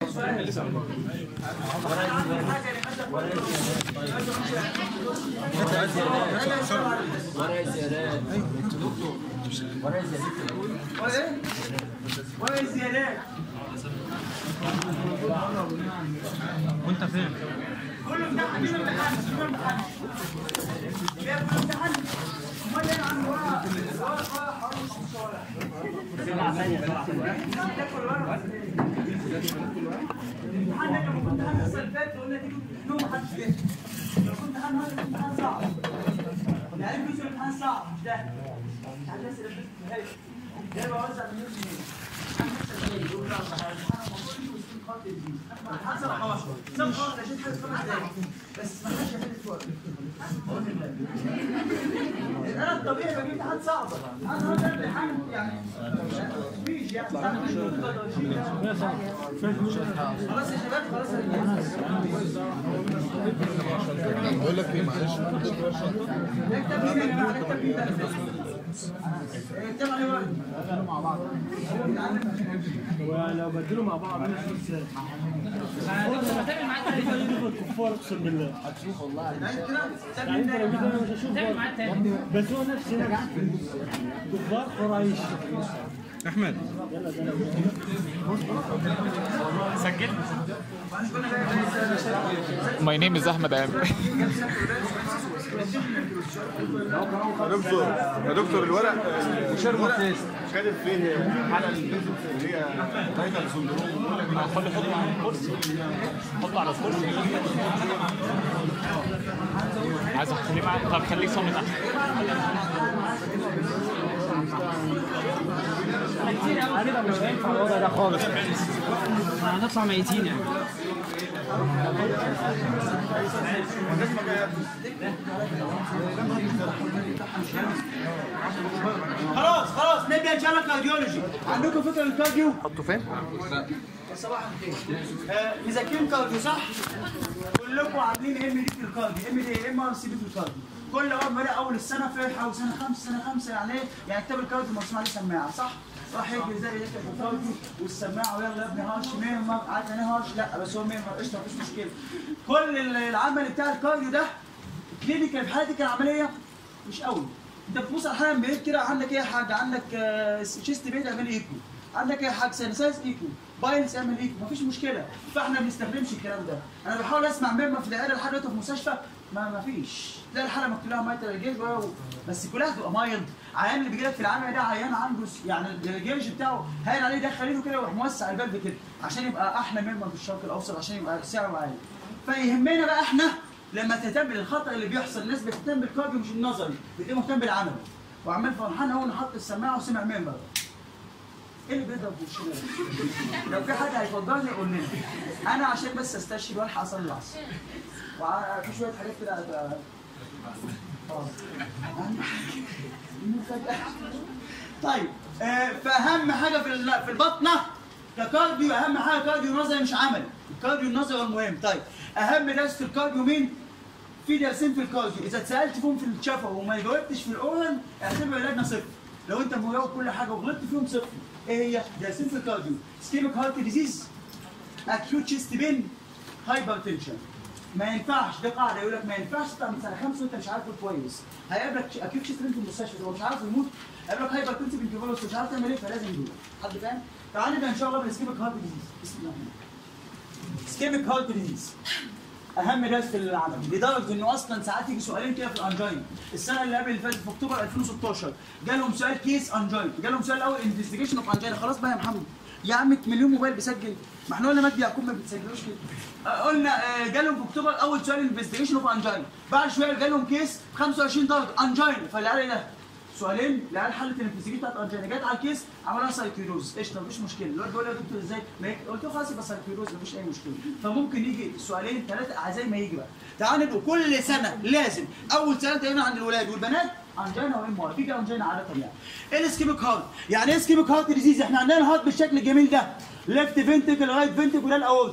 ولا الزيادات وانت فين؟ كله امتحان مين امتحان مين امتحان ليه كله امتحان امال ايه يا عم ورقه ورقه حوالي نص ورقه تاكل ورقه الامتحان ده لما كنت هنحصل اللي فات قلنا تيجوا تمتحنوه محدش جه لو كنت هنحصل الامتحان صعب يعني جزء الامتحان صعب مش ده مش الناس اللي بتفهم ده بوزع مليون جنيه بس ما حدش يحل وقت انا الطبيعي بجيب امتحان صعب انا هذا الامتحان يعني مفيش يعني خلاص يا شباب خلاص بقول لك ايه معلش نكتب مين يا جماعه نكتب مين ده نكتب عليه ورق ولو بدلوا مع بعض مش ازاي الكفار اقسم بالله يعني انت لو جيت انا مش هشوف برضه. بس هو نفس نفس كفار قريش احمد My name is Ahmed Amr. يا دكتور يا دكتور الورق الورق كاتب فيه حاله البيزكس اللي هي تايتل سندروم بيقول لك خلي حطه على الكرسي حطه على الكرسي عايز اخليه معاك طب خليك صامت احسن هنبقى مش هينفع الوضع ده خالص هنطلع ميتين يعني خلاص خلاص نبدا ان شاء الله كارديولوجي عندكم فكره عن الكارديو حطه فين؟ صباح الخير آه، مذاكرين كارديو صح كلكم عاملين ام دي في الكارديو ام دي ام ار سي بي في الكارديو كل اول ما بدأ اول السنه فرحه وسنه خمسه سنه خمسه يعني ايه يعني كتاب الكارديو مرسوم عليه سماعه صح راح يجي زي يكتب الكارديو والسماعه ويلا يا ابني هارش ميرمر عارف يعني إيه هارش لا بس هو ميرمر قشطه مفيش مشكله كل العمل بتاع الكارديو ده كلينيكال في حالتك العمليه مش قوي انت بتبص على الحاله بعيد كده عندك ايه يا حاج عندك شيست بعيد اعمل ايكو عندك ايه يا حاج سينسايز ايكو بايلز اعمل ايكو مفيش مشكله فاحنا ما بنستخدمش الكلام ده انا بحاول اسمع ميرما في العياده لحد دلوقتي في المستشفى ما ما فيش تلاقي الحاله مكتوب لها مايتر الجيج بس كلها تبقى مايلد عيان اللي بيجي لك في العمل ده عيان عنده س- يعني الجيج بتاعه هاين عليه دخل ايده كده ويروح موسع البلد كده عشان يبقى احلى ميرما في الشرق الاوسط عشان يبقى سعره عالي فيهمنا بقى احنا لما تهتم بالخطا اللي بيحصل الناس بتهتم بالكارديو مش النظري بتبقى مهتم بالعمل وعمال فرحان اول ما حط السماعه وسمع ميمبر ايه اللي بيضرب في وشنا ده؟ لو في حد هيفضلني يقول لنا انا عشان بس استشهد والحق اصلي العصر وفي شويه حاجات كده هتبقى- اه أهم حاجة المفاجأة. طيب آه، فاهم حاجه في ال- في البطنه ككارديو اهم حاجه كارديو نظري مش عملي الكارديو النظري هو المهم طيب اهم ناس في الكارديو مين في درسين في الكارديو اذا اتسالت فيهم في الشفا وما جاوبتش في الاورال اعتبر علاجنا صفر لو انت مجاوب كل حاجه وغلطت فيهم صفر ايه هي درسين في الكارديو سكيميك هارت ديزيز اكيوت تشيست بين هايبر تنشن ما ينفعش ده قاعده يقول لك ما ينفعش تطلع من سنه خمسه وانت مش عارف تقول كويس هيقابلك اكيوت تشيست بين في المستشفى هو مش عارف يموت هيقابلك هايبر تنشن بنت مش عارف تعمل ايه فلازم يدور حد فاهم؟ تعال نبدا ان شاء الله بالسكيميك هارت ديزيز بسم الله الرحمن الرحيم. سكيميك هارت ديزيز اهم درس في العمل لدرجه انه اصلا ساعات يجي سؤالين كده في الانجين السنه اللي قبل اللي فاتت في اكتوبر 2016 جالهم سؤال كيس انجين جالهم سؤال الاول انفستيجيشن اوف انجين خلاص بقى يا محمد يا عم مليون موبايل بيسجل ما احنا قلنا مجدي يعقوب ما بتسجلوش كده آه، قلنا آه، جالهم في اكتوبر اول سؤال انفستيجيشن اوف انجين بعد شويه جالهم كيس 25 درجه انجين فالعيال ايه ده سؤالين العيال حلت الانفستيجيشن بتاعت انجينا جت على الكيس عملها سايكيروز قشطه مفيش مشكله الواد بيقول لي يا دكتور ازاي ما يك- قلت له خلاص يبقى سايكيروز مفيش اي مشكله فممكن يجي سؤالين ثلاثه زي ما يجي بقى تعال نبقى كل سنه لازم اول سنه تقريبا عند الولاد والبنات انجينا وام ار في انجينا عاده يعني ايه الاسكيميك هارت يعني ايه اسكيميك هارت ديزيز احنا عندنا الهارت بالشكل الجميل ده ليفت فينتكل رايت فينتكل وده الاورطه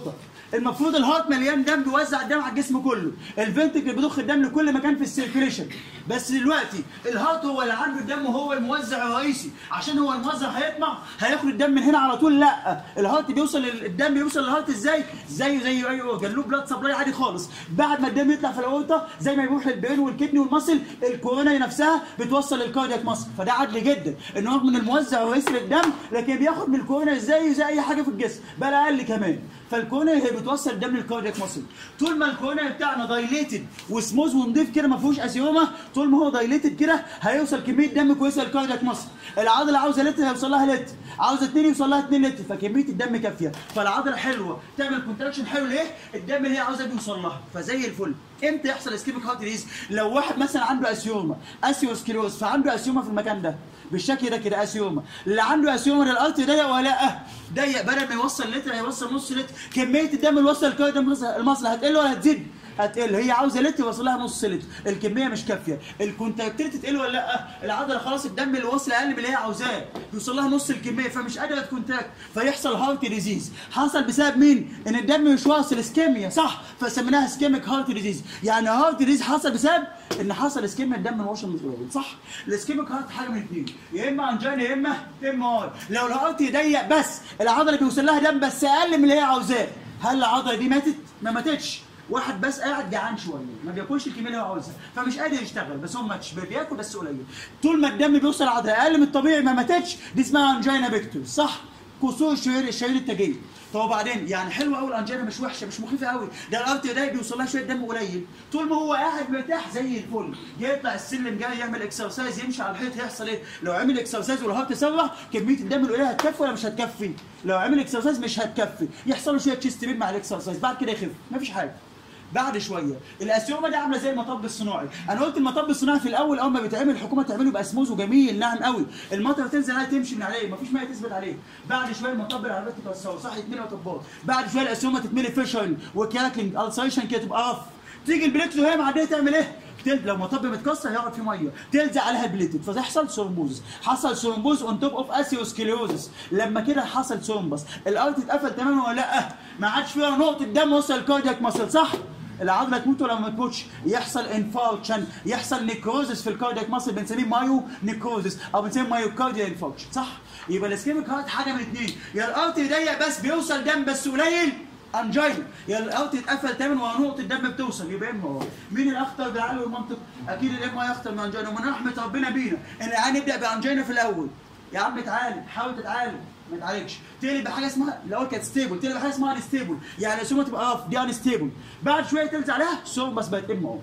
المفروض الهارت مليان دم بيوزع الدم على الجسم كله الفنتكل بيضخ الدم لكل مكان في السيركيليشن بس دلوقتي الهارت هو اللي عنده الدم وهو الموزع الرئيسي عشان هو الموزع هيطمع هياخد الدم من هنا على طول لا الهارت بيوصل الدم بيوصل للهارت ازاي زيه زي اي اورجن له بلاد سبلاي عادي خالص بعد ما الدم يطلع في الاورطه زي ما يروح للبين والكدني والمصل الكورونا نفسها بتوصل للكاردياك مصل فده عدل جدا ان هو من الموزع الرئيسي للدم لكن بياخد من الكورونا زي زي اي حاجه في الجسم بل اقل كمان فالكورونا هي بتوصل الدم للكاردياك مصل طول ما الكورونا بتاعنا دايليتد وسموز ونضيف كده ما فيهوش اسيوما طول ما هو دايليتد كده هيوصل كميه دم كويسه للكاردياك مصل العضله عاوزه لتر هيوصل لها لتر عاوزه 2 يوصل لها 2 لتر فكميه الدم كافيه فالعضله حلوه تعمل كونتراكشن حلو ليه الدم اللي هي عاوزه بيوصل لها فزي الفل امتى يحصل اسكيميك هارت ديزيز لو واحد مثلا عنده اسيوما اسيوسكليروز فعنده اسيوما في المكان ده بالشكل ده كده اسيوما اللي عنده اسيوما ده الارت ضيق ولا لا ضيق بدل ما يوصل لتر هيوصل نص لتر كميه الدم اللي وصل الكارديو المصل هتقل ولا هتزيد هتقل هي عاوزه لتر يوصل لها نص لتر الكميه مش كافيه الكونتاكتيلتي تقل ولا لا العضله خلاص الدم اللي واصل اقل من اللي هي عاوزاه بيوصل لها نص الكميه فمش قادره تكونتاكت فيحصل هارت ديزيز حصل بسبب مين ان الدم مش واصل اسكيميا صح فسميناها اسكيميك هارت ديزيز يعني هارت ديزيز حصل بسبب ان حصل اسكيميا الدم ما وصل من صح الاسكيميك هارت حاجه من اثنين يا اما انجينا يا اما ام ار لو الهارت ضيق بس العضله بيوصل لها دم بس اقل من اللي هي عاوزاه هل العضله دي ماتت ما ماتتش واحد بس قاعد جعان شويه ما بياكلش الكميه اللي هو عاوزها فمش قادر يشتغل بس هو ماتش بياكل بس قليل طول ما الدم بيوصل عضله اقل من الطبيعي ما ماتتش دي اسمها انجينا بيكتور صح كسور الشهير الشهير التاجيه طب وبعدين يعني حلوه قوي الانجينا مش وحشه مش مخيفه قوي ده الارت ده بيوصل لها شويه دم قليل طول ما هو قاعد مرتاح زي الفل جاي يطلع السلم جاي يعمل اكسرسايز يمشي على الحيط هيحصل ايه لو عمل اكسرسايز والهارت سرع كميه الدم القليله هتكفي ولا مش هتكفي لو عمل اكسرسايز مش هتكفي يحصل له شويه تشيست بين مع الاكسرسايز بعد كده يخف مفيش حاجه بعد شويه الاسيومه دي عامله زي المطب الصناعي انا قلت المطب الصناعي في الاول اول ما بيتعمل الحكومه تعمله يبقى سموز وجميل ناعم قوي المطره تنزل عليه تمشي من عليه مفيش ميه تثبت عليه بعد شويه المطب العربيات تتوسعوا صح يتملي مطبات بعد شويه الاسيومه تتملي فيشن وكاكلينج السايشن كده تبقى رف تيجي البليكت وهي معديه تعمل ايه؟ تل... لو مطب متكسر هيقعد فيه ميه تلزق عليها البليتد فتحصل ثرومبوز حصل ثرومبوز اون توب اوف اسيوسكليوزس لما كده حصل ثرومبس الارت اتقفل تماما ولا لا ما عادش فيها نقطه دم وصل الكاردياك ماسل صح العضله تموت ولا ما تموتش يحصل انفاركشن يحصل نيكروزس في الكاردياك ماسل بنسميه مايو نيكروزس او بنسميه مايوكارديال انفاركشن صح يبقى الاسكيميك هارت حاجه من اثنين يا الارت ضيق بس بيوصل دم بس قليل انجينا يا الارت اتقفل تماما ونقطه الدم بتوصل يبقى ام ار مين الاخطر بالعقل والمنطق اكيد الام ار اخطر من انجينا ومن رحمه ربنا بينا ان العيان يبدا بانجينا في الاول يا عم اتعالج حاول تتعالج ما تعالجش تقلب بحاجه اسمها الاول كانت ستيبل تقلب بحاجه اسمها انستيبل يعني السومه تبقى اف دي انستيبل بعد شويه تلزق عليها سوم بس بقت ام ار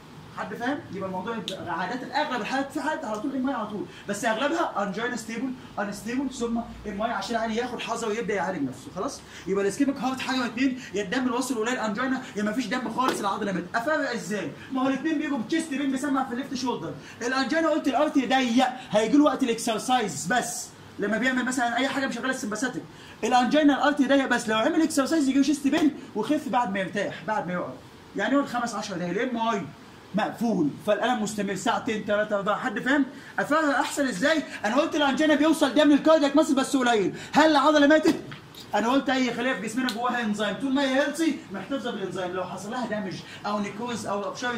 حد فاهم؟ يبقى الموضوع يبقى عاده اغلب الحالات في حالات على طول ام اي على طول بس اغلبها انجينا ستيبل انستيبل ثم ام اي عشان يعني ياخد حذره ويبدا يعالج نفسه خلاص؟ يبقى الاسكيميك هارت حاجه من اثنين يا الدم اللي واصل قليل انجينا يا ما فيش دم خالص العضله مات افرق ازاي؟ ما هو الاثنين بيجوا بتشيست بين بيسمع في الليفت شولدر الانجينا قلت الارت ضيق هيجي له وقت الاكسرسايز بس لما بيعمل مثلا اي حاجه مشغله السمباثيك الانجينا الارت ضيق بس لو عمل اكسرسايز يجي له شيست بين ويخف بعد ما يرتاح بعد ما يقعد يعني يقعد خمس 10 دقايق الام اي مقفول فالالم مستمر ساعتين ثلاثه اربعه حد فاهم؟ افرق احسن ازاي؟ انا قلت الانجينا بيوصل دم للكاردياك ماسل بس قليل، هل العضله ماتت؟ انا قلت اي خليه في جسمنا جواها انزيم طول ما هي هيلثي محتفظه بالانزيم لو حصل لها دامج او نيكوز او ابشرت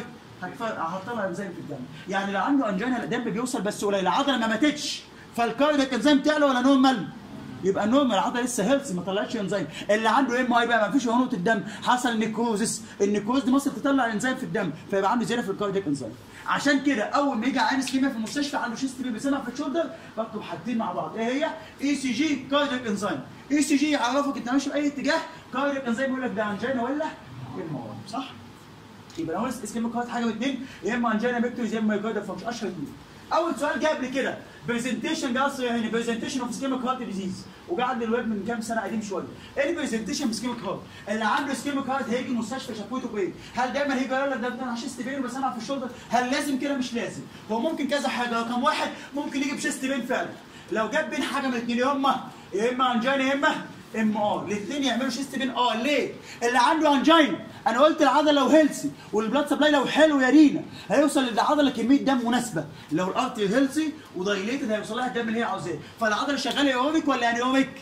هحط لها انزيم في الدم يعني لو عنده انجينا الدم بيوصل بس قليل العضله ما ماتتش فالكاردياك انزيم تعلى ولا نورمال؟ يبقى نورمال العضله لسه هيلثي ما طلعتش انزيم اللي عنده ام اي بقى ما فيش نقطه الدم حصل نيكروزس النيكروز دي مصر تطلع انزيم في الدم فيبقى عنده زياده في الكاردياك انزيم عشان كده اول ما يجي عيان اسكيميا في المستشفى عنده شيست بي بيسمع في الشولدر بكتب حاجتين مع بعض ايه هي؟ اي سي جي كاردياك انزيم اي سي جي يعرفك انت ماشي في اي اتجاه كاردياك انزيم يقول لك ده انجينا ولا ام اي صح؟ يبقى لو اسكيميك هارت حاجه من اثنين يا اما انجينا بيكتورز يا اما مايوكارديال فانكشن اشهر اثنين اول سؤال جه قبل كده برزنتيشن جه اصلا هنا برزنتيشن اوف سكيميك هارت ديزيز وقعد الويب من كام سنه قديم شويه ايه البرزنتيشن سكيميك هارت اللي عنده سكيميك هارت هيجي المستشفى شكوته بايه هل دايما هيجي يقول لك ده انا شيست بين وبسمع في الشولدر هل لازم كده مش لازم هو ممكن كذا حاجه رقم واحد ممكن يجي بشيست بين فعلا لو جاب بين حاجه من الاثنين يا اما يا اما انجينا يا اما ام ار الاثنين يعملوا شيست بين اه ليه اللي عنده انجينا انا قلت العضله لو هيلثي والبلاد سبلاي لو حلو يا رينا هيوصل للعضله كميه دم مناسبه لو الارتري هيلثي ودايليتد هيوصل لها الدم اللي هي عاوزاه فالعضله شغاله ايروبيك ولا انيروبيك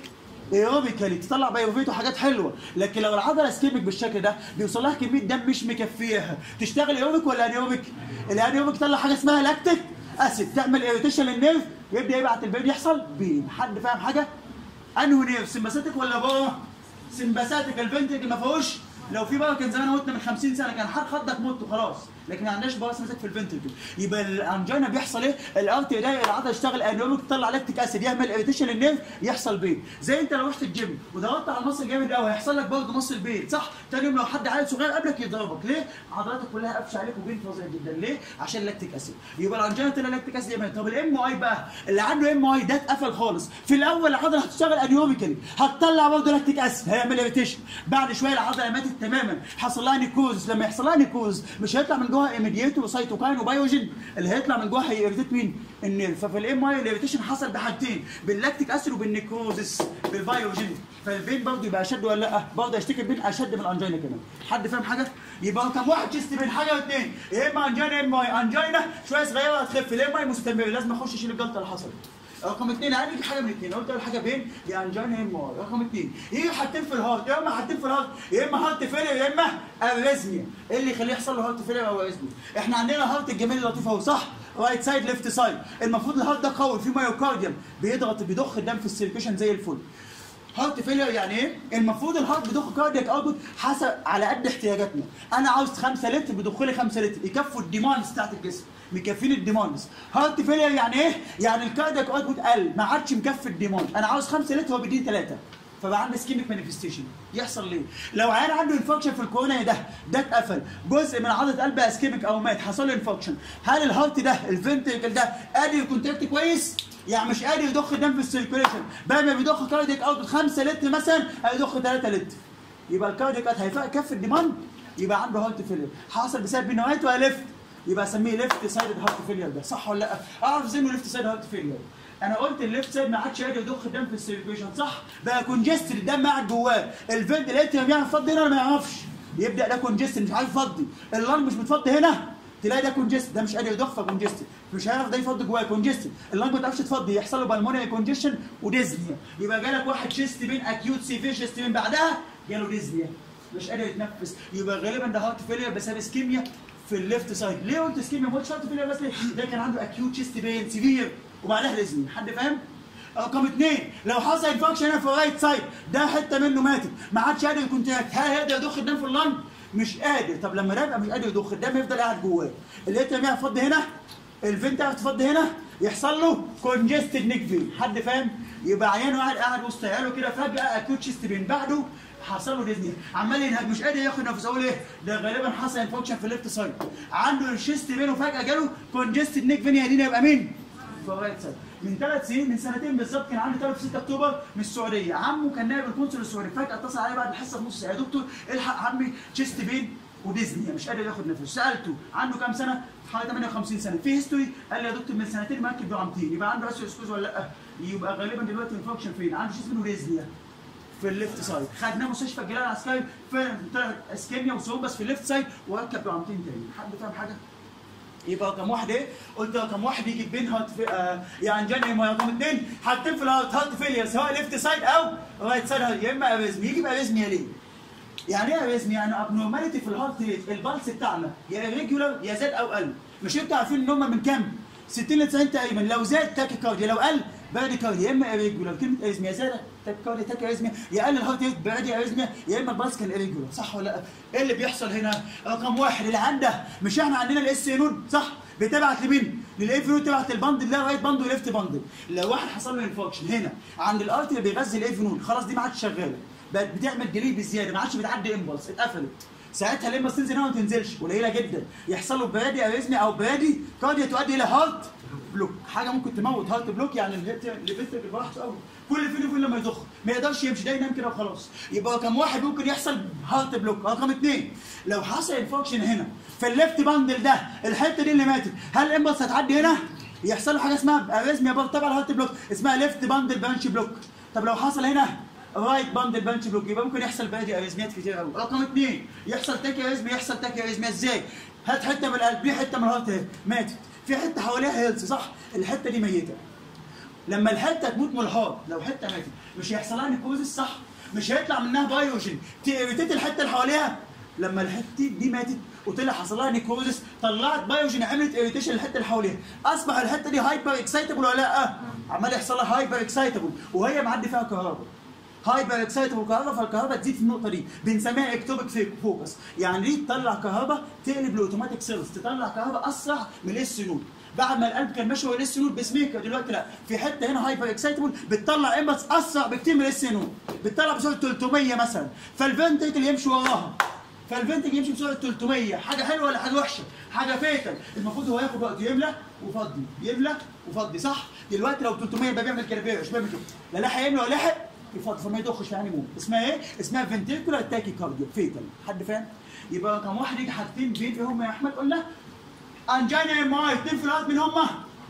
ايروبيكالي تطلع بايروفيت وحاجات حلوه لكن لو العضله اسكيميك بالشكل ده بيوصل لها كميه دم مش مكفيها تشتغل ايروبيك ولا انيروبيك الانيروبيك تطلع حاجه اسمها لاكتيك اسيد تعمل ايريتيشن للنيرف يبدا يبعت البيض يحصل بين حد فاهم حاجه انهو نيرف سمباثيك ولا بابا سمباثيك الفنتريكل ما فيهوش لو في بقى كان زمان متنا من 50 سنه كان حد خدك مت وخلاص لكن ما عندناش بقى سمباثيك في الفنتريكل يبقى الانجينا بيحصل ايه الارت ده العضله تشتغل انيروبيك تطلع لاكتيك اسيد يعمل ايريتيشن للنيرف يحصل بين زي انت لو رحت الجيم وضغطت على المصل جامد قوي هيحصل لك برضه مصل بين صح تاني يوم لو حد عيل صغير قبلك يضربك ليه عضلاتك كلها قفشه عليك وبين فظيع جدا ليه عشان لاكتيك اسيد يبقى الانجينا طلع لاكتيك اسيد يعمل طب الام اي بقى اللي عنده ام اي ده اتقفل خالص في الاول العضله هتشتغل انيوميكالي هتطلع برضه لاكتيك اسيد هيعمل ايريتيشن بعد شويه العضله ماتت تماما حصل لها نيكوز لما يحصل لها نيكوز مش هيطلع من جواها ايميديتو وسيتوكاين وبايوجين اللي هيطلع من جواها هيريتيت مين النيرف ففي الام اي الايريتيشن حصل بحاجتين باللاكتيك اسيد وبالنيكوزس بالبايوجين فالبين برضه يبقى اشد ولا لا برضه هيشتكي البين اشد من الانجينا كمان حد فاهم حاجه يبقى كم واحد تشت بين حاجه واثنين يا اما انجينا يا اما اي انجينا شويه صغيره هتخف الام اي مستمر لازم اخش اشيل الجلطه اللي حصلت رقم اثنين عندي حاجه من اثنين قلت اول حاجه بين يا انجينا يا اما اي رقم اثنين يجي حاطين في الهارت يا اما حاطين في الهارت يا اما هارت فيلير يا اما اريزميا ايه اللي يخليه يحصل له هارت فيلير او اريزميا احنا عندنا هارت الجميل اللطيف اهو صح رايت سايد ليفت سايد المفروض الهارت ده قوي فيه مايوكارديوم بيضغط بيضخ الدم في السيركيشن زي الفل هارت فيلير يعني ايه؟ المفروض الهارت بيضخ كاردياك اوتبوت حسب على قد احتياجاتنا، انا عاوز 5 لتر بيضخ لي 5 لتر يكفوا الديماندز بتاعت الجسم، مكفين الديماندز، هارت فيلير يعني ايه؟ يعني الكاردياك اوتبوت قل ما عادش مكفي الديماند، انا عاوز 5 لتر هو بيديني 3 فبقى عندي سكيميك مانيفستيشن يحصل ليه؟ لو عيان عنده انفكشن في الكورونا ده ده اتقفل جزء من عضله قلب اسكيميك او مات حصل له انفكشن هل الهارت ده الفنتريكل ده قادر يكونتراكت كويس؟ يعني مش قادر يضخ الدم في السيركيوليشن بدل ما بيضخ كاردياك اوت 5 لتر مثلا هيضخ 3 لتر يبقى الكاردياك اوت هيكفي الديماند يبقى عنده هارت فيلير حصل بسبب انه رايت ولا ليفت يبقى اسميه ليفت سايد هارت فيلير ده صح ولا لا؟ اعرف ازاي انه ليفت سايد هارت فيلير انا قلت الليفت سايد ما عادش قادر يضخ الدم في السيركيوليشن صح؟ بقى كونجستد الدم قاعد جواه الفنتليتر بيعرف يفضي هنا ولا ما يعرفش يبدا ده كونجستد مش عارف يفضي اللنج مش متفضي هنا تلاقي ده كونجست ده مش قادر يضخ فكونجستد مش هيعرف ده يفضي جواه كونجستد اللنج ما تعرفش تفضي يحصل له بالمونري كونجشن وديزنيا يبقى جالك واحد شيست بين اكيوت سيفير شيست بين بعدها جاله ديزنيا مش قادر يتنفس يبقى غالبا ده هارت فيلير بسبب اسكيميا في الليفت سايد ليه قلت اسكيميا ما قلتش هارت فيلير بس ليه ده كان عنده اكيوت شيست بين سيفير وبعدها ديزنيا حد فاهم رقم اثنين لو حصل انفكشن هنا في الرايت سايد ده حته منه ماتت ما عادش قادر يكونتراكت هل هيقدر يضخ الدم في اللنج؟ مش قادر طب لما ده يبقى مش قادر يضخ الدم يفضل قاعد جواه الليتر يعرف يفضي هنا الفين تعرف تفضي هنا يحصل له كونجستد نيك فين حد فاهم؟ يبقى عيان واحد قاعد وسط عياله كده فجاه اكيوت شيست بين بعده حصل له ديزني عمال ينهج مش قادر ياخد نفس اقول ايه ده غالبا حصل انفكشن في الليفت سايد عنده الشيست بينه فجاه جاله كونجستد نيك فين يا دينا يبقى مين؟ في الرايت سايد من ثلاث سنين من سنتين بالظبط كان عندي طالب في 6 اكتوبر من السعوديه عمه كان نائب القنصل السعودي فجاه اتصل عليا بعد الحصه بنص ساعه يا دكتور الحق عمي تشيست بين وديزني مش قادر ياخد نفس سالته عنده كام سنه حوالي 58 سنه في هيستوري قال لي يا دكتور من سنتين مركب دعامتين يبقى عنده راسيو اسكوز ولا لا يبقى غالبا دلوقتي انفكشن فين عنده شيست بين وديزني في الليفت سايد خدناه مستشفى الجلال العسكري فعلا طلعت اسكيميا وثرومبس في الليفت سايد وركب دعامتين تاني حد فاهم حاجه يبقى رقم واحد ايه؟ قلت رقم واحد يجي بين هارت في آه يعني جاني ما رقم اثنين حاطين في الهارت هارت فيلير سواء ليفت سايد او رايت سايد يا اما اريزمي يجي باريزميا ليه؟ يعني ايه اريزميا؟ يعني ابنورماليتي في الهارت ريت البلس بتاعنا يا irregular يا زاد او قل مش انتوا عارفين ان هم من كام؟ 60 ل 90 تقريبا لو زاد تاكيكارديا لو قل براديكارديا يا اما irregular كلمه اريزميا زاد تاكيكارديا تاكي اريزميا يا قل الهارت ريت برادي اريزميا يا اما البلس كان irregular صح ولا لا؟ ايه اللي بيحصل هنا؟ رقم واحد اللي عنده مش احنا عندنا الاس نود صح؟ بتبعت لمين؟ للاف نود تبعت البندل ده رايت بندل وليفت بندل لو واحد حصل له انفكشن هنا عند الارت اللي بيغذي الاف نود خلاص دي ما عادش شغاله بقت بتعمل ديلي بزياده ما عادش بتعدي امبلس اتقفلت ساعتها لما تنزل هنا ما تنزلش قليله جدا يحصل له برادي اريزمي او برادي كارديا تؤدي الى هارت بلوك حاجه ممكن تموت هارت بلوك يعني الليفت براحته قوي كل فين وفين لما يضخ ما يقدرش يمشي ده ينام كده وخلاص يبقى رقم واحد ممكن يحصل هارت بلوك رقم اثنين لو حصل انفكشن هنا في الليفت باندل ده الحته دي اللي ماتت هل الامبلس هتعدي هنا؟ يحصل له حاجه اسمها اريزميا برضه تبع الهارت بلوك اسمها ليفت باندل بانش بلوك طب لو حصل هنا رايت باندل بانش بلوك يبقى ممكن يحصل بادي اريزميات كتير قوي رقم اثنين يحصل تاكي اريزميا يحصل تاكي اريزميا ازاي؟ هات حته من القلب دي حته من الهارت اهي ماتت في حته حواليها هيلث صح؟ الحته دي ميته لما الحته تموت من الهارت لو حته ماتت مش هيحصل لها نيكوزس صح مش هيطلع منها بايوجين تيريتيت الحته اللي حواليها لما الحته دي ماتت وطلع حصل لها نيكروزس طلعت بايوجين عملت اريتيشن للحته اللي حواليها اصبح الحته دي هايبر اكسايتبل ولا لا عمال يحصل لها هايبر اكسايتبل وهي معدي فيها كهرباء هايبر اكسايتبل كهرباء فالكهرباء تزيد في النقطه دي بنسميها اكتوبيك فوكس يعني دي تطلع كهرباء تقلب الاوتوماتيك سيلز تطلع كهرباء اسرع من الاس نود بعد ما القلب كان ماشي هو الاس نود بسميكر دلوقتي لا في حته هنا هايبر اكسايتبل بتطلع امبلس اسرع بكتير من الاس نود بتطلع بسرعه 300 مثلا فالفنتكل يمشي وراها فالفنتج يمشي بسرعه 300 حاجه حلوه ولا حاجه وحشه حاجه فيتل المفروض هو ياخد وقت يملى وفضي يملى وفضي صح دلوقتي لو 300 يبقى بيعمل كده مش بيعمل كده لا لحق يملى ولا لحق يفضي فما يضخش يعني يموت اسمها ايه اسمها فنتيكولار تاكي كارديو فيتل حد فاهم يبقى رقم واحد يجي حاجتين بين ايه هم يا احمد قلنا انجينا ماي اتنين في الهارت مين هم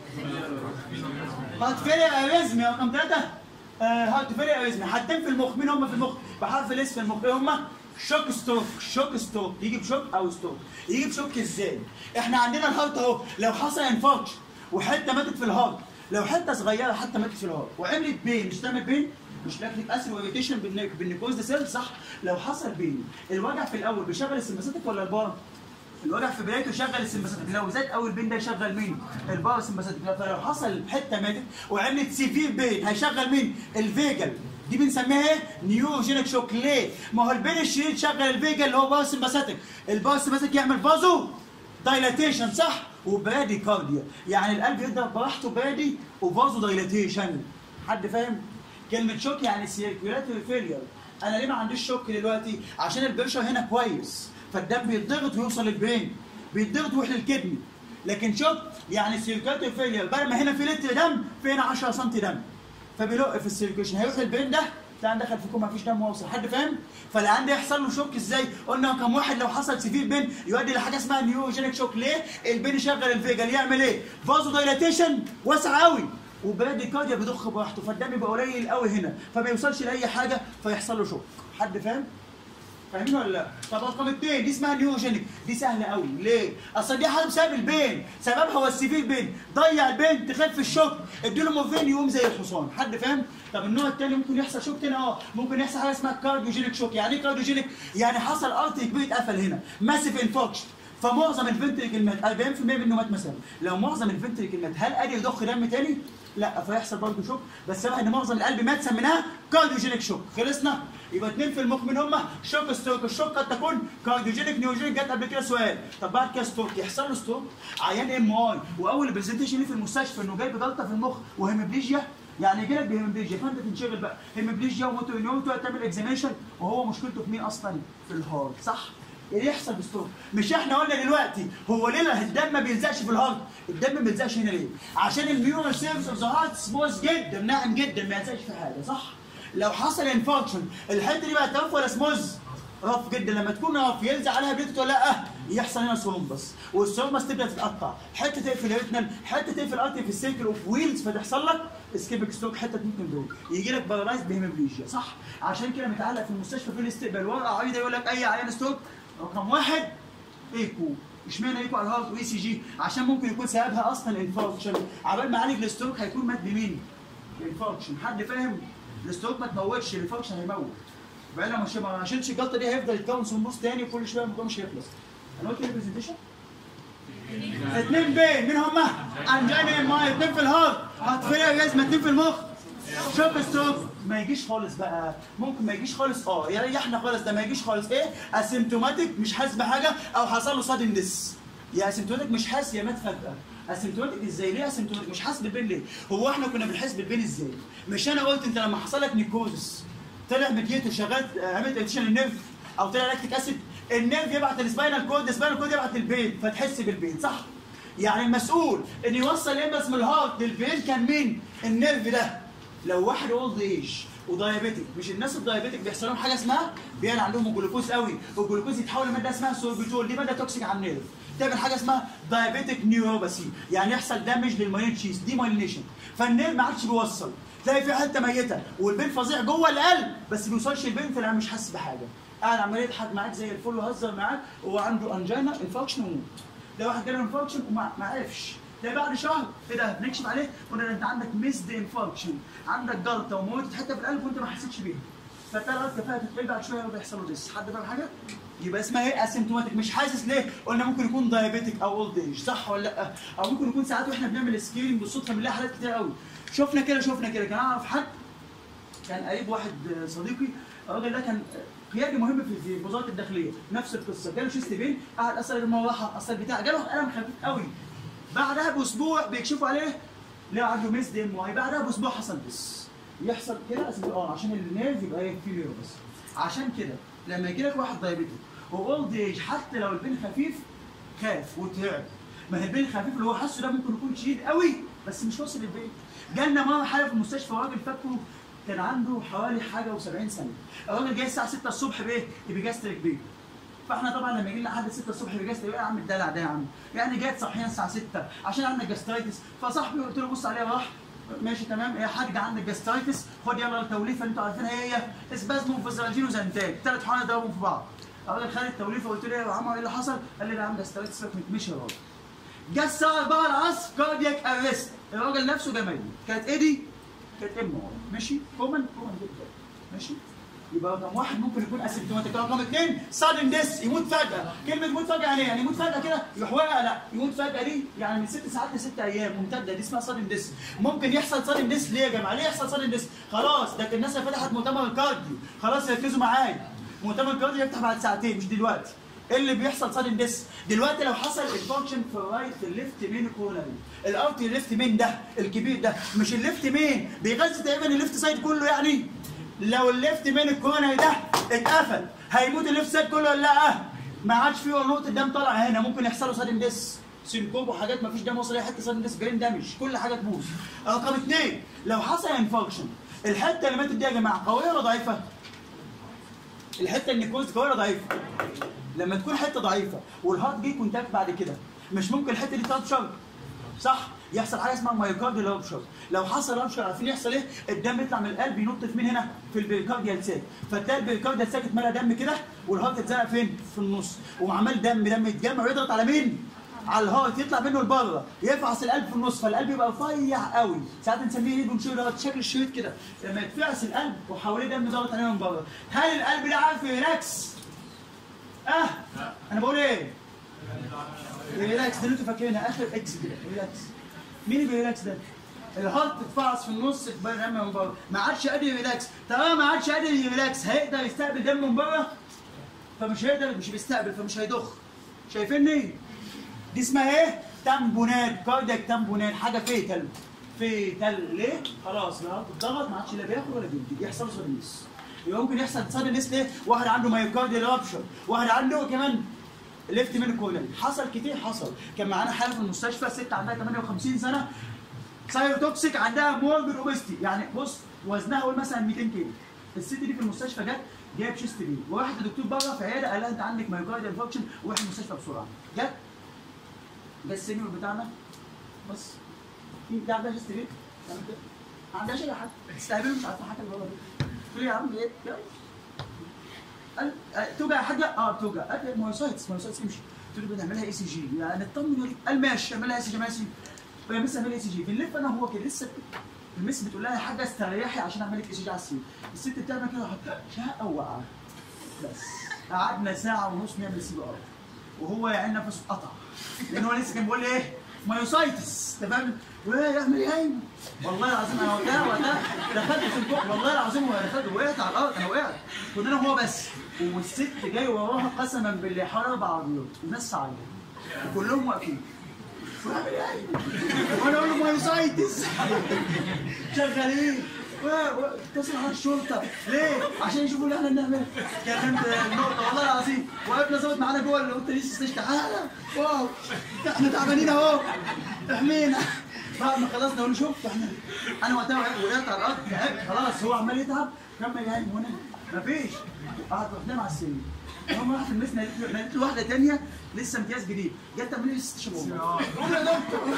هارت فيلير اريزمي رقم ثلاثه هارت فيلير اريزمي حاجتين في المخ مين هم في المخ بحرف الاس في المخ ايه هم شوك ستوك شوك ستوك يجي بشوك او ستوك يجي بشوك ازاي احنا عندنا الهارت اهو لو حصل انفاركت وحته ماتت في الهارت لو حته صغيره حتى ماتت في الهارت وعملت بين مش تعمل بين مش لاكتيك اسيد وإيريتيشن بالنيكوز سيل صح لو حصل بين الوجع في الاول بيشغل السمباثيك ولا البارا الوجع في بدايته يشغل السمباثيك لو زاد اول بين ده يشغل مين البارا سمباثيك فلو حصل حته ماتت وعملت سيفير بين هيشغل مين الفيجل دي بنسميها ايه؟ نيوجينيك شوك ليه؟ ما هو البين الشديد شغل الفيجا اللي هو باور سمباثيك، الباور سمباثيك يعمل فازو دايلاتيشن صح؟ وبادي كارديا، يعني القلب يضرب براحته بادي وفازو دايلاتيشن. حد فاهم؟ كلمة شوك يعني سيركيولاتوري فيلير. أنا ليه ما عنديش شوك دلوقتي؟ عشان البريشر هنا كويس، فالدم بيتضغط ويوصل للبين، بيتضغط ويروح للكدني. لكن شوك يعني سيركيولاتوري فيلير، بدل ما هنا في لتر دم في هنا 10 سم دم. فبيلق في السيركيشن هيروح البين ده تلاقي دخل في كوما مفيش دم واصل حد فاهم؟ فاللي عنده يحصل له شوك ازاي؟ قلنا كم واحد لو حصل سيفير بين يؤدي لحاجه اسمها نيوجينيك شوك ليه؟ البين يشغل الفيجل يعمل ايه؟ فازو دايلاتيشن واسع قوي وبرادي كارديا بيضخ براحته فالدم يبقى قليل قوي هنا فما يوصلش لاي حاجه فيحصل له شوك حد فاهم؟ فاهمين ولا لا؟ طب رقم اثنين دي اسمها نيوجينيك دي سهله قوي ليه؟ اصل دي حاجه بسبب البين سببها هو السيفير بين ضيع البين تخف الشوك اديله مورفين يقوم زي الحصان حد فاهم؟ طب النوع الثاني ممكن يحصل شوك تاني اه ممكن يحصل حاجه اسمها كارديوجينيك شوك يعني ايه كارديوجينيك؟ يعني حصل ارتري كبير اتقفل هنا ماسيف انفاركشن فمعظم الفنتريكل مات 40% منه مات مثلا لو معظم الفنتريكل مات هل قادر يضخ دم تاني؟ لا فيحصل برضه شوك بس سبب ان معظم القلب مات سميناها كارديوجينيك شوك خلصنا يبقى اثنين في المخ من هم شوك ستروك الشوك قد تكون كارديوجينيك نيوجينيك جت قبل كده سؤال طب بعد كده ستروك يحصل له ستروك عيان ام اي واول برزنتيشن ليه في المستشفى انه جاي بجلطه في المخ وهيمبليجيا يعني يجي لك بهيمبليجيا فانت تنشغل بقى هيمبليجيا وموتو نيوتو تعمل اكزاميشن وهو مشكلته في مين اصلا؟ في الهارت صح؟ اللي يحصل بستروك مش احنا قلنا دلوقتي هو ليه الدم ما بيلزقش في الهارت الدم ما بيلزقش هنا ليه عشان الميورال سيرفس اوف ذا هارت سموث جدا ناعم جدا ما يلزقش في حاجه صح لو حصل انفاركشن الحته دي بقى رف ولا سموز رف جدا لما تكون رف يلزق عليها بليتت ولا لا يحصل هنا ثرومبس والثرومبس تبدا تتقطع حته تقفل الريتنال حته تقفل ارتي في السيركل اوف ويلز فتحصل لك اسكيبك ستروك حته ممكن دول يجي لك بارالايز بهيمبليجيا صح عشان كده متعلق في المستشفى في الاستقبال ورقه عريضه يقول لك اي عيان ستروك رقم واحد ايكو اشمعنى ايكو على الهارت واي سي جي عشان ممكن يكون سببها اصلا انفاركشن عبال ما عالج الستروك هيكون مات بمين؟ انفاركشن حد فاهم؟ الستروك ما تموتش الانفاركشن هيموت بقى لو مش ما شيلش الجلطه دي هيفضل يتكون ثرومبوز تاني وكل شويه الموضوع مش هيخلص انا قلت البرزنتيشن اثنين بين مين هما؟ انجينا ماي اثنين في الهارت هتفرق جزمه اثنين في المخ شوك ستروك ما يجيش خالص بقى ممكن ما يجيش خالص اه يريحنا خالص ده ما يجيش خالص ايه اسيمتوماتيك مش حاسس بحاجه او حصل له صدم ديس يا اسيمتوماتيك مش حاسس يا مات فجاه اسيمتوماتيك ازاي ليه اسيمتوماتيك مش حاسس بالبين ليه هو احنا كنا بنحس بالبين ازاي مش انا قلت انت لما حصل لك نيكوزس طلع مديته شغال عملت اديشن النيرف او طلع لاكتيك اسيد النيرف يبعت السباينال كود السباينال كود يبعت البين فتحس بالبين صح يعني المسؤول ان يوصل امبس من الهارت للبين كان مين النيرف ده لو واحد اولد ايج ودايابيتك مش الناس الدايابيتك بيحصل لهم حاجه اسمها بيان عندهم جلوكوز قوي والجلوكوز يتحول لماده اسمها سوربيتول دي ماده توكسيك على النيرف تعمل حاجه اسمها دايابيتك نيوروباثي يعني يحصل دامج للمايلين تشيز دي مايلينيشن فالنيرف ما عادش بيوصل تلاقي في حته ميته والبين فظيع جوه القلب بس بيوصلش البين فانا مش حاسس بحاجه قاعد عمال يضحك معاك زي الفل ويهزر معاك وهو عنده انجينا انفاكشن وموت ده واحد جاله انفاكشن وما ما عرفش تلاقي بعد شهر ايه ده بنكشف عليه قلنا ده انت عندك ميسد انفاركشن عندك جلطه وموت حته في القلب وانت ما حسيتش بيها فتلاقي الارض كفايه تتقل بعد شويه وبيحصل له ديس حد فاهم حاجه؟ يبقى اسمها ايه اسيمتوماتيك مش حاسس ليه؟ قلنا ممكن يكون دايابيتك او اولد ايج صح ولا لا؟ او ممكن يكون ساعات واحنا بنعمل سكيلينج بالصدفه بنلاقي حالات كتير قوي شفنا كده شفنا كده كان اعرف حد كان قريب واحد صديقي الراجل ده كان قيادي مهم في في وزاره الداخليه نفس القصه جاله شيست بين قعد اثر المروحه اثر بتاع جاله الم خفيف قوي بعدها باسبوع بيكشفوا عليه لقوا عنده ميس دي ام واي بعدها باسبوع حصل بس يحصل كده أسمع- اه عشان النيرف يبقى ايه في بس عشان كده لما يجي لك واحد دايابيتك واولد ايج حتى لو البين خفيف خاف وترعب ما هي البين الخفيف اللي هو حاسه ده ممكن يكون شديد قوي بس مش واصل للبين جالنا مره حاله في المستشفى راجل فاكره كان عنده حوالي حاجه و70 سنه الراجل جاي الساعه 6 الصبح بايه؟ بجاستريك بيه فاحنا طبعا لما يجي لنا حد 6 الصبح بجاستريك ايه يا عم الدلع ده يا عم يعني جاي تصحينا الساعه 6 عشان عندك جاسترايتس فصاحبي قلت له بص عليها راح ماشي تمام يا حاج عندك جاسترايتس خد يلا التوليفه اللي انتوا عارفينها ايه هي اسبازمو وفازالجين وزنتاج ثلاث حقن ضربهم في بعض الراجل خد التوليفه قلت له ايه يا عم ايه اللي حصل؟ قال لي ده عم جاسترايتس سيبك مش يا راجل جه الساعه 4 العصر كاردياك ارست الراجل نفسه جمالي كانت ايه دي؟ كانت ام ماشي كومن كومن جدا ماشي يبقى رقم واحد ممكن يكون اسيمتوماتيك رقم اثنين سادن ديس يموت فجاه كلمه يموت فجاه يعني إيه؟ يعني يموت فجاه كده يروح واقع لا يموت فجاه دي يعني من ست ساعات لست ايام ممتده دي اسمها سادن ديس ممكن يحصل سادن ديس ليه يا جماعه ليه يحصل سادن ديس خلاص ده الناس اللي فتحت مؤتمر الكارديو خلاص ركزوا معايا مؤتمر الكارديو يفتح بعد ساعتين مش دلوقتي ايه اللي بيحصل سادن ديس دلوقتي لو حصل الفانكشن في الرايت الليفت مين كولاري الارتي الليفت مين ده الكبير ده مش الليفت مين بيغذي تقريبا الليفت سايد كله يعني لو الليفت مين الكورنري ده اتقفل هيموت الليفت سايد كله ولا لا ما عادش فيه ولا نقطه دم طالعه هنا ممكن يحصل له سادن ديس سينكوب وحاجات ما فيش دم وصل اي حته سادن ديس برين دامج كل حاجه تبوظ رقم اثنين لو حصل انفكشن الحته اللي ماتت دي يا جماعه قويه ولا ضعيفه؟ الحته النيكوز قويه ولا ضعيفه؟ لما تكون حته ضعيفه والهارت جه كونتاكت بعد كده مش ممكن الحته دي تنشر صح يحصل حاجه اسمها مايوكارديال رابشر لو حصل رابشر عارفين يحصل ايه الدم يطلع من القلب ينط في مين هنا في البيركارديال ساك فتلاقي البيركارديال ساك اتملى دم كده والهارت اتزنق فين في النص وعمال دم دم يتجمع ويضغط على مين على الهارت يطلع منه لبره يفعص القلب في النص فالقلب يبقى رفيع قوي ساعات نسميه ايه بنشير هارت شكل الشريط كده لما يتفعص القلب وحواليه دم ضاغط عليه من بره هل القلب ده عارف يريلاكس اه انا بقول ايه ريلاكس ده اللي انتوا فاكرينها اخر اكس كده ريلاكس مين اللي بيريلاكس ده؟ الهارت اتفعص في النص اتبان دم من بره ما عادش قادر يريلاكس طالما ما عادش قادر يريلاكس هيقدر يستقبل دم من بره فمش هيقدر مش بيستقبل فمش هيضخ شايفيني؟ دي اسمها ايه؟ تامبونات كاردياك تامبونات حاجه فيتال فيتال ليه؟ خلاص الهارت اتضغط ما عادش لا بياكل ولا بيدي يحصل سادنس يبقى ممكن يحصل سادنس ليه؟ واحد عنده مايوكارديال رابشر واحد عنده كمان ليفت من كولن حصل كتير حصل كان معانا حاله في المستشفى ست عندها 58 سنه سايروتوكسيك عندها موربيد اوبستي يعني بص وزنها قول مثلا 200 كيلو الست دي في المستشفى جت جايب شيست بي وواحد دكتور بره في عياده قال لها انت عندك مايوكارديال فانكشن وروح المستشفى بسرعه جت ده السينيور بتاعنا بس في بتاع ده شيست بي تعمل كده. ما عندهاش اي حاجه تستهبلوا مش عارفه حاجه اللي هو ده تقول لي يا عم ايه يلا. قال آه، توجع يا حاجه اه بتوجع قال مايوسايتس مايوسايتس يمشي قلت له بنعملها اي سي جي يعني نطمن قال ماشي اعملها اي سي جي ماشي وهي لسه عامله اي سي جي بنلف انا وهو كده لسه المس بتقول لها يا حاجه استريحي عشان اعمل لك اي سي جي على السرير الست بتعمل كده راحت شقه وقع بس قعدنا ساعه ونص نعمل سي بي ار وهو يا عين نفسه اتقطع لان هو لسه كان بيقول لي ايه مايوسايتس انت فاهم؟ وايه يعمل ايه؟ والله العظيم انا وقتها وقتها دخلت في الكوع والله العظيم وانا دخلت وقعت على الارض انا وقعت كنا انا وهو بس والست جاي وراها قسما بالله حوالي اربع عربيات وناس صعيده وكلهم واقفين وأعمل إيه؟ وانا اقول له مايوسايتس شغالين و- و- اتصل على الشرطه ليه؟ عشان يشوفوا اللي احنا بنعمله كلمت النقطه والله العظيم وقفنا ظابط معانا جوه اللي قلت لسه ستيش تعالى واو احنا تعبانين اهو احمينا بعد ما خلصنا اقول له شوف احنا انا وقتها وقعت على الارض تعبت خلاص هو عمال يتعب كمل يا عيني هنا مفيش قعد قدام على السرير المهم راحت المسنا لقيت له واحده ثانيه لسه امتياز جديد جت تعمل لي ست شهور قوم يا دكتور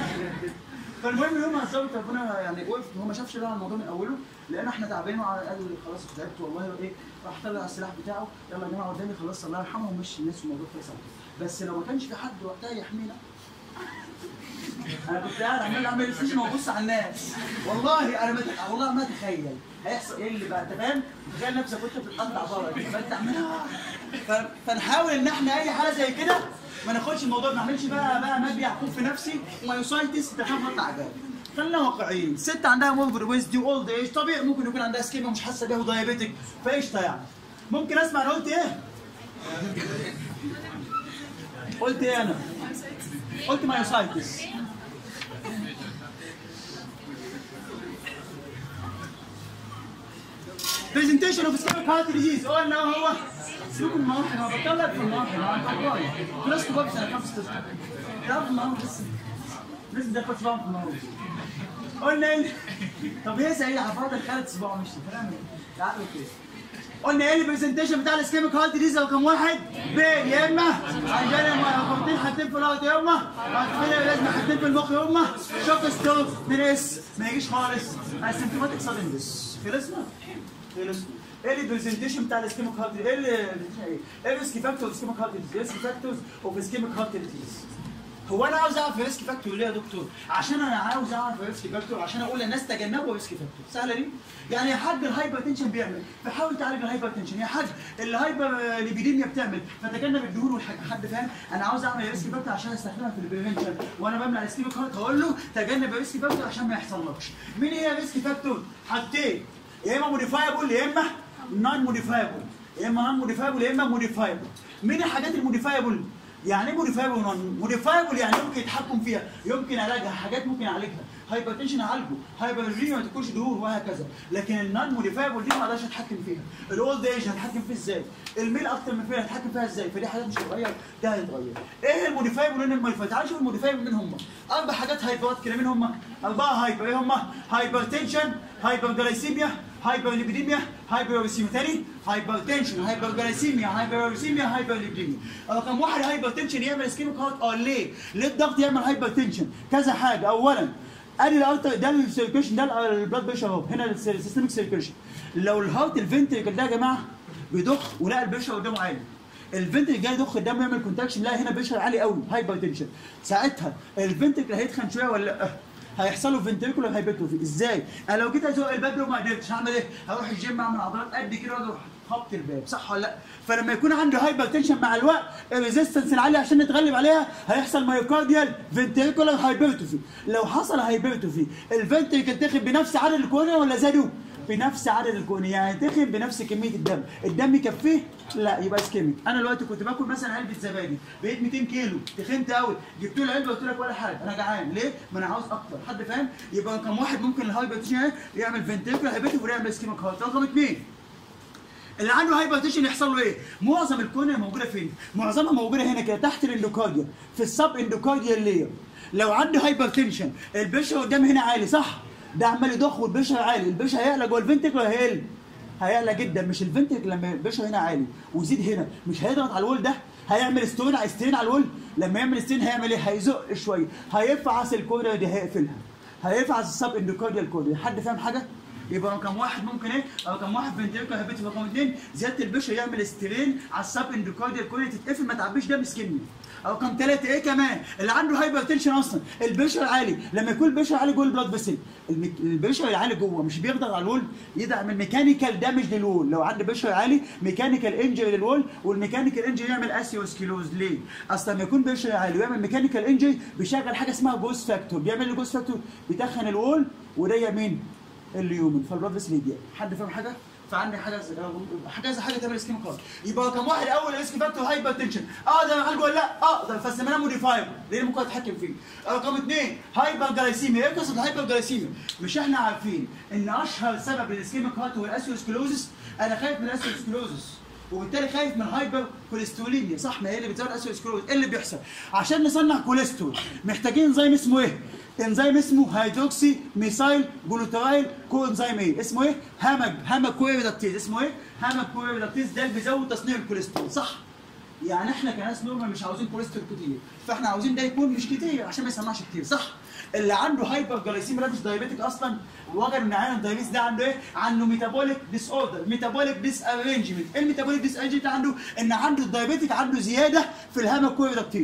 فالمهم يوم الظابط ربنا يعني وقف هو ما شافش بقى الموضوع من اوله لان احنا تعبانين وقال لي خلاص تعبت والله ايه راح طلع السلاح بتاعه يلا يا جماعه قدامي خلاص الله يرحمه ومشي الناس والموضوع خلص على كده. بس لو ما كانش في حد وقتها يحمينا انا كنت قاعد عمال اعمل ريسيشن وابص على الناس والله انا مت... والله ما اتخيل هيحصل ايه اللي بقى انت فاهم؟ تخيل نفسك وانت بتتقطع بره كده فانت عمال ف... فنحاول ان احنا اي حاله زي كده ما ناخدش الموضوع ما نعملش بقى بقى مجدي يعقوب في نفسي ومايوسايتس انت فاهم قطع عجاب خلينا واقعيين ست عندها موفر ويز دي اولد ايج طبيعي ممكن يكون عندها سكيما مش حاسه بيها ودايابيتك فقشطه يعني ممكن اسمع انا قلت ايه؟ قلت ايه انا؟ قلت مايوسايتس برزنتيشن اوف سكيميك هارت ديزيز قلنا هو سلوك المراحل انا بطلع في المراحل انا طبعا كلاس كباب سنه خمسه ستة تعرف المراحل لسه لسه دخلت صباعهم في المراحل قلنا ايه طب هي سعيدة حفاظة خالد صباعه مش تفهم ايه تعالوا كده قلنا ايه البرزنتيشن بتاع الاسكيميك هارت ديزيز رقم واحد ب يا اما عشان خبطين حاجتين في الارض يا اما هتفيلها لازم حاجتين في المخ يا اما شوك ستوب من اس ما يجيش خالص اسيمتوماتيك سادن ديس خلصنا خلصنا ايه البرزنتيشن بتاع الاسكيميك هارت ايه ال- ايه ايه الريسك فاكتور الاسكيميك هارت ديزيز ريسك فاكتورز اوف اسكيميك هارت ديزيز هو انا عاوز اعرف الريسك فاكتور ليه يا دكتور؟ عشان انا عاوز اعرف الريسك فاكتور عشان اقول للناس تجنبوا الريسك فاكتور، سهله دي؟ يعني يا حاج الهايبر تنشن بيعمل فحاول تعالج الهايبر تنشن، يا حاج الهايبر ليبيديميا بتعمل فتجنب الدهون والحاجة حد فاهم؟ انا عاوز اعمل الريسك فاكتور عشان استخدمها في البريفنشن وانا بمنع الاسكيميك هارت هقول له تجنب الريسك فاكتور عشان ما يحصلكش. مين هي الريسك فاكتور؟ حاجتين يا اما موديفايبل يا اما نون موديفايبل يا اما نون موديفايبل يا اما موديفايبل. مين الحاجات الموديفايبل؟ يعني ايه موديفايبل ونون موديفايبل يعني يمكن يتحكم فيها يمكن علاجها حاجات ممكن اعالجها هايبر تنشن اعالجه هايبر ما تاكلش دهون وهكذا لكن النون موديفايبل دي ما اقدرش اتحكم فيها الاولد ايج هتحكم فيه ازاي الميل اكتر من فيها هتحكم فيها ازاي فدي حاجات مش هتتغير ده هيتغير ايه الموديفايبل وايه الموديفايبل تعالوا شوف الموديفايبل مين هم اربع حاجات هايبرات كده مين هم اربعه هايبر ايه هم هايبر تنشن هايبر جلايسيميا هايبر ليبيديميا هايبر تاني هايبر تنشن هايبر جلايسيميا هايبر هايبر ليبيديميا رقم واحد هايبر تنشن يعمل اسكيميك هارت اه ليه؟ ليه الضغط يعمل هايبر تنشن؟ كذا حاجه اولا ادي الارتر ده السيركيشن ده البلاد بريشر اهو هنا السيستميك سيركيشن لو الهارت الفنتريكل ده يا جماعه بيضخ ولقى البريشر قدامه عالي الفنتريكل جاي يضخ الدم يعمل كونتاكشن لا هنا بريشر عالي قوي هايبر تنشن ساعتها الفنتريكل هيتخن شويه ولا لا؟ هيحصل له فنتريكولار هايبرتروفي ازاي؟ انا لو جيت ازق الباب ده وما قدرتش هعمل ايه؟ هروح الجيم اعمل عضلات قد كده واجي اروح خبط الباب صح ولا لا؟ فلما يكون عنده هايبر تنشن مع الوقت الريزيستنس العاليه عشان نتغلب عليها هيحصل مايوكارديال فنتريكولار هايبرتروفي لو حصل هايبرتروفي الفنتريكل تاخد بنفس عدد الكورنيا ولا زادوا؟ بنفس عدد الكورنيا يعني تخن بنفس كميه الدم الدم يكفيه لا يبقى اسكيميك انا دلوقتي كنت باكل مثلا علبه زبادي بقيت 200 كيلو تخنت قوي جبت له علبه قلت لك ولا حاجه انا جعان ليه ما انا عاوز اكتر حد فاهم يبقى رقم واحد ممكن الهايبرتنشن يعمل فنتريكولار هايبرتروفي ويعمل اسكيميك هارت رقم اثنين اللي عنده هايبرتنشن يحصل له ايه؟ معظم الكورنيا موجوده فين؟ معظمها موجوده هنا كده تحت الاندوكارديا في السب اندوكارديا لير لو عنده هايبرتنشن البشر قدام هنا عالي صح؟ ده عمال يضخ والبشر عالي البشر هيعلى جوه الفنتكل ولا هيقل؟ هيعلى جدا مش الفنتكل لما البشر هنا عالي ويزيد هنا مش هيضغط على الول ده هيعمل ستون ستين على الول لما يعمل ستين هيعمل ايه؟ هيزق شويه هيفعص الكورنيا دي هيقفلها هيفعص السب اندوكارديال كورنيا حد فاهم حاجه؟ يبقى رقم واحد ممكن ايه؟ رقم واحد فنتريكول هابيتي رقم اثنين زياده البشر يعمل سترين على السب اندوكارديال كورنيا تتقفل ما تعبيش دم سكني. رقم ثلاثة ايه كمان؟ اللي عنده هايبر تنشن اصلا البشر عالي لما يكون البشر عالي جوه البلاد فيسل المك... البشر العالي جوه مش بيضغط على الول يدعم الميكانيكال دامج للول لو عنده بشر عالي ميكانيكال انجري للول والميكانيكال انجري يعمل اسيوسكيلوز ليه؟ اصلا لما يكون بشر عالي ويعمل ميكانيكال انجري بيشغل حاجه اسمها جوز فاكتور بيعمل ايه جوز فاكتور؟ بيتخن الول وده مين؟ اليومن فالبلاد فيسل يضيق حد فاهم حاجه؟ فعندي حاجه زي حاجه زي حاجه تعمل سكيم كارد يبقى رقم واحد اول ريسك فاكتور هايبر تنشن اقدر اعالجه ولا لا؟ اقدر فسميناه موديفايبل لان ممكن اتحكم فيه رقم اثنين هايبر جلايسيميا ايه قصه الهايبر جلايسيميا؟ مش احنا عارفين ان اشهر سبب للسكيميك هارت هو الاسيوسكلوزس انا خايف من الاسيوسكلوزس وبالتالي خايف من هايبر كوليستروليميا صح ما هي اللي بتزود اسيوسكلوز ايه اللي بيحصل؟ عشان نصنع كوليسترول محتاجين انزيم اسمه ايه؟ انزيم اسمه هيدروكسي ميثايل جلوترايل كو انزيم ايه؟ اسمه ايه؟ همج همج كويريدكتيز اسمه ايه؟ همج كويريدكتيز ده اللي بيزود تصنيع الكوليسترول صح؟ يعني احنا كناس نورمال مش عاوزين كوليسترول كتير فاحنا عاوزين ده يكون مش كتير عشان ما يصنعش كتير صح؟ اللي عنده هايبر جلايسيميا ده مش دايابيتك اصلا وجد ان عين الدايابيتس ده عنده ايه؟ عنده ميتابوليك ديس اوردر ميتابوليك ديس ارينجمنت ايه الميتابوليك ديس ارينجمنت عنده؟ ان عنده الدايابيتك عنده زياده في الهاما كويريدكتيز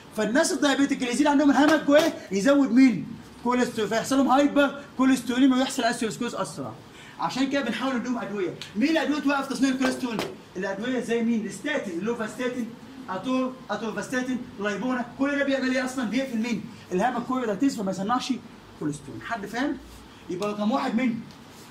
فالناس الدايابيتيك اللي يزيد عندهم الهمج جوه يزود مين؟ كوليسترول فيحصل لهم هايبر كوليستروليم ويحصل اسيروسكوز اسرع عشان كده بنحاول نديهم ادويه مين الادويه توقف تصنيع الكوليسترول الادويه زي مين الستاتين اللوفاستاتين اتور اتورفاستاتين لايبونا كل ده بيعمل ايه اصلا بيقفل مين الهامك كوريلاتيز فما يصنعش كوليسترول حد فاهم يبقى رقم واحد مين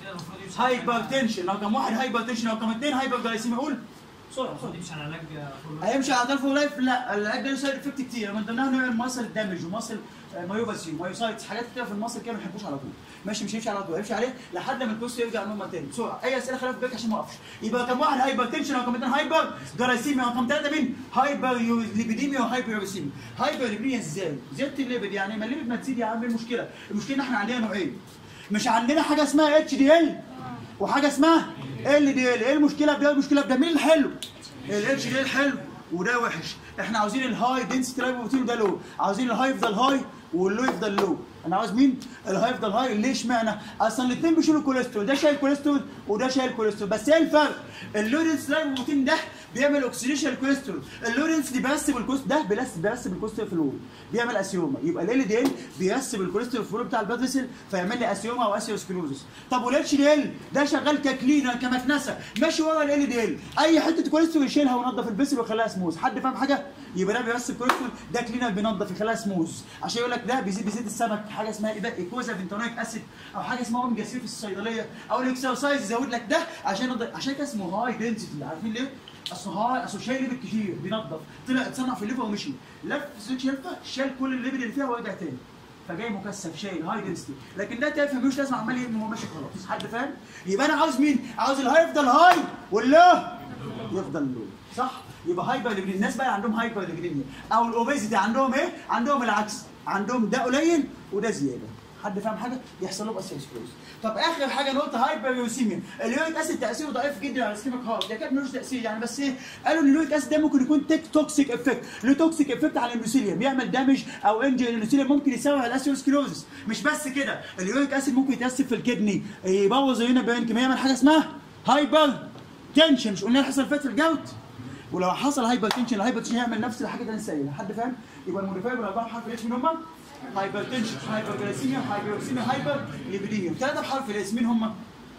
هايبر تنشن رقم واحد هايبر تنشن رقم اثنين هايبر جلايسيميا قول بسرعه بسرعه دي مش على علاج فول هيمشي على طرف لايف لا العلاج ده له سايد افكت كتير من ضمنها انه يعمل ماسل دامج وماسل مايوباسي ومايوسايتس حاجات كتير في الماسل كده ما بنحبوش على طول ماشي مش هيمشي على طول هيمشي عليه لحد ما الكوست يرجع نورمال تاني بسرعه اي اسئله خليها في بالك عشان ما اقفش يبقى رقم واحد هايبر تنشن رقم اثنين هايبر جلايسيميا رقم ثلاثه مين هايبر يو- ليبيديميا وهايبر يوريسيميا هايبر ليبيديميا ازاي زياده الليبيد يعني ما الليبيد ما تزيد يا عم إيه المشكله المشكله ان احنا عندنا نوعين مش عندنا حاجه اسمها اتش دي ال وحاجه اسمها ال دي ال ايه المشكله في ده المشكله في ده مين الحلو الاتش دي ال حلو وده وحش احنا عاوزين الهاي دنسيتي لايبوبروتين وده لو عاوزين الهاي يفضل هاي واللو يفضل لو انا عاوز مين الهاي يفضل هاي ليه اشمعنى اصلا الاثنين بيشيلوا كوليسترول ده شايل كوليسترول وده شايل كوليسترول بس ايه الفرق اللو دنسيتي لايبوبروتين ده بيعمل اوكسيديشن الكوليسترول اللو دنسيتي بيرسب الكوليسترول ده بيرسب بيرسب الكوليسترول في الوول بيعمل اسيوما يبقى ال دي ال بيرسب الكوليسترول في الوول بتاع البلاد فيسل فيعمل لي اسيوما او اسيوسكلوزس طب والاتش دي ال ده شغال ككلينر كمكنسه ماشي ورا ال دي ال اي حته كوليسترول يشيلها وينظف البسل ويخليها سموث حد فاهم حاجه يبقى ده بيرسب كوليسترول ده كلينر بينظف يخليها سموث عشان يقول لك ده بيزيد بيزيد السمك حاجه اسمها ايه بقى ايكوزا فينتونيك اسيد او حاجه اسمها اوميجا 3 في الصيدليه او الاكسرسايز يزود لك ده عشان ينضف عشان كده اسمه هاي دنسيتي عارفين ليه؟ اصل هاي اصل شايل ليبيد كتير بينظف طلع اتصنع في الليفر ومشي لف سويتش لفه شال كل الليبيد اللي فيها ورجع تاني فجاي مكثف شايل هاي دنسيتي لكن ده تافه ملوش لازمه عمال يبني وهو ماشي خلاص حد فاهم يبقى انا عاوز مين عاوز الهاي يفضل هاي والله يفضل لو صح يبقى هايبر ليبيديميا الناس بقى عندهم هايبر ليبيديميا او الاوبيزيتي عندهم ايه عندهم العكس عندهم ده قليل وده زياده حد فاهم حاجه يحصل له اسيسكلوز طب اخر حاجه انا قلت هايبر يوسيميا اليوريك اسيد تاثيره ضعيف جدا على السكيميك هارت ده كان ملوش تاثير يعني بس ايه قالوا ان اليوريك اسيد ده ممكن يكون تك توكسيك افكت له توكسيك افكت على النوسيليوم بيعمل دامج او انجري للنوسيليوم ممكن يسبب الاسيوسكلوزس مش بس كده اليوريك اسيد ممكن يتاثر في الكدني يبوظ هنا بينكم يعمل حاجه اسمها هايبر تنشن مش قلنا حصل فات في الجوت ولو حصل هايبر تنشن الهايبر تنشن هيعمل نفس الحاجه اللي انا سايلها حد فاهم يبقى الموديفاير الاربعه بحرف الاس مين هم هايبر تنشن هايبر جلايسيميا هايبر هايبر ليبيديميا ثلاثه بحرف الاس مين هم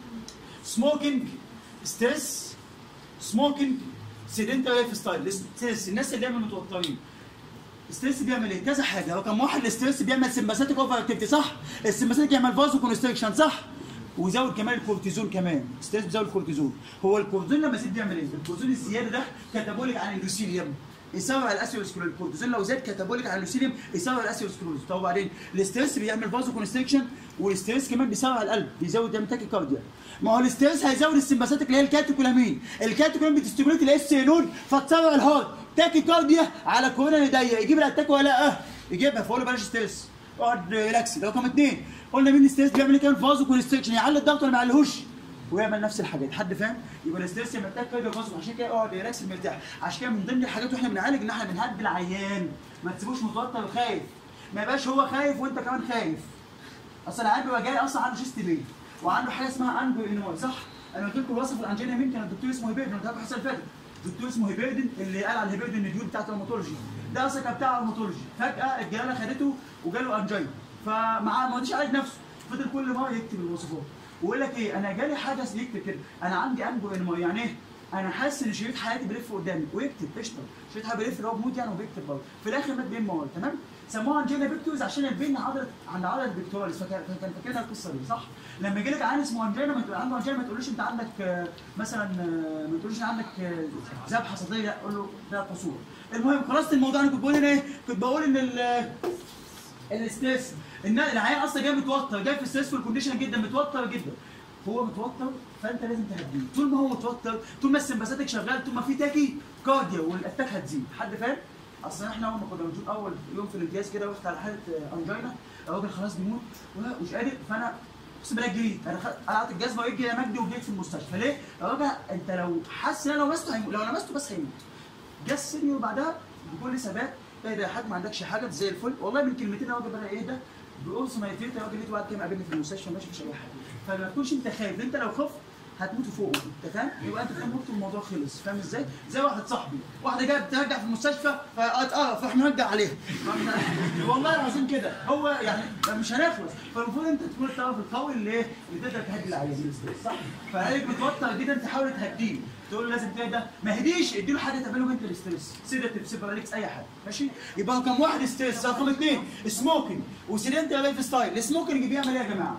سموكينج ستريس سموكينج سيدنتري لايف ستايل ستريس الناس اللي دايما متوترين الستريس بيعمل ايه؟ كذا حاجه رقم واحد الستريس بيعمل سمباثيك اوفر اكتيفيتي صح؟ السمباثيك يعمل فازو كونستريكشن صح؟ ويزود كمان الكورتيزون كمان الستريس بيزود الكورتيزون هو الكورتيزون لما يزيد بيعمل ايه؟ الكورتيزون الزياده ده كاتابوليك عن الاندوثيليوم يساوي على الاسيوسكلوز الكورتيزون لو زاد كاتابوليك على اللوسيليوم يساوي على الاسيوسكلوز طب وبعدين الاستريس بيعمل فازو كونستريكشن والاستريس كمان بيساوي على القلب بيزود يعمل تاكي كارديا ما هو الاستريس هيزود السمباثيك اللي هي الكاتيكولامين الكاتيكولامين بتستيموليت الاس نون فتسرع الهارت تاكي كارديا على كورونا اللي ضيق يجيب الاتاك ولا لا اه يجيبها فقول له بلاش ستريس اقعد ريلاكس ده رقم اثنين قلنا مين الستريس بيعمل ايه كمان فازو كونستريكشن يعلي الضغط ولا ما يعليهوش ويعمل نفس الحاجات حد فاهم يبقى الاستريس محتاج كارديو فازو عشان كده اقعد ريلاكس مرتاح عشان كده من ضمن الحاجات واحنا بنعالج ان احنا بنهدي العيان ما تسيبوش متوتر وخايف ما يبقاش هو خايف وانت كمان خايف اصل العيان بيبقى جاي اصلا عنده شيست بين وعنده حاجه اسمها اندو انوي صح انا قلت لكم وصف الانجينا مين كان الدكتور اسمه هيبيردن قلت لكم الحصه اللي فاتت دكتور اسمه هيبيردن اللي قال على الهيبيردن الديول بتاعت الروماتولوجي ده اصلا كان بتاع الروماتولوجي فجاه الجلاله خدته وجاله انجينا فمعاه ما رضيش يعالج نفسه فضل كل مره يكتب الوصفات ويقول لك ايه انا جالي حاجه يكتب كده انا عندي اندو انوي يعني ايه انا حاسس ان شريط حياتي بيلف قدامي ويكتب قشطه شريط حياتي بيلف اللي هو بيموت يعني وبيكتب برضه في الاخر مات بين موال تمام سموها انجينا بيكتوز عشان البين عضله عند عضله بيكتوريس فكان فكان فاكرها القصه دي صح لما يجي لك عيان اسمه انجينا ما تقول عنده انجينا ما تقولوش انت عندك آه، مثلا آه، ما تقولوش عندك آه، ذبحه صدريه لا قول له ده قصور المهم خلاص الموضوع انا كنت بقول ان ايه كنت بقول ان ال- الاستريس ان العيان اصلا جاي متوتر جاي في ستريسفول كونديشن جدا متوتر جدا هو متوتر فانت لازم تهديه طول ما هو متوتر طول ما السمباثيك شغال طول ما في تاكي كارديا والاتاك هتزيد حد فاهم اصل احنا اول ما كنا بنشوف اول يوم في الامتياز كده رحت على حاله آه، انجينا الراجل خلاص بيموت ومش قادر فانا اقسم بالله جريت انا خ- قلعت الجزمه واجري يا مجدي وجيت في المستشفى ليه؟ الراجل انت لو حاسس ان انا لو لمسته هيموت لو لمسته بس هيموت جه السينيور بعدها بكل ثبات ايه ده يا حاج ما عندكش حاجه أنت زي الفل والله من كلمتين الراجل بدا ايه ده بقرص ما يتيت الراجل لقيته بعد كده قابلني في المستشفى ماشي مفيش اي حاجه فما تكونش انت خايف انت لو خفت هتموتوا فوقه انت فاهم؟ يبقى انت كده مت والموضوع خلص فاهم ازاي؟ زي واحد صاحبي واحده جايه بترجع في المستشفى فاتقرف فاحنا نرجع عليها والله العظيم كده هو يعني مش هنخلص فالمفروض انت تكون الطرف القوي اللي ايه؟ اللي تقدر تهدي العيان صح؟ فقالك بتوتر جدا تحاول تهديه تقول له لازم تهدى ما هديش اديله حاجه تعمله منت الاستريس سيداتيف سيبراليكس اي حاجه ماشي يبقى هو كم واحد ستريس رقم اثنين سموكينج وسيدنت لايف ستايل السموكينج بيعمل ايه يا جماعه؟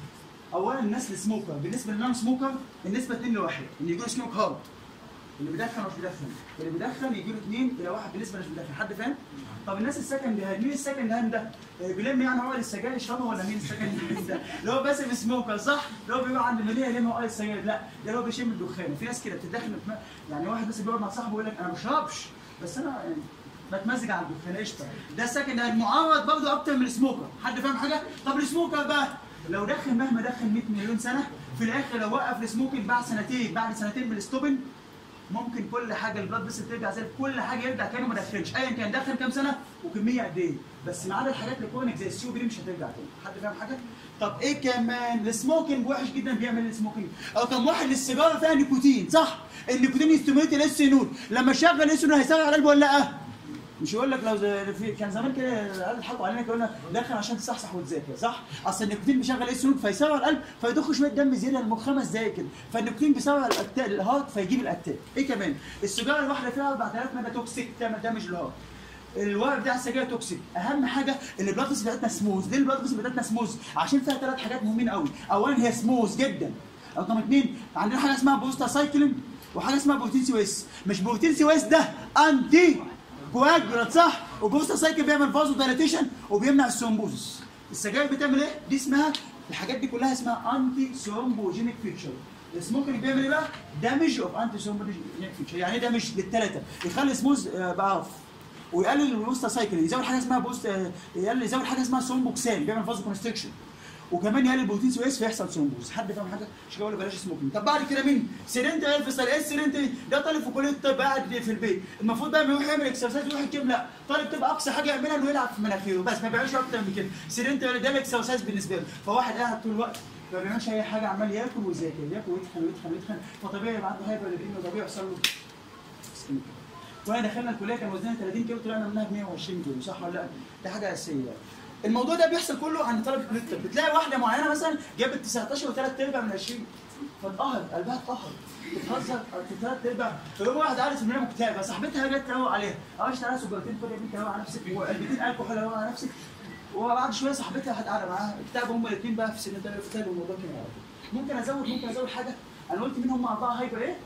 اولا الناس السموكر بالنسبه للنون سموكر النسبه 2 لواحد ان يجي له سموك هارد اللي بيدخن مش بيدخن اللي بيدخن يجي له 2 الى 1 بالنسبه مش بيدخن حد فاهم طب الناس السكند هاند مين السكند هاند ده آه، بيلم يعني هو السجاير يشربها ولا مين السكند هاند ده اللي هو باسف سموكر صح اللي هو بيبقى عند المدينه يلم هو السجاير لا ده اللي هو بيشم الدخان وفي ناس كده بتدخن بتم- يعني واحد بس بيقعد مع صاحبه يقول لك انا ما بشربش بس انا يعني بتمزج على الدخان قشطه ده السكند هاند معرض برضه اكتر من السموكر حد فاهم حاجه طب السموكر بقى لو دخن مهما دخن 100 مليون سنه في الاخر لو وقف السموكينج بعد سنتين بعد سنتين من الستوبن ممكن كل حاجه البلاد بس ترجع زي كل حاجه يرجع كانه ما دخنش ايا كان دخن كام سنه وكميه قد ايه بس ما عدا الحاجات اللي كونك زي السيو دي مش هترجع تاني حد فاهم حاجه طب ايه كمان السموكينج وحش جدا بيعمل إيه السموكينج او كم واحد السيجاره فيها نيكوتين صح النيكوتين يستميت الاس نود لما شغل الاس نود هيشتغل على قلبه ولا لا مش يقول لك لو زي في كان زمان كده العيال يضحكوا علينا يقول لك دخل عشان تصحصح وتذاكر صح؟ اصل النيكوتين بيشغل ايه السنود فيسرع القلب فيضخ شويه دم زياده للمخ خمس دقايق كده فالنيكوتين بيسرع الاتاك الهارت فيجيب الاتاك ايه كمان؟ السيجاره الواحده فيها 4000 ماده توكسيك تعمل دامج للهارت الورق بتاع السجاير توكسيك اهم حاجه ان البلاد فيسل بتاعتنا سموث ليه البلاد فيسل بتاعتنا سموث عشان فيها ثلاث حاجات مهمين قوي اولا هي سموث جدا رقم اثنين عندنا حاجه اسمها بوستا سايكلين وحاجه اسمها بروتين سويس مش بروتين سويس ده انتي كواجولانت صح وبوستا سايكل بيعمل فازو دايليتيشن وبيمنع الثرومبوزس السجاير بتعمل ايه دي اسمها الحاجات دي كلها اسمها انتي ثرومبوجينيك فيتشر السموكينج بيعمل ايه بقى دامج اوف انتي ثرومبوجينيك فيتشر يعني ايه دامج للثلاثه يخلي سموز بقف ويقلل البوستا سايكل يزود حاجه اسمها بوست يقلل يزود حاجه اسمها ثرومبوكسان بيعمل فازو كونستريكشن وكمان يقلل البروتين سويس فيحصل ثرومبوز حد فاهم حاجه مش بقول بلاش سموكينج طب بعد كده مين سيرنت الفس ايه السيرنت ده طالب في كليه الطب قاعد في البيت المفروض بقى يروح يعمل اكسرسايز ويروح الجيم لا طالب تبقى اقصى حاجه يعملها انه يلعب في مناخيره بس ما بيعملش اكتر من كده سيرنت ده الاكسرسايز بالنسبه له فواحد قاعد طول الوقت ما بيعملش اي حاجه عمال ياكل ويذاكر ياكل ويتخن ويتخن ويتخن فطبيعي يبقى عنده هايبر ليبيديميا وطبيعي يحصل له سكين. واحنا دخلنا الكليه كان وزننا 30 كيلو طلعنا منها ب 120 كيلو صح ولا لا؟ دي حاجه اساسيه يعني. الموضوع ده بيحصل كله عند طلبه كليه الطب بتلاقي واحده معينه مثلا جابت 19 وثلاث ارباع من 20 فاتقهر قلبها اتقهر بتهزر في ثلاث ارباع فيقوم واحد قاعد في المنام مكتئبه صاحبتها جت تروق عليها اه اشتري سجارتين خد يا بنتي روق على نفسك وعلبتين الكحول روق على نفسك وبعد شويه صاحبتها راحت قاعده معاها اكتئبوا هما الاثنين بقى في سن تاني في تاني والموضوع كان يعرف. ممكن ازود ممكن ازود حاجه انا قلت مين هم اربعه هايبر ايه؟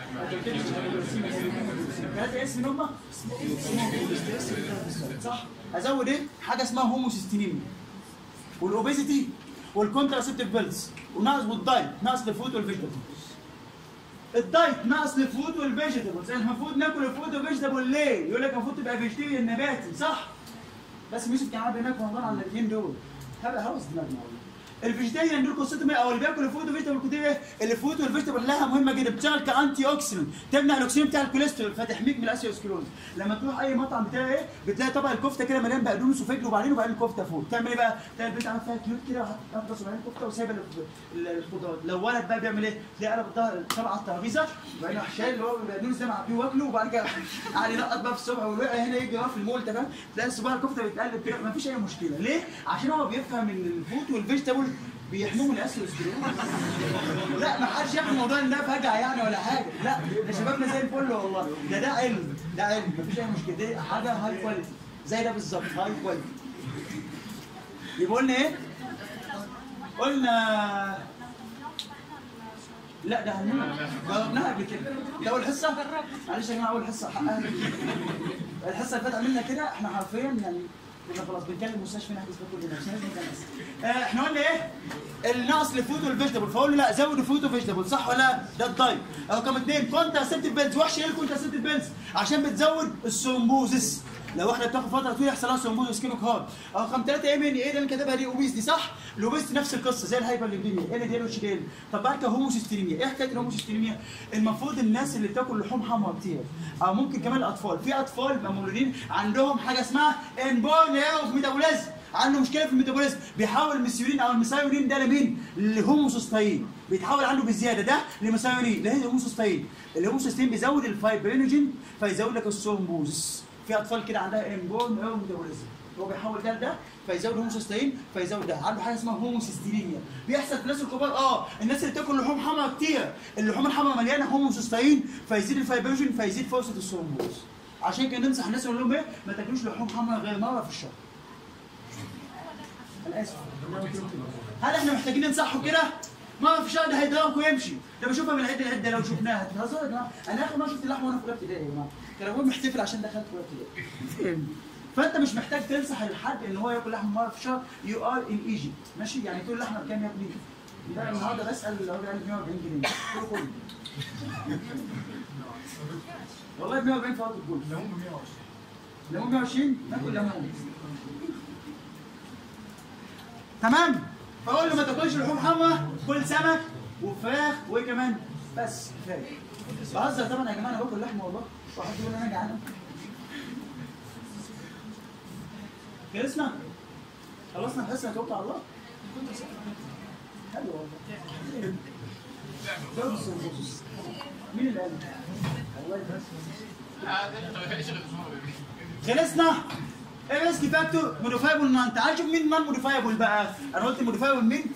ثلاثة اسم اللي هم صح ازود ايه؟ حاجه اسمها هوموسيستينيميا والاوبيزيتي والكونتراسيبتيف بيلز وناقص والدايت ناقص الفود والفيجيتابل الدايت ناقص الفود والفيجيتابلز المفروض ناكل الفود والفيجيتابل ليه؟ يقول لك المفروض تبقى فيجيتيريان نباتي صح؟ بس يوسف كان قاعد هناك في رمضان على الاثنين دول هذا هوس دماغنا والله الفيجيتيريان دول قصتهم ايه او اللي بياكل الفود والفيجيتابل كتير ايه الفود والفيجيتابل لها مهمه جدا بتشتغل كانتي اوكسيدنت تمنع الاكسجين بتاع الكوليسترول فتحميك من الاسيوسكلوز لما تروح اي مطعم بتاعي ايه بتلاقي طبق الكفته كده مليان بقدونس وفجل وبعدين وبعدين الكفته فوق تعمل ايه بقى تلاقي البنت عامله فيها كيوت كده وحاطط راسه بعدين الكفته وسايبه ال- ال- الخضار لو ولد بقى بيعمل ايه تلاقي قلب الظهر الطبق على الترابيزه وبعدين راح شايل اللي هو البقدونس ده معبيه واكله وبعد كده قاعد ينقط بقى في الصبح والوقع هنا يجي وراه في المول تمام تلاقي صباع الكفته بيتقلب كده مفيش اي مشكله ليه؟ عشان هو بيفهم ان الفود والفيجيتابل بيحموه من الاسيوسكلوز لا ما حدش ياخد الموضوع ان ده فجعه يعني ولا حاجه لا ده شبابنا زي الفل والله ده ده علم ده علم مفيش اي مشكله دي حاجه هاي كواليتي زي ده بالظبط هاي كواليتي يبقى قلنا ايه؟ قلنا لا ده هنموت جربناها قبل كده ده اول حصه معلش يا جماعه اول حصه حقها الحصه اللي فاتت عملنا كده احنا حرفيا يعني كنا خلاص بنكلم مستشفى نحجز ده كلنا مش لازم نكلم آه احنا قلنا ايه؟ النقص للفود والفيجيتابل فقول له لا زود الفود والفيجيتابل صح ولا لا؟ ده الدايت رقم اثنين كونتراسيبتيف بيلز وحش ايه الكونتراسيبتيف بيلز؟ عشان بتزود الثرومبوزس لو احنا بتاخد فتره طويله يحصل لها ثرومبوز اسكيميك هارت رقم ثلاثه ام ان ايه اللي انا كاتبها دي اوبيس دي صح الاوبيس نفس القصه زي الهايبر ليبيميا ال دي اتش دي طب بعد كده هوموسيستينيميا ايه حكايه الهوموسيستينيميا المفروض الناس اللي بتاكل لحوم حمراء كتير او ممكن كمان الاطفال في اطفال بيبقوا مولودين عندهم حاجه اسمها انبورن اوف ميتابوليزم عنده مشكله في الميتابوليزم بيحول الميثيولين او الميثايونين ده لمين؟ لهوموسيستين بيتحول عنده بزياده ده لميثايونين اللي هي هوموسيستين الهوموسيستين بيزود الفايبرينوجين فيزود لك الثرومبوز في اطفال كده عندها انبورن او ميتابوليزم هو بيحول ده لده فيزود هوموسيستين فيزود ده عنده حاجه اسمها هوموسيستينيميا بيحصل في الناس الكبار اه الناس اللي بتاكل لحوم حمراء كتير اللحوم الحمراء مليانه هوموسيستين فيزيد الفايبرينوجين فيزيد فرصه الثرومبوز عشان كده ننصح الناس نقول لهم ايه ما تاكلوش لحوم حمراء غير مره في الشهر انا اسف هل احنا محتاجين ننصحه كده؟ ما في شهر ده هيضربك ويمشي ده بشوفها من العده للعده لو شفناها بتهزروا يا جماعه انا اخر مره شفت اللحمه وانا في اولى ابتدائي يا جماعه كان ابويا محتفل عشان دخلت اولى ابتدائي فانت مش محتاج تنصح الحد ان هو ياكل لحمه مره في الشهر يو ار ان ايجيبت ماشي يعني تقول اللحمه بكام يا ابني؟ لا النهارده بسال الراجل قال لي 140 جنيه قلت له خد والله ب 140 في وقت الجول ليمون ب 120 ليمون 120 ناكل ليمون تمام فاقول له ما تاكلش لحوم حمراء كل سمك وفراخ وايه كمان بس كفايه بهزر طبعا يا جماعه انا باكل لحمه والله واحد يقول انا جعان خلصنا خلصنا خلصنا توكل على الله حلو والله جوز الصندوق. مين اللي قال والله بس خلصنا ايه ريسك فاكتور موديفايبل نان تعال شوف مين نان موديفايبل بقى انا قلت موديفايبل مين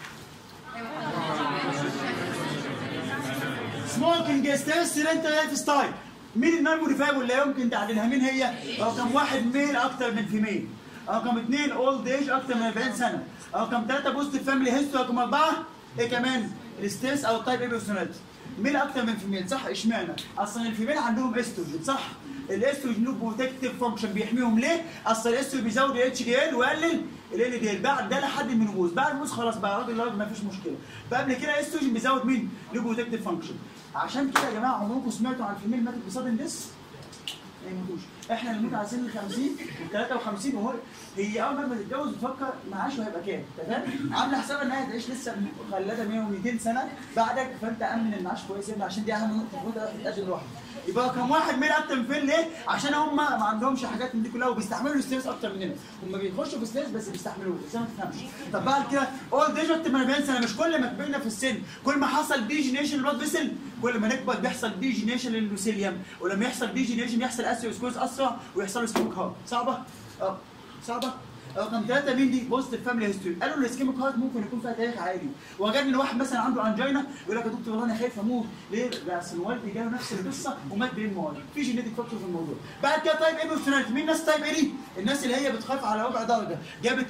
سموكينج ستريس رينتال لايف ستايل مين النان موديفايبل اللي يمكن تعدلها مين هي رقم واحد ميل اكتر من فيميل رقم اثنين اولد ايج اكتر من 40 سنه رقم ثلاثه بوزيتيف فاميلي هيستوري رقم اربعه ايه كمان الستريس او التايب اي بيرسوناليتي ميل اكتر من فيميل صح اشمعنى اصلا الفيميل عندهم استروجين صح الاستروجين له بروتكتيف فانكشن بيحميهم ليه اصل الاستروجين بيزود الاتش دي ال ويقلل ال دي ال بعد ده لحد المنوبوز بعد المنوبوز خلاص بقى راجل راجل ما فيش مشكله قبل كده الاستروجين بيزود مين له بروتكتيف فانكشن عشان كده يا جماعه عمركم سمعتوا عن الفيميل ماتت بصدن ديس ما يموتوش احنا اللي نموت على سن ال 50 وال 53 وهو هي اول ما تتجوز بتفكر معاشه هيبقى كام تمام عامله حساب ان هي هتعيش لسه مخلده 100 و200 سنه بعدك فانت امن المعاش كويس جدا عشان دي اهم نقطه المفروض تتاجل لوحده يبقى رقم واحد مين اكتر من فين ليه؟ عشان هم ما عندهمش حاجات من دي كلها وبيستحملوا الستريس اكتر مننا هم بيخشوا في ستريس بس بيستحملوه بس ما تفهمش طب بعد كده اول ديج اكتر من 40 سنه مش كل ما كبرنا في السن كل ما حصل ديجينيشن للبلاد فيسل كل ما نكبر بيحصل ديجينيشن لللوسيليوم ولما يحصل ديجينيشن يحصل اسيوسكوز اسرع ويحصل له سكيميك هارت صعبه؟ اه صعبه؟ رقم ثلاثة مين دي؟ بوزيتيف فاميلي هيستوري، قالوا الاسكيميك هارت ممكن يكون فيها تاريخ عادي، وجدني واحد مثلا عنده انجينا يقول لك يا دكتور والله انا خايف اموت، ليه؟ ده اصل والدي جاله نفس القصة ومات بين موالد، في جينيتك فاكتور في الموضوع. بعد كده تايب ايه بيرسوناليتي، مين الناس تايب ايه دي؟ الناس اللي هي بتخاف على ربع درجة، جابت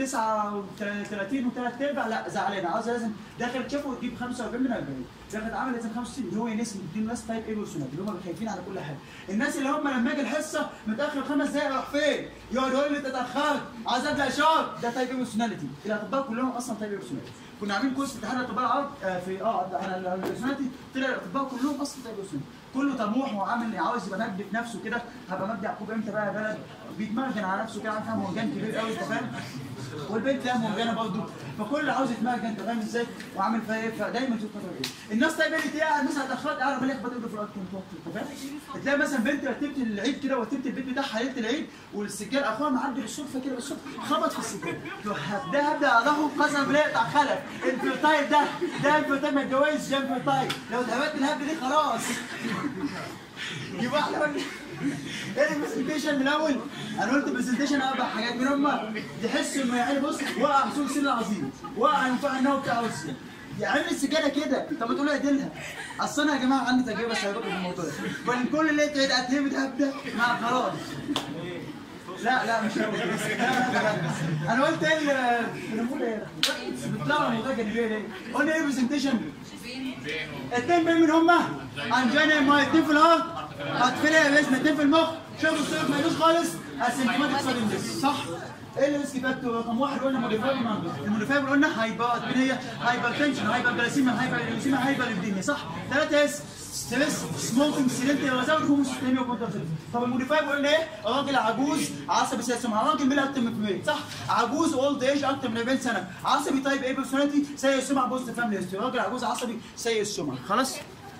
39 وثلاث ارباع لا زعلانة، عاوزة لازم دخلت شافه وتجيب 45 من 40. دخلت عامل لازم 65 اللي هو ناس دي الناس تايب ايه بيرسوناليتي اللي هم خايفين على كل حاجة. الناس اللي هم لما اجي الحصة متأخر خمس دقايق اروح فين؟ يقعد يقول لي انت اتأخرت، عايز ابدا اشار، ده تايب ايه بيرسوناليتي الاطباء كلهم اصلا تايب بيرسوناليتي كنا عاملين كورس في اتحاد الاطباء العرب آه، في اه على البيرسوناليتي طلع الاطباء كلهم اصلا تايب بيرسوناليتي كله طموح وعامل عاوز يبقى مجد في نفسه كده هبقى مجدي يعقوب امتى بقى يا بلد بيتمرجن على نفسه كده عارف مهرجان كبير قوي انت فاهم والبنت لها مهرجانه برضه فكل عاوز يتمرجن انت فاهم ازاي وعامل فيها ايه فدايما تشوف فتره ايه الناس طيب اللي تلاقي مثلا اتاخرت اعرف اللي يخبط ايده في الارض انت فاهم تلاقي مثلا بنت رتبت العيد كده ورتبت البيت بتاعها ليله العيد والسجاد اخوها معدي بالصدفه كده بالصدفه خبط في السجاد ده هبدا اضحه قسما بالله يقطع خلف الفيرتايل ده ده الفيرتايل ما اتجوزش ده الفيرتايل لو اتهبت الهبد دي خلاص يبقى احنا قلنا ايه البرزنتيشن من الاول؟ انا قلت برزنتيشن اربع حاجات من هم تحس انه يعني بص وقع حصول سن العظيم وقع ينفع النوم بتاع روسيا يعمل السجاده كده طب ما تقولوا اعدلها اصل انا يا جماعه عندي تجربه سابقه في الموضوع ده كان كل اللي تعيد اتهمت هبدا مع خلاص لا لا مش هو انا قلت ايه ال- بنقول ايه بيطلعوا الموضوع جانبيه ليه؟ قلنا ايه برزنتيشن اتنين بين من هما انجينا ما اتنين في الهارت هتفرق باذن اتنين في المخ شغل الصيف ما يجوش خالص اسيمتوماتيك سادن ديس صح؟ ايه اللي ريسك فاكتور رقم واحد قلنا موديفايبل الموديفايبل قلنا هايبر مين هي؟ هايبر تنشن هايبر جلاسيميا هايبر ليوسيميا هايبر ليبديميا صح؟ ثلاثة اس ستريس سموكينج سيلنت وزود هوموسيستيميا وكونتر طب الموديفاي بيقول لنا ايه؟ راجل عجوز عصبي سيء السمعه راجل بلا اكتر من 100 صح؟ عجوز اولد ايج اكتر من 40 سنه عصبي طيب ايه بيرسوناليتي سيء السمعه بوست فاميلي هيستوري راجل عجوز عصبي سيء السمعه خلاص؟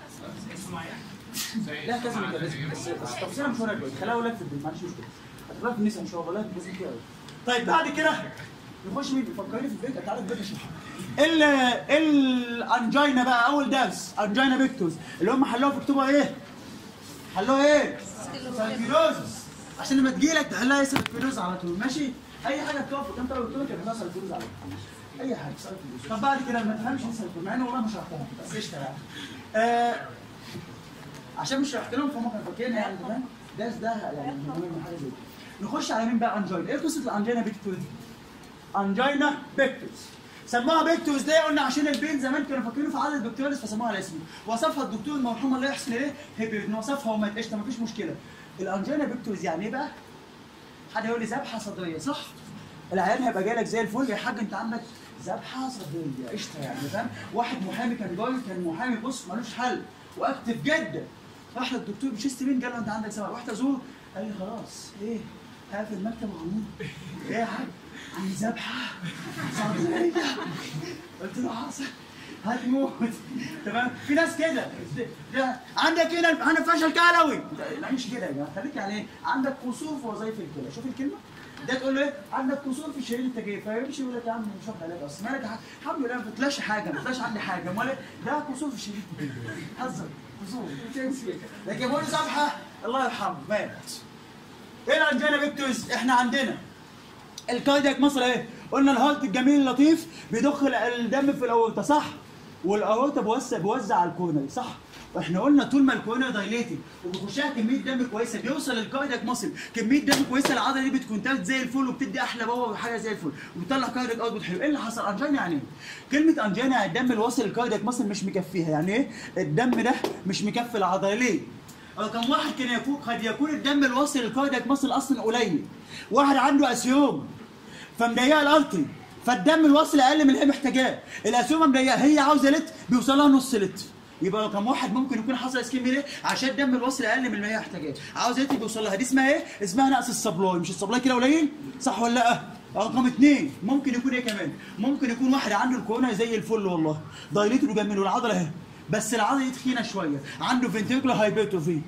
لا كذا من كده بس بس تفصيلها مش ورا دلوقتي خليها اقول لك في البيت معلش مشكله هتبقى في النساء ان شاء الله لا تبقى كتير قوي طيب بعد كده نخش مين فكرني في البيت تعالى البيت اشرحها ال الانجينا بقى اول درس انجينا بيكتوز اللي هم حلوها في كتبها ايه؟ حلوها ايه؟ سالفيروزس عشان لما تجي لك تحلها سالفيروز على طول ماشي؟ اي حاجه تقف قدام طلبه الدكتور تحلها سالفيروز على طول اي حاجه سالفيروز طب بعد كده ما تفهمش ايه سالفيروز مع ان والله ما شرحتها بس قشطه يعني آه عشان مش شرحت لهم فهم كانوا فاكرين يعني تمام ده ده يعني مهم حاجه زي كده نخش على مين بقى انجينا ايه قصه الانجينا بيكتوز دي؟ انجينا بيكتوز سموها بيكتوز ليه؟ قلنا عشان البين زمان كانوا فاكرينه في عدد بكتيريس فسموها على اسمه وصفها الدكتور المرحوم الله يحسن ايه؟ هيبرد وصفها وما قشطه مفيش مشكله الانجينا بيكتوز يعني ايه بقى؟ حد يقول لي ذبحه صدريه صح؟ العيان هيبقى جاي لك زي الفل يا حاج انت عندك ذبحه صدريه قشطه يعني فاهم؟ واحد محامي كان جاي كان محامي بص ملوش حل واكتف جدا راح للدكتور بشيست بين قال له انت عندك سبب رحت ازور قال لي خلاص ايه هقفل المكتب وهموت ايه يا حاج عندي ذبحه صدريه قلت له حاصل هتموت تمام في ناس كده ده عندك هنا عندك فشل كلوي لا مش كده يا جماعه خليك يعني ايه عندك قصور في وظائف الكلى شوف الكلمه ده تقول له ايه عندك قصور في شريط التجريب فيمشي يقول لك يا عم مش واخد علاج اصلا مالك يا حاج؟ الحمد لله ما طلعش حاجه ما طلعش عندي حاجه امال إيه؟ ده قصور في شريط التجريب هزر قصور لكن بقول صفحه الله يرحمه مات ايه الانجينا بيكتوز احنا عندنا الكاردياك مصر ايه قلنا الهارت الجميل اللطيف بيضخ الدم في الاورطه صح والاورطه بيوزع بيوزع على الكورنري صح واحنا قلنا طول ما الكورنر دايليتد وبيخشها كميه دم كويسه بيوصل للكاردياك مصل كميه دم كويسه العضله دي بتكون تالت زي الفل وبتدي احلى باور وحاجه زي الفل وبتطلع كاردياك اوتبوت حلو ايه اللي حصل انجينا يعني ايه كلمه انجينا يعني الدم اللي واصل للكاردياك مصل مش مكفيها يعني ايه الدم ده مش مكفي العضله ليه رقم واحد كان يكون قد يكون الدم الواصل للكاردياك مصل اصلا قليل واحد عنده اسيوم فمضيقه الارتري فالدم الواصل اقل من اللي هي محتاجاه الاسيومه مضيقه هي عاوزه لتر بيوصل لها نص لتر يبقى رقم واحد ممكن يكون حصل اسكيميا ليه؟ عشان الدم الواصل اقل من اللي هي محتاجاه عاوزه لتر بيوصل لها دي اسمها ايه؟ اسمها نقص السبلاي مش السبلاي كده قليل؟ صح ولا لا؟ رقم اثنين ممكن يكون ايه كمان؟ ممكن يكون واحد عنده الكورونا زي الفل والله دايليتد وجميل والعضله اهي بس العضله دي تخينه شويه عنده فنتريكولار هايبرتروفي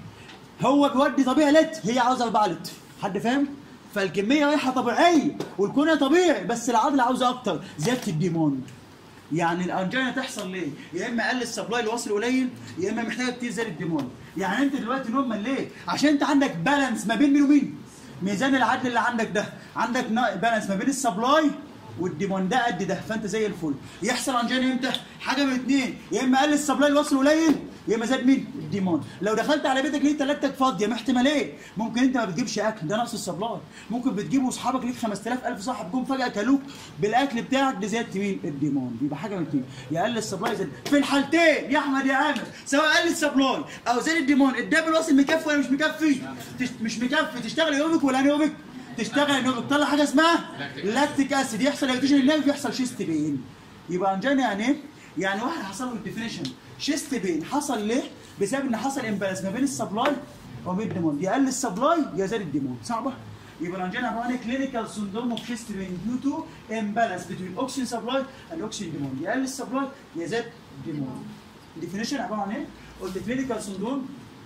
هو بيودي طبيعي لتر هي عاوزه 4 لتر حد فاهم؟ فالكميه رايحه طبيعيه والكونه طبيعي بس العضله عاوزه اكتر زياده الديموند يعني الانجينا تحصل ليه؟ يا اما قل السبلاي الواصل قليل يا اما محتاجه كتير زي الديموند يعني انت دلوقتي نورمال ليه؟ عشان انت عندك بالانس ما بين مين ومين؟ ميزان العدل اللي عندك ده عندك بالانس ما بين السبلاي والديمون ده قد ده فانت زي الفل يحصل انجينا امتى؟ حاجه من اثنين يا اما قل السبلاي الواصل قليل يا اما زاد مين؟ الديمون لو دخلت على بيتك لقيت تلاجتك فاضيه ما احتمالين ممكن انت ما بتجيبش اكل ده نقص السبلاي ممكن بتجيب واصحابك ليك 5000 الف صاحب جم فجاه كلوك بالاكل بتاعك ده زياده مين؟ الديمون يبقى حاجه من اثنين يا قل السبلاي زاد في الحالتين يا احمد يا عامر سواء قل السبلاي او زاد الديمون الدم الواصل مكفي ولا مش مكفي؟ تش... مش مكفي تشتغل يومك ولا يومك؟ تشتغل انه بتطلع حاجه اسمها لاكتيك اسيد يحصل اكتيشن النيرف يحصل شيست بين يبقى انجينا يعني ايه؟ يعني واحد حصل له الديفينيشن شيست بين حصل ليه؟ بسبب ان حصل امبالانس ما بين السبلاي وبين الديمون يا قل السبلاي يا زاد الديمون صعبه؟ يبقى الانجينا عباره عن كلينيكال سندروم اوف شيست بين ديو تو امبالانس بين اوكسجين سبلاي اند اوكسجين ديمون يا قل السبلاي يا زاد الديمون الديفينيشن عباره عن ايه؟ قلت كلينيكال سندروم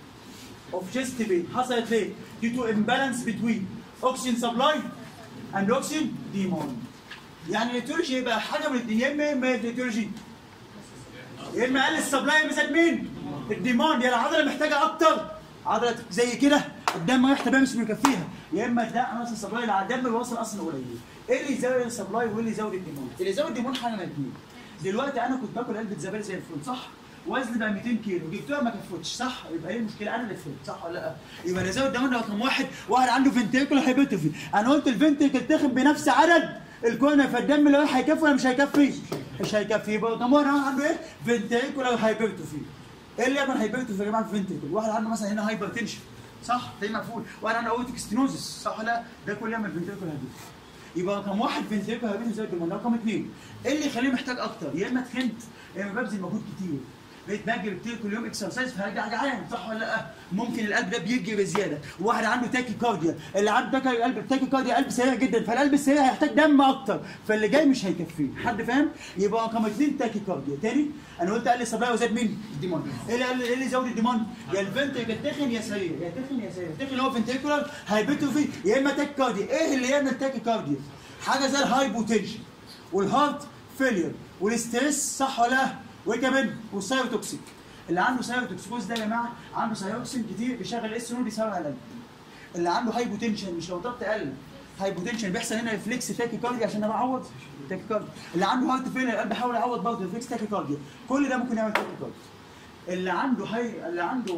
اوف شيست بين حصلت ليه؟ due to imbalance between oxygen supply and oxygen demand يعني الاتيولوجي يبقى حاجه من الاثنين يا اما اما الاتيولوجي يا اما قل السبلاي يا اما زاد مين؟ الديماند يعني العضله محتاجه اكتر عضله زي كده الدم رايح تمام مش مكفيها يا اما ده نقص السبلاي اللي على الدم الواصل اصلا قليل ايه اللي يزود السبلاي وايه اللي يزود الديماند؟ اللي يزود الديماند حاجه من الاثنين دلوقتي انا كنت باكل علبه زبادي زي الفل صح؟ وزني بقى 200 كيلو جبتوها ما كفتش صح يبقى ايه المشكله انا اللي فهمت صح ولا لا يبقى اللي زود ده رقم واحد واحد عنده فنتريكولار هايبرتروفي انا قلت الفنتريكل تاخد بنفس عدد الكورنر فالدم اللي رايح هيكفي ولا مش هيكفي؟ مش هيكفي يبقى رقم واحد عنده ايه؟ فنتريكولار هايبرتروفي ايه اللي يعمل هايبرتروفي يا جماعه في الفنتريكل؟ واحد عنده مثلا هنا هايبر تنشن صح تلاقيه مقفول واحد عنده اورتيك ستينوزس صح ولا لا؟ ده كله يعمل فنتريكولار هايبرتروفي يبقى رقم واحد فنتريكولار هايبرتروفي زي الدمون رقم اثنين ايه اللي يخليه محتاج اكتر؟ يا اما تخنت يا اما ببذل مجهود كتير بقيت بجري كتير كل يوم اكسرسايز فهرجع جعان صح ولا لا؟ ممكن القلب ده بيجري بزياده وواحد عنده تاكي كارديا اللي عنده تاكي قلب التاكي كارديا قلب سريع جدا فالقلب السريع هيحتاج دم اكتر فاللي جاي مش هيكفيه حد فاهم؟ يبقى رقم اثنين تاكي كارديا تاني انا قلت قال لي الصبايا وزاد مين؟ الديمون ايه اللي قال ايه اللي زود الديمون؟ يا الفنتريكل تخن يا سريع يا تخن يا سريع تخن هو فنتريكولار هيبتروفي يا اما تاكي كارديا ايه اللي يعمل تاكي كارديا؟ حاجه زي الهايبوتنشن والهارت فيلير والستريس صح ولا لا؟ وايه كمان؟ والسايروتوكسيك اللي عنده سايروتوكسيكوز ده يا جماعه عنده سايروكسين كتير بيشغل اس نود بيساوي على القلب اللي عنده هايبوتنشن مش لو ضغط قل هايبوتنشن بيحصل هنا ريفلكس تاكي كارديا عشان انا اعوض تاكي كارديا اللي عنده هارت فيلير القلب بيحاول يعوض برضه ريفلكس تاكي كارديا كل ده ممكن يعمل تاكي كارديا اللي عنده هاي اللي عنده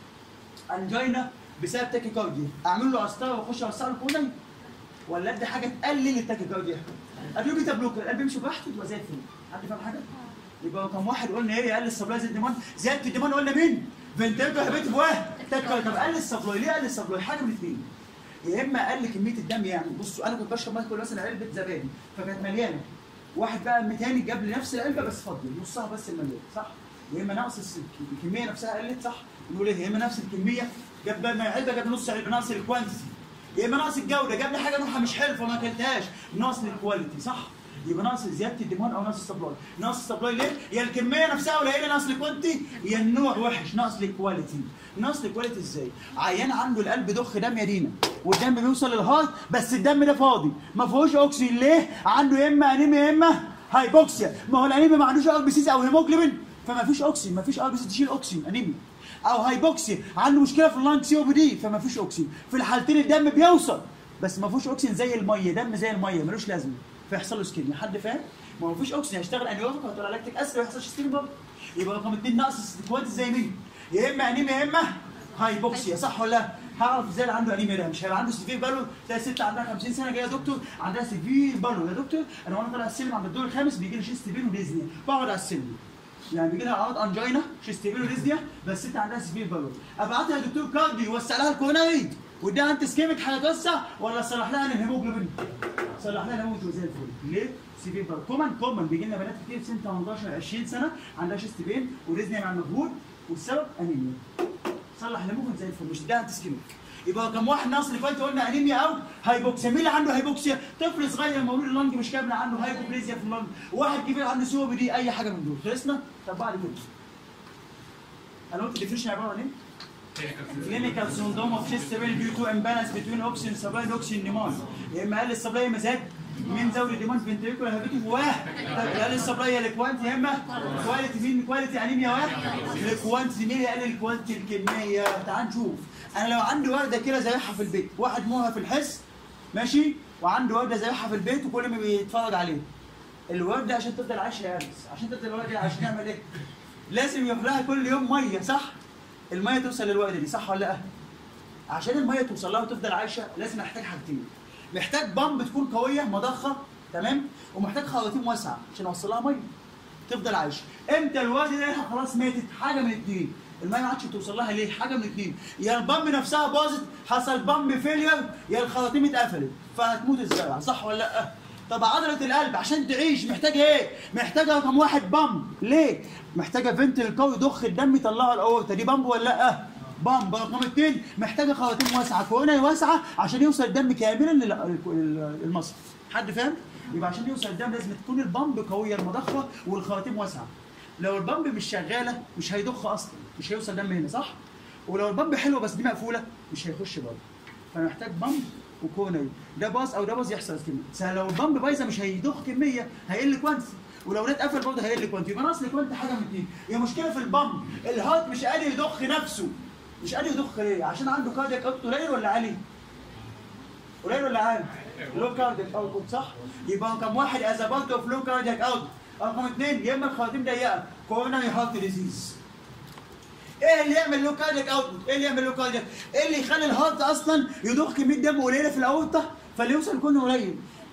آه، انجينا بسبب تاكي كارديا اعمل له قسطره واخش اوسع له كوني ولا ادي حاجه تقلل التاكيكارديا اديله بيتا بلوكر القلب يمشي براحته تبقى زي الفل حد فاهم حاجه يبقى رقم واحد قلنا ايه يقلل السبلاي زي الديمان زياده الديمان قلنا مين فنتريكو هبيت بواه تاكيكارديا طب قلل السبلاي ليه قلل السبلاي حاجه من الاثنين يا اما قل كميه الدم يعني بصوا انا كنت بشرب مثلا مثلا علبه زبادي فكانت مليانه واحد بقى تاني جاب لي نفس العلبه بس فاضيه نصها بس المليان صح يا اما نقص الس- الكميه نفسها قلت صح نقول ايه يا اما نفس الكميه جاب بقى علبه جاب نص علبه نقص الكوانتيتي يا اما ناقص الجوده جاب لي حاجه نوعها مش حلو فما اكلتهاش ناقص الكواليتي صح يبقى ناقص زياده الديمون او ناقص السبلاي ناقص السبلاي ليه يا الكميه نفسها قليله ناقص الكوانتي يا النوع وحش ناقص الكواليتي ناقص الكواليتي ازاي عيان عنده القلب ضخ دم يا دينا والدم بيوصل للهارت بس الدم ده فاضي ما فيهوش اكسجين ليه عنده يا اما انيميا يا اما هايبوكسيا ما هو الانيميا ما عندوش ار بي سيز او هيموجلوبين فما فيش اكسجين ما فيش ار بي سي تشيل اكسجين انيميا او هايبوكسيا عنده مشكله في اللانج سي او بي دي فما فيش اكسجين في الحالتين الدم بيوصل بس ما فيهوش اكسجين زي الميه دم زي الميه ملوش لازمه فيحصل له سكين حد فاهم ما هو فيش اكسجين هيشتغل انيوتيك هتطلع لاكتيك اسيد ما يحصلش سكين برضه يبقى رقم اثنين نقص كوانتي زي مين يا اما انيميا يا اما هايبوكسيا صح ولا لا؟ هعرف ازاي اللي عنده انيميا ده مش هيبقى عنده سيفير بالو تلاقي ست عندها 50 سنه جايه يا دكتور عندها سيفير بالو يا دكتور انا وانا طالع السلم عند الدور الخامس بيجي لي شيست بين وديزني بقعد على السلم يعني بيجي لها اعراض انجينا شيست بين وديزنيا بس ست عندها سيفير بالو ابعتها لدكتور كارديو يوسع لها الكوروناري واديها انت سكيمك هتوسع ولا صلح لها الهيموجلوبين صلح لها الهيموجلوبين زي الفل ليه؟ سيفير بالو كومن كومن بيجي لنا بنات كتير في سن 18 20 سنه عندها شيست بين وديزنيا مع المجهود والسبب انيميا صلح الهيموجلوبين زي الفل مش ده انت سكيمك يبقى كم واحد ناقص اللي فات قلنا انيميا او هايبوكسيا مين اللي عنده هايبوكسيا طفل صغير مولود اللنج مش كامله عنده هايبوبليزيا في اللنج واحد كبير عنده سي او بي دي اي حاجه من دول خلصنا طب بعد كده انا قلت الديفينيشن عباره عن ايه؟ كلينيكال سندروم اوف شيست بين ديو تو امبالانس بتوين اوكسين سبلاي اند اوكسين ديماند يا اما قل السبلاي مزاج مين زود الديماند فنتريكولا هابيتي واحد طب قل السبلاي الكوانتي يا اما كواليتي مين كواليتي انيميا واحد الكوانتي مين يقلل الكوانتي الكميه تعال نشوف انا لو عندي ورده كده زيها في البيت واحد موها في الحس ماشي وعنده ورده زيها في البيت وكل ما بيتفرج عليه الورده عشان تفضل عايشه يا انس عشان تفضل الورده عشان نعمل ايه؟ لازم يروح لها كل يوم ميه صح؟ الميه توصل للورده دي صح ولا لا؟ عشان الميه توصل لها وتفضل عايشه لازم احتاج حاجتين محتاج بامب تكون قويه مضخه تمام ومحتاج خواتيم واسعه عشان اوصل لها ميه تفضل عايشه امتى الورده دي خلاص ماتت حاجه من اتنين الميه ما عادش بتوصل لها ليه حاجه من اتنين يا البامب نفسها باظت حصل بامب فيلير يا الخراطيم اتقفلت فهتموت الزرعه صح ولا لا طب عضله القلب عشان تعيش محتاجه ايه محتاجه رقم واحد بامب ليه محتاجه فنتل قوي يضخ الدم يطلعه الاورطه دي بامب ولا لا بامب رقم اثنين محتاجه خواتيم واسعه كورونا واسعه عشان يوصل الدم كاملا للمصل حد فاهم يبقى عشان يوصل الدم لازم تكون البامب قويه المضخه والخواتيم واسعه لو البامب مش شغاله مش هيضخ اصلا مش هيوصل دم هنا صح ولو البامب حلوه بس دي مقفوله مش هيخش برضه فمحتاج بامب وكورونري ده باظ او ده باظ يحصل كميه لو البامب بايظه مش هيضخ كميه هيقل كوانتي ولو ده اتقفل برضه هيقل كوانتي يبقى ناقص كوانتي حاجه من اتنين هي مشكله في البامب الهارت مش قادر يضخ نفسه مش قادر يضخ ليه عشان عنده كاردياك اوت قليل ولا عالي قليل ولا عالي لو كاردياك اوت صح يبقى رقم واحد از بارت اوف لو كاردياك اوت رقم اثنين يا اما الخواتيم ضيقه كوروناري هارت ديزيز ايه اللي يعمل له كاردياك اوتبوت؟ ايه اللي يعمل له كاردياك؟ ايه اللي يخلي الهارت اصلا يضخ كميه دم قليله في الاورطه فاللي يوصل يكون قليل؟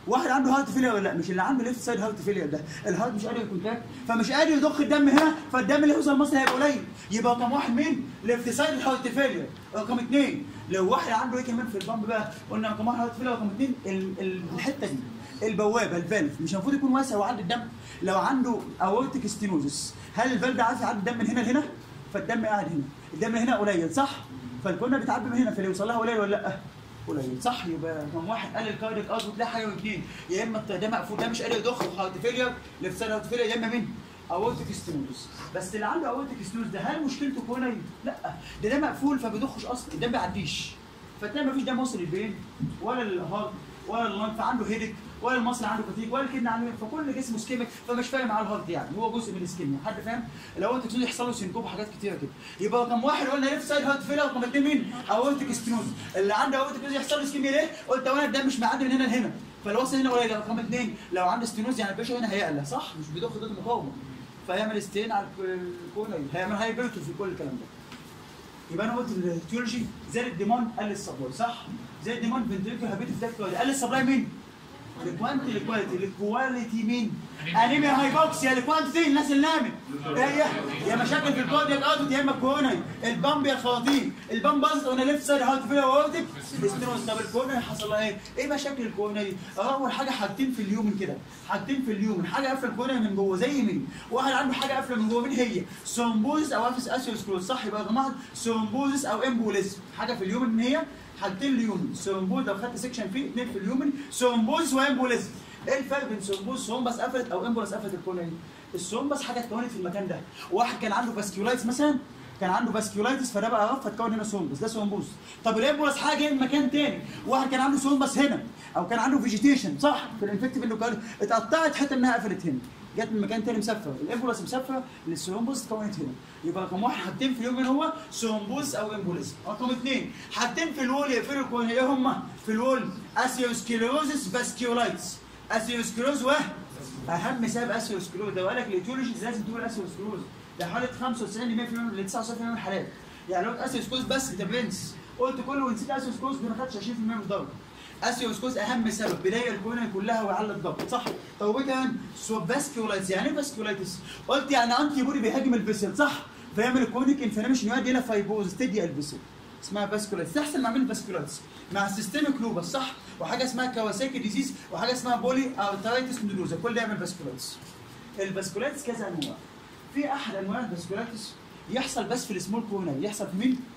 واحد عنده هارت فيلير ولا لا مش اللي عنده ليفت سايد هارت فيلير ده الهارت مش قادر يكونتاكت فمش قادر يضخ الدم هنا فالدم اللي يوصل مصر هيبقى قليل يبقى رقم واحد مين ليفت سايد الهارت فيلير رقم اثنين لو واحد عنده ايه كمان في البامب بقى قلنا رقم واحد هارت فيلير رقم اثنين ال- ال- الحته دي البوابه الفالف مش المفروض يكون واسع وعنده الدم لو عنده اورتيك ستينوزس هل الفالف ده عارف يعدي الدم من هنا لهنا فالدم قاعد هنا الدم من هنا قليل صح فالكونه بتعدي من هنا فاللي يوصل لها قليل ولا لا قليل صح يبقى رقم واحد قلل كارديك ارض وتلاقي حاجه واثنين يا اما ده مقفول ده مش قادر يضخ هارت فيلير ليفت سايد هارت فيلير يا اما مين اورتيك ستينوزس بس اللي عنده اورتيك ستينوزس ده هل مشكلته كوني لا ده ده مقفول فبيضخش اصلا الدم ما بيعديش فتلاقي مفيش دم وصل للبين ولا الهارت ولا اللنف عنده هيدك ولا المصل عنده فتيك ولا الكدنه عنده فكل جسمه سكيمك فمش فاهم على الهارت يعني هو جزء من السكيميا حد فاهم لو انت يحصل له سينكوب وحاجات كتيره كده يبقى رقم واحد قلنا ليفت سايد هارت فيلر رقم اثنين مين اورتيك ستينوز اللي عنده اورتيك ستينوز يحصل له سكيميا ليه قلت اولا الدم مش معدي من هنا لهنا فلو وصل هنا قليل رقم اثنين لو عنده ستينوز يعني البيشو هنا هيقلق صح مش بيضخ ضد مقاومه فيعمل ستين على الكورنر هيعمل هايبرتو في كل الكلام ده يبقى انا قلت التيولوجي زاد الديمون قل السبلاي صح؟ زاد الديمون فنتريكو هابيتو تاكتو قل السبلاي مين؟ الكوانتي الكواليتي الكواليتي مين؟ انيميا هايبوكسيا الكوانتيتي الناس اللي نامت هي يا مشاكل في الكاردياك اوتوت يا اما كورونري البامب يا الخراطيم البامب باظت وانا ليفت سايد هارت فيلر اورتيك ستينوز طب الكورونري حصل لها ايه؟ ايه مشاكل الكورونري؟ اول حاجه حاجتين في اليوم كده حاجتين في اليوم حاجه قافله الكورونري من جوه زي مين؟ واحد عنده حاجه قافله من جوه مين هي؟ سومبوزس او افس اسيوسكلوز صح يبقى يا جماعه سومبوزس او امبوليزم حاجه في اليوم ان هي حاجتين اليومن سومبوز لو خدت سيكشن فيه اثنين في اليومن سومبوز وامبوليزم ايه الفرق بين سومبوز سومبس قفلت او امبولس قفلت الكورنيا السومبس حاجه اتكونت في المكان ده واحد كان عنده فاسكيولايتس مثلا كان عنده فاسكيولايتس فده بقى رف فتكون هنا سومبس ده سومبوز طب الامبولس حاجه جايه من مكان تاني واحد كان عنده سومبس هنا او كان عنده فيجيتيشن صح في الانفكتيف اندوكارديوم اتقطعت حته انها قفلت هنا جت من مكان تاني مسافره الامبولس مسافره للسومبوز اتكونت هنا يبقى رقم واحد حاجتين في اليوم هو سومبوز او امبوليزم رقم اثنين حاجتين في الوول يقفلوا الكورنيا ايه هم في الوول اسيوسكليروزس فاسكيولايتس اسيوسكلوز و اهم سبب اسيوسكلوز ده وقال لك الايتيولوجي لازم تقول اسيوسكلوز ده حاله 95 ل 100% ل 99% من الحالات يعني لو قلت اسيوسكلوز بس انت برنس قلت كله ونسيت اسيوسكلوز ما خدتش 20% من الضرب اسيوسكلوز اهم سبب بدايه الكورونا كلها ويعلى الضغط صح طب وايه كمان فاسكيولايتس يعني ايه فاسكيولايتس قلت يعني انتي بودي بيهاجم الفيسل صح فيعمل الكونيك انفلاميشن يؤدي الى فايبوز تدي الفيسل اسمها فاسكولايتس تحصل مع مين الفاسكولايتس مع السيستميك لوبس صح وحاجه اسمها كواساكي ديزيز وحاجه اسمها بولي ارترايتس نودوزا كل ده يعمل فاسكولايتس الفاسكولايتس كذا انواع في احد انواع الفاسكولايتس يحصل بس في السمول كورونا يحصل في مين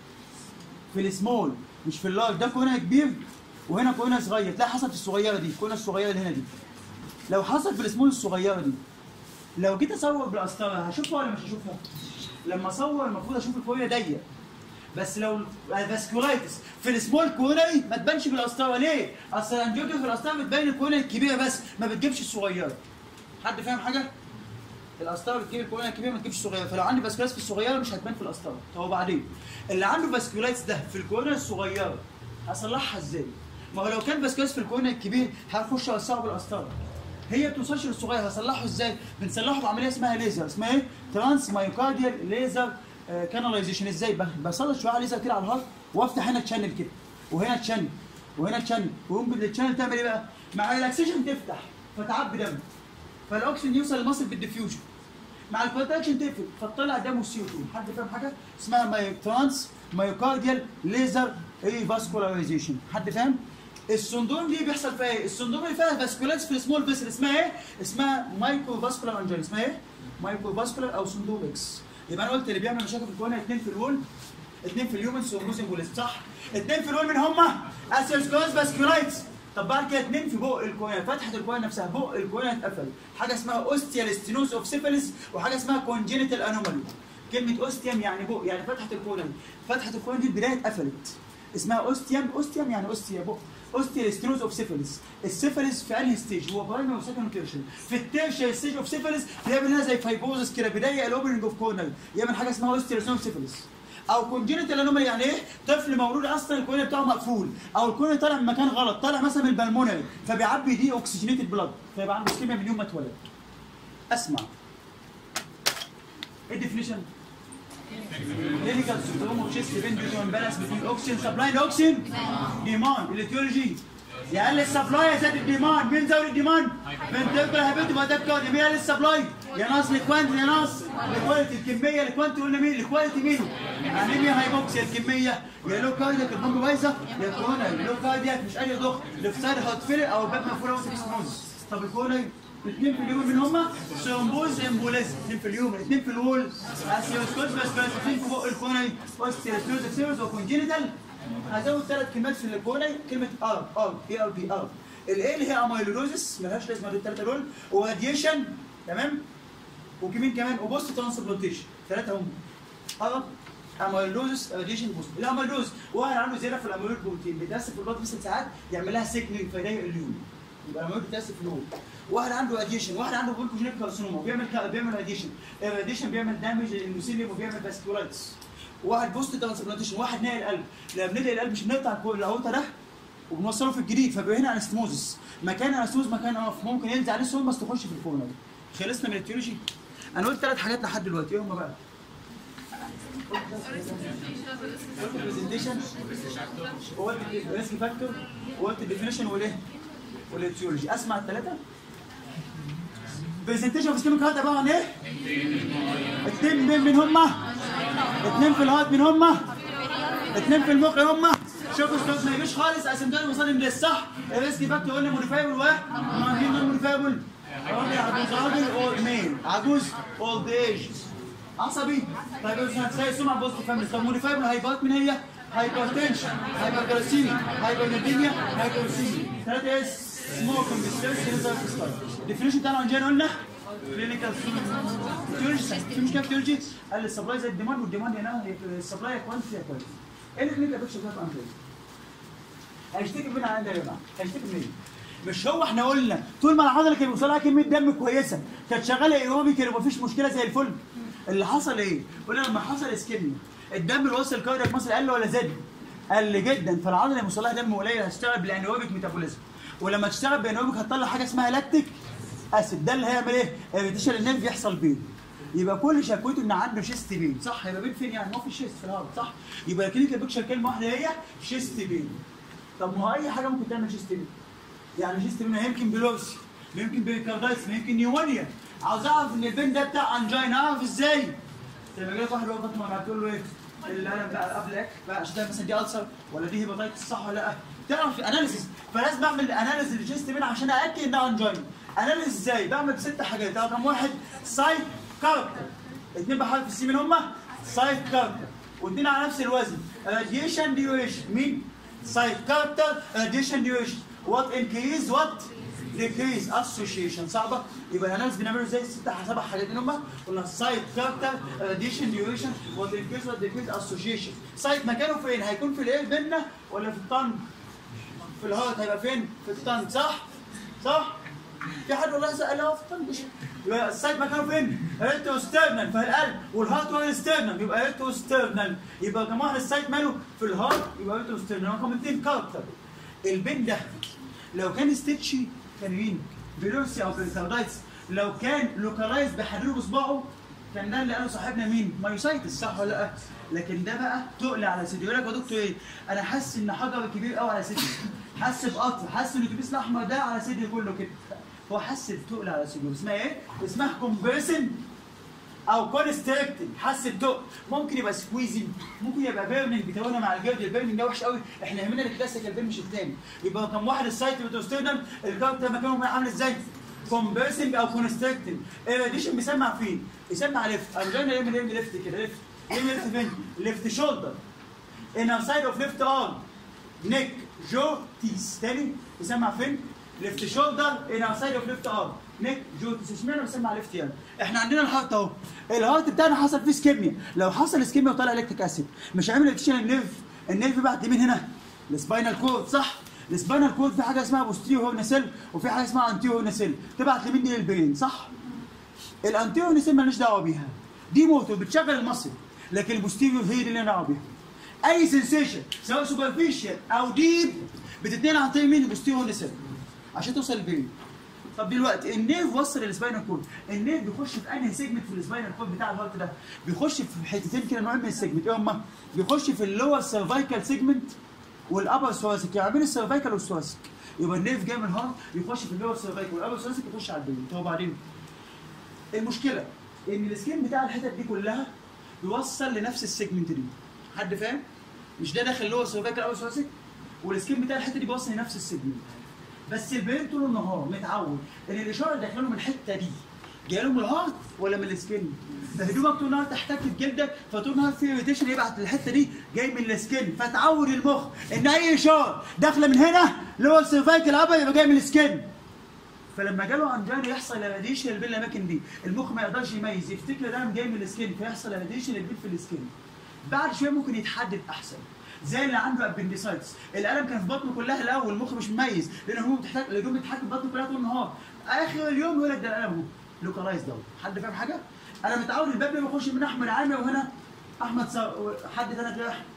في السمول مش في اللارج ده كورونا كبير وهنا كورونا صغير تلاقي حصل في الصغيره دي الكورونا الصغيره اللي هنا دي لو حصل في السمول الصغيره دي لو جيت اصور بالقسطره هشوفها ولا مش هشوفها لما اصور المفروض اشوف الكورونا ضيق بس لو الفاسكولايتس في السمول كورونري ما تبانش بالقسطره ليه؟ اصل الانجيوجرافي في القسطره بتبين الكورونري الكبيره بس ما بتجيبش الصغيره. حد فاهم حاجه؟ القسطره بتجيب الكورونري الكبيره ما تجيبش الصغيره فلو عندي فاسكولايتس في الصغيره مش هتبان في القسطره. طب وبعدين اللي عنده فاسكولايتس ده في الكورونري الصغيره هصلحها ازاي؟ ما هو لو كان فاسكولايتس في الكورونري الكبير هخش اوسعه بالقسطره. هي ما بتوصلش للصغير هصلحه ازاي؟ بنصلحه بعمليه اسمها ليزر اسمها ايه؟ ترانس مايوكارديال ليزر كاناليزيشن ازاي بسلط شويه ليزر كده على الهارت وافتح هنا تشانل كده وهنا تشانل وهنا تشانل ويقوم التشانل تعمل ايه بقى؟ مع الريلاكسيشن تفتح فتعبي دم فالاكسجين يوصل للمصل بالديفيوجن مع الكونتراكشن تقفل فتطلع دم السي 2 حد فاهم حاجه؟ اسمها ماي ترانس مايوكارديال ليزر ايه فاسكولارايزيشن حد فاهم؟ السندروم دي بيحصل فيها ايه؟ السندروم اللي فيها فاسكولايتس في السمول فيسل اسمها ايه؟ اسمها مايكرو فاسكولار انجل اسمها ايه؟ مايكرو فاسكولار او سندروم اكس يبقى انا قلت اللي بيعمل مشاكل في الكورونا اثنين في الول اثنين في اليومن سوموز امبوليزم صح؟ اثنين في الول من هم؟ اسيوسكلوز فاسكولايتس طب بعد كده اثنين في بق الكورونا فتحه الكورونا نفسها بق الكورونا اتقفل حاجه اسمها اوستيال ستينوز اوف سيفيلس وحاجه اسمها كونجينيتال انومالي كلمه اوستيام يعني بق يعني فتحه الكورونا فتحه الكورونا دي البدايه اتقفلت اسمها اوستيام اوستيام يعني اوستيا بق اوستيال ستينوز اوف سيفيلس السيفيلس في انهي ستيج هو برايمري وسكند وتيرشري في التيرشري ستيج اوف سيفيلس بيعمل لها زي فايبوزس كده بدايه الاوبننج اوف كورنر يعمل حاجه اسمها اوستيال ستينوز سيفيلس او كونجينيتال انومالي يعني ايه؟ طفل مولود اصلا الكورنيا بتاعه مقفول او الكورنيا طالع من مكان غلط طالع مثلا من البلمونري فبيعبي دي اوكسجينيتد بلاد فيبقى عنده اسكيميا من يوم ما اتولد اسمع ايه الديفينيشن؟ clinical syndrome of chest pain due to imbalance between oxygen supply and oxygen demand الايتيولوجي يقلل السبلاي يزيد الديماند مين زود الديماند؟ فنتركل هابيت يبقى ده الكارديو مين يقلل السبلاي؟ يا ناقص الكوانتي يا ناقص الكواليتي الكميه الكوانتي قلنا مين؟ الكواليتي مين؟ انيميا هايبوكسيا الكميه يا لو كاردياك البامب بايظه يا كورونا لو كاردياك مش قادر يضخ لفساد هتفرق او الباب مقفول او سكسموز طب الكورونا اثنين في اليوم من هما سيرومبوز امبوليزم اثنين في اليوم اثنين في الول اسيوسكوز بس بس اثنين في بق الكوني اوستيوسكوز سيروز وكونجينيتال هزود ثلاث كلمات في الكوني كلمه ار ار اي ار بي ار الايه اللي هي اميلودوزس ملهاش لازمه دول الثلاثه دول وراديشن تمام وكمين كمان وبوست ترانسبلانتيشن ثلاثه هم ار اميلوزس راديشن بوست الاميلوز واحد عنده زياده في الاميلوز بروتين بيتاسف في البلد ست ساعات يعمل لها سيكنينج فيضيق اليوم يبقى الاميلوز بيتاسف في اليوم واحد عنده راديشن واحد عنده بولكوجينيك كارسينوما بيعمل كا- بيعمل راديشن الراديشن بيعمل دامج للموسيليوم وبيعمل فاسكولايتس واحد بوست ترانسبلانتيشن واحد نقل القلب لما بننقل القلب مش بنقطع الكو- الاورطه ده وبنوصله في الجديد فبيبقى هنا انستموزس مكان انستموز مكان اقف ممكن ينزل عليه سوم بس تخش في الكورنر خلصنا من التيولوجي انا قلت ثلاث حاجات لحد دلوقتي ايه هم بقى؟ قلت البرزنتيشن وقلت الريسك فاكتور وقلت الديفينيشن والايه؟ والتيولوجي اسمع الثلاثه برزنتيشن في سكيميك هارت عباره عن ايه؟ اثنين مين من هما؟ اثنين في الهارت من هما؟ اثنين في المخ هما؟ شوفوا ستوب ما يجيش خالص اسيمتوماتيك وصل من الصح الريسك فاكتور قلنا موديفايبل و مين دول موديفايبل؟ راجل عجوز راجل اولد ميل عجوز اولد ايج عصبي طيب بس هتلاقي سمعه بوست فاميلي طب موديفايبل هايبرت من هي؟ هايبرتنشن هايبرجلاسيميا هايبرليبيميا هايبرسيميا ثلاثة اس سموكينج ستريس كده الديفينيشن بتاعنا عن قلنا كلينيكال تيولوجي في مشكله في تيولوجي قال السبلاي زي الديماند والديماند هنا السبلاي كوانتي يا كويس ايه اللي كلينيكال بيكشر بتاعته عامل ايه؟ هيشتكي من عندنا يا جماعه هيشتكي منين؟ مش هو احنا قلنا طول ما العضله كان بيوصلها كميه دم كويسه كانت شغاله ايروبي كان مفيش مشكله زي الفل اللي حصل ايه؟ قلنا لما حصل اسكيميا الدم اللي وصل كاردياك مصر قل ولا زاد؟ قل جدا فالعضله اللي بيوصلها دم قليل هتشتغل بالانيروبيك ميتابوليزم ولما تشتغل بانيروبيك هتطلع حاجه اسمها لاكتيك اسيد ده اللي هيعمل ايه؟ اريتيشن النيرف يحصل بين يبقى كل شكوته ان عنده شيست بين صح يبقى بين فين يعني ما في شيست في الهارت صح يبقى الكلينيكال بيكشر كلمه واحده هي شيست بين طب ما هو اي حاجه ممكن تعمل شيست بين يعني شيست بين يمكن بلوسي يمكن بيكاردايتس يمكن نيومونيا عاوز اعرف ان البين ده بتاع انجين اعرف ازاي لما جاي واحد واقف بطنه بتقول له ايه الالم بقى قبلك بقى عشان ده مثلا دي السر ولا دي هيباتايتس صح ولا لا تعرف اناليسيس فلازم اعمل اناليسيس للشيست بين عشان ااكد انها انجين اناليسيس ازاي بعمل ست حاجات رقم واحد سايت كاركتر اثنين بحرف السي من هما سايت كاركتر واثنين على نفس الوزن راديشن ديوريشن مين سايت كاركتر راديشن ديوريشن وات انكريز وات ديكريز اسوشيشن صعبه يبقى الاناليسيس بنعمله ازاي ست سبع حاجات من هما قلنا سايت كاركتر راديشن ديوريشن وات انكريز وات ديكريز اسوشيشن سايت مكانه فين هيكون في الايه بينا ولا في الطن في الهارت هيبقى فين في الطن صح صح في حد والله سأل هو في الطن مش يبقى السايد مكانه فين؟ ريتروسترنال في القلب والهارت هو السترنال يبقى ريتروسترنال يبقى يا جماعه السايد ماله في الهارت يبقى ريتروسترنال رقم اثنين كاركتر البين ده لو كان ستيتشي كان مين؟ بيلورسي او بيركاردايتس لو كان لوكالايز بحدود بصباعه كان ده اللي قاله صاحبنا مين؟ مايوسايتس صح ولا لا؟ لكن ده بقى تقل على صدري يقول لك يا دكتور ايه؟ انا حاسس ان حجر كبير قوي على صدري حاسس بقطر حاسس ان الاتوبيس الاحمر ده على صدري كله كده هو حس بتقل على صدره اسمها ايه؟ اسمها كومبريسن او كونستريكتنج حس بتقل ممكن يبقى سكويزنج ممكن يبقى بيرنينج بيتوانا مع الجلد البيرنينج ده وحش قوي احنا يهمنا الكلاسيكال بيرن مش الثاني يبقى رقم واحد السايت بتوستيرنال الكارت ده مكانه عامل ازاي؟ كومبريسنج او كونستريكتنج الراديشن بيسمع فين؟ يسمع ليفت او جاينا يعمل يعمل ليفت كده ليفت يعمل ليفت فين؟ ليفت شولدر انر سايد اوف ليفت ارم نيك جو تيس تاني يسمع فين؟ ليفت شولدر انر سايد اوف ليفت ارم نيك جو تيس اشمعنى بسمع ليفت يعني؟ احنا عندنا الهارت اهو الهارت بتاعنا حصل فيه سكيميا لو حصل سكيميا وطلع الكتريك اسيد مش هيعمل اديشن النيرف النيرف بعد مين هنا؟ السباينال كورد صح؟ السباينال كورد في حاجه اسمها بوستيريو هورن سيل وفي حاجه اسمها انتيريو هورن سيل تبعت لمين دي للبرين صح؟ الانتيريو هورن سيل مالناش دعوه بيها دي موتور بتشغل المصل لكن البوستيريو هي دي اللي انا دعوه بيها اي سنسيشن سواء سوبرفيشال او ديب بتتنقل عن طريق مين البوستيريو هورن سيل عشان توصل للبرين طب دلوقتي النيرف وصل للسباينال كورد النيرف بيخش في انهي سيجمنت في السباينال كورد بتاع الهارت ده بيخش في حتتين كده نوعين من السيجمنت ايه هما بيخش في اللور سيرفايكال سيجمنت والابر ثوراسيك يعني بين السيرفايكال والثوراسيك يبقى النيرف جاي من الهارت يخش في اللور سيرفايكال والابر ثوراسيك يخش على البين طب وبعدين المشكله ان السكين بتاع الحتت دي كلها بيوصل لنفس السيجمنت دي حد فاهم؟ مش ده داخل اللور سيرفايكال او ثوراسيك والسكين بتاع الحته دي بيوصل لنفس السيجمنت بس البين طول النهار متعود ان الاشاره اللي داخله من الحته دي جايه له من الهارت ولا من السكين؟ فهدومك طول النهار تحتك في جلدك فطول النهار في irritation يبعت الحته دي جاي من السكين فتعود المخ ان اي اشاره داخله من هنا اللي هو السيرفايكال ابر يبقى جاي من السكين فلما جاله انجينا يحصل راديشن بين الاماكن دي المخ ما يقدرش يميز يفتكر ده جاي من السكين فيحصل راديشن البيت في السكين بعد شويه ممكن يتحدد احسن زي اللي عنده ابنديسايتس الالم كان في بطنه كلها الاول المخ مش مميز لان هو بتحتاج الهدوم بتتحكم في بطنه كلها طول النهار اخر اليوم يقول لك ده الالم اهو لوكالايز دوت حد فاهم حاجه؟ انا متعود الباب ده بيخش من احمد عامر وهنا احمد سا... حد تاني تلاقي أحمد.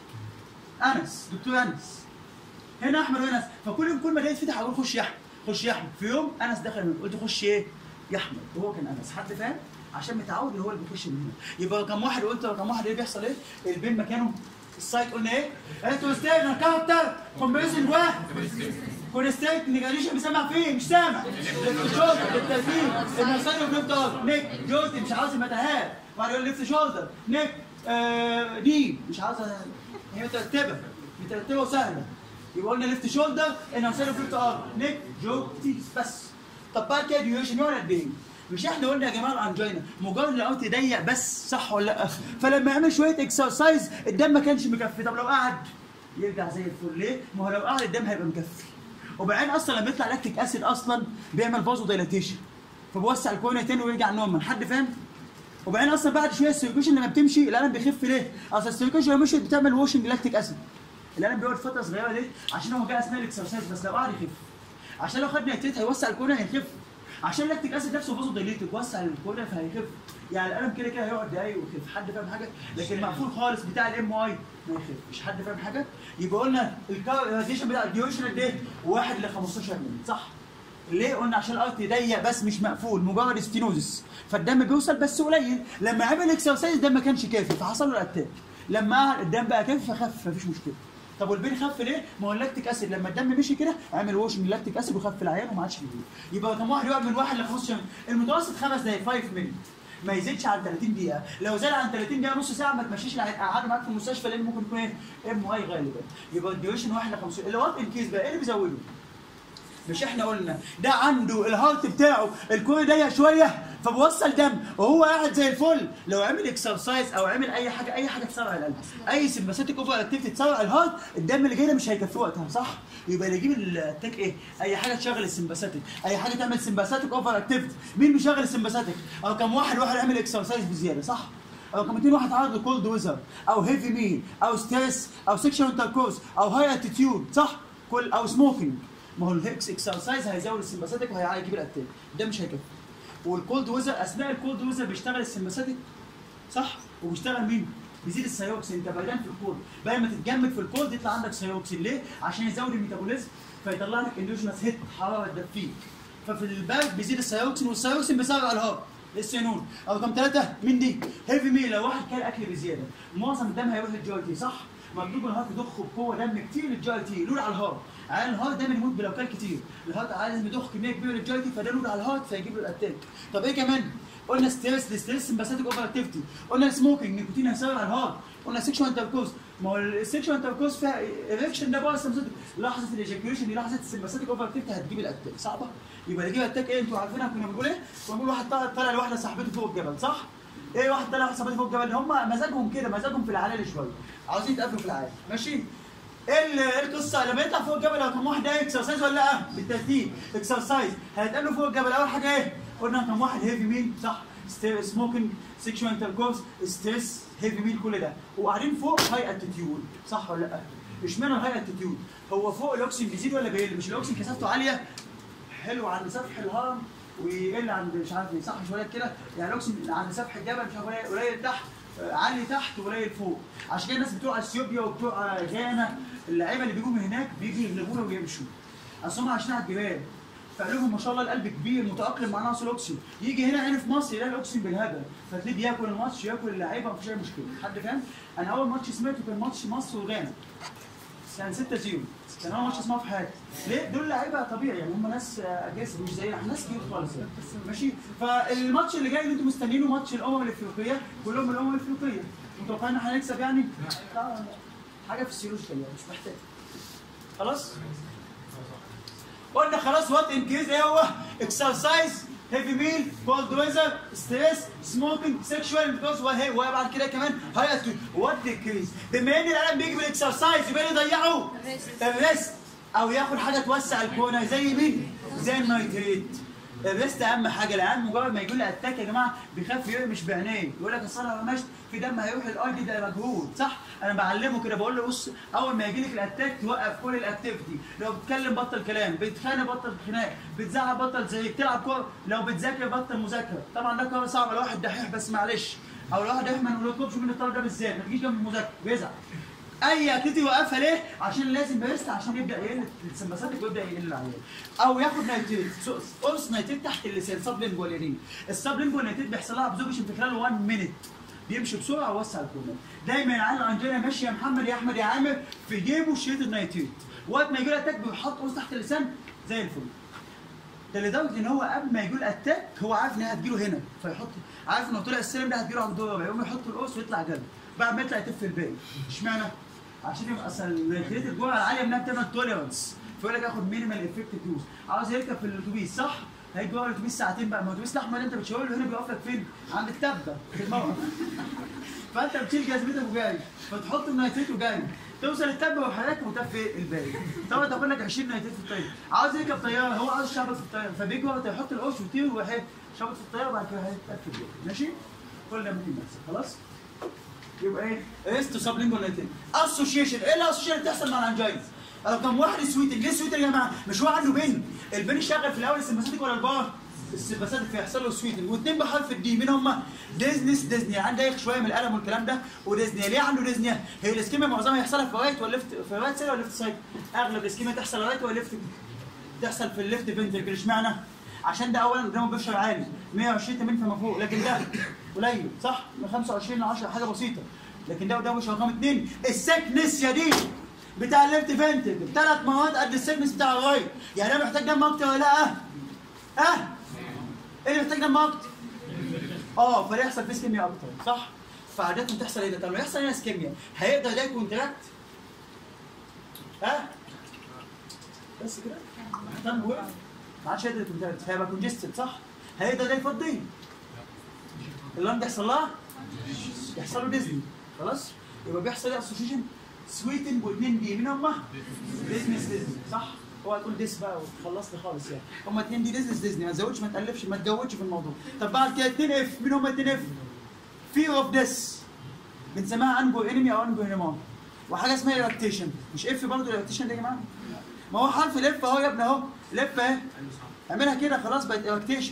انس دكتور انس هنا احمد وهنا أنس. فكل يوم كل ما الاقي يتفتح اقول خش يا احمد خش يا احمد في يوم انس دخل من قلت خش ايه؟ يا احمد وهو كان انس حد فاهم؟ عشان متعود ان هو اللي بيخش من هنا يبقى كم واحد قلت كم واحد ايه بيحصل ايه؟ البين مكانه السايت قلنا ايه؟ انتوا ستيجن كاونتر كومبريشن واحد كونستيك نيجاتيشن بيسمع فيه مش سامع ليفت شولدر بالترتيب المصاري وبنفضل نيك جوتي مش عاوز المتاهات وبعد يقول ليفت شولدر نيك آه دي مش عاوز هي مترتبه مترتبه وسهله يبقى قلنا ليفت شولدر المصاري وبنفضل ار نيك جوتي بس طب بعد كده ديوريشن يقعد قد ايه؟ مش احنا قلنا يا جماعه الانجينا مجرد لو ضيق بس صح ولا لا فلما يعمل شويه اكسرسايز الدم ما كانش مكفي طب لو قعد يرجع زي الفل ليه؟ ما هو لو قعد الدم هيبقى مكفي وبعدين اصلا لما يطلع لاكتيك اسيد اصلا بيعمل فازو دايلاتيشن فبيوسع الكورنيا تاني ويرجع نورمال حد فاهم؟ وبعدين اصلا بعد شويه السيركيشن لما بتمشي الالم بيخف ليه؟ اصل السيركيشن لما مشيت بتعمل واشنج لاكتيك اسيد الالم بيقعد فتره صغيره ليه؟ عشان هو جاي اثناء الاكسرسايز بس لو قعد يخف عشان لو خد نيتريت هيوسع الكورنيا هيخف عشان اللاكتيك اسيد نفسه فازو دايليتد وسع الكورنيا فهيخف يعني الالم كده كده هيقعد دقايق ويخف حد فاهم حاجه؟ لكن المقفول خالص بتاع الام اي ما يخفش حد فاهم حاجه؟ يبقى قلنا الراديشن بتاع الديوريشن قد ايه؟ 1 ل 15 مللي صح؟ ليه قلنا عشان الارت ضيق بس مش مقفول مجرد ستينوزس فالدم بيوصل بس قليل لما عمل اكسرسايز الدم ما كانش كافي فحصل له اتاك لما قعد الدم بقى كافي فخف مفيش مشكله طب والبين خف ليه؟ ما هو اللاكتيك اسيد لما الدم مشي كده عمل ووش من اللاكتيك اسيد وخف العيان وما عادش بيجي يبقى كم واحد يقعد من واحد ل 15 المتوسط خمس دقائق 5 مللي ما يزيدش عن 30 دقيقة، لو زاد عن 30 دقيقة نص ساعة ما تمشيش العيان قعدوا معاك في المستشفى لأن ممكن يكون ايه؟ ام اي غالبا، يبقى الديوريشن 1 ل 15 اللي وات ان كيس بقى ايه اللي بيزوده؟ مش احنا قلنا ده عنده الهارت بتاعه الكوع ضيق شويه فبوصل دم وهو قاعد زي الفل لو عمل اكسرسايز او عمل اي حاجه اي حاجه تسرع القلب اي سمباثيك اوفر اكتيفيتي تسرع الهارت الدم اللي جاي ده مش هيكفيه وقتها صح يبقى اللي يجيب التاك ايه اي حاجه تشغل السمباثيك اي حاجه تعمل سمباثيك اوفر اكتيفيتي مين بيشغل السمباثيك او كم واحد واحد عمل اكسرسايز بزياده صح او كم 200 واحد تعرض لكولد ويزر او هيفي ميل او ستريس او سكشن انتركورس او هاي اتيتيود صح كل او سموكينج ما هو الهيكس اكسرسايز هيزود السمباثيك وهيجيب الاتاك ده مش هيكفي والكولد ويزر اثناء الكولد ويزر بيشتغل السمباثيك صح وبيشتغل مين؟ بيزيد السيوكسين انت بردان في الكولد بدل ما تتجمد في الكولد يطلع عندك سيوكسين ليه؟ عشان يزود الميتابوليزم فيطلع لك اندوجينس هيت حراره تدفيك ففي البارد بيزيد السيوكسين والسيوكسين بيسرع الهارت السينون او رقم ثلاثه مين دي؟ هيفي ميل لو واحد كان اكل بزياده معظم الدم هيروح للجي تي صح؟ مطلوب الهارت يضخ بقوه دم كتير للجي تي لود على الهارت عيان الهارت دايما يموت بلو كان كتير الهارت عايز يضخ كميه كبيره للجي تي فده لود على الهارت فيجيب له الاتاك طب ايه كمان؟ قلنا ستريس الستريس سمباثيك اوفر اكتيفيتي قلنا السموكينج نيكوتين هيسرع الهارت قلنا سيكشوال انتركوز ما هو السيكشوال انتركوز فيها ايركشن ده بقى السمباثيك لحظه الايجاكيوليشن دي لحظه السمباثيك اوفر اكتيفيتي هتجيب الاتاك صعبه يبقى اللي يجيب الاتاك ايه انتوا عارفينها كنا بنقول ايه؟ كنا بنقول واحد طلع طلع لواحده صاحبته فوق الجبل صح؟ ايه واحد طلع صاحبته فوق الجبل هم مزاجهم كده مزاجهم في العلالي شويه عاوزين يتقابلوا في العالي ماشي؟ ايه ال- إيه القصه لما يطلع فوق الجبل لو كان واحد ده اكسرسايز ولا لا بالترتيب اكسرسايز هيتقابلوا فوق الجبل اول حاجه ايه قلنا كان واحد هيفي مين صح سموكينج سيكشوال انتركورس ستريس هيفي ميل كل ده وقاعدين فوق هاي اتيتيود صح ولا لا اشمعنى الهاي اتيتيود هو فوق الاكسجين بيزيد ولا بيقل مش الاكسجين كثافته عاليه حلو عند سفح الهرم ويقل عند مش عارف ايه صح شويه كده يعني الاكسجين عند سفح الجبل مش عارف قليل- قليل تحت آه، عالي تحت وقليل فوق عشان كده الناس بتوع اثيوبيا وبتوع غانا اللعيبه اللي بيجوا من هناك بيجوا يغلبونا ويمشوا اصل هم عايشين على الجبال فقال لهم ما شاء الله القلب كبير متاقلم مع نقص الاكسجين يجي هنا هنا في مصر يلاقي الاكسجين بالهبل فتلاقيه بياكل الماتش ياكل اللعيبه مفيش اي مشكله حد فاهم انا اول ماتش سمعته كان ماتش مصر وغانا يعني 6 0 كان اول ماتش اسمها في حياتي ليه؟ دول لعيبه طبيعي يعني هم ناس اجاسر مش زينا احنا ناس كتير خالص يعني ماشي فالماتش اللي جاي اللي انتم مستنيينه ماتش الامم الافريقيه كلهم من الامم الافريقيه متوقعين ان احنا هنكسب يعني؟ لا لا حاجه فسيولوجيكال يعني مش محتاج خلاص؟ قلنا خلاص وات انكريز ايه هو؟ اكسرسايز هيفي ميل كولد ويزر ستريس سموكينج سيكشوال بيكوز وهي وبعد كده كمان هاي اتيتيود وات ديكريز بما ان العالم بيجي بالاكسرسايز يبقى يضيعوا الريست او ياخد حاجه توسع الكونه زي مين؟ زي النيتريت الريست اهم حاجه العيان مجرد ما يجي لي اتاك يا جماعه بيخاف يقوم مش بعينيه يقول لك اصل انا لو مشت في دم هيروح الاي دي ده مجهود صح انا بعلمه كده بقول له بص اول ما يجي لك الاتاك توقف كل الاكتيفيتي لو بتتكلم بطل كلام بتخانق بطل خناق بتزعق بطل زي بتلعب كوره لو بتذاكر بطل مذاكره طبعا ده كوره صعبه لو واحد دحيح بس معلش او لو واحد دحيح ما نطلبش من الطالب ده بالذات ما تجيش جنب المذاكره بيزعل اي اكتيفيتي يوقفها ليه؟ عشان لازم يرست عشان يبدا يقل السمباساتيك ويبدا يقل العيان او ياخد نيتريت قرص نيتريت تحت اللسان سبلينجوال يرين السبلينجوال نيتريت بيحصل لها ابزوربشن في خلال 1 مينيت بيمشي بسرعه ووسع الكولون دايما العيان الانجينا ماشي يا محمد يا احمد يا عامر في جيبه شريط النيتريت وقت ما يجي له اتاك بيحط قرص تحت اللسان زي الفل ده لدرجه ان هو قبل ما يجي له اتاك هو عارف ان هي هتجيله هنا فيحط عارف انه طلع السلم ده هتجيله على الدور يقوم يحط القرص ويطلع جنب بعد ما يطلع يتف الباقي اشمعنى؟ عشان يبقى اصل النيتريت الجرعه العاليه منها بتعمل توليرانس فيقول لك اخد مينيمال افكتيف دوز عاوز يركب في الاتوبيس صح؟ هيجي جوه الاتوبيس ساعتين بقى ما الاتوبيس الاحمر اللي انت بتشاور له هنا بيقف لك فين؟ عند التبه في الموقف فانت بتشيل جاذبيتك وجاي فتحط النيتريت وجاي توصل التبه وحضرتك وتف الباقي طبعا تاخد لك 20 نيتريت في الطياره عاوز يركب طياره هو عاوز يشعبط في الطياره فبيجي وقت يحط القرش ويطير ويروح شابط في الطياره وبعد كده هيتف الباقي ماشي؟ كل ده ممكن يحصل خلاص؟ يبقى ايه؟ ريست سبلينجوال نيتين اسوشيشن ايه الاسوشيشن اللي بتحصل مع الانجايز؟ لو كان واحد سويتنج ليه سويتنج يا جماعه؟ مش هو عنده بين البين شغال في الاول السمباثيك ولا البار؟ السمباثيك فيحصل له سويتنج واثنين بحرف الدي مين هم؟ ديزنس ديزني عنده دايخ شويه من الالم والكلام ده وديزني ليه عنده ديزني؟ هي الاسكيميا معظمها يحصلها في رايت ولا ليفت في رايت سايد ولا ليفت سايد؟ اغلب الاسكيميا تحصل رايت ولا ليفت تحصل في الليفت فنتركل اشمعنى؟ عشان ده اولا قدامه بريشر عالي 120 80 فما فوق لكن ده قليل صح؟ من 25 ل 10 حاجه بسيطه لكن ده قدامه بريشر رقم اثنين السكنس يا دي بتاع الليفت فنتركل ثلاث مواد قد السكنس بتاع الرايت يعني ده محتاج دم اكتر ولا لا؟ اه؟ اه؟ ايه اللي محتاج دم اكتر؟ اه فيحصل فيه اسكيميا اكتر صح؟ فعادة تحصل ايه ده؟ طب لو يحصل هنا اسكيميا هيقدر ده كونتراكت؟ ها؟ بس كده؟ محتاج وقف ما عادش يقدر يكونتراكت هيبقى كونجستد صح؟ هيقدر ده يفضيه اللنج يحصل لها؟ يحصل له ديزني خلاص؟ يبقى بيحصل ايه اسوشيشن؟ سويتنج واثنين دي مين هم؟ ديزنس ديزني صح؟ هو هتقول ديس بقى وخلصت خالص يعني هم اثنين دي ديزنس ديزني ما تزودش ما تقلبش ما تجودش في الموضوع طب بعد كده اثنين اف مين هم اثنين اف؟ فير اوف ديس بنسميها انجو انمي او انجو انيما وحاجه اسمها ايركتيشن مش اف برضه الايركتيشن ده يا جماعه ما هو حرف الاف اهو يا ابني اهو الاف اهي اعملها كده خلاص بقت ايركتيشن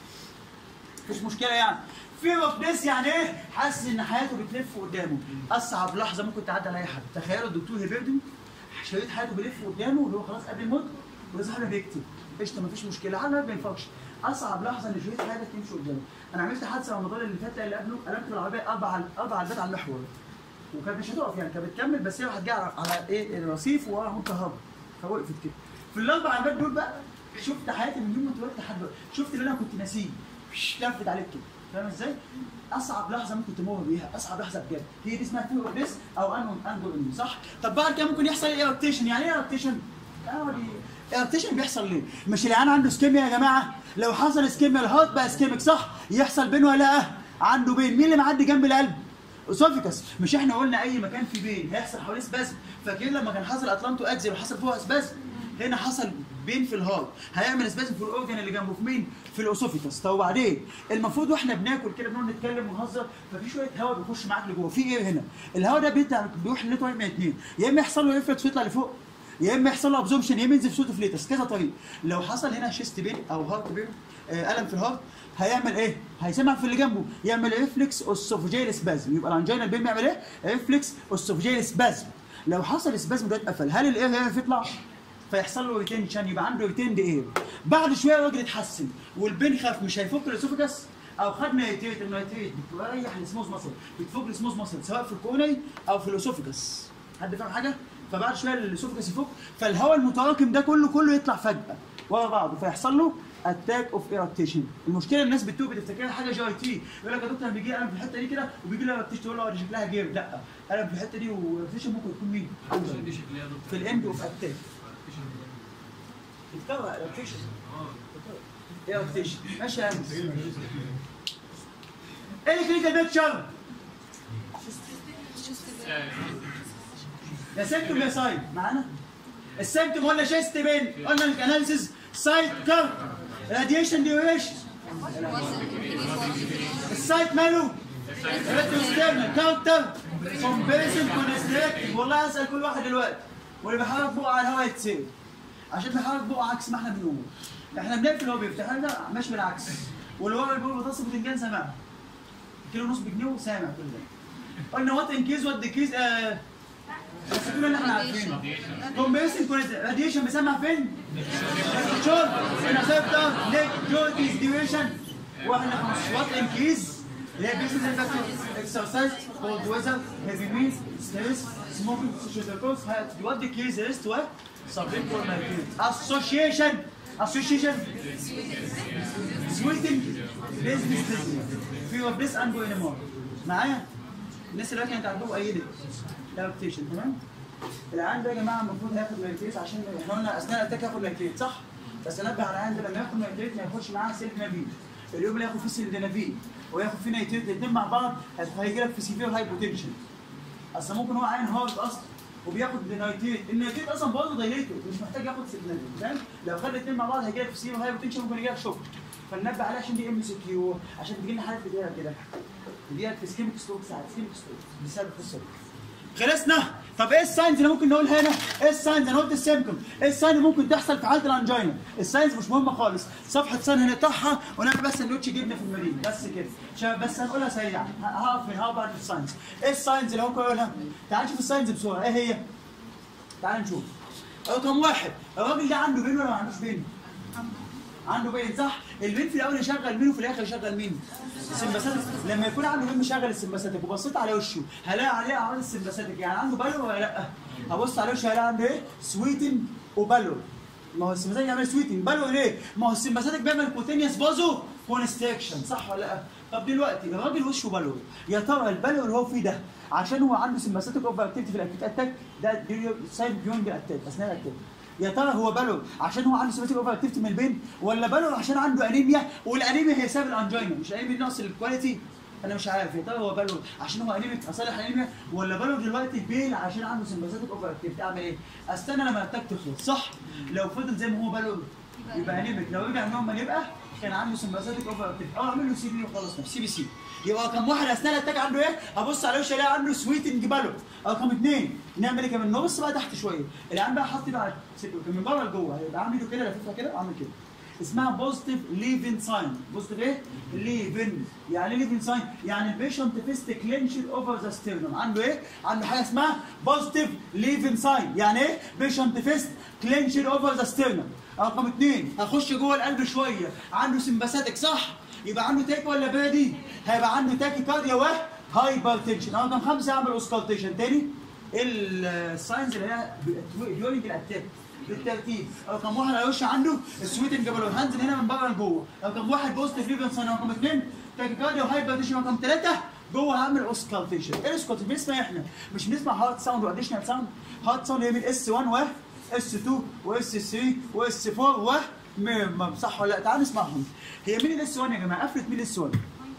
مش مشكله يعني فير اوف ديس يعني ايه؟ حاسس ان حياته بتلف قدامه اصعب لحظه ممكن تعدي على اي حد تخيلوا الدكتور هيبردن شريط حياته بيلف قدامه اللي هو خلاص قبل الموت ويظهر له بيكتب قشطه مفيش مشكله على ما ينفعش اصعب لحظه ان شريط حياتك يمشي قدامه انا عملت حادثه رمضان اللي فات اللي قبله قلبت العربيه اربع اربع عدات على المحور وكانت مش هتقف يعني كانت بتكمل بس هي راحت جايه على ايه الرصيف وراح متكهرباء فوقفت كده في الاربع عدات دول بقى شفت حياتي من يوم ما اتولدت لحد دلوقتي شفت اللي انا كنت ناسيه لفت عليك كده فاهم ازاي؟ اصعب لحظه ممكن تمر بيها اصعب لحظه بجد هي دي اسمها فيور ديس او انو انجو انو صح؟ طب بعد كده ممكن يحصل ايه ايركتيشن يعني ايه ايركتيشن؟ ايركتيشن بيحصل ليه؟ مش العيان عنده اسكيميا يا جماعه؟ لو حصل اسكيميا الهارت بقى اسكيميك صح؟ يحصل بين ولا لا؟ عنده بين مين اللي معدي جنب القلب؟ اسوفيكس مش احنا قلنا اي مكان فيه بين هيحصل حواليه سبازم فاكرين لما كان حصل اتلانتو اكزيل وحصل فوقها سبازم هنا حصل بين في الهارت هيعمل سبازم في الاورجن اللي جنبه في مين؟ في الاسوفيكس طب وبعدين المفروض واحنا بناكل كده بنقعد نتكلم ونهزر ففي شويه هواء بيخش معاك لجوه في ايه هنا؟ الهواء ده بيطلع بيروح لطريق من اثنين يا اما يحصل له ريفلكس ويطلع لفوق يا اما يحصل له ابزوربشن يا اما ينزل في صوت فليتس كذا طريق لو حصل هنا شيست بين او هارت بين آه الم في الهارت هيعمل ايه؟ هيسمع في اللي جنبه يعمل ريفلكس اوسوفجيال سبازم يبقى الانجينا بين بيعمل ايه؟ ريفلكس اوسوفجيال سبازم لو حصل سبازم ده اتقفل هل الاير هيعرف يطلع؟ فيحصل له ريتنشن يبقى عنده ريتند اير بعد شويه الراجل اتحسن والبين خف مش هيفك الاسوفجس او خد نيتريت النيتريت بتريح السموز ماسل بتفك السموز ماسل سواء في الكورني او في الاسوفجس حد فاهم حاجه؟ فبعد شويه الاسوفجس يفك فالهواء المتراكم ده كله كله يطلع فجاه ورا بعضه فيحصل له اتاك اوف ايرابتيشن المشكله الناس بتوب بتفتكرها حاجه جي اي تي يقول لك يا دكتور بيجي قلم في الحته دي كده وبيجي لها ايرابتيشن تقول له دي شكلها جيم لا قلم في الحته دي وايرابتيشن ممكن يكون مين؟ في الاند اوف اتاك يتكرر ايرابتيشن ايرابتيشن ماشي يا انس ايه الكلينيكال بيكتشر؟ يا سيمتوم يا سايد معانا؟ السيمتوم ولا شيست بين قلنا الاناليسيس سايد كارت راديشن ديوريشن السايت ماله؟ ريتروستيرنال كاونتر كومبيرسن كونستريكتيف والله هسال كل واحد دلوقتي واللي بيحرك بقه على الهواء يتسيب عشان بيحرك بقه عكس ما احنا بنقول احنا بنقفل هو بيفتح لنا ماشي بالعكس واللي ورا بيقول بتصل بتنجان سامعها كيلو ونص بجنيه وسامع كل ده قلنا وات انكيز وات ديكيز آه بس كل اللي احنا عارفينه كومبيرسن راديشن بيسمع فين؟ شورت سيناسيبتا نيك جوتيز ديوريشن واحنا خمس وات انكيز اللي هي بيسز انفكتيف اكسرسايز كولد ويزر هيفي ميلز ستريس سموكينج سوشيال كوز وات ديكيز ريست و سبلينكول اسوشيشن اسوشيشن سويتنج بيزنس في بليس اند انيمور معايا الناس اللي كانت عندهم ايدت لاكتيشن تمام العيان ده يا جماعه المفروض هياخد ميتريت عشان احنا قلنا اثناء الاتاك ياخد ميتريت صح؟ بس انبه على العيان ده لما ياخد ميتريت ما ياخدش معاه سيلدنافيل اليوم اللي ياخد فيه سيلدنافيل وياخد فيه نيتريت الاثنين مع بعض هيجي لك في سيفير هايبوتنشن اصل ممكن هو عين هارت اصلا وبياخد نيتريت النيتريت اصلا برضه دايليتور مش محتاج ياخد سيلدنافيل فاهم؟ لو خد الاثنين مع بعض هيجي لك في سيفير هايبوتنشن ممكن يجي لك شوك فننبه عليه عشان دي ام سي كيو عشان تجي لنا حالات كده كده دي في سكيمك ستروك ساعات سكيمك ستروك بسبب القصه دي خلصنا طب ايه الساينز اللي ممكن نقولها هنا؟ ايه الساينز انا قلت السيمتوم، ايه الساينز اللي ممكن تحصل في حاله الانجينا؟ الساينز مش مهمه خالص، صفحه ساين هنقطعها ونعمل بس سندوتش جبنه في المدينه بس كده، شباب بس هنقولها سريعا، هقف من هقف بعد الساينز، ايه الساينز اللي ممكن اقولها؟ تعال نشوف الساينز بسرعه، ايه هي؟ تعال نشوف. رقم واحد، الراجل ده عنده بين ولا ما عندوش بين؟ عنده بين صح؟ البين في الاول يشغل مين وفي الاخر يشغل مين؟ السمباثيك لما يكون عنده بين مشغل السمباثيك وبصيت على وشه هلاقي عليه اعراض السمباثيك يعني عنده بالو ولا لا؟ هبص على وشه هلاقي عنده ايه؟ سويتن وبالو ما هو السمباثيك يعمل سويتن بالو ليه؟ ما هو السمباثيك بيعمل كوتينيوس بازو كونستريكشن صح ولا لا؟ طب دلوقتي الراجل وشه بالو يا ترى البالو اللي هو فيه ده عشان هو عنده سمباثيك اوفر اكتيفيتي في الاكيوت اتاك ده سايد ديورنج الاتاك اثناء الاتاك يا ترى هو بالو عشان هو عنده سيماتيك اوفر اكتيفيتي من البين ولا بالو عشان عنده انيميا والانيميا هي سبب الانجينا مش انيميا نقص الكواليتي انا مش عارف يا ترى هو بالو عشان هو انيميك اصالح انيميا ولا بالو دلوقتي بيل عشان عنده سيمباثيك اوفر اكتيفيتي اعمل ايه؟ استنى لما الاتاك تخلص صح؟ لو فضل زي ما هو بالو يبقى انيميك لو رجع نورمال يبقى كان عنده سيمباثيك اوفر اكتيفيتي اه اعمل له سي بي وخلاص سي بي سي يبقى رقم واحد اثناء الاتاك عنده ايه؟ ابص على وشه الاقي عنده سويتنج بالو رقم اثنين نعمل ايه كمان؟ نبص بقى تحت شويه العيان بقى حاطط ايده على صدره من بره لجوه هيبقى عامل ايده كده لففها كده وعامل كده اسمها بوزيتيف ليفن ساين بوزيتيف ايه؟ ليفن يعني ايه ليفن ساين؟ يعني البيشنت فيست كلينشد اوفر ذا ستيرنم عنده ايه؟ عنده حاجه اسمها بوزيتيف ليفن ساين يعني ايه؟ بيشنت فيست كلينشد اوفر ذا ستيرنم رقم اثنين هخش جوه القلب شويه عنده سمباثيك صح؟ يبقى عنده تاكي ولا بادي؟ هيبقى عنده تاكي كارديا وهايبر تنشن رقم خمسه اعمل اوسكالتيشن تاني الساينز اللي هي ديورنج الاتاك بالترتيب رقم واحد هيخش عنده السويتنج جبل هنزل هنا من بره لجوه رقم واحد بوزيتيف ليفن ساين رقم اثنين تاكي كارديا وهايبر تنشن رقم ثلاثه جوه هعمل اوسكالتيشن ايه الاوسكالتيشن بنسمع احنا مش بنسمع هارت ساوند واديشنال ساوند هارت ساوند هي من اس 1 و اس 2 واس 3 واس 4 و م- صح ولا لا تعالوا نسمعهم هي مين الاس 1 يا جماعه قفلت مين الاس 1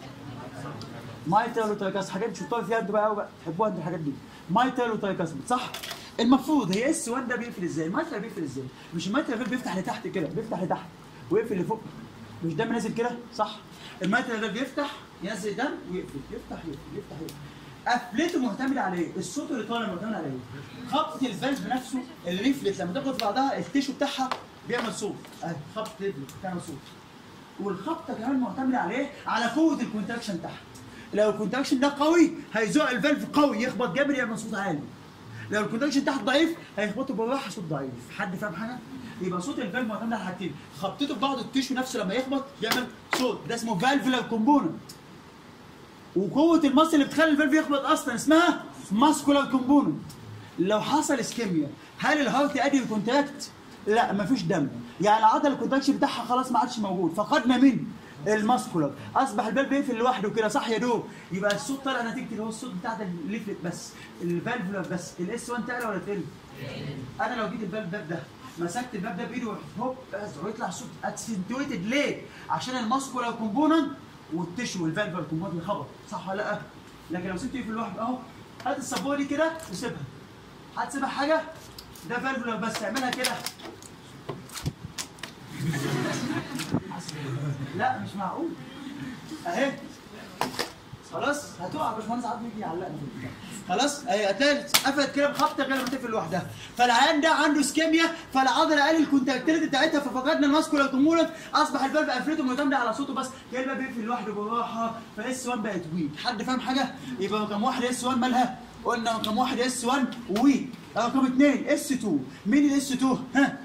مايتال وتايكاس حاجات شطار فيها انتوا بقى قوي بقى تحبوها انتوا الحاجات دي مايتال وتايكاس صح المفروض هي اس 1 ده بيقفل ازاي المايتال بيقفل ازاي مش المايتال بيفتح لتحت كده بيفتح لتحت ويقفل لفوق مش دم نازل كده صح المايتال ده بيفتح ينزل دم ويقفل يفتح يقفل يفتح يقفل قفلته معتمد على ايه؟ الصوت اللي طالع معتمد على ايه؟ خبطه الفالف نفسه الريفلت لما تاخد بعضها التيشو بتاعها بيعمل صوت اهي خبطه ريفلت بتعمل صوت والخبطه كمان معتمده على ايه؟ على قوه الكونتراكشن تحت لو الكونتراكشن ده قوي هيزق الفالف قوي يخبط جامد يعمل صوت عالي لو الكونتراكشن تحت ضعيف هيخبطه بالراحه صوت ضعيف حد فاهم حاجه؟ يبقى صوت الفالف معتمد على حاجتين خبطته في بعض التيشو نفسه لما يخبط يعمل صوت ده اسمه فالفولار كومبوننت وقوه المصل اللي بتخلي الفالف يخبط اصلا اسمها ماسكولار كومبوننت لو حصل اسكيميا هل الهارت ادي الكونتاكت؟ لا مفيش دم يعني العضله الكونتاكشن بتاعها خلاص ما عادش موجود فقدنا من الماسكولار اصبح البلب بيقفل لوحده كده صح يا دوب يبقى الصوت طالع نتيجه اللي هو الصوت بتاع الليفلت بس الفالفولار بس الاس 1 تعلى ولا تقل؟ انا لو جيت الباب ده ده مسكت الباب ده بايدي هوب بس ويطلع صوت اكسنتويتد ليه؟ عشان الماسكولار كومبوننت والتشو والفالفولار كومبوننت خبط صح ولا لا؟ لكن لو سبته يقفل لوحده اهو هات السبوره دي كده وسيبها هتسيبها حاجه ده فالفولار بس اعملها كده لا مش معقول اهي خلاص هتقع يا باشمهندس عبد يجي يعلقنا خلاص اهي هتلاقي قفلت كده بخبطه كده بتقفل لوحدها فالعيان ده عنده اسكيميا فالعضله قال الكونتاكتيليتي بتاعتها ففقدنا الماسكولار كومولنت اصبح البلب قفلته معتمده على صوته بس كده الباب بيقفل لوحده بالراحه فاس 1 بقت ويك حد فاهم حاجه يبقى رقم واحد اس 1 مالها قلنا رقم واحد اس 1 ويك رقم اثنين اس 2 مين الاس 2 ها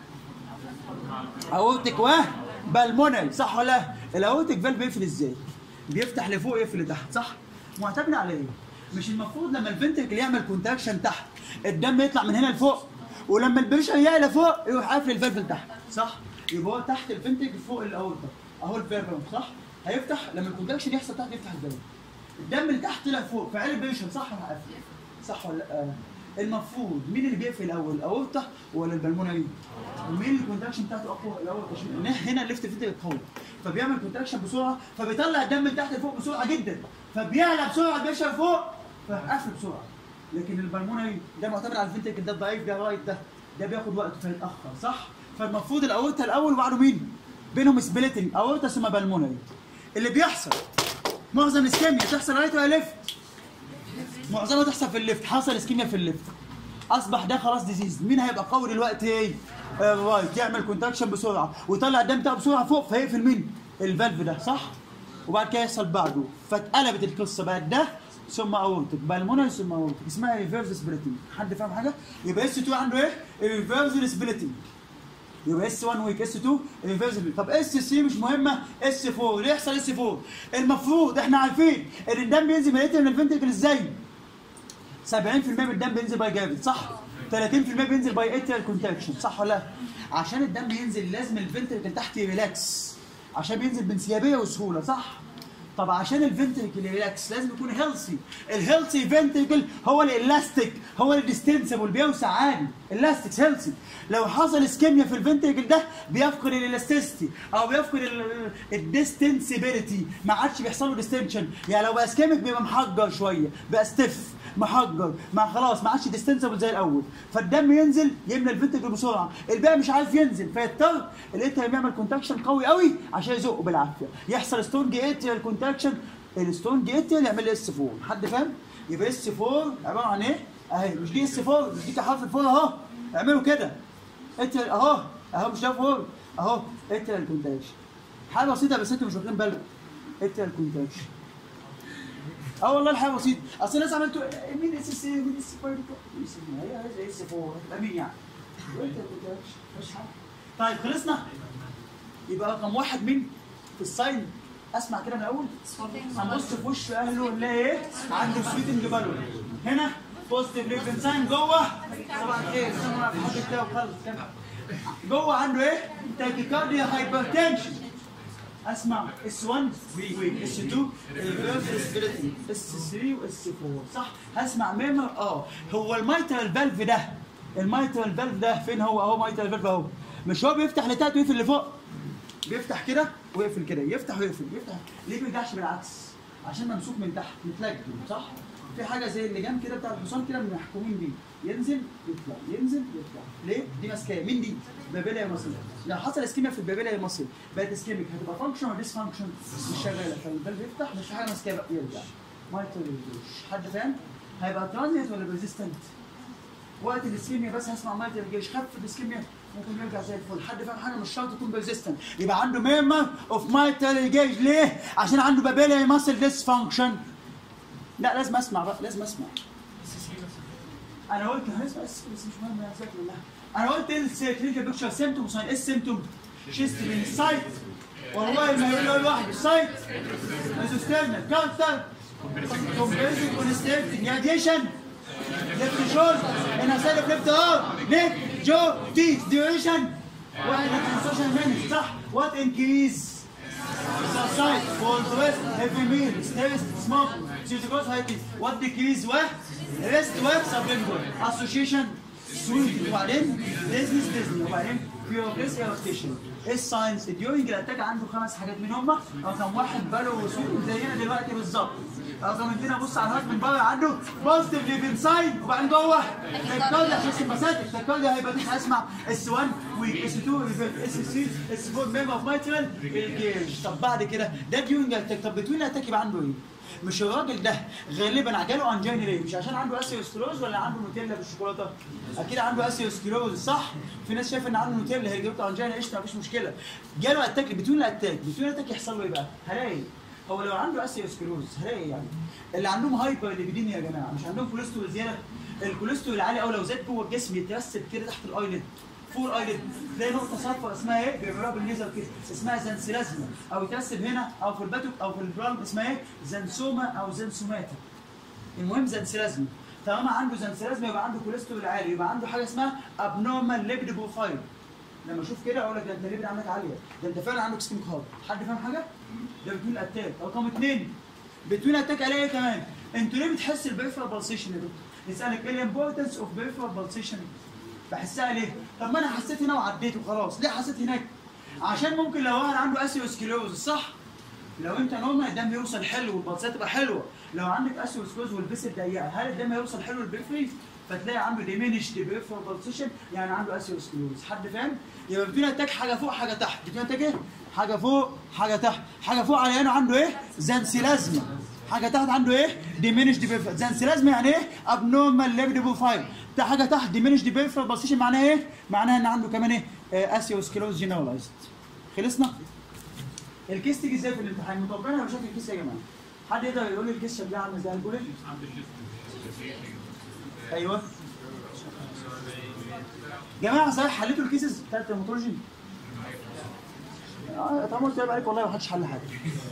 اورتك و بالمونري صح ولا لا؟ الاورتك فالف بيقفل ازاي؟ بيفتح لفوق يقفل لتحت صح؟ معتمد على ايه؟ مش المفروض لما الفنتركل يعمل كونتراكشن تحت الدم يطلع من هنا لفوق ولما البريشر يعلى فوق يروح قافل الفالف لتحت صح؟ يبقى هو تحت الفنتركل فوق الاورتا اهو الفالف صح؟ هيفتح لما الكونتراكشن يحصل تحت يفتح الفالف الدم اللي تحت طلع فوق فعلي البريشر صح ولا قافل؟ صح ولا لا؟ المفروض مين اللي بيقفل الاول الاورتا ولا البلمونري؟ ومين الكونتراكشن بتاعته اقوى الاول عشان هنا الليفت فيتر قوي فبيعمل كونتراكشن بسرعه فبيطلع الدم من تحت لفوق بسرعه جدا فبيعلى بسرعه البشر فوق فقفل بسرعه لكن البلمونري ده معتمد على الفنتركل ده الضعيف ده رايت ده ده بياخد وقت فيتاخر صح فالمفروض الاورتا الاول وبعده مين؟ بينهم سبليتنج اورتا ثم بلمونري اللي بيحصل معظم الاسكيميا تحصل رايت ولا ليفت؟ معظمها تحصل في الليفت حصل اسكيميا في الليفت اصبح ده خلاص ديزيز مين هيبقى قوي دلوقتي ايه الرايت يعمل كونتراكشن بسرعه ويطلع الدم بتاعه بسرعه فوق فيقفل مين الفالف ده صح وبعد كده يحصل بعده فاتقلبت القصه بقت ده ثم اورتك بالمونري ثم اورتك اسمها ريفيرس سبليتنج حد فاهم حاجه يبقى اس 2 عنده ايه ريفيرس سبليتنج يبقى اس 1 ويك اس 2 ريفيرس طب اس 3 مش مهمه اس 4 ليه يحصل اس 4 المفروض احنا عارفين ان الدم بينزل من الفنتركل ازاي 70% من الدم بينزل باي جافيت صح 30% بينزل باي اتريال كونتراكشن صح ولا لا عشان الدم ينزل لازم الفنتركل تحت ريلاكس عشان بينزل بانسيابيه وسهوله صح طب عشان الفنتركل ريلاكس لازم يكون هيلثي الهيلثي فنتركل هو الالاستيك هو الديستنسبل بيوسع عادي الاستيك هيلثي لو حصل اسكيميا في الفنتركل ده بيفقد الالاستيستي او بيفقد الديستنسبيليتي ما عادش بيحصل له ديستنشن يعني لو بقى اسكيميك بيبقى محجر شويه بقى ستيف محجر ما خلاص ما عادش ديستنسبل زي الاول فالدم ينزل يملى الفنتركل بسرعه الباقي مش عارف ينزل فيضطر الاتر بيعمل كونتراكشن قوي قوي عشان يزقه بالعافيه يحصل ستونج اتريال كونتراكشن الستونج اتريال يعمل لي اس 4 حد فاهم يبقى اس 4 عباره عن ايه اهي مش دي اس 4 مش دي حرف الفور اهو اعملوا كده اتريال اهو اهو مش ده 4 اهو اتريال كونتراكشن حاجه بسيطه بس انتوا مش واخدين بالكم اتريال كونتراكشن اه والله الحاجه بسيطه اصل الناس عملتوا مين اس اس مين اس 4 هي هي اس 4 يبقى مين يعني مش حاجه طيب خلصنا يبقى رقم واحد مين في الساين اسمع كده من الاول هنبص في وش اهله نلاقي ايه عنده سويتنج بالون هنا بوزيتيف ليفن ساين جوه طبعا ايه حد بتاعه خلص جوه عنده ايه تاكيكارديا هايبرتنشن اسمع اس 1 ويك اس 2 ريفرسبيليتي اس 3 واس 4 صح هسمع ميمر اه هو الميترال فالف ده الميترال فالف ده فين هو اهو ميترال فالف اهو مش هو بيفتح لتحت ويقفل لفوق بيفتح كده ويقفل كده يفتح ويقفل يفتح ليه ما بيرجعش بالعكس عشان ممسوك من تحت متلجم صح في حاجه زي اللجام كده بتاع الحصان كده محكومين بيه ينزل يطلع ينزل يطلع ليه دي ماسكاه مين دي بابيلا مصل لو حصل اسكيميا في البابيلا مصل بقت اسكيميك هتبقى فانكشن ولا ديس فانكشن مش شغاله فالبلب يفتح مش في حاجه ماسكاه بقى يرجع ما يطلعش حد فاهم هيبقى ترانزيت ولا ريزيستنت وقت الاسكيميا بس هسمع ميه الجيش خف الاسكيميا ممكن يرجع زي الفل حد فاهم حاجه مش شرط يكون ريزيستنت يبقى عنده ميمر اوف مايتال جيج ليه عشان عنده بابيلا ماسل ديس فانكشن لا لازم اسمع بقى لازم اسمع انا قلت هنسمع بس بس مش مهم يا ذاكر الله انا قلت ايه الكلينيكال بيكتشر سيمتوم ايه السيمتوم شيست من السايت والله ما يقول له لوحده السايت ميزوسترنال كاونتر كومبريسيف كونستريكتنج اديشن left shoulder inner side of left arm neck jaw teeth duration واحد social minutes صح what increase exercise for the rest heavy meal stress smoke physical height what decrease what rest work sublingual association sweet وبعدين business business وبعدين progress irritation ايه الساينس الديورنج الاتاك عنده خمس حاجات من هم رقم واحد بالو وسوق زينا دلوقتي بالظبط رقم اثنين ابص على الهارت من بره عنده بوزيتيف ليفين ساين وبعدين جوه تاكارديا عشان سمباثيك تاكارديا هيباتيك اسمع اس 1 ويك اس 2 ريفيرت اس 3 اس 4 ميمبر اوف مايترال الجيج طب بعد كده ده ديورنج الاتاك طب بتوين الاتاك يبقى عنده ايه؟ مش الراجل ده غالبا جاله انجينا ليه؟ مش عشان عنده اسيوسكلوز ولا عنده نوتيلا بالشوكولاته؟ اكيد عنده اسيوسكلوز صح؟ في ناس شايفه ان عنده نوتيلا هي جابت انجينا قشطه مفيش مشكله. جاله اتاك بتقول الاتاك بتقول الاتاك يحصل له ايه بقى؟ هلاقي هو لو عنده اسيوسكلوز هلاقي يعني اللي عندهم هايبر ليبيديميا يا جماعه مش عندهم كوليسترول زياده الكوليسترول العالي قوي لو زاد جوه الجسم يترسب كده تحت الايلid فور ايلid تلاقي نقطه صفراء اسمها ايه؟ بيعملوها بالليزر كده اسمها زنسلازما او يترسب هنا او في الباتوك او في البرالم اسمها ايه؟ زنسوما او زنسوماتا المهم زنسلازما طالما عنده زنسلازما يبقى عنده كوليسترول عالي يبقى عنده حاجه اسمها ابنورمال ليبيد بروفايل لما اشوف كده اقول لك ده انت ليبيد عندك عاليه ده انت فعلا عندك سكيميك هارت حد فاهم حاجه؟ ده بتقول اتاك رقم اثنين بتقول اتاك عليه ايه كمان؟ انتوا ليه بتحس البريفرال بالسيشن يا دكتور؟ يسالك ايه الامبورتنس اوف بريفرال بالسيشن؟ بحسها ليه؟ طب ما انا حسيت هنا وعديت وخلاص، ليه حسيت هناك؟ عشان ممكن لو واحد عنده اسيوسكلوز صح؟ لو انت نورمال الدم يوصل حلو والبلسات تبقى حلوه، لو عندك اسيوسكلوز والبسل ضيقه، هل الدم هيوصل حلو للبريفري؟ فتلاقي عنده ديمينشد بريفرال بالسيشن يعني عنده اسيوسكلوز، حد فاهم؟ يبقى بدون اتاك حاجه فوق حاجه تحت، بدون اتاك ايه؟ حاجه فوق حاجه تحت، حاجه فوق على عينه عنده ايه؟ زنسيلازما حاجه تحت عنده ايه؟ ديمينشد بريفرال زنسيلازما يعني ايه؟ ابنورمال ليبيد بروفايل ده حاجه تحت ديمينشد بريفرال بالسيشن معناها ايه؟ معناها ان عنده كمان ايه؟ اسيوسكلوز جينرالايزد خلصنا؟ الكيس تيجي ازاي في الامتحان؟ مطبقينها بشكل الكيس يا جماعه حد يقدر يقول لي الكيس شكلها عامل ازاي؟ هنقول ايه؟ ايوه جماعه صحيح حليتوا الكيسز بتاعت الموتولوجي؟ اه طالما قلت عليك والله ما حدش حل حاجه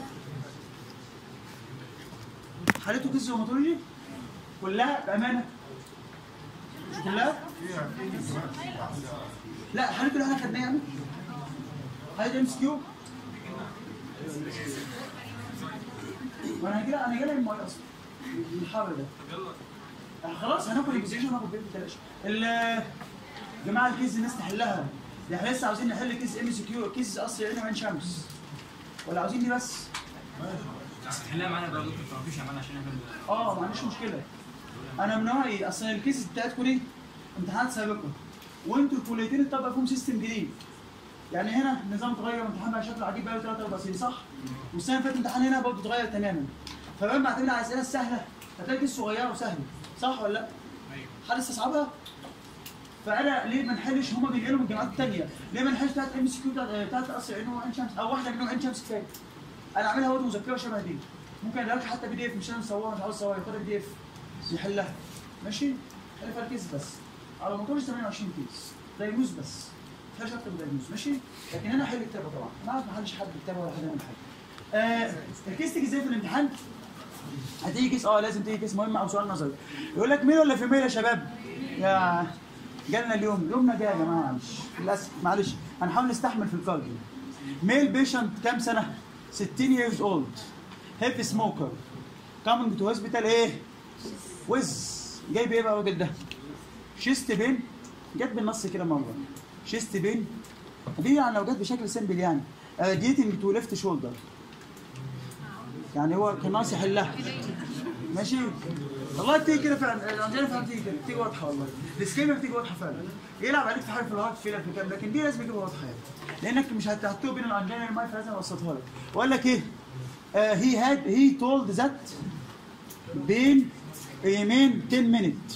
حليتوا كيس هيماتولوجي كلها بامانه مش كلها لا حليتوا اللي احنا خدناه يعني حليت ام اس كيو وانا كده انا جاي من المويه اصلا من الحر ده آه، خلاص هناكل البوزيشن هناخد بيت بلاش ال جماعه الكيس الناس تحلها ده احنا لسه عاوزين نحل كيس ام اس كيو كيس اصل عين وعين شمس ولا عاوزين دي بس تحلها معانا بقى يا دكتور ما فيش عمال عشان احنا اه ما عنديش مشكله انا من نوعي اصل الكيسز بتاعتكم دي امتحانات سابقه وانتوا الكليتين اتطبق فيهم سيستم جديد يعني هنا النظام اتغير الامتحان بقى شكله عجيب بقى ثلاث اربع سنين صح؟ والسنه اللي فاتت الامتحان هنا برضه اتغير تماما فبقى معتمد على الاسئله السهله هتلاقي كيس صغيره وسهله صح ولا لا؟ حد استصعبها؟ فانا ليه ما نحلش هما بينقلوا من الجامعات الثانيه ليه ما نحلش بتاعت ام سي كيو بتاعت قصر عين وعين شمس او واحده منهم عين شمس كفايه انا اعملها برضه مذكره شبه دي ممكن اديها لك حتى بي دي اف مش انا مصورها مش عاوز اصورها خدها بي دي اف نحلها ماشي خلي فيها الكيس بس على موتورج 28 كيس دايجنوز بس ما فيهاش اكتر من دايجنوز ماشي لكن انا احل كتابه طبعا انا عارف ما حدش حد كتابه ولا حد يعمل حاجه آه الكيس تيجي ازاي في الامتحان هتيجي كيس اه لازم تيجي كيس مهم او سؤال نظري يقول لك مين ولا فيميل يا شباب يا جالنا اليوم يومنا جاي يا جماعه معلش للاسف معلش هنحاول نستحمل في الكارديو ميل بيشنت كام سنه 60 years old هيفي سموكر كامينج تو هوسبيتال ايه ويز جايب ايه بقى الراجل ده شيست بين جت بالنص كده مره شيست بين دي يعني لو جت بشكل سيمبل يعني راديتنج تو ليفت شولدر يعني هو كان ناقص يحلها ماشي والله بتيجي كده فعلا الانجينا فعلا بتيجي كده بتيجي واضحه والله السكيما بتيجي واضحه فعلا يلعب عليك في حاجه في الهارت فيلر في كام لكن دي لازم يجيبها واضحه يعني لانك مش هتحطه بين الانجينا والماي فلازم اوسطها لك واقول لك ايه هي هاد هي تولد ذات بين ريمين 10 minutes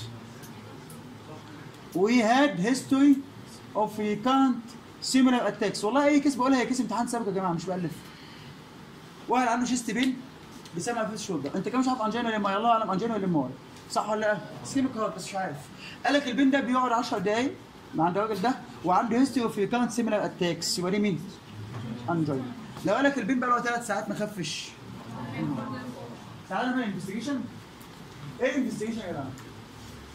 we had history of recurrent similar attacks والله اي كيس بقولها هي كيس امتحان سابق يا جماعه مش بالف واحد عنده شيست بين بيسمع في الشولدر انت كمان مش عارف انجينا ولا ما الله اعلم انجينا ولا ما صح ولا لا؟ سكيميك هارت بس مش عارف قال لك البين ده بيقعد 10 دقايق مع عند الراجل ده وعنده هيستوري اوف ريكارنت سيميلار اتاكس يبقى دي مين؟ انجينا لو قال لك البين بقى له ثلاث ساعات ما خفش تعالى نعمل انفستيجيشن ايه الانفستيجيشن يا جماعه؟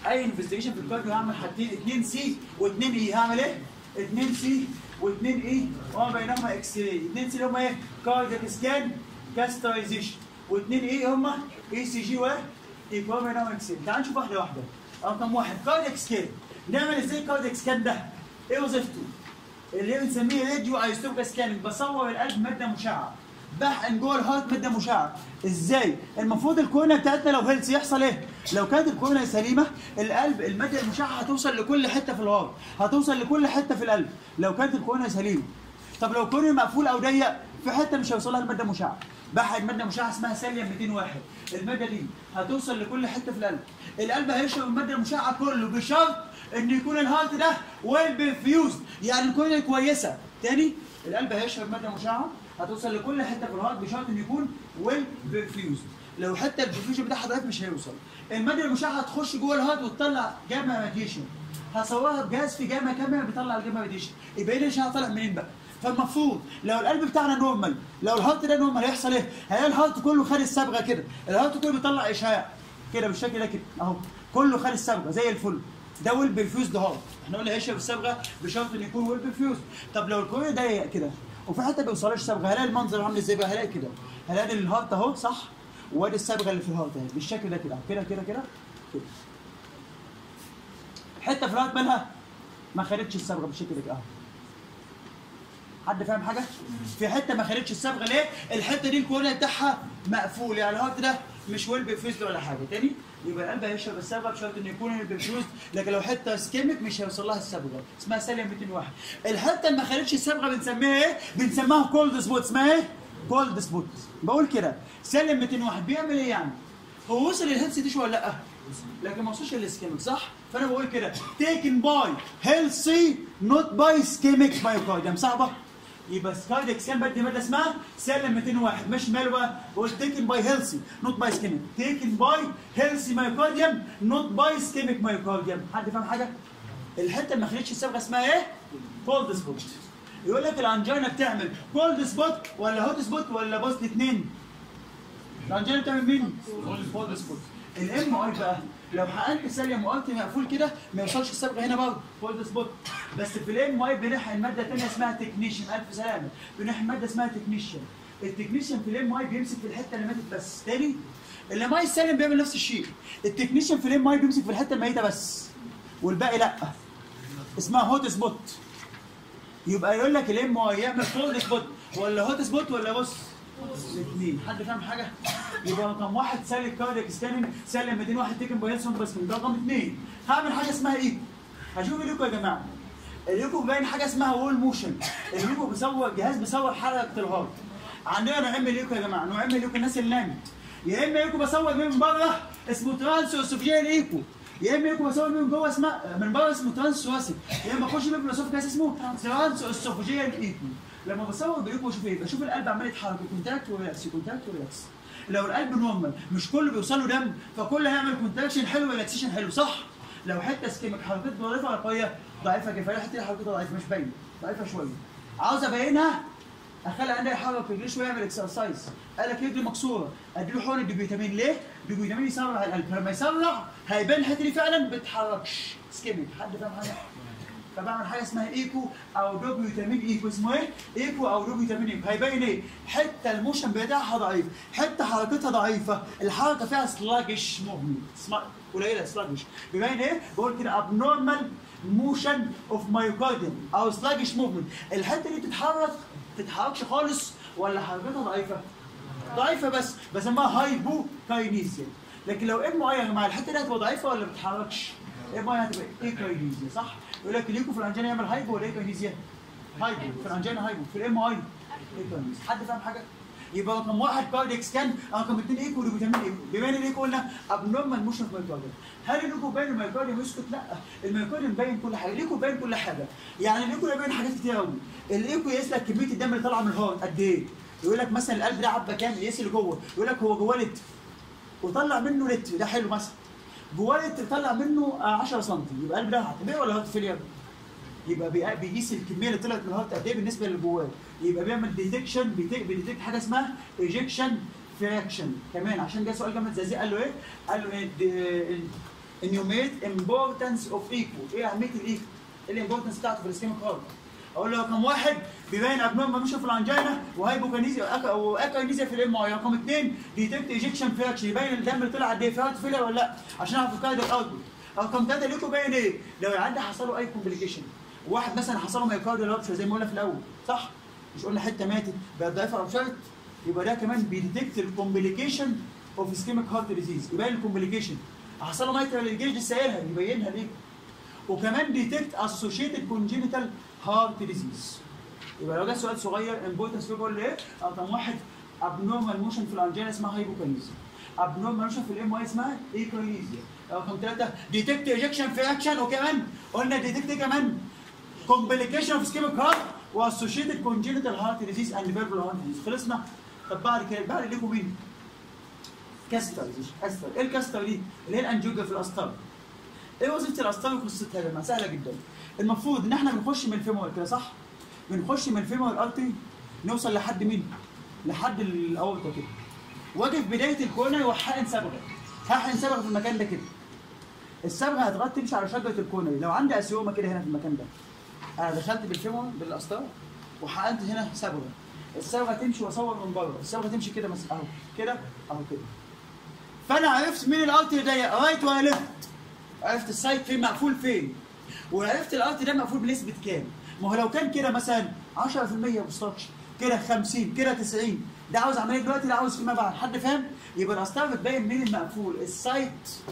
اي انفستيجيشن في الكارديو هعمل حاجتين 2 سي و2 اي هعمل ايه 2 سي و2 اي وما بينهما اكس راي 2 سي اللي هم ايه كاردياك سكان كاسترايزيشن و2 اي هم اي سي جي و يبقى وما بينهما اكس راي تعال نشوف واحده واحده رقم واحد كاردياك سكان نعمل ازاي كاردياك سكان ده ايه وظيفته اللي هي بنسميه راديو ايستوبيك سكاننج بصور القلب ماده مشعه بحقن جوه الهارت ماده مشعه ازاي المفروض الكورونا بتاعتنا لو هيلث يحصل ايه لو كانت الكورونا سليمه القلب الماده المشعه هتوصل لكل حته في الهارت هتوصل لكل حته في القلب لو كانت الكورونا سليمه طب لو الكورونا مقفول او ضيق في حته مش هيوصلها الماده مشعه بحقن ماده مشعه اسمها ساليوم 201 الماده دي هتوصل لكل حته في القلب القلب هيشرب الماده المشعه كله بشرط ان يكون الهارت ده ويل بيفيوز يعني الكورونا كويسه تاني القلب هيشرب ماده مشعه هتوصل لكل حته في الهارت بشرط انه يكون ويل بيفيوز لو حتى الديفيوجن بتاعها ضعيف مش هيوصل الماده المشعه هتخش جوه الهارت وتطلع جاما راديشن هصورها بجهاز في جاما كاميرا بيطلع الجاما راديشن يبقى ايه الاشعاع طالع منين بقى فالمفروض لو القلب بتاعنا نورمال لو الهارت ده نورمال هيحصل ايه؟ هيلاقي الهارت كله خد الصبغه كده الهارت كله بيطلع اشعاع كده بالشكل ده كده اهو كله خد الصبغه زي الفل ده ويل بيرفيوز ده هارت احنا قلنا هيشرب الصبغه بشرط انه يكون ويل بيرفيوز طب لو الكوريا ضيق كده وفي حته ما بيوصلش صبغه هلاقي المنظر عامل ازاي بقى هلاقي كده هلاقي الهارت اهو صح وادي الصبغه اللي في الهارت اهي بالشكل ده كده كده كده كده كده حته في الهارت مالها ما خدتش الصبغه بالشكل ده كده اهو حد فاهم حاجه؟ في حته ما خدتش الصبغه ليه؟ الحته دي الكورنيا بتاعها مقفول يعني الهارت ده مش ويل بيفيوزد ولا حاجه تاني يبقى القلب هيشرب الصبغه بشرط انه يكون بيفيوزد لكن لو حته سكيميك مش هيوصل لها الصبغه اسمها ساليوم 201 الحته اللي ما خدتش الصبغه بنسميها ايه؟ بنسميها كولد سبوت اسمها ايه؟ كولد سبوت بقول كده ساليوم 201 بيعمل ايه يعني؟ هو وصل للهيلث ديش ولا لا؟ لكن ما وصلش للسكيميك صح؟ فانا بقول كده تيكن باي هيلثي نوت باي سكيميك مايوكارديوم صعبه؟ يبقى كاردياك سكان بدي ماده اسمها سالم 201 مش ماله بقى بقول تيكن باي هيلثي نوت باي سكيميك تيكن باي هيلثي مايوكارديوم نوت باي سكيميك مايوكارديوم حد فاهم حاجه؟ الحته اللي ما خدتش الصبغه اسمها ايه؟ كولد سبوت يقول لك الانجينا بتعمل كولد سبوت ولا هوت سبوت ولا بوست اثنين الانجينا بتعمل مين؟ كولد سبوت الام اي بقى لو حقنت ساليوم وقلت مقفول كده ما يوصلش الصبغه هنا برضه كولد سبوت بس في الام اي بنحقن ماده ثانيه اسمها تكنيشن الف سلامه بنحقن ماده اسمها تكنيشن التكنيشن في الام اي بيمسك في الحته اللي ماتت بس تاني الام اي السالم بيعمل نفس الشيء التكنيشن في الام اي بيمسك في الحته الميته بس والباقي لا اسمها هوت سبوت يبقى يقول لك الام اي يعمل كولد سبوت ولا هوت سبوت ولا بص الاثنين حد فاهم حاجه يبقى رقم واحد سالك كاردياك سكاننج سالم 201 تيكن بايلسون بس ده رقم اثنين هعمل حاجه اسمها ايكو هشوف الايكو يا جماعه الايكو باين حاجه اسمها وول موشن الايكو بيصور جهاز بيصور حركه الهارت عندنا نوعين من الايكو يا جماعه نوعين من الايكو الناس اللي نامت يا اما ايكو بصور من بره اسمه ترانس اوسوفيال ايكو يا اما يكون بصور من جوه اسمها من بره اسمه ترانس سواسي يا اما اخش بيه بالاسوفجاس اسمه ترانس اسوفجيال ايكو لما بصور بايكو بشوف ايه بشوف القلب عمال يتحرك كونتاكت وريلاكس كونتاكت وريلاكس لو القلب نورمال مش كله بيوصل له دم فكله هيعمل كونتراكشن حلو وريلاكسيشن حلو صح لو حته سكيمك حركته ضعيفه ولا قويه ضعيفه كفايه حته حركتها ضعيفه مش باينه ضعيفه شويه عاوز ابينها اخلي عندي يحرك رجليه شويه يعمل اكسرسايز قال لك رجلي مكسوره اديله حقن الدوبيتامين ليه؟ الدوبيتامين يسرع القلب فلما يسرع هيبان الحته دي فعلا ما بتتحركش سكيمك حد فاهم حاجه؟ فبعمل حاجه اسمها ايكو او دوبيوتامين ايكو اسمه ايه؟ ايكو او دوبيوتامين ايكو هيبين ايه؟ حته الموشن بتاعها ضعيف، حته حركتها ضعيفه، الحركه فيها سلاجش موفمنت قليله سلاجش بيبين ايه؟ بقول كده ابنورمال موشن اوف مايوكارديوم او سلاجش موفمنت، الحته دي بتتحرك ما تتحركش خالص ولا حركتها ضعيفه؟ ضعيفه بس بسميها هايبو كاينيزيا لكن لو ام اي يا جماعه الحته دي هتبقى ضعيفه ولا ما بتتحركش؟ ام اي هتبقى ايه كاينيزيا صح؟ يقول لك ليكو في الانجينا يعمل هايبو ولا ايه كاينيزيا؟ هايبو في الانجينا هايبو في الام اي ايه كاينيزيا حد فاهم حاجه؟ يبقى رقم واحد كارديك سكان رقم اثنين ايكو وفيتامين ايكو بما ان الايكو قلنا ابنورمال موشن في الميوكارديوم هل الايكو باين الميوكارديوم يسكت؟ لا الميوكارديوم باين كل حاجه الايكو باين كل حاجه يعني الايكو باين حاجات كتير قوي الايكو يقيس لك كميه الدم اللي طالعه من الهارت قد ايه يقول لك مثلا القلب ده عبى كام يقيس اللي جوه يقول لك هو جواه لتر وطلع منه لتر ده حلو مثلا جواه لتر طلع منه 10 سم يبقى القلب ده هتبقى ولا هارت فيلير؟ يبقى بي- بيقيس الكميه اللي طلعت من الهارت قد ايه بالنسبه اللي جواه يبقى بيعمل ديتكشن بيديتكت حاجه اسمها ايجكشن فراكشن كمان عشان جه سؤال جامد زي قال له ايه؟ قال له ايه enumerate importance of equal ايه اهميه الايكو؟ ايه الامبورتنس بتاعته في الاسكيميك هارت؟ اقول له رقم واحد بيبين ابنورمال مش في الانجينا وهايبوكانيزيا واكانيزيا في الام اي رقم اثنين ديتكت ايجكشن فراكشن يبين الدم اللي طلع قد ايه في هارت فيلر ولا لا عشان اعرف الكارديو اوتبوت رقم ثلاثه ليكو باين ايه؟ لو العيان حصل له اي كومبليكيشن واحد مثلا حصل له مايوكارديال رابشر زي ما قلنا في الاول صح؟ مش قلنا حته ماتت بقى ضعيفه رابشرت يبقى ده كمان بيديتكت الكومبليكيشن اوف اسكيميك هارت ديزيز يبين الكومبليكيشن حصل له مايترال انجيج لسه قايلها يبينها ليه؟ وكمان ديتكت اسوشيتد كونجينيتال هارت ديزيز يبقى لو جه سؤال صغير امبورتنس فيه بيقول ايه؟ رقم واحد ابنورمال موشن في الانجينا اسمها هايبوكانيزيا ابنورمال موشن في الام اي اسمها ايكونيزيا رقم ثلاثه ديتكت ايجكشن في اكشن وكمان قلنا ديتكت كمان كومبليكيشن اوف سكيميك هارت واسوشيتد كونجينيتال هارت ديزيز اند فيربال هارت ديزيز خلصنا طب بعد كده بعد لكم مين؟ كاستر كاستر ايه الكاستر دي؟ اللي هي الانجيوجا في الاسطر ايه وظيفه الاسطر وقصتها يا جماعه؟ سهله جدا المفروض ان احنا بنخش من الفيمور كده صح؟ بنخش من الفيمور الارتي نوصل لحد مين؟ لحد الاورطه كده واجي في بدايه الكونا وحقن صبغه هحقن صبغه في المكان ده كده الصبغه هتغطي تمشي على شجره الكونا لو عندي اسيوما كده هنا في المكان ده انا دخلت بالفيمور بالاسطره وحقنت هنا صبغه الصبغه تمشي واصور من بره الصبغه تمشي كده مثلا اهو كده اهو كده فانا عرفت مين الارت اللي ضيق رايت ولا ليفت عرفت السايت فين مقفول فين وعرفت الارت ده مقفول بنسبه كام ما هو لو كان كده مثلا 10% اوبستراكشن كده 50 كده 90 ده عاوز عمليه دلوقتي ده عاوز فيما بعد حد فاهم يبقى الاسطره بتبين مين المقفول السايت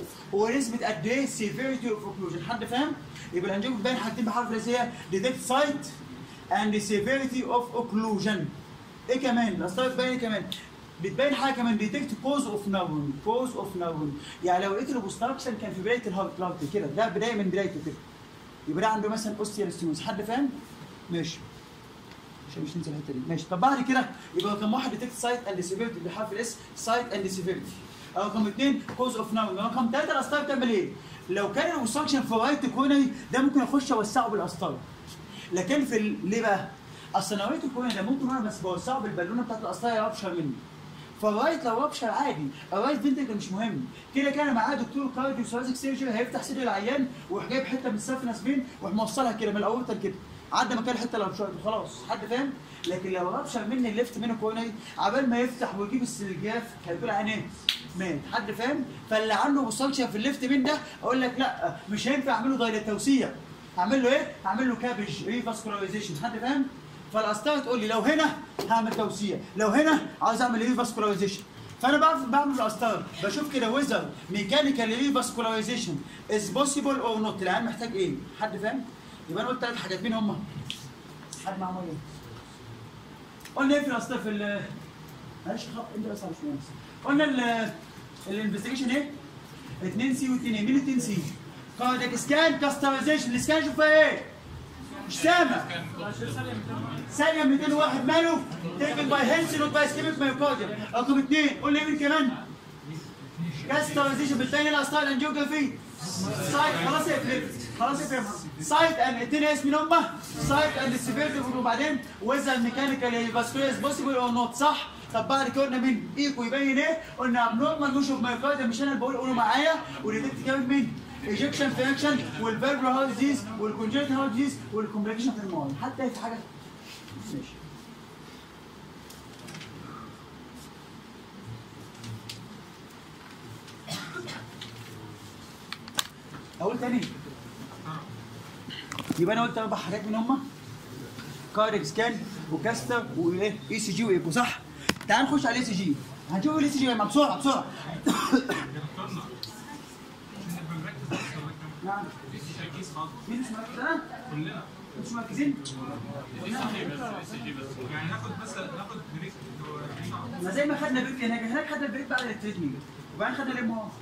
ونسبه قد ايه سيفيريتي اوف اوكلوجن حد فاهم يبقى الانجيو بتبين حاجتين بحرف الرئيسي هي ديتكت سايت اند سيفيريتي اوف اوكلوجن ايه كمان الاسطره بتبين ايه كمان بتبين حاجه كمان ديتكت كوز اوف نون كوز اوف نون يعني لو لقيت الاوبستراكشن كان في بدايه الهارت لارت كده ده بدايه من بدايته كده يبقى ده عنده مثلا اوستيال ستينوز حد فاهم ماشي عشان مش ننسى الحته دي ماشي طب بعد كده يبقى رقم واحد ديتكت سايت اند سيفيرتي بحرف الاس سايت اند سيفيرتي رقم اثنين كوز اوف نون رقم ثلاثه الاسطره بتعمل ايه؟ لو كان الاوبستراكشن في رايت كورنري ده ممكن اخش اوسعه بالاسطره لكن في ال... ليه بقى؟ اصل نوعيه الكورنري ده ممكن انا بس بوسعه بالبالونه بتاعت الاسطره يربشر مني فالرايت لو ربشر عادي الرايت فينتجر مش مهم كده كان معاه دكتور كارديو ثوراسيك سيرجري هيفتح صدر العيان ويروح جايب حته من السفنس بين ويروح موصلها كده من الاورطه كده عدى مكان الحته اللي ربشرت وخلاص حد فاهم لكن لو ربشر مني الليفت من الكورنري عبال ما يفتح ويجيب السلجاف هيقول عينيه مات حد فاهم فاللي عنده بوستالشيا في الليفت من ده اقول لك لا مش هينفع اعمل له دايره توسيع هعمل له ايه؟ هعمل له كابج ريفاسكولايزيشن حد فاهم؟ فالاسطره تقول لي لو هنا هعمل توسيع لو هنا عاوز اعمل ريفاسكولايزيشن فانا بعرف بعمل الاسطره بشوف كده ويزر ميكانيكال ريفاسكولايزيشن از بوسيبل اور نوت العيان محتاج ايه؟ حد فاهم؟ يبقى انا قلت ثلاث حاجات مين هم؟ حد معاه ميه قلنا ايه في الاسطره في ال معلش خط انت بس مش مهندس قلنا ال الانفستيجيشن ايه؟ 2 سي و2 ايه؟ مين 2 سي؟ كاردياك سكان كاستمايزيشن السكان شوف فيها ايه؟ مش سامع ثانية 201 ماله؟ تيكن باي هيلث نوت باي سكيميك مايوكارديوم رقم اثنين قول لي مين كمان؟ كاستمايزيشن بتبين الاستايل انجيوجرافي سايت خلاص يا فليب خلاص يا فليب سايت اند الاثنين اسم مين هم؟ سايت اند سيفيرتي وبعدين ويزا الميكانيكال فاسكولار بوسيبل اور نوت صح؟ طب بعد كده قلنا مين؟ ايكو يبين ايه؟ قلنا ابنورمال موشن اوف مايوكارديوم مش انا اللي بقول قولوا معايا وديتكت كمان مين؟ ايجكشن فراكشن والفيربر هارت ديزيز والكونجنت هارت ديزيز والكومبليكيشن في الماضي حتى في حاجه ماشي اقول تاني يبقى انا قلت اربع حاجات من هم كارديك سكان وكاستر وايه اي سي جي وايكو صح تعال نخش على الاي سي جي هنشوف الاي سي جي بسرعه بسرعه نعم مين مش مركز انا؟ كلنا مش مركزين؟ يعني ناخد بس ناخد بريك ما زي ما خدنا بريك هناك هناك خدنا بريك بعد التريتمنت وبعدين خدنا ليم هو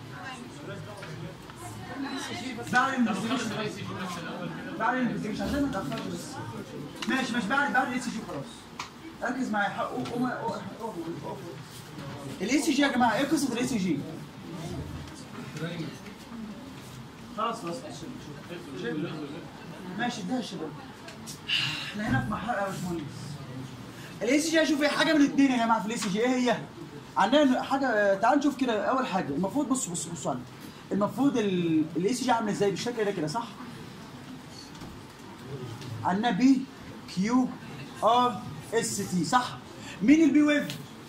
بعد الانفستيجيشن بعد الانفستيجيشن عشان ما نتاخرش بس ماشي ماشي بعد بعد الاي سي جي خلاص ركز معايا حق- قوم- قوم- قوم- قوم- قوم. الاي سي جي يا جماعه ايه قصه الاي سي جي؟ خلاص خلاص ماشي ده يا شباب احنا هنا في محرقه يا باشمهندس الاي سي جي اشوف ايه حاجه من الاثنين يا جماعه في الاي سي جي ايه هي؟ عندنا حاجه تعال نشوف كده اول حاجه المفروض بص بص بصوا عندي المفروض الاي سي جي عامل ازاي بالشكل ده كده صح عندنا بي كيو ار اس تي صح مين البي ويف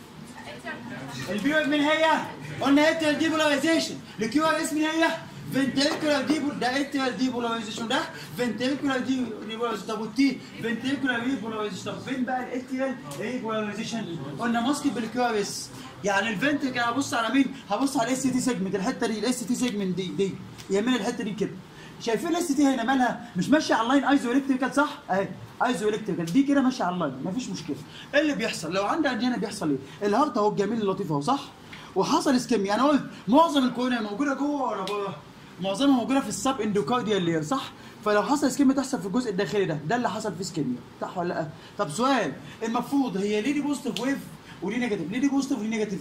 البي ويف مين هي قلنا اترال ديبولاريزيشن الكيو ار اس مين هي فنتريكولار ديبول ده اترال ديبولاريزيشن ده فنتريكولار ديبولاريزيشن طب والتي فنتريكولار ديبولاريزيشن طب فين بقى الاترال ديبولاريزيشن قلنا ماسك بالكيو ار اس يعني الفنتريكل هبص على مين هبص على الاس تي سيجمنت الحته دي الاس تي سيجمنت دي دي يمين الحته دي كده شايفين الاس تي هنا مالها مش ماشيه على اللاين ايزو الكتريكال صح اهي ايزو الكتريكال دي كده ماشيه على اللاين مفيش مشكله ايه اللي بيحصل لو عندي انجينا بيحصل ايه الهارت اهو الجميل اللطيف اهو صح وحصل اسكيميا انا قلت معظم الكورونيا موجوده جوه ولا بره معظمها موجوده في السب اندوكارديال لير صح فلو حصل اسكيميا تحصل في الجزء الداخلي ده ده اللي حصل في اسكيميا صح ولا لا طب سؤال المفروض هي ليه دي بوزيتيف ويف وليه نيجاتيف ليه دي بوزيتيف وليه نيجاتيف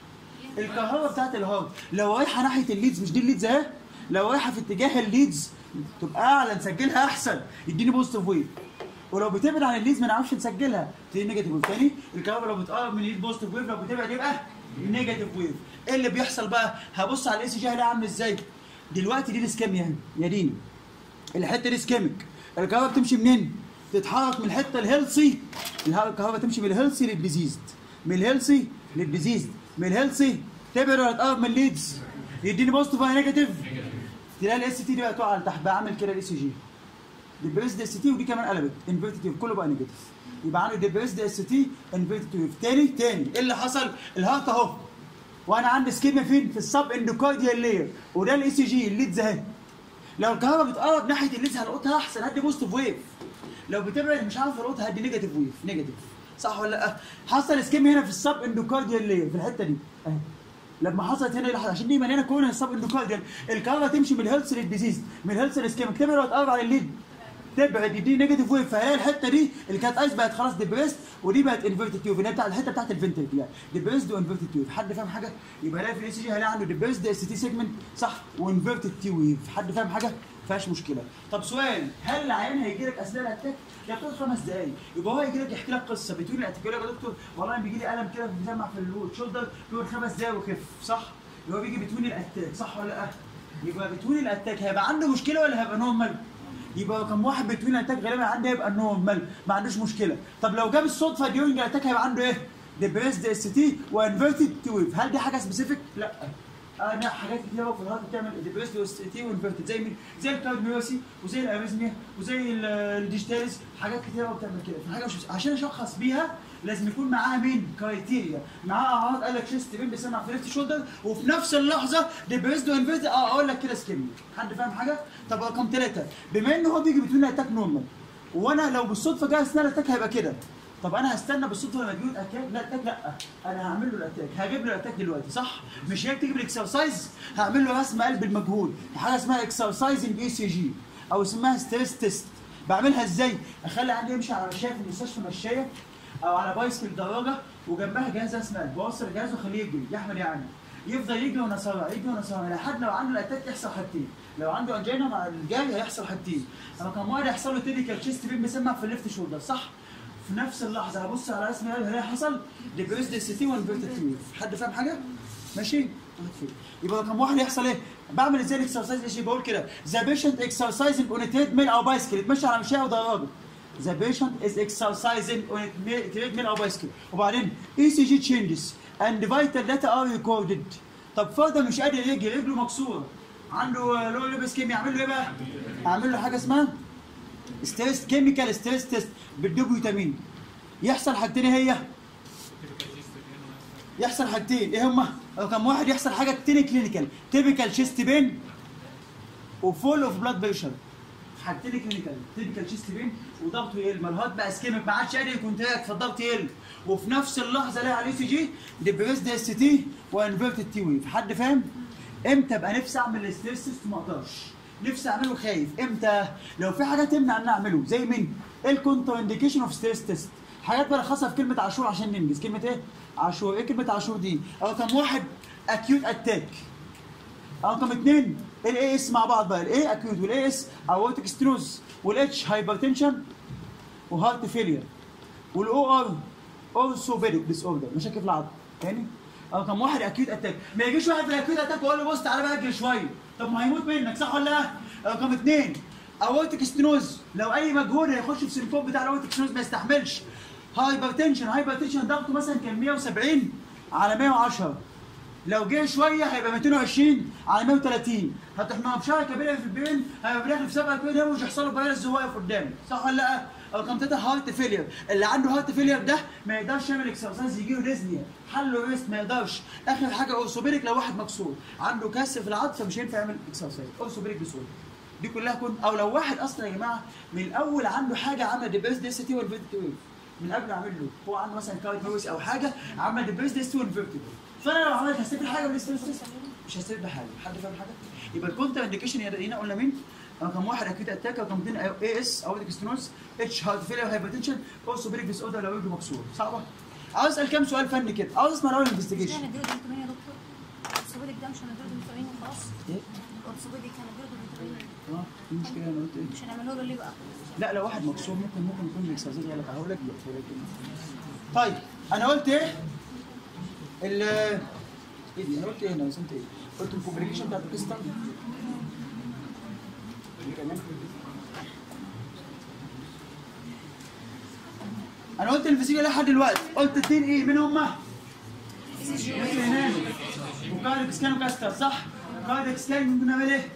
الكهرباء بتاعت الهارت لو رايحه ناحيه الليدز مش دي الليدز اهي لو رايحه في اتجاه الليدز تبقى اعلى نسجلها احسن يديني بوزيتيف ويف ولو بتبعد عن الليدز ما نعرفش نسجلها تديني نيجاتيف ويف تاني الكهرباء لو بتقرب من الليد بوزيتيف ويف لو بتبعد يبقى نيجاتيف ويف ايه اللي بيحصل بقى هبص على الاي سي جي هلاقي عامل ازاي دلوقتي دي الاسكيميا اهي يا ديني الحته دي اسكيميك الكهرباء بتمشي منين تتحرك من الحته الهيلثي الكهرباء تمشي من الهيلثي للديزيزد من الهيلثي للديزيزد من الهيلثي تبعد ولا تقرب من الليدز يديني بوزيتيف ولا نيجاتيف تلاقي الاس تي دي بقى تقع لتحت بقى عامل كده الاي سي جي ديبريس دي اس تي ودي كمان قلبت انفيرتد كله بقى نيجاتيف يبقى عندي ديبريس دي اس تي انفيرتد تاني تاني ايه اللي حصل الهارت اهو وانا عندي سكيما فين في السب اندوكارديال لاير وده الاي سي جي الليدز اهي لو الكهرباء بتقرب ناحيه الليدز هلقطها احسن هدي بوزيتيف ويف لو بتبعد مش عارف القطها هدي نيجاتيف ويف نيجاتيف صح ولا لا حصل سكيم هنا في السب اندوكارديال لاير في الحته دي اهي لما حصلت هنا عشان دي مليانه كون السب اندوكارديال الكهرباء تمشي من الهيلث للديزيز من الهيلث للسكيم تبعد وتقرب على الليد تبعد يدي نيجاتيف ويف فهي الحته دي اللي كانت ايس بقت خلاص ديبريست ودي بقت انفيرتد تيوب اللي هي بتاعت الحته بتاعت الفنتريك يعني ديبريست وانفيرتد تيوب حد فاهم حاجه يبقى هلاقي في الاي سي جي هلاقي عنده ديبريست دي اس تي سيجمنت صح وانفيرتد تيوب حد فاهم حاجه فيهاش مشكله طب سؤال هل العيان هيجي لك اثناء الاتاك يا بتقعد خمس دقايق يبقى هو يجي لك يحكي لك قصه بتقول لي يقول لك يا دكتور والله بيجي لي الم كده بيسمع في الشولدر بيقول خمس دقايق وخف صح يبقى بيجي بتون الاتاك صح ولا لا يبقى بتون الاتاك هيبقى عنده مشكله ولا هيبقى نورمال يبقى كم واحد بتوين الاتاك غالبا عنده هيبقى نورمال ما عندوش مشكله طب لو جاب الصدفه ديورنج الاتاك هيبقى عنده ايه ديبريس دي اس تي وانفيرتد تيويف هل دي حاجه سبيسيفيك لا انا حاجات كتير قوي في الهارت بتعمل ديبريس دي اس تي وانفيرتد زي مين زي الكارديوسي وزي الاريزميا وزي الديجيتاليس حاجات كتير قوي بتعمل كده في حاجه مش عشان اشخص بيها لازم يكون معاها مين كرايتيريا معاها اعراض قال لك شيست بين بيسمع في ليفت شولدر وفي نفس اللحظه ديبريس دي وانفيرتد اه اقول لك كده سكيمي حد فاهم حاجه طب رقم ثلاثه بما ان هو بيجي بتقول اتاك نورمال وانا لو بالصدفه جاي اثناء الاتاك هيبقى كده طب انا هستنى بالصدفه لما تجيب الاتاك لا الاتاك لا انا هعمل له الاتاك هجيب له الاتاك دلوقتي صح مش هي بتيجي بالاكسرسايز هعمل له رسم قلب المجهول حاجه اسمها اكسرسايزنج اي سي جي او اسمها ستريس تيست بعملها ازاي اخلي عندي يمشي على مشايه في المستشفى مشايه او على بايسكل دراجه وجنبها جهاز اسمه بوصل الجهاز واخليه يجري يحمل يعني يفضل يجري وانا سرع يجري وانا سرع لحد لو عنده الاتاك يحصل حاجتين لو عنده انجينا مع الجاي هيحصل حاجتين رقم واحد هيحصل له تيبيكال تشيست بين بيسمع في الليفت شولدر صح في نفس اللحظه هبص على رسم القلب هلاقي حصل ديبريس دي سي تي وانفيرتد تيوب حد فاهم حاجه؟ ماشي؟ يبقى رقم واحد يحصل ايه؟ بعمل ازاي الاكسرسايز ايش بقول كده ذا بيشنت اكسرسايزنج اون تريد ميل او بايسكل يتمشى على مشاية ودراجه ذا بيشنت از اكسرسايزنج اون تريد ميل او بايسكل وبعدين اي سي جي تشينجز اند فيتال داتا ار ريكوردد طب فرضا مش قادر يجري رجله مكسوره عنده لو لبس كيمي اعمل له ايه بقى؟ اعمل له حاجه اسمها ستريس كيميكال ستريس تيست بالدوبيوتامين يحصل حاجتين ايه هي يحصل حاجتين ايه هما رقم واحد يحصل حاجه تاني كلينيكال تيبيكال شيست بين وفول اوف بلاد بريشر حاجتين كلينيكال تيبيكال شيست بين وضغطه يقل ما الهارت بقى اسكيميك ما عادش قادر يكونتراكت فالضغط يقل وفي نفس اللحظه الاقي على الاي سي جي ديبريس دي اس تي وانفيرتد تي ويف حد فاهم امتى ابقى نفسي اعمل الستريس تيست ما اقدرش نفسي اعمله خايف امتى لو في حاجه تمنع ان اعمله زي مين الكونتر انديكيشن اوف ستريس تيست حاجات بلخصها في كلمه عاشور عشان ننجز كلمه ايه عاشور ايه كلمه عاشور دي رقم واحد اكيوت اتاك رقم اثنين الاي اس مع بعض بقى الاي اكيوت والاي اس اورتيك ستنوز والاتش هايبرتنشن وهارت فيلير والاو ار اورثوبيديك ديس اوردر مشاكل في العظم تاني رقم واحد اكيد اتاك ما يجيش واحد في الاكيد اتاك ويقول له بص تعالى بقى اجري شويه طب ما هيموت منك صح ولا لا؟ رقم اثنين اورتك ستنوز لو اي مجهود هيخش في السيلفون بتاع الاورتك ستنوز ما يستحملش هايبرتنشن هايبرتنشن ضغطه مثلا كان 170 على 110 لو جه شويه هيبقى 220 على 130 هتحمى بشاره كبيره في البين هيبقى داخل في سبعه كده مش هيحصل له فيروس واقف قدامه صح ولا لا؟ رقم ثلاثه هارت فيلير اللي عنده هارت فيلير ده ما يقدرش يعمل اكسرسايز يجي له ديزنيا حله ريست ما يقدرش اخر حاجه اورثوبيديك لو واحد مكسور عنده كسر في العضل فمش هينفع يعمل اكسرسايز اورثوبيديك بسهوله دي كلها كن او لو واحد اصلا يا جماعه من الاول عنده حاجه عمل ديبريس دي سي تي والفيرتي ويف من قبل اعمل له هو عنده مثلا كارد نويس او حاجه عمل ديبريس دي سي والفيرتي فانا لو عملت هستفيد حاجه من الاستريس تيست؟ مش هستفيد بحاجه حد فاهم حاجه يبقى الكونتر انديكيشن هنا قلنا مين رقم واحد اكيد اتاك رقم اثنين اي اس او ستينوز اتش هارت فيلير هايبرتنشن اوسو بريك ديس اوردر لو رجله مكسور صعبه عاوز اسال كام سؤال فني كده عاوز اسمع الاول مش انفستيجيشن هنديله دكتورين يا دكتور الأورثوبيديك ده مش هنديله دكتورين وخلاص ايه الأورثوبيديك هنديله دكتورين اه في مشكله انا قلت ايه مش هنعمله له ليه بقى؟ لا لو واحد مكسور ممكن ممكن يكون الاكسرسايز غلط هقول لك دلوقتي ولكن طيب انا قلت ايه ال ايه دي انا قلت ايه انا وصلت ايه قلت الكومبليكيشن بتاعت القصه كمان انا قلت الفيزيكال لحد دلوقتي قلت اتنين ايه مين هما؟ ممكن ينام وكارديك سكان وكاستر صح؟ كارديك سكان ممكن نعمل ايه؟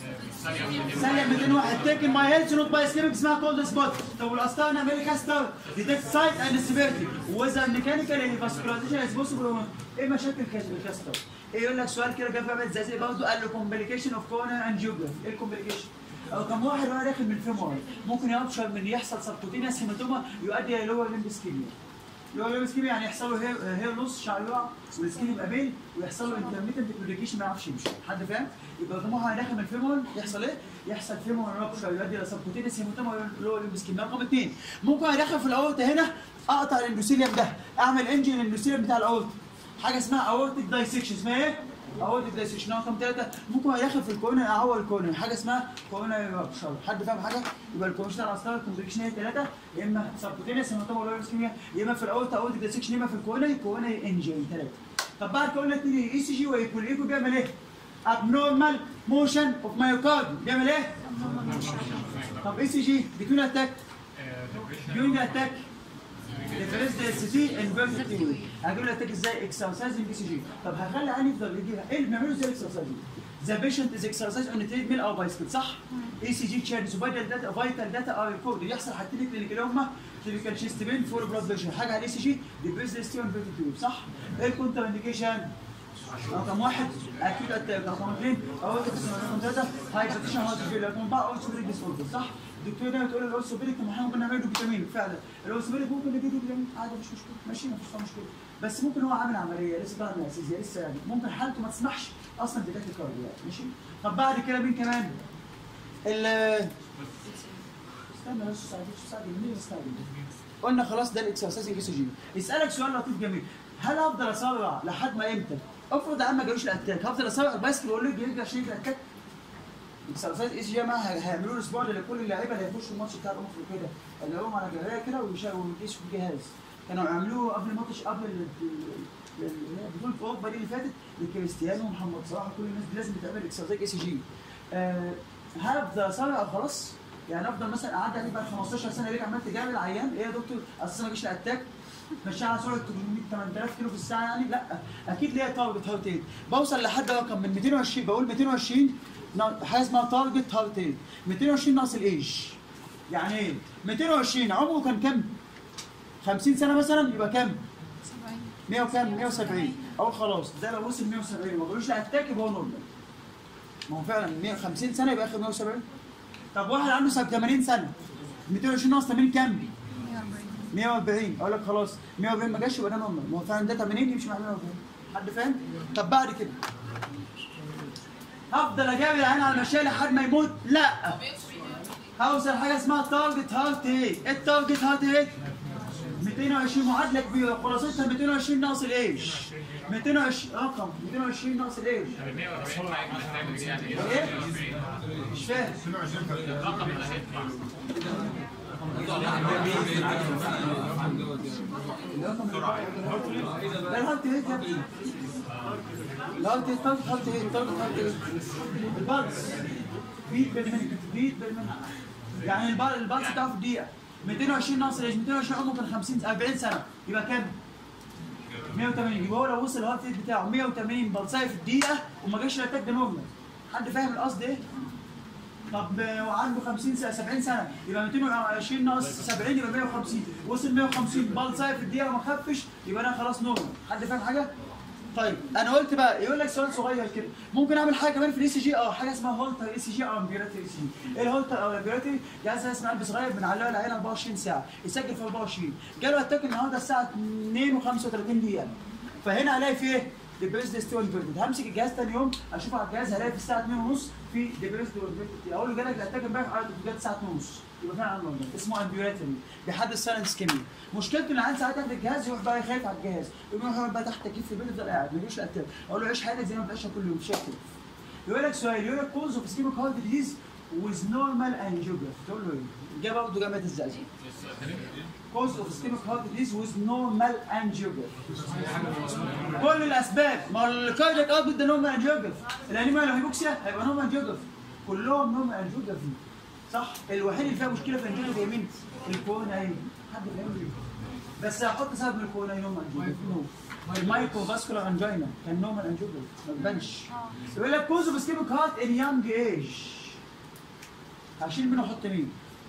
ثانية 201 تيكن ماي هيلث نوت باي سليبنج اسمها كولد سبوت طب والاسطار نعمل ايه كاستر ديتكت سايت اند سيفيرتي واذا ميكانيكال فاسكولاريزيشن از بوسيبل ايه مشاكل الكاستر؟ ايه يقول لك سؤال كده جاب عمل زي برضه قال له كومبليكيشن اوف كورنر انجيوجرافي ايه الكومبليكيشن؟ رقم واحد هو داخل من الفيمور ممكن يابشر من يحصل سبكوتينيوس هيماتوما يؤدي الى لور ليمب اسكيميا لور ليمب اسكيميا يعني يحصل له هير هير لوس شعر يقع والسكين يبقى بين ويحصل له انترميتنت كومبليكيشن ما يعرفش يمشي حد فاهم؟ يبقى رقم واحد داخل من الفيمور يحصل ايه؟ يحصل فيمور رابشر يؤدي الى سبكوتينيوس هيماتوما لور ليمب اسكيميا رقم اثنين ممكن ادخل في الاورطه هنا اقطع الاندوثيليوم ده اعمل انجن الاندوثيليوم بتاع الاورطه حاجه اسمها اورتيك دايسكشن اسمها ايه؟ اورتيك دايسكشن رقم ثلاثه ممكن ادخل في الكورنر اعور الكورنر حاجه اسمها كورنر رابشر حد فاهم حاجه؟ يبقى الكورنر على الاستار الكومبليكيشن هي ثلاثه يا اما سبكوتينيوس هيماتوما ولا اسكيميا يا اما في الاورتا اورتيك دايسكشن يا اما في الكورنر كورنر انجري ثلاثه طب بعد كورنر اثنين اي سي جي ويكون ايكو بيعمل ايه؟ abnormal motion of myocardium بيعمل ايه؟ طب اي سي جي بيكون اتاك during the attack ديفرنس دي اس تي انفيرتد تيوري هجيب لك ازاي اكسرسايزنج اي سي جي طب هخلي عيني يفضل يجيها ايه اللي بنعمله ازاي الاكسرسايزنج ذا بيشنت از اكسرسايز اون تريد ميل او بايسكل صح اي سي جي تشينج فايتال داتا فايتال داتا ار ريكورد يحصل حاجتين كلينيكال هما تيبيكال شيست بين فور بلاد بريشر حاجه على الاي سي جي ديفرنس دي اس تي انفيرتد تيوري صح ايه الكونتر انديكيشن رقم واحد اكيد اتاك رقم اثنين اول رقم ثلاثه هايبرتيشن هارت فيل رقم اربعه اورثوبيديك ديس اوردر صح؟ الدكتور ده بتقول الاورثوبيديك طب ما احنا ممكن نعمل له فيتامين فعلا الاورثوبيديك ممكن نديله فيتامين عادي مش مشكله ماشي مفيش فيها مشكله بس ممكن هو عامل عمليه لسه طالع من الاساسيه لسه يعني ممكن حالته ما تسمحش اصلا بدايه الكارديو يعني ماشي طب بعد كده مين كمان؟ ال استنى بس ساعد ساعد مين استنى قلنا خلاص ده الاكسرسايز اي جي يسالك سؤال لطيف جميل هل افضل اسرع لحد ما امتى؟ افرض يا عم ما جالوش الاتاك هفضل اسرع البايسكل واقول له يرجع عشان يجي الاتاك اكسرسايز اي سي جي معاها هيعملوا له اسبوع لكل اللعيبه اللي هيخشوا الماتش بتاع الامم كده اللي هم على جرايه كده ويشا- ويقيسوا في الجهاز كانوا عملوه قبل ماتش قبل ال- ال- ال- بطوله اوروبا دي اللي فاتت لكريستيانو ومحمد صلاح وكل الناس دي لازم تعمل اكسرسايز اي سي جي آه، هبدا اسرع خلاص يعني افضل مثلا قعدت عليه بعد 15 سنه ليه عملت جامد عيان ايه يا دكتور اصل ما جيش الاتاك ماشي على سرعه 800 8000 كيلو في الساعه يعني لا اكيد ليها تارجت هارت ريت بوصل لحد رقم من 220 بقول 220 نا- حاجه اسمها تارجت هارت ريت 220 ناقص الايج يعني ايه 220 عمره كان كام 50 سنه مثلا يبقى كام 100 وكام 170 اقول خلاص ده لو وصل 170 ما جالوش اتاك يبقى هو نورمال ما هو فعلا 150 سنه يبقى اخر 170 طب واحد عنده 80 سنه 220 ناقص 80 كام 140 اقول لك خلاص 140 ما جاش يبقى ده نورمال ما هو فعلا ده 80 يمشي مع 140 حد فاهم؟ طب بعد كده هفضل اجابل العين على المشاية لحد ما يموت؟ لا هوصل حاجه اسمها تارجت هارت ريت ايه التارجت هارت ريت؟ 220 معادله كبيره خلاصتها 220 ناقص الايش 220 رقم 220 ناقص الايش ايه؟ مش فاهم اللي رقم لا الهارت ريت يا ابني الهارت ريت طلق هارت ريت طلق هارت ريت البلس بيت بالمنت بيت بالمنت يعني البل- البلس بتاعه في الدقيقه 220 ناقص ايش 220 عمره كان 50 40 سنه يبقى كام 180 يبقى هو لو وصل الهارت ريت بتاعه 180 بلصايه في الدقيقه وما جاش الاتاك ده نورمال حد فاهم القصد ايه؟ طب آه، وعنده 50 سنه 70 سنه يبقى 220 ناقص 70 يبقى 150 وصل 150 بلصايه في الدقيقه وما خفش يبقى انا خلاص نورمال حد فاهم حاجه؟ طيب انا قلت بقى يقول لك سؤال صغير كده ممكن اعمل حاجه كمان في الاي سي جي اه حاجه اسمها هولتر اي سي جي او امبيراتي اي سي جي ايه الهولتر او امبيراتي جهاز اسمه قلب صغير بنعلقه العين 24 ساعه يسجل في 24 جاله اتاك النهارده الساعه 2 و35 دقيقه فهنا هلاقي في ايه؟ ديبريسد ستون انفيرتد همسك الجهاز تاني يوم اشوف على الجهاز هلاقي في الساعه 2 ونص في ديبريسد انفيرتد اقول له جالك الاتاك امبارح قال لك جت الساعه 2 ونص يبقى فعلا عنده ده اسمه امبيوراتري بيحدد سايلنس كيمياء مشكلته ان العيان ساعات ياخد الجهاز يروح بقى خايف على الجهاز يروح يقعد بقى تحت تكييف في البيت يفضل قاعد ما يجيش الاتاك اقول له عيش حياتك زي ما بتعيشها كل يوم شكل يقول لك سؤال يقول لك كوز اوف اسكيميك هارت ديزيز ويز نورمال انجيوجراف تقول له ايه؟ جه برضه جامعه الزقازيق كوز اوف اسكيميك هارت ديزيز ويز نورمال انجيوجراف كل الاسباب ما هو الكاردياك اوت ده نورمال انجيوجراف الانيميا لو هيبوكسيا هيبقى نورمال انجيوجراف كلهم نورمال انجيوجراف صح الوحيد اللي فيها مشكله في الانجيوجراف هي مين؟ الكورونا هي حد فاهم بس هحط سبب الكورونا نورمال انجيوجراف المايكرو فاسكولار انجينا كان نورمال انجيوجراف ما تبانش يقول لك كوز اوف اسكيميك هارت ان يانج ايج هشيل مين واحط مين؟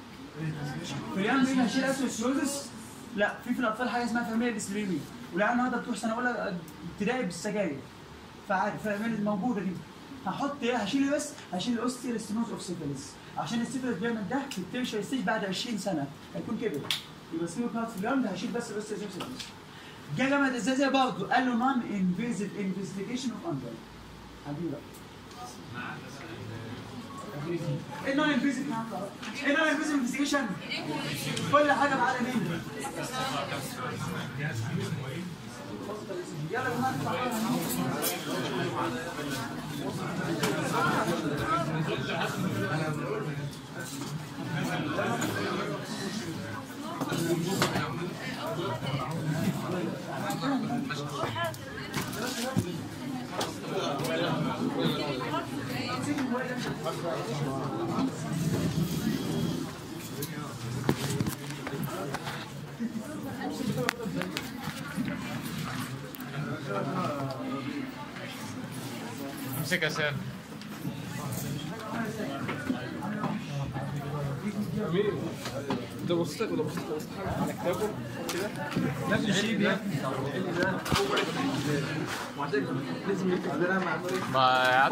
في اليانج ايج هشيل اسوسيوزس لا في في الاطفال حاجه اسمها فاميليا ديسليمي والعيال النهارده بتروح سنه اولى ابتدائي بالسجاير فعارف فاميليا الموجوده دي هحط ايه هشيل ايه بس هشيل الاوستيرستينوز اوف سيفيلس عشان السيفيلس بيعمل ده في التيرشر ستيج بعد 20 سنه هيكون كده يبقى سيبك كارت في اليوم ده هشيل بس الاوستيرستينوز اوف سيفيلس جه جامعه الزازا برضه قال له نون انفيزيف انفستيجيشن اوف اندر حبيبي بقى ايه نون انفيزيف ايه نون انفيزيف انفستيجيشن كل حاجه معانا مين يلا يا جماعه نطلع. امسك يا سام ده بصيت ولا بصيت بصيت على كتابه كده لازم يكتب ده مع ما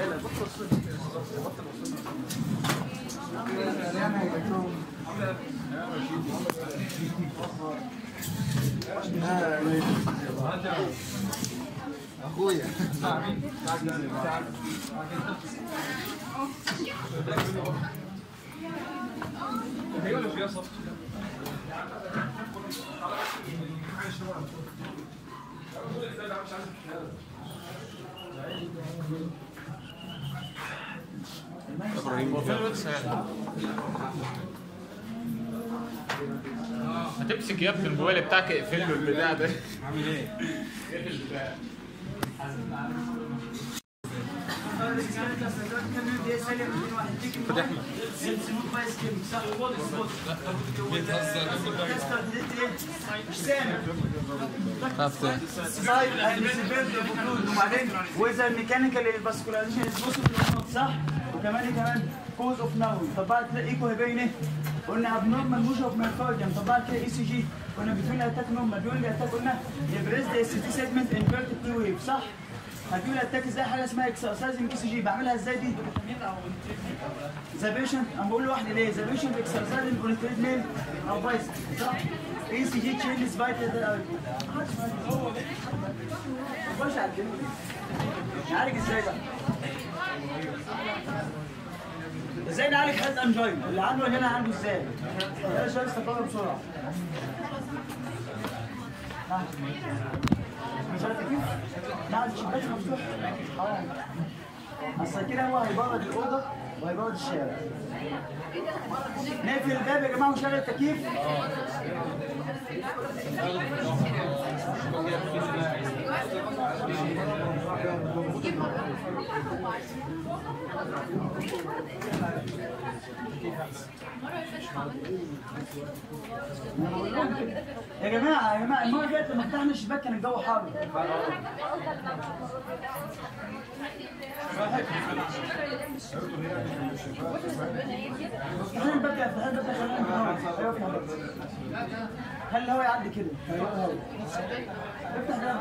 اخويا هو فين الواد سام؟ هتمسك يا ابني الموبايل بتاعك اقفل له البتاع ده عامل ايه؟ اقفل البتاع خد احمد مش سامع سايد اند سيفيرتي اوف وبعدين واذا الميكانيكال الباسكولاريزيشن از صح وكمان إيه كمان كوز اوف ناون طب بعد كده ايكو هيبين ايه؟ قلنا ابنورمال موش اوف ميركارديوم طب بعد كده اي سي جي قلنا بتقول اتاك نورمال بيقول لي اتاك قلنا بريست اس تي سيجمنت انفيرتد بي ويف صح؟ هتقول اتاك ازاي حاجه اسمها اكسرسايزنج اي سي جي بعملها ازاي دي؟ ذا بيشنت انا بقول لواحد ليه ذا بيشنت اكسرسايزنج اون تريد ميل او بايس صح؟ اي سي جي تشينجز فايتال خش على الجنب نعالج ازاي بقى؟ ازاي نعالج حالة انجينا؟ اللي عنده هنا عنده ازاي؟ يلا شوية استقرار بسرعة. ها. مش عارف كيف؟ لا الشباك مفتوح. حرام. اصل كده هو هيبرد الأوضة وهيبرد الشارع. نقفل الباب يا جماعة ونشغل التكييف. يا جماعه يا جماعه المره اللي فاتت لما فتحنا الشباك كان الجو حر افتحوا الباب ده افتحوا الباب ده خلينا نهار. ايوه افتح الباب. خلي الهواء يعدي كده خلي الهواء. افتح ده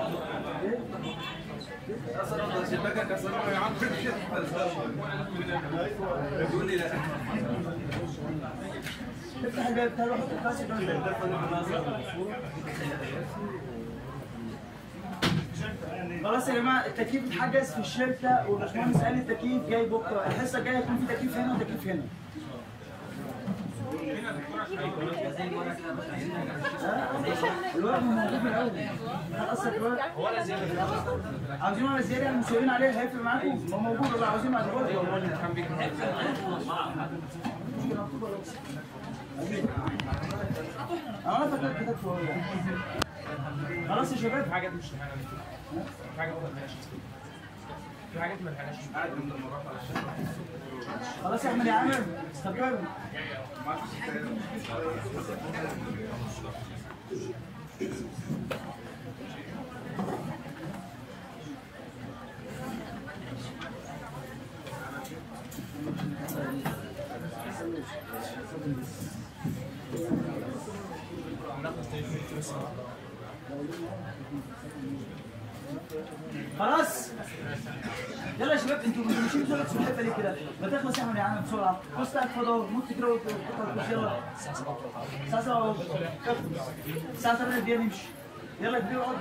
افتح الباب تعالوا حط الكاسه خلاص يا جماعه التكييف اتحجز في الشركه والباشمهندس قال لي التكييف جاي بكره الحصه الجايه هيكون في تكييف هنا وتكييف هنا الورق موجود من الاول هنقصر الورق هو ولا زياده عاوزين ولا زياده يعني مسؤولين عليه هيفرق معاكم ما هو موجود ولا عاوزين بعد انا فاكر كتاب شويه خلاص يا شباب في حاجات مش لحقنا في حاجات ما لحقناش في حاجات ما لحقناش خلاص يا احمد يا عامر استقر خلاص يلا يا شباب انتوا انتوا ماشيين بسرعه في الحته ليه كده؟ ما تخلص يا احمد يا عم بسرعه بص تحت فضاء ممكن كده وتخلص يلا الساعه 7 ونص الساعه 8 دقيقه نمشي يلا كبير اقعد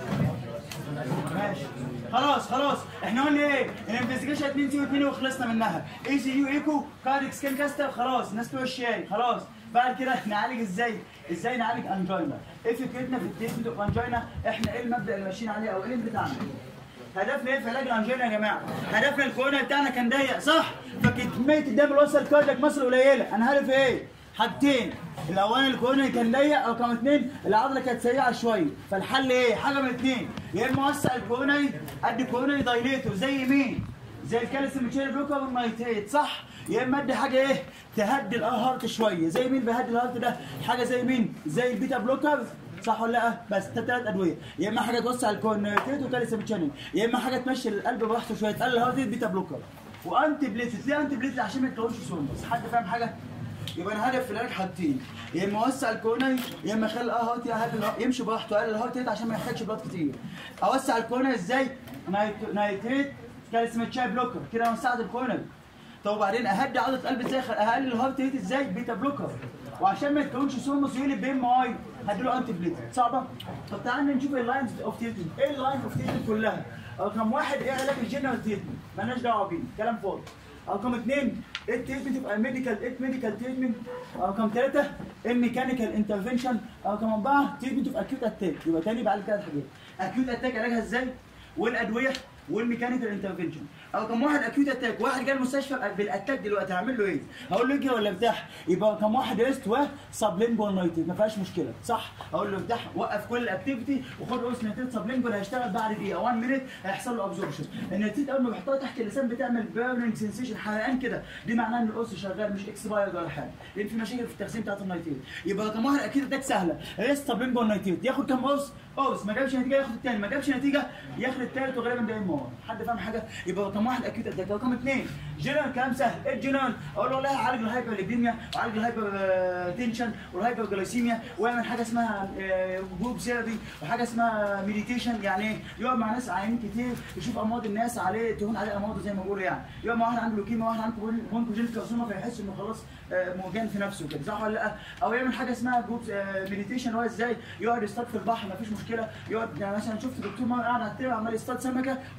ماشي خلاص خلاص احنا قلنا ايه؟ الانفستيجيشن 2 سي 2 وخلصنا منها اي سي يو ايكو كارديك سكين كاستر خلاص الناس بتوع الشاي خلاص بعد كده نعالج ازاي؟ ازاي نعالج انجينا؟ ايه فكرتنا في التريتمنت اوف انجينا؟ احنا ايه المبدا اللي ماشيين عليه او ايه اللي بتاعنا؟ هدفنا ايه في علاج الانجينا يا جماعه؟ هدفنا الكورونا بتاعنا كان ضيق صح؟ فكميه الدم اللي وصل كاردياك مصر قليله، انا هدفي ايه؟ حاجتين الاولاني الكورونا كان ضيق او كان اثنين العضله كانت سريعه شويه فالحل ايه؟ حاجه من اثنين يا اما اوسع الكورونا قد الكورونا دايليتور زي مين؟ زي الكالسيوم تشيل بلوكر والنايتريت صح؟ يا اما ادي حاجه ايه؟ تهدي الهارت شويه زي مين بيهدي الهارت ده؟ حاجه زي مين؟ زي البيتا بلوكر صح ولا لا؟ بس ده ثلاث ادويه يا اما حاجه توسع الكورنيتيت وكالسيوم تشانل يا اما حاجه تمشي القلب براحته شويه تقلل الهارت ريت بيتا بلوكر وانتي بليتس ليه انتي بليتس عشان ما يتكونش سومبس حد فاهم حاجه؟ يبقى انا هدف في العلاج حاجتين يا اما اوسع الكورني يا اما اخلي الهارت يهدي الهارت- يمشي براحته اقلل الهارت ريت عشان ما يحتاجش بلاد كتير اوسع الكورني ازاي؟ نايت- نايتريت كالسيوم تشاي بلوكر كده انا وسعت الكورني طب وبعدين اهدي عضله القلب ازاي اقلل الهارت ريت ازاي بيتا بلوكر وعشان ما يتكونش سومس يقلب بام اي هديله انتي بليت صعبه طب تعالى نشوف اللاينز اوف تريتمنت ايه اللاين اوف تريتمنت كلها رقم واحد ايه علاج الجنرال تريتمنت مالناش دعوه بيه كلام فاضي رقم اثنين ايه التريتمنت يبقى ميديكال ايه ميديكال تريتمنت رقم ثلاثه ايه ميكانيكال انترفنشن رقم اربعه تريتمنت اوف اكيوت اتاك يبقى تاني بعد ثلاث حاجات اكيوت اتاك علاجها ازاي والادويه والميكانيكال انترفنشن رقم واحد اكيوت اتاك واحد جاي المستشفى بالاتاك دلوقتي هعمل له ايه؟ هقول له يجري ولا ارتاح يبقى رقم واحد ريست وسبلينجوال نايتريت ما فيهاش مشكله صح؟ اقول له ارتاح وقف كل الاكتيفيتي وخد قرص نيتريت سبلينجوال هيشتغل بعد دقيقه 1 مينيت هيحصل له ابزوربشن النيتريت اول ما بحطها تحت اللسان بتعمل بيرنينج سنسيشن حرقان كده دي معناها ان القرص شغال مش اكسبايرد ولا حاجه لان في مشاكل في التخزين بتاعت النيتريت يبقى رقم واحد اكيد اتاك سهله ريست سبلينجوال نايتريت ياخد كام قرص؟ قرص ما جابش نتيجه ياخد الثاني ما جابش نتيجه ياخد الثالث وغالبا ده ام حد فاهم حاجه يبقى رقم واحد اكيد اتاك رقم اثنين جنرال كلام سهل ايه الجنرال اقول له والله هعالج الهايبر ليبيميا وعالج الهايبر تنشن والهايبر جلايسيميا واعمل حاجه اسمها جروب ثيرابي وحاجه اسمها مديتيشن يعني ايه يقعد مع ناس عيانين كتير يشوف امراض الناس عليه تهون عليه امراضه زي ما بيقولوا يعني يقعد مع واحد عنده لوكيميا وواحد عنده مونكوجين كارسوما فيحس انه خلاص آه، موجان في نفسه كده صح ولا لا او يعمل حاجه اسمها جروب مديتيشن هو ازاي يقعد يصطاد في البحر مفيش مشكله يقعد يعني مثلا شفت دكتور مره قاعد على الترعه عمال يصطاد سمكه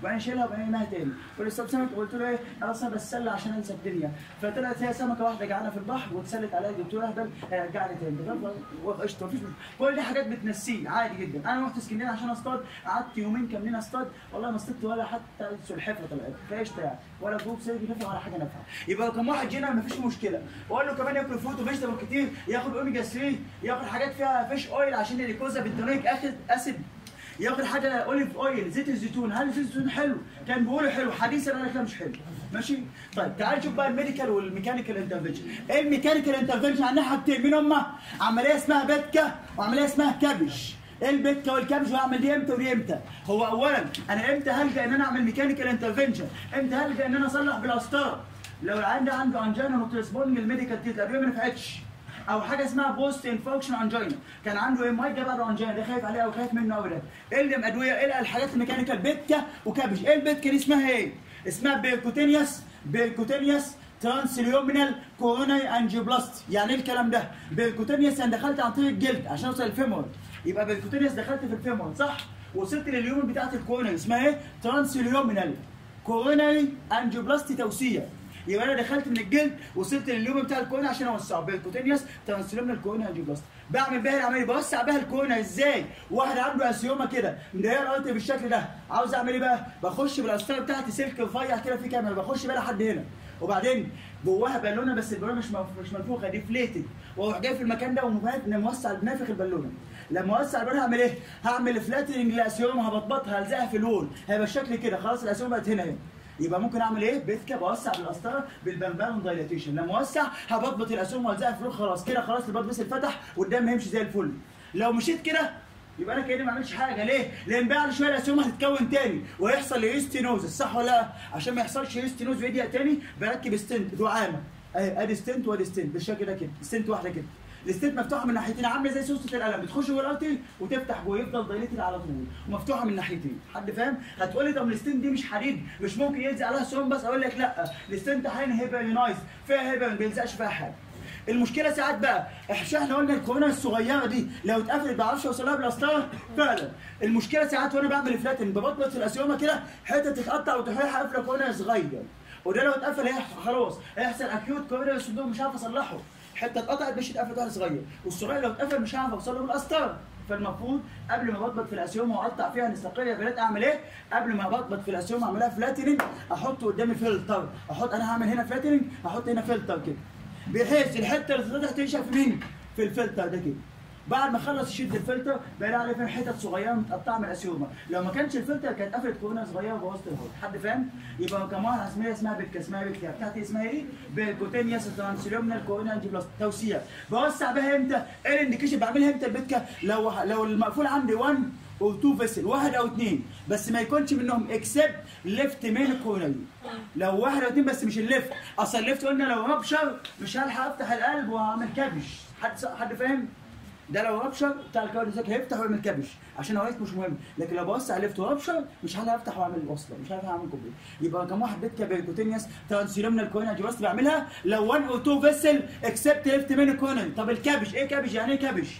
وبعدين شيلها وبعدين ارميها تاني والاستاذ سمك قلت له ايه انا اصلا بتسلى عشان انسى الدنيا فطلعت هي سمكه واحده جعانه في البحر واتسلت عليا قلت له اهبل هيرجعني تاني قشطه مفيش مشكلة. كل دي حاجات بتنسيه عادي جدا انا رحت اسكندريه عشان اصطاد قعدت يومين كاملين اصطاد والله ما اصطدت ولا حتى سلحفاه طلعت فقشطه يعني ولا جروب سيرجي نفع ولا حاجه نافعه يبقى كم واحد جينا مفيش مشكله واقول له كمان ياكل فروت وفيجيتابل كتير ياخد اوميجا 3 ياخد حاجات فيها فيش اويل عشان الجلوكوزا بالدونيك اسيد ياخد حاجه اوليف اويل زيت الزيتون هل زيت الزيتون حلو كان بيقولوا حلو حديثا انا كده مش حلو ماشي طيب تعال نشوف بقى الميديكال والميكانيكال انترفنشن ايه الميكانيكال انترفنشن عندنا حاجتين مين هم عمليه اسمها بتكه وعمليه اسمها كبش ايه البتكه والكبش واعمل دي امتى ودي امتى هو اولا انا امتى هلجا ان انا اعمل ميكانيكال انترفنشن امتى هلجا ان انا اصلح بالقسطره لو العيان ده عنده انجينا نوتريسبونج الميديكال تيت الادويه ما نفعتش او حاجه اسمها بوست انفكشن انجينا كان عنده ام اي جاب له انجينا ده خايف عليه او خايف منه قوي ده ايه اللي ادويه ايه الحاجات الميكانيكال بيتكا وكبش ايه البيتكا دي اسمها ايه اسمها بيركوتينيوس بيركوتينيوس ترانسليومينال كوروناي انجيوبلاست يعني ايه الكلام ده بيركوتينيوس انا دخلت عن طريق الجلد عشان اوصل الفيمور يبقى بيركوتينيوس دخلت في الفيمور صح وصلت لليومن بتاعت الكوروناي اسمها ايه ترانسليومينال كوروناي انجيوبلاستي توسيه يبقى انا دخلت من الجلد وصلت لليوم بتاع الكورونا عشان اوسعه بالكوتينيوس ترانسلومنال كورونا انجيوبلاستي بعمل بيها العمليه بوسع بيها الكورونا ازاي؟ واحد عنده اسيوما كده مضايق الارض بالشكل ده عاوز اعمل ايه بقى؟ بخش بالقسطره بتاعتي سلك رفيع كده في كاميرا بخش بيها لحد هنا وبعدين جواها بالونه بس البالونه مش منف- مش منفوخه دي فليتد واروح جاي في المكان ده ومفات موسع نافخ البالونه لما اوسع البالونه هعمل ايه؟ هعمل فلاتنج للاسيوما هبطبطها هلزقها في الوول هيبقى الشكل كده خلاص الاسيوما بقت هنا هنا يبقى ممكن اعمل ايه؟ بيتكا بوسع بالقسطره بالبنبان دايلاتيشن لما اوسع هبطبط الاسهم والزقها في الروح خلاص كده خلاص البط بس اتفتح والدم هيمشي زي الفل لو مشيت كده يبقى انا كاني ما عملتش حاجه ليه؟ لان بعد شويه الاسهم هتتكون تاني ويحصل هيستينوز صح ولا لا؟ عشان ما يحصلش هيستينوز ويضيق تاني بركب ستنت دعامه اهي ادي ستنت وادي ستنت بالشكل ده كده ستنت واحده كده الستيت مفتوحه من ناحيتين عامله زي سوسه القلم بتخش جوه الارتي وتفتح جوه يفضل دايليتد على طول ومفتوحه من ناحيتين حد فاهم هتقول لي طب الستين دي مش حديد مش ممكن يلزق عليها سهم بس اقول لك لا الستين حاليا هيبقى نايس فيها هيبقى ما بيلزقش فيها حاجه المشكله ساعات بقى احنا احنا قلنا الكورونا الصغيره دي لو اتقفلت ما بعرفش اوصلها بالقسطره فعلا المشكله ساعات وانا بعمل فلاتن ببطبط في الاسيومه كده حته تتقطع وتروح قافله كورونا صغير وده لو اتقفل هي خلاص هيحصل اكيوت كورونا سندوم مش عارف اصلحه حته اتقطعت مش اتقفلت واحد صغير والصغير لو اتقفل مش هعرف اوصله بالقسطره فالمفروض قبل ما بطبط في الاسيومه واقطع فيها نستقل يا بنات اعمل ايه؟ قبل ما بطبط في الاسيومه اعملها فلاتنج احط قدامي فلتر احط انا هعمل هنا فلاتنج احط هنا فلتر كده بحيث الحته اللي تتفتح تنشف في مين؟ في الفلتر ده كده بعد ما اخلص يشد الفلتر بلاقي عليه فيه حتت صغيره متقطعه من الاسيوما لو ما كانش الفلتر كانت قفلت كورونا صغيره وبوظت الهواء حد فاهم يبقى كمان اسمها اسمها بيتكا اسمها بيتكا بتاعتي اسمها ايه بالكوتينياس ترانسلومنال كورونا انجيبلاست توسيع بوسع بها امتى ايه الانديكيشن بعملها امتى البيتكا لو لو المقفول عندي 1 او 2 فيسل واحد او اثنين بس ما يكونش منهم اكسبت ليفت مين كورونري لو واحد او اثنين بس مش الليفت اصل الليفت قلنا لو ربشر مش هلحق افتح القلب واعمل كبش حد حد فاهم ده لو ربشر بتاع الكارديوساك هيفتح ويعمل كبش عشان هو مش مهم لكن لو بوسع ليفت وربشر مش هعرف افتح واعمل وصله مش هعرف اعمل كوبري يبقى كم واحد بيتكا بيركوتينيوس ترانسيلومنال كوينا جواست بعملها لو 1 او 2 فيسل اكسبت ليفت من كونن طب الكبش ايه كبش يعني ايه كبش؟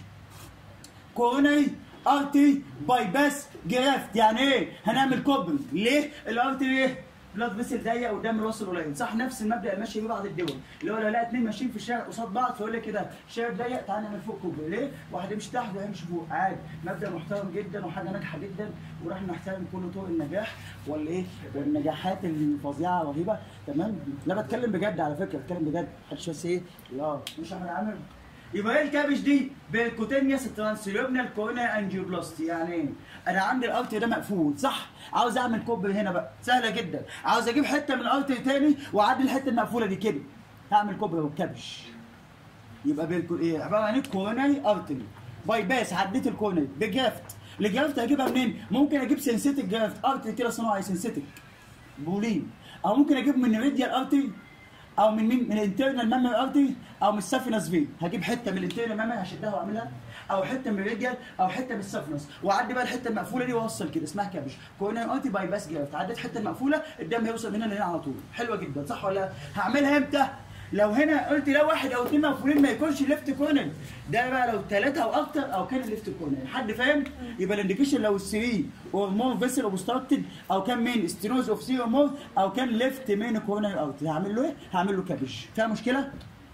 كورونري ارتي باي باس جرافت يعني ايه هنعمل كوبري ليه الارتي ايه بلاد فيسل ضيق قدام الوصل قليل صح نفس المبدا اللي ماشي بيه بعض الدول اللي هو لو لقى اثنين ماشيين في الشارع قصاد بعض فيقول لك كده الشارع ضيق تعالى نعمل فوق كوبري ليه واحد يمشي تحت وواحد يمشي فوق عادي مبدا محترم جدا وحاجه ناجحه جدا وراح نحترم كل طرق النجاح والايه والنجاحات الفظيعه رهيبه تمام لا بتكلم بجد على فكره بتكلم بجد محدش بس ايه لا مش احمد عامر يبقى ايه الكابج دي؟ بالكوتينيوس ترانسلومنال كورونا انجيوبلاستي يعني ايه؟ انا عندي الارتري ده مقفول صح؟ عاوز اعمل كوب هنا بقى سهله جدا عاوز اجيب حته من الارتري تاني واعدي الحته المقفوله دي كده هعمل كوب والكبش يبقى بالكو ايه عباره عن كوروناري ارتري باي باس عديت الكوروناري بجرافت الجرافت هجيبها منين؟ ممكن اجيب سنسيتك جرافت ارتري كده صناعي سنسيتك بولين او ممكن اجيب من ريديال ارتري او من مين من الانترنال ميموري ارتري او من السافينس فين هجيب حته من الانترنال ميموري هشدها واعملها او حته من الريديال او حته من السافينس واعدي بقى الحته المقفوله دي واوصل كده اسمها كابش كوروناري ارتري باي باس جرافت عديت الحته المقفوله الدم هيوصل من هنا لهنا على طول حلوه جدا صح ولا لا؟ هعملها امتى لو هنا قلت لا واحد او اثنين مقفولين ما يكونش ليفت كورنر ده بقى لو ثلاثه او اكتر او كان ليفت كورنر حد فاهم يبقى الانديكيشن لو 3 اور مور فيسل اوبستراكتد او كان مين ستينوز اوف سي اور مور او كان ليفت مين كورنر اوت هعمل له ايه؟ هعمل له كابج فيها مشكله؟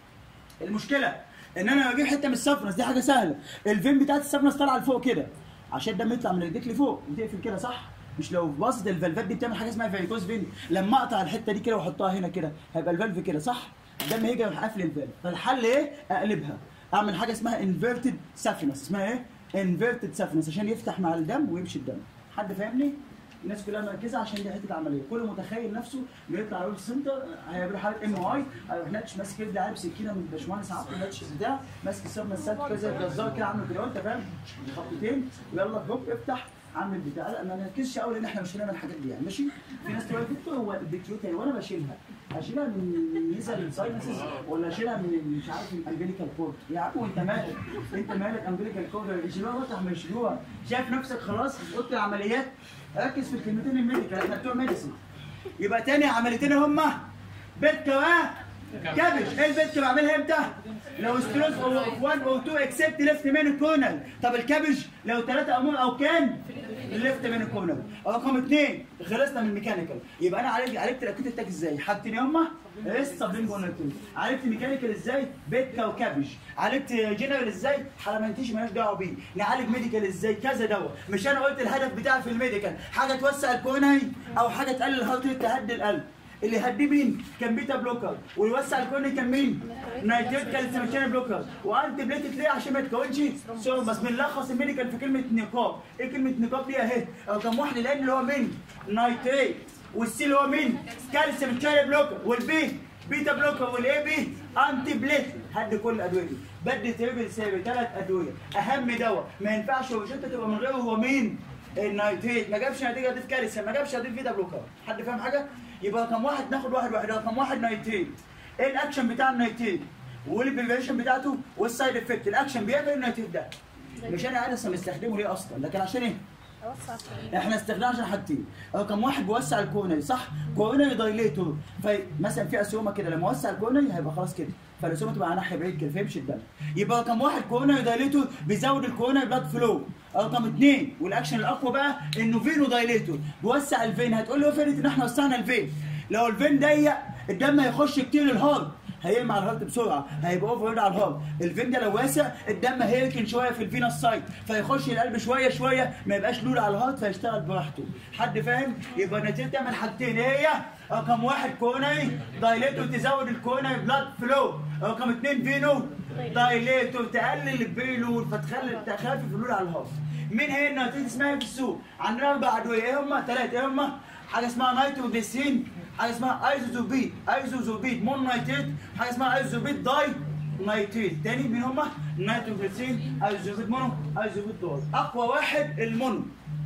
المشكله ان انا بجيب حته من السفنس دي حاجه سهله الفين بتاعت السفنس طالعه لفوق كده عشان الدم يطلع من ايديك لفوق وتقفل كده صح مش لو باصت الفالفات دي بتعمل حاجه اسمها فيريكوز فين لما اقطع الحته دي كده واحطها هنا كده هيبقى الفالف كده صح الدم هيجي يروح قافل الفالف فالحل ايه اقلبها اعمل حاجه اسمها انفيرتد سافنس اسمها ايه انفيرتد سافنس عشان يفتح مع الدم ويمشي الدم حد فاهمني الناس كلها مركزه عشان دي حته عمليه كل متخيل نفسه بيطلع يقول سنتر هيعمل حاله ام اي هيروح ناتش ماسك رجل عارف سكينه من الباشمهندس عبد ناتش بتاع ماسك السبنه السد كده زي الجزار كده عامل كده وانت فاهم خطوتين ويلا هوب افتح عامل بتاع لا ما نركزش قوي لان احنا مش هنعمل الحاجات دي يعني ماشي في ناس تقول دكتور هو البيتيوتري وانا بشيلها اشيلها من نزل ساينسز ولا اشيلها من مش عارف من امبليكال كورد يا عم وانت مالك انت مالك امبليكال كورد يشيلوها وقت ما يشيلوها شايف نفسك خلاص في اوضه العمليات ركز في الكلمتين الميديكال احنا بتوع ميديسن يبقى تاني عمليتين هما بيت كواه كابج ايه البيت بعملها امتى؟ لو ستروس او 1 او 2 اكسبت ليفت مين كونال طب الكابج لو 3 او او كان ليفت مين كونال رقم اثنين خلصنا من الميكانيكال يبقى انا عالجت عالجت الاكيوت اتاك ازاي؟ حاجتين هما لسه بلينج ونالتين عالجت ميكانيكال ازاي؟ بيت وكابج عالجت جنرال ازاي؟ حلمنتيش مالهاش دعوه بيه نعالج ميديكال ازاي؟ كذا دواء مش انا قلت الهدف بتاعي في الميديكال حاجه توسع الكوناي او حاجه تقلل الهارت ريت تهدي القلب اللي هدي مين؟ كان بيتا بلوكر ويوسع الكون كان مين؟ نايتريت كالسيوم بلوكر وانتي بليتت ليه عشان ما تكونش سو بس بنلخص الميديكال في كلمه نقاب ايه كلمه نقاب دي اهي رقم واحد الان اللي هو مين؟ نايتريت والسي اللي هو مين؟ كالسيوم بلوكر والبي بيتا بلوكر والاي بي انتي بليت هدي كل الادويه دي بدي تريبل سيري ثلاث ادويه اهم دواء ما ينفعش روشته تبقى من غيره هو مين؟ النايتريت ما جابش نتيجه ضيف كالسيوم ما جابش ضيف بيتا بلوكر حد فاهم حاجه؟ يبقى رقم واحد ناخد واحد واحد رقم واحد نايتريت ايه الاكشن بتاع النايتريت والبريفيشن بتاعته والسايد افكت الاكشن بيعمل النايتريت ده مش انا عارف اصلا مستخدمه ليه اصلا لكن عشان ايه؟ اوسع احنا استخدمناه عشان حاجتين رقم واحد بيوسع الكورنري صح كورنري دايليتور فمثلا في اسيوما كده لما اوسع الكورنري هيبقى خلاص كده فالاسيوما تبقى على ناحيه بعيد كده فيمشي الدم يبقى رقم واحد كورنري دايليتور بيزود الكورنري بلاد فلو رقم اثنين والاكشن الاقوى بقى انه فينو دايليتور بيوسع الفين هتقول لي ايه فايده ان احنا وسعنا الفين لو الفين ضيق الدم هيخش كتير للهارت هيرمي على الهارت بسرعه هيبقى اوفر على الهارت الفين ده لو واسع الدم هيركن شويه في الفينس سايت فيخش القلب شويه شويه ما يبقاش لود على الهارت فيشتغل براحته حد فاهم يبقى النتيجه تعمل حاجتين ايه هي رقم واحد كونري دايليتور تزود الكونري بلاد فلو رقم اثنين فينو دايليتور تقلل البيلود فتخلي تخفف اللود على الهارت مين هي النتيجه اسمها إيه في السوق عندنا اربع ادويه ايه هم ثلاثه ايه هم حاجه اسمها نيتروجليسين حاجه اسمها ايزوزوبيد ايزوزوبيد مون نايتريت حاجه اسمها ايزوزوبيد داي نايتريت تاني مين هما نيتروجليسين ايزوزوبيد مونو ايزوزوبيد داي اقوى واحد المونو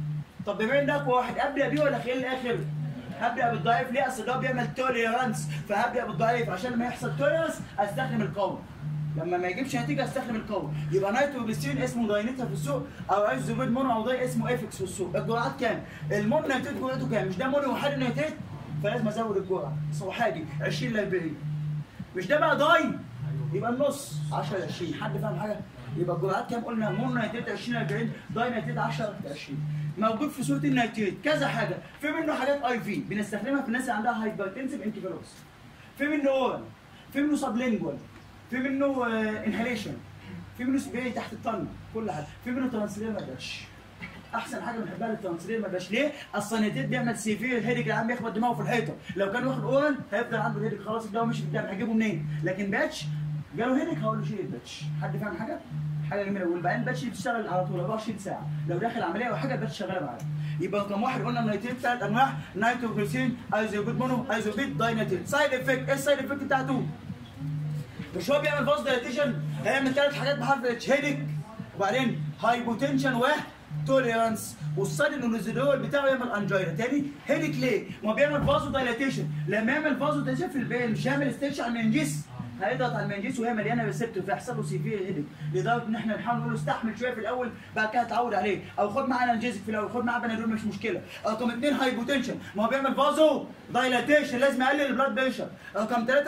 طب بما ان ده اقوى واحد ابدا بيه ولا خلال الاخر هبدا بالضعيف ليه اصل ده بيعمل توليرانس فهبدا بالضعيف عشان لما يحصل توليرانس استخدم القوي لما ما يجيبش نتيجه استخدم القوي يبقى نيتروجليسين اسمه داينيتا في السوق او ايزوبيد مونو او داي اسمه افكس في السوق الجرعات كام المونو نيتريت جرعته كام مش ده مونو وحد نيتريت فلازم ازود الجرعه صحابي 20 ل 40 مش ده بقى داي يبقى النص 10 ل 20 حد فاهم حاجه يبقى الجرعات كام قلنا مونو نيتريت 20 ل 40 داي نيتريت 10 ل 20 موجود في صوره النيتريت كذا حاجه في منه حاجات اي في بنستخدمها في الناس اللي عندها هايبرتنسيف انكفالوس في منه اورال في منه سبلينجوال في منه انهاليشن في منه سبراي تحت الطن كل حاجه في منه ترانسلير ما بقاش احسن حاجه بنحبها للترانسلير ما بقاش ليه؟ اصل النيتريت بيعمل سيفير هيدج العام بيخبط دماغه في الحيطه لو كان واخد اورال هيفضل عنده هيدج خلاص الدواء مش بتاعه هجيبه منين؟ لكن باتش جاله هيدج هقول له شيل الباتش حد فاهم حاجه؟ حاجه جميله وبعدين الباتش بتشتغل على طول 24 ساعه لو داخل عمليه او حاجه الباتش شغاله معاك يبقى رقم واحد قلنا النيتريت ثلاث انواع نيتروجليسين ايزوبيد مونو ايزوبيد داينيتريت سايد افكت ايه السايد افكت بتاعته؟ مش هو بيعمل فاز دايليتيشن هيعمل ثلاث حاجات بحرف الاتش هيدك وبعدين هايبوتنشن و توليرانس والسادن والنزيدول بتاعه يعمل انجينا تاني هيدك ليه؟ ما هو بيعمل فازو دايليتيشن لما يعمل فازو دايليتيشن في البين مش هيعمل ستيتش على المنجيس هيضغط على المنجيس وهي مليانه ريسبتور فيحصل له سيفير هيدك لدرجه ان احنا نحاول نقول له استحمل شويه في الاول بعد كده اتعود عليه او خد معاه انالجيزك في الاول خد معاه بنادول مش مشكله رقم اثنين هايبوتنشن ما هو بيعمل فازو دايليتيشن لازم يقلل البلاد بريشر رقم ثلاثه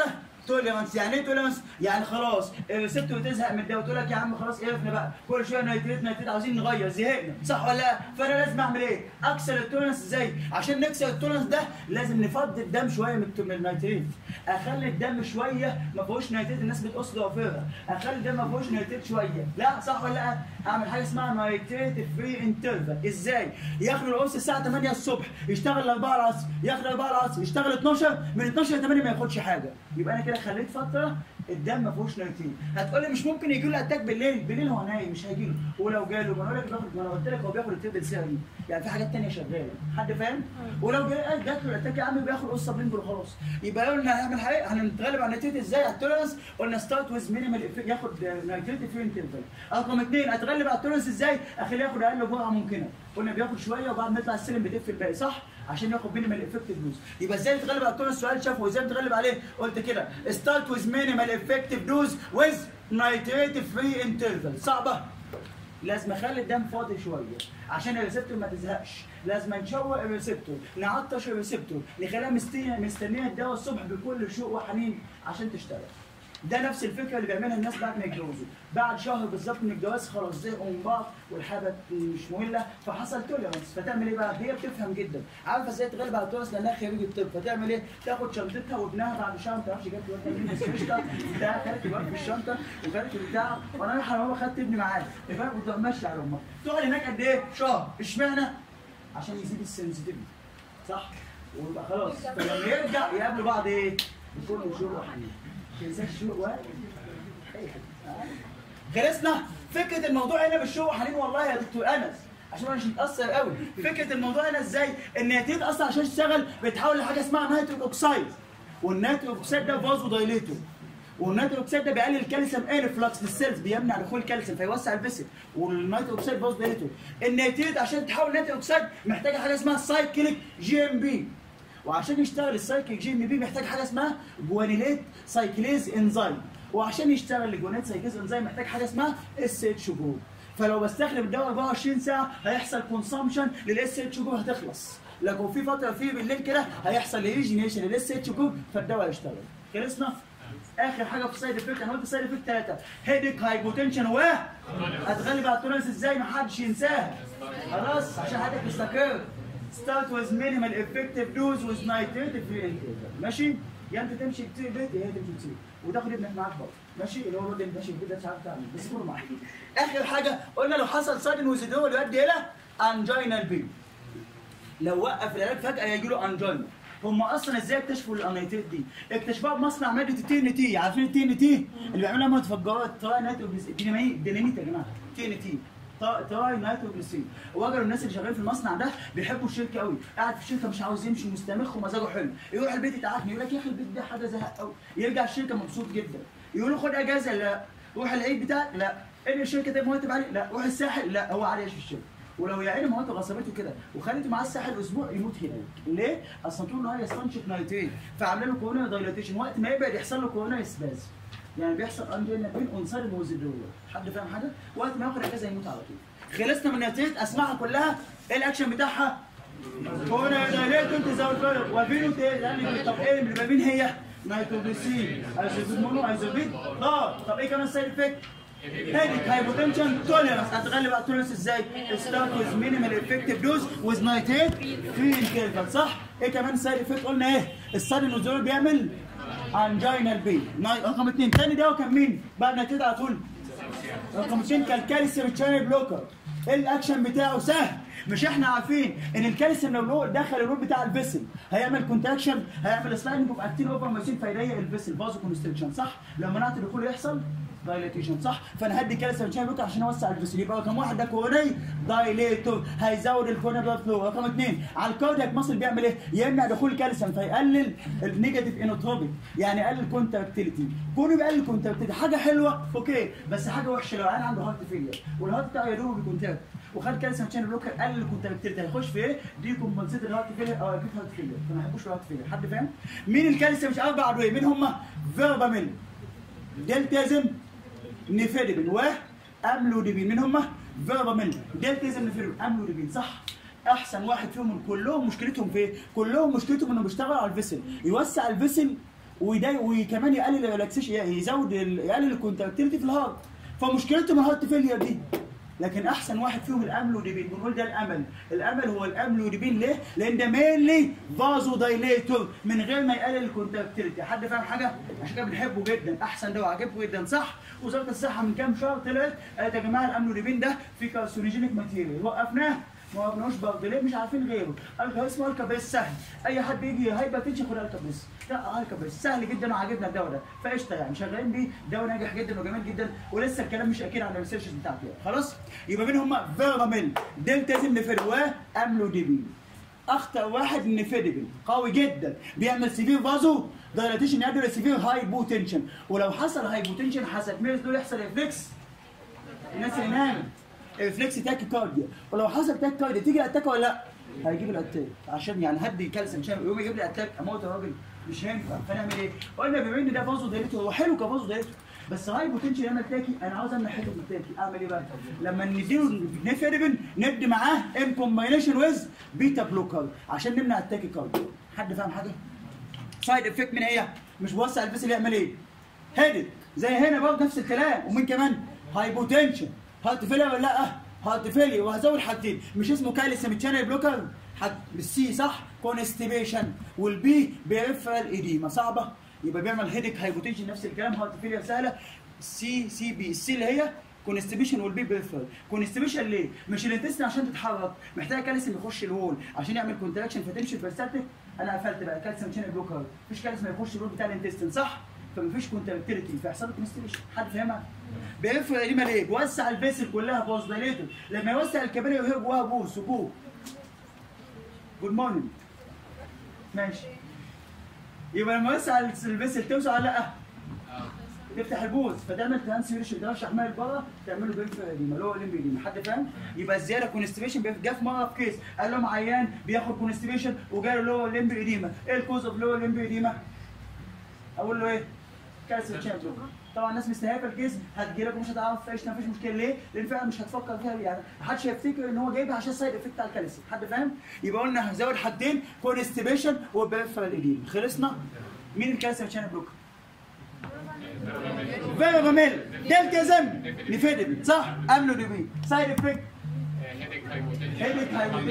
توليرانس يعني ايه توليرانس؟ يعني خلاص الريسبتور تزهق من ده وتقول لك يا عم خلاص قرفنا بقى كل شويه نيتريت نيتريت عاوزين نغير زهقنا صح ولا لا؟ فانا لازم اعمل ايه؟ اكسر التوليرانس ازاي؟ عشان نكسر التوليرانس ده لازم نفضي الدم شويه من الت- من النيتريت اخلي الدم شويه ما فيهوش نيتريت الناس بتقص ضوافرها اخلي الدم ما فيهوش نيتريت شويه لا صح ولا لا؟ اعمل حاجه اسمها نيتريت فري انترفال ازاي؟ ياخد القرص الساعه 8 الصبح يشتغل 4 العصر ياخد 4 العصر يشتغل 12 من 12 ل 8 ما ياخدش حاجه يبقى انا كده خليت فتره الدم ما فيهوش نيتريت هتقول لي مش ممكن يجي له اتاك بالليل بالليل هو نايم مش هيجي له ولو جاله ما انا أقول لك بياخد ما انا قلت لك هو بياخد التربل سيرم يعني في حاجات تانية شغاله حد فاهم ولو جا- جات له الاتاك يا عم بياخد قصه بلينجر وخلاص يبقى قلنا هنعمل حاجه هنتغلب على النيتريت ازاي على التولرنس قلنا ستارت ويز مينيمال ياخد نيتريت فري انترفال رقم اثنين اتغلب على التولرنس ازاي اخليه ياخد اقل جرعه ممكنه قلنا بياخد شويه وبعد ما يطلع السلم بتقفل الباقي صح عشان ياخد مينيمال افكتيف دوز يبقى ازاي تتغلب على التونس السؤال شافه ازاي تتغلب عليه قلت كده ستارت ويز مينيمال افكتيف دوز ويز نايتريت فري انترفال صعبه لازم اخلي الدم فاضي شويه عشان الريسبتور ما تزهقش لازم نشوق الريسبتور نعطش الريسبتور نخليها مستنيه مستنيه الدواء الصبح بكل شوق وحنين عشان تشتغل ده نفس الفكره اللي بيعملها الناس بعد ما يتجوزوا بعد شهر بالظبط من الجواز خلاص زهقوا من بعض والحاجه مش ممله فحصل توليرانس فتعمل ايه بقى هي بتفهم جدا عارفه ازاي تغلب على التوليرانس لانها خريجه الطب فتعمل ايه تاخد شنطتها وابنها بعد شهر ما تعرفش جابت الواد منين بس قشطه بتاع خدت الواد في الشنطه وخدت البتاع وانا رايح على ماما خدت ابني معايا فاهم وتروح ماشي على امها تقعد هناك قد ايه؟ شهر اشمعنى؟ عشان يزيد السنسيتيفيتي صح؟ ويبقى خلاص فلما يرجع يقابلوا بعض ايه؟ بكل شوق وحنين تنساش شوق واحد أي حاجة. خلصنا فكره الموضوع هنا بالشوق وحنين والله يا دكتور انس عشان انا مش متاثر قوي فكره الموضوع هنا ازاي ان هي تتاثر عشان تشتغل بتحول لحاجه اسمها نيتريك اوكسايد والنيتريك اوكسايد ده فازو دايليتور والنيتريك اوكسيد ده بيقلل الكالسيوم انفلكس للسيلز بيمنع دخول الكالسيوم فيوسع الفيسل والنيتريك اوكسيد فازو دايليتور النيتريت عشان تحول نيتريك اوكسيد محتاجه حاجه اسمها سايكليك جي ام بي وعشان يشتغل السايكل جي ام بي محتاج حاجه اسمها جوانيليت سايكليز انزيم وعشان يشتغل الجوانيليت سايكليز انزيم محتاج حاجه اسمها اس اتش جروب فلو بستخدم الدواء 24 ساعه هيحصل كونسامشن للاس اتش جروب هتخلص لكن في فتره فيه بالليل كده هيحصل ريجنيشن للاس اتش جروب فالدواء هيشتغل خلصنا اخر حاجه في السايد افكت انا قلت سايد افكت ثلاثه هيدك هايبوتنشن و هتغلب على التولرنس ازاي ما حدش ينساها خلاص عشان حضرتك تستقر ستارت ويز مينيمال افكتيف دوز ويز نايتريت فري انترفال ماشي يا انت تمشي كتير بيت يا هي تمشي كتير وتاخد ابنك معاك برضه ماشي اللي هو الراجل ماشي في البيت ده مش عارف تعمل بس كله معاك اخر حاجه قلنا لو حصل سادن وزيدول يؤدي الى انجينال بي لو وقف العلاج فجاه هيجي له انجينا هم اصلا ازاي اكتشفوا الانيتيت دي؟ اكتشفوها بمصنع ماده التي ان تي عارفين التي ان تي اللي بيعملوا لها متفجرات تراي نيتروجليسين ديناميت يا جماعه تي ان تي تراي نيتروجليسين وجدوا الناس اللي شغالين في المصنع ده بيحبوا الشركه قوي قاعد في الشركه مش عاوز يمشي مستمخ ومزاجه حلو يروح البيت يتعاكم يقول لك يا اخي البيت ده حاجه زهق قوي يرجع الشركه مبسوط جدا يقول له خد اجازه لا روح العيد بتاعك لا ان الشركه ده مرتب عليه لا روح الساحل لا هو عايش في الشركه ولو يا عيني مراته غصبته كده وخلته معاه الساحل اسبوع يموت هناك ليه؟ اصلا طول النهار يستنشق نايتريت فعامله له كورونا دايلاتيشن وقت ما يبعد يحصل له كورونا اسباز يعني بيحصل انجينا بين انصار الموزيدول حد فاهم حاجه؟ وقت ما ياخد اجازه يموت على طول خلصنا من النيتريت اسمعها كلها ايه الاكشن بتاعها؟ كورونا دايلاتيشن تزود كده وفينو تاني طب ايه اللي مين هي؟ نيتروجليسين ايزوبيد مونو ايزوبيد اه طب ايه كمان سايد افكت؟ هيدك هايبوتنشن توليرانس هتغلب على التوليرانس ازاي؟ ستارت ويز مينيمال افكتيف دوز ويز نايتريت فري انترفال صح؟ ايه كمان سايد افكت قلنا ايه؟ السادن نوزول بيعمل انجينال بي رقم اثنين تاني دواء كان مين؟ بعد نايتريت على طول رقم اثنين كالكالسيوم تشانل بلوكر ايه الاكشن بتاعه سهل مش احنا عارفين ان الكالسيوم لو دخل الروب بتاع الفيسل هيعمل كونتراكشن هيعمل سلايدنج اوف اكتين اوفر ماشين فيضيق الفيسل فازو كونستريكشن صح لما منعت الدخول يحصل دايليتيشن صح فانا هدي كالسيوم شان بلوكر عشان اوسع الفيسل يبقى رقم واحد ده كوروني دايليتور هيزود الكوروني بلاد فلو رقم اثنين على الكاردياك ماسل بيعمل ايه؟ يمنع دخول الكالسيوم فيقلل النيجاتيف انوتروبيك يعني يقلل كونتراكتيليتي كونه بيقلل كونتراكتيليتي حاجه حلوه اوكي بس حاجه وحشه لو انا عنده هارت فيلير والهارت بتاعه يدوب بيكونتراكت وخد كالسيوم شان بلوكر قلل الكونتراكتيليتي هيخش في ايه؟ دي كومبنسيت الهارت فيلير او اكيد هارت فيلير فما يحبوش الهارت فيلير حد فاهم؟ مين الكالسيوم مش اربع ادويه مين هم؟ فيربامين دلتازم نيفيدبين واملوديبين مين هم؟ فيربامين دلتازم نيفيدبين املوديبين صح؟ احسن واحد فيهم كلهم مشكلتهم في ايه؟ كلهم مشكلتهم انه بيشتغل على الفيسل يوسع الفيسل وده وكمان يقلل الريلاكسيشن يعني يزود ال- يقلل الكونتراكتيليتي في الهارت فمشكلته مع الهارت فيلير دي لكن احسن واحد فيهم الاملوديبين بنقول ده الامل الامل هو الاملوديبين ليه لان ده مينلي فازو دايليتور من غير ما يقلل الكونتراكتيليتي حد فاهم حاجه عشان كده بنحبه جدا احسن دواء عجبه جدا صح وزاره الصحه من كام شهر طلعت قالت يا جماعه الاملوديبين ده فيه كارسينوجينيك ماتيريال وقفناه ما وقفناهوش برضه ليه مش عارفين غيره الكا اسمه الكابيس سهل اي حد يجي هايبر تنشن خد الكابيس لا الكابيس سهل جدا وعاجبنا الدواء ده فقشطه يعني شغالين بيه دواء ناجح جدا وجميل جدا ولسه الكلام مش اكيد عن الريسيرش بتاعته يعني. خلاص يبقى مين هم فيراميل دلتازم نفيد واملوديبين اخطر واحد النفيدبل قوي جدا بيعمل سيفير فازو دايلاتيشن يؤدي لسيفير هايبوتنشن ولو حصل هايبوتنشن هتميز دول يحصل ريفلكس الناس اللي نامت ريفلكس تاكي كارديا ولو حصل تاكي كارديا تيجي الاتاك ولا لا؟ هيجيب الاتاك عشان يعني هدي كالسيوم عشان يقوم يجيب لي اتاك اموت الراجل مش هينفع فنعمل ايه؟ قلنا بما ان ده فازو دايليتور هو حلو كفازو دايليتور بس هاي بوتنشال يعمل تاكي انا عاوز امنع حته من التاكي اعمل ايه بقى؟ لما نديله نفيربن ندي معاه ان كومباينيشن ويز بيتا بلوكر عشان نمنع التاكي كارديا حد فاهم حاجه؟ سايد افكت من هي مش بوسع البس اللي يعمل ايه؟ هيدك زي هنا برضه نفس الكلام ومين كمان؟ هايبوتنشن هارت فيلير ولا لا؟ هارت فيلير وهزود حاجتين مش اسمه كالسيوم تشانل بلوكر حد بالسي صح؟ كونستيبيشن والبي بيرفرال ايديما صعبه يبقى بيعمل هيدك هايبوتنشن نفس الكلام هارت فيلير سهله سي سي بي السي اللي هي كونستيبيشن والبي بيرفرال كونستيبيشن ليه؟ مش الانتستين عشان تتحرك محتاج كالسيوم يخش الوول عشان يعمل كونتراكشن فتمشي البرستاتيك انا قفلت بقى كالسيوم شانل بلوكر مفيش كالسيوم يخش الوول بتاع الانتستين صح؟ فمفيش كونتراكتيليتي فيحصل له كونستيبيشن حد فاهمها؟ بيرفرال ايديما ليه؟ بيوسع الفيسل كلها بوزداليتور لما يوسع الكباري وهي جواها بوز وبو جود مورنينج ماشي يبقى لما يوسع الفيسل توسع ولا لا؟ تفتح البوز فتعمل ترانسفيريشن ترشح ميه لبره تعمله بيرفر اديما اللي هو الليمبي اديما حد فاهم؟ يبقى الزياده كونستيبيشن جه في مره في كيس قال لهم عيان بياخد كونستيبيشن وجاله اللي هو الليمبي اديما ايه الكوز اوف اللي هو الليمبي اديما؟ اقول له ايه؟ كالسيوم شانل طبعا الناس مستهيفه الكيس هتجيلك ومش هتعرف تعيش مفيش مشكله ليه؟ لان فعلا مش هتفكر فيها يعني محدش هيفتكر ان هو جايبها عشان السايد افكت على الكالسيوم حد فاهم؟ يبقى قلنا هنزود حاجتين كونستيبيشن وبيرفرال اديما خلصنا؟ مين الكالسيوم شانل بلوكر؟ فيراميل دلتازم نفيدبل صح املو دي بي سايد افكت هيدك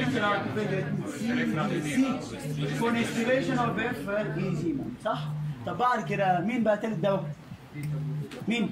هايبوتنشن كونستيبيشن او بيرفرال ايزيما صح طب بعد كده مين بقى تالت دواء مين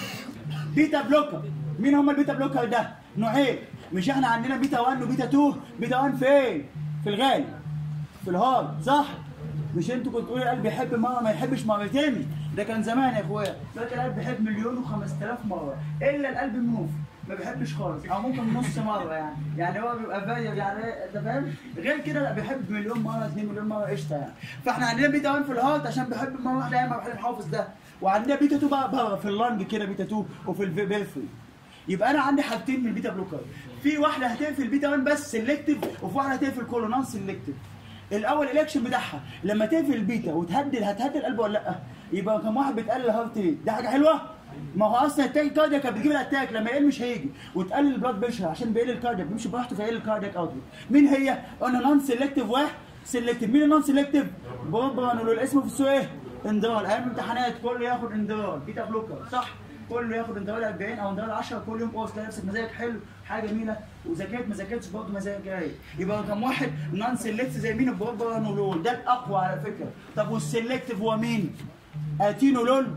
بيتا بلوكر مين هم البيتا بلوكر ده نوعين مش احنا عندنا بيتا 1 وبيتا 2 بيتا 1 فين في الغالب في الهارد صح مش انتوا كنتوا تقولوا القلب يحب مره ما يحبش مرتين ده كان زمان يا اخويا دلوقتي القلب بيحب مليون و5000 مره الا القلب المنوف ما بيحبش خالص او ممكن نص مره يعني يعني هو بيبقى فاير يعني انت فاهم غير كده لا بيحب مليون مره 2 مليون مره قشطه يعني فاحنا عندنا بيتا 1 في الهارت عشان بيحب مره واحده يعني ما بيحب حافظ ده وعندنا بيتا 2 بقى بره في اللنج كده بيتا 2 وفي البيرفري يبقى انا عندي حاجتين من البيتا بلوكر في واحده هتقفل بيتا 1 بس سيلكتيف وفي واحده هتقفل كولونان سيلكتيف الاول الاكشن بتاعها لما تقفل البيتا وتهدي هتهدي القلب ولا لا يبقى كم واحد بتقلل الهارت ريت ده حاجه حلوه ما هو اصلا التاك كاردياك كانت بتجيب الاتاك لما يقل مش هيجي وتقلل البلاد بريشر عشان بيقل الكاردياك بيمشي براحته فيقل الكاردياك اوتبوت مين هي؟ قلنا نون سيلكتيف واحد سيلكتيف مين النون سيلكتيف؟ بروبرانول الاسم في السوق ايه؟ اندرال ايام الامتحانات كله ياخد اندرال بيتا بلوكر صح؟ كله ياخد اندرال 40 او اندرال 10 كل يوم قوس تلاقي نفسك مزاجك حلو حاجه جميله وذاكرت ما ذاكرتش برضه مزاجك رايق يبقى رقم واحد نون سيلكتيف زي مين البروبرانولول ده الاقوى على فكره طب والسيلكتيف هو مين؟ اتينولول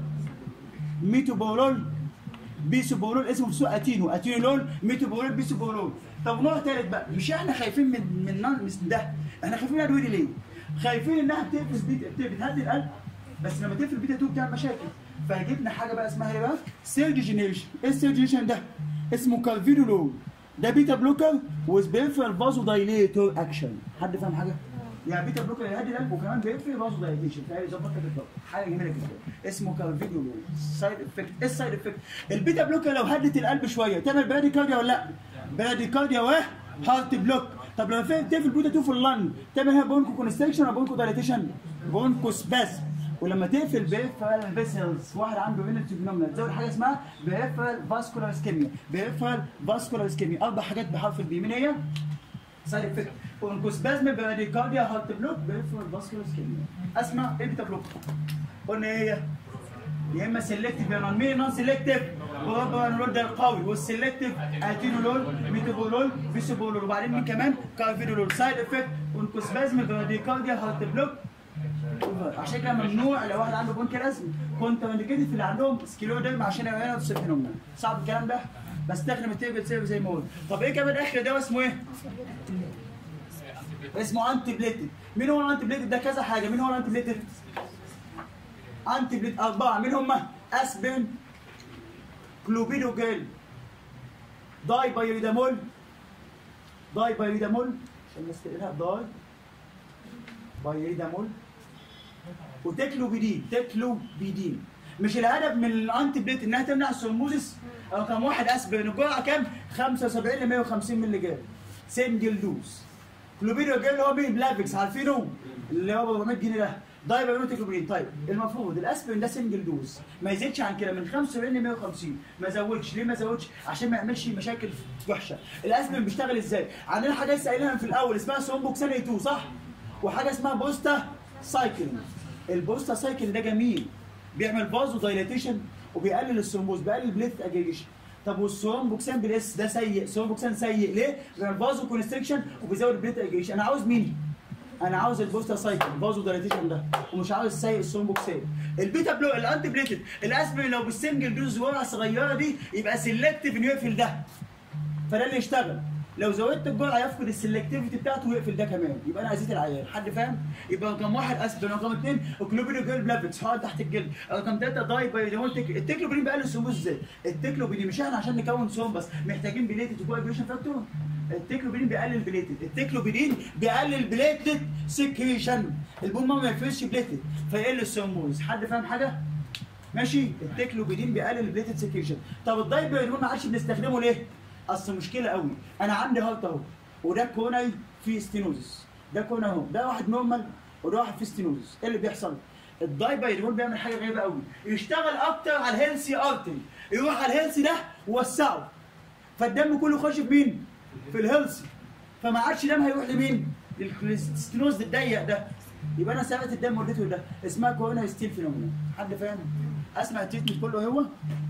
ميتوبولول بيسوبولول اسمه في السوق اتينو اتينولول ميتوبولول بيسوبولول طب نوع ثالث بقى مش احنا خايفين من من نون من ده احنا خايفين من الادويه دي ليه؟ خايفين انها بتقفز بيتا بتهدي القلب بس لما تقفل بيتا 2 بتعمل مشاكل فجبنا حاجه بقى اسمها ايه بقى؟ سيل ديجينيشن ايه السيل ديجينيشن ده؟ اسمه كالفينولول ده بيتا بلوكر ويز بيرفرال فازو دايليتور اكشن حد فاهم حاجه؟ يعني بيتا بلوكر يهدي القلب وكمان بيقفل فازو دايليشن فيظبط لك الضغط حاجه جميله جدا اسمه كالفينولول سايد افكت ايه السايد افكت؟ البيتا بلوكر لو هدت القلب شويه تعمل براديكارديا ولا لا؟ براديكارديا وهارت بلوك طب لما في- تقفل بيتا 2 في اللنج تعمل هنا بونكو كونستريكشن ولا بونكو دايليتيشن؟ بونكو سباسم ولما تقفل بيرفرال فيسلز واحد عنده فينيتي فينومينا تزود حاجه اسمها بيرفرال فاسكولار اسكيميا بيرفرال فاسكولار اسكيميا اربع حاجات بحرف البي مين هي؟ سايد افكت اونكوسبازم براديكارديا هارت بلوك بيرفرال فاسكولار اسكيميا اسمع ايه بيتا بلوك قلنا ايه هي؟ يا اما سيلكتيف يا نون مين نون سيلكتيف بروبانولول ده القوي والسيلكتيف اتينولول ميتابولول بيسيبولول وبعدين مين كمان كارفيدولول سايد افكت ونكوسبازم براديكارديا هارت بلوك عشان كده ممنوع لو واحد عنده بونكيرازم كنت انديكيتد اللي عندهم سكلوديرم عشان يعملوا سيفينومنا صعب الكلام ده بستخدم التيبل سيرف زي ما قلت طب ايه كمان اخر دواء اسمه ايه؟ اسمه انتي بليتد مين هو الانتي بليتد ده كذا حاجه مين هو الانتي بليتد؟ انتي بليت اربعه مين هم؟ اسبرين كلوبيدوجيل داي بايريدامول داي بايريدامول عشان الناس تقراها داي بايريدامول وتكلوبيدين تكلوبيدين مش الهدف من الانتي بليت انها تمنع السرموزس رقم واحد اسبرين الجرعه كام؟ 75 ل 150 مللي جرام سنجل دوز كلوبيدو جاي اللي هو مين بلافكس عارفينه اللي هو ب 400 جنيه ده دايبرونيك كلوبيدين طيب المفروض الاسبرين ده سنجل دوز ما يزيدش عن كده من 75 ل 150 ما زودش ليه ما زودش عشان ما يعملش مشاكل وحشه الاسبرين بيشتغل ازاي عندنا حاجه لسه قايلها في الاول اسمها سومبوكسان 2 صح وحاجه اسمها بوستا سايكلين البوستا سايكل ده جميل بيعمل فازو دايليتيشن وبيقلل الثرومبوز بيقلل بليت اجيجيشن طب والثرومبوكسان بالاس ده سيء الثرومبوكسان سيء ليه؟ بيعمل فازو كونستريكشن وبيزود البليت اجيجيشن انا عاوز مين؟ انا عاوز البوستا سايكل فازو دايليتيشن ده ومش عاوز سيء الثرومبوكسان البيتا بلو الانتي بليتد الاسبرين لو بالسنجل دوز جرعه صغيره دي يبقى سيلكتيف انه يقفل ده فده اللي يشتغل لو زودت الجرعه يفقد السلكتيفيتي بتاعته ويقفل ده كمان يبقى انا اذيت العيان حد فاهم يبقى رقم واحد اسبرين رقم اثنين اوكلوبيدوجيل بلافكس حاطط تحت الجلد رقم ثلاثه داي بايديمول تك... التكلوبيدين بيقلل الثرومبوز ازاي التكلوبيدين مش احنا عشان نكون ثروم بس محتاجين بليتد وكواجيوليشن فاكتور التكلوبيدين بيقلل بليتد التكلوبيدين بيقلل بليتد سكريشن البون ما يفرزش بليتد فيقل الثرومبوز حد فاهم حاجه ماشي التكلوبيدين بيقلل البليتد سكريشن طب الدايبريدون ما عادش بنستخدمه ليه اصل مشكله قوي انا عندي هارت اهو وده كوناي في ستينوزس ده كونا اهو ده واحد نورمال وده واحد في ستينوزس ايه اللي بيحصل الدايبايدول بيعمل حاجه غريبه قوي يشتغل اكتر على الهيلسي ارتري يروح على الهيلسي ده ووسعه فالدم كله يخش في مين في الهيلسي فما عادش دم هيروح لمين للستينوز الضيق ده يبقى انا سرقت الدم وديته ده اسمها كورونا ستيل فينومينا حد فاهم اسمع التريتمنت كله هو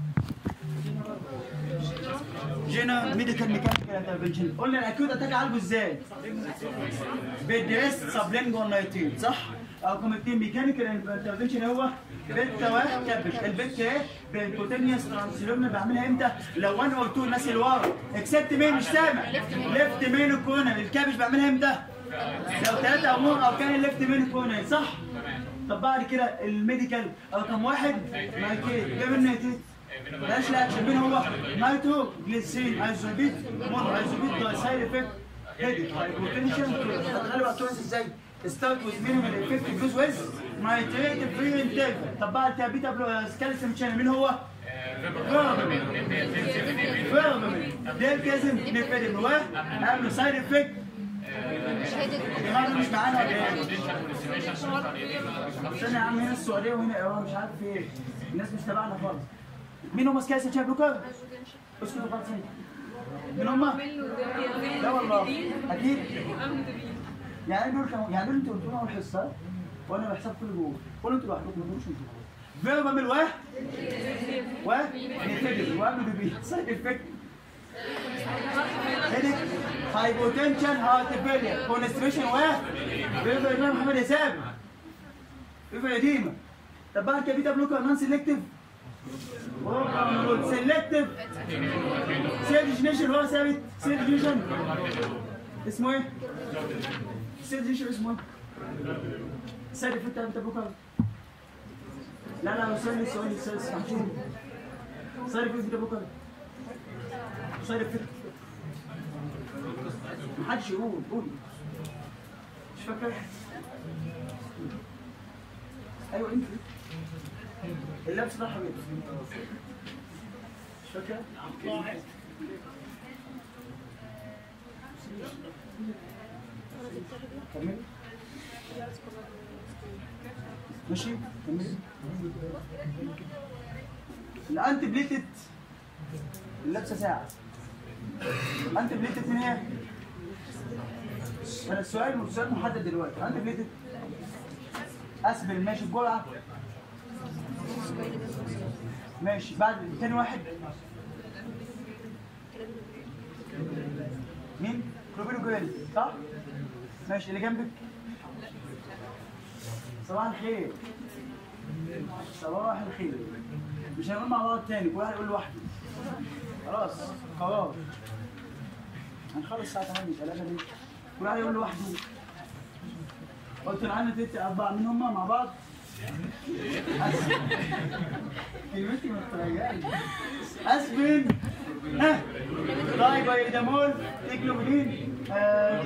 جينا ميديكال ميكانيكال انترفنشن قلنا الاكيوت اتاك عالجه ازاي؟ بالدريس سابلينجون نايتين صح؟ رقم اثنين ميكانيكال انترفنشن هو بيتا واحد كبش البيت ايه؟ بالكوتينيوس ترانسلومنا بعملها امتى؟ لو 1 اور 2 الناس اللي ورا اكسبت مين مش سامع ليفت مين الكونا الكابش بعملها امتى؟ لو ثلاثة او مور او كان الليفت مين الكونا صح؟ طب بعد كده الميديكال رقم واحد مايكيت جاب النيتيت بلاش الاكشن مين هو؟ نايترو جليسين ايزوبيت مونو ايزوبيت ده سايد افكت هيدك هايبوتنشن هتغلب على التونس ازاي؟ ستارت ويز مينيمال افكت جوز ويز نايتريت فري انتاج طب بعد كده بيتا بلو سكالسيوم شانل مين هو؟ فيرمامين فيرمامين ده كازم نفيدم هو عامل سايد افكت مش معانا ولا ايه؟ استنى يا عم هنا السعوديه وهنا ايران مش عارف ايه الناس مش تبعنا خالص مين هم سكايس شايف بلوكر؟ اسكتوا خالص مين هم؟ لا والله اكيد يعني دول كانوا يعني دول انتوا قلتوا لنا الحصه وانا بحسب كل جول قولوا انتوا لوحدكم ما تقولوش انتوا فيرب من واحد واحد نتفجر وقبل بيبي سايد افكت هيدك هايبوتنشن هارت فيلير كونستريشن واحد فيرب امام محمد يسابي فيرب قديمه طب بعد كده بيتا بلوكر نون سيلكتيف سيلكتيف سيرجنيشن هو ثابت سيرجنيشن اسمه ايه؟ سيرجنيشن اسمه ايه؟ سيرج في انت بكره لا لا سوري سوري سوري سامحوني سوري في انت بكره سوري في محدش يقول قولي مش فاكر ايوه انت اللبس ده حبيبي مش فاكر كمل ماشي كمل الانتي بليتد اللبسه ساعه انتي بليتد من هي انا السؤال السؤال محدد دلوقتي انتي بليتد اسبل ماشي الجرعه ماشي بعد تاني واحد مين؟ روبيرو جويل صح؟ ماشي اللي جنبك صباح الخير صباح الخير مش هنقول مع بعض تاني كل واحد يقول لوحده خلاص قرار هنخلص الساعة 8 3 دي كل واحد يقول لوحده قلت معانا تلت أربعة مين هما مع بعض؟ كلمتي ما بترجعش أسبن ها دايبايدامول تيكلوبيدين آه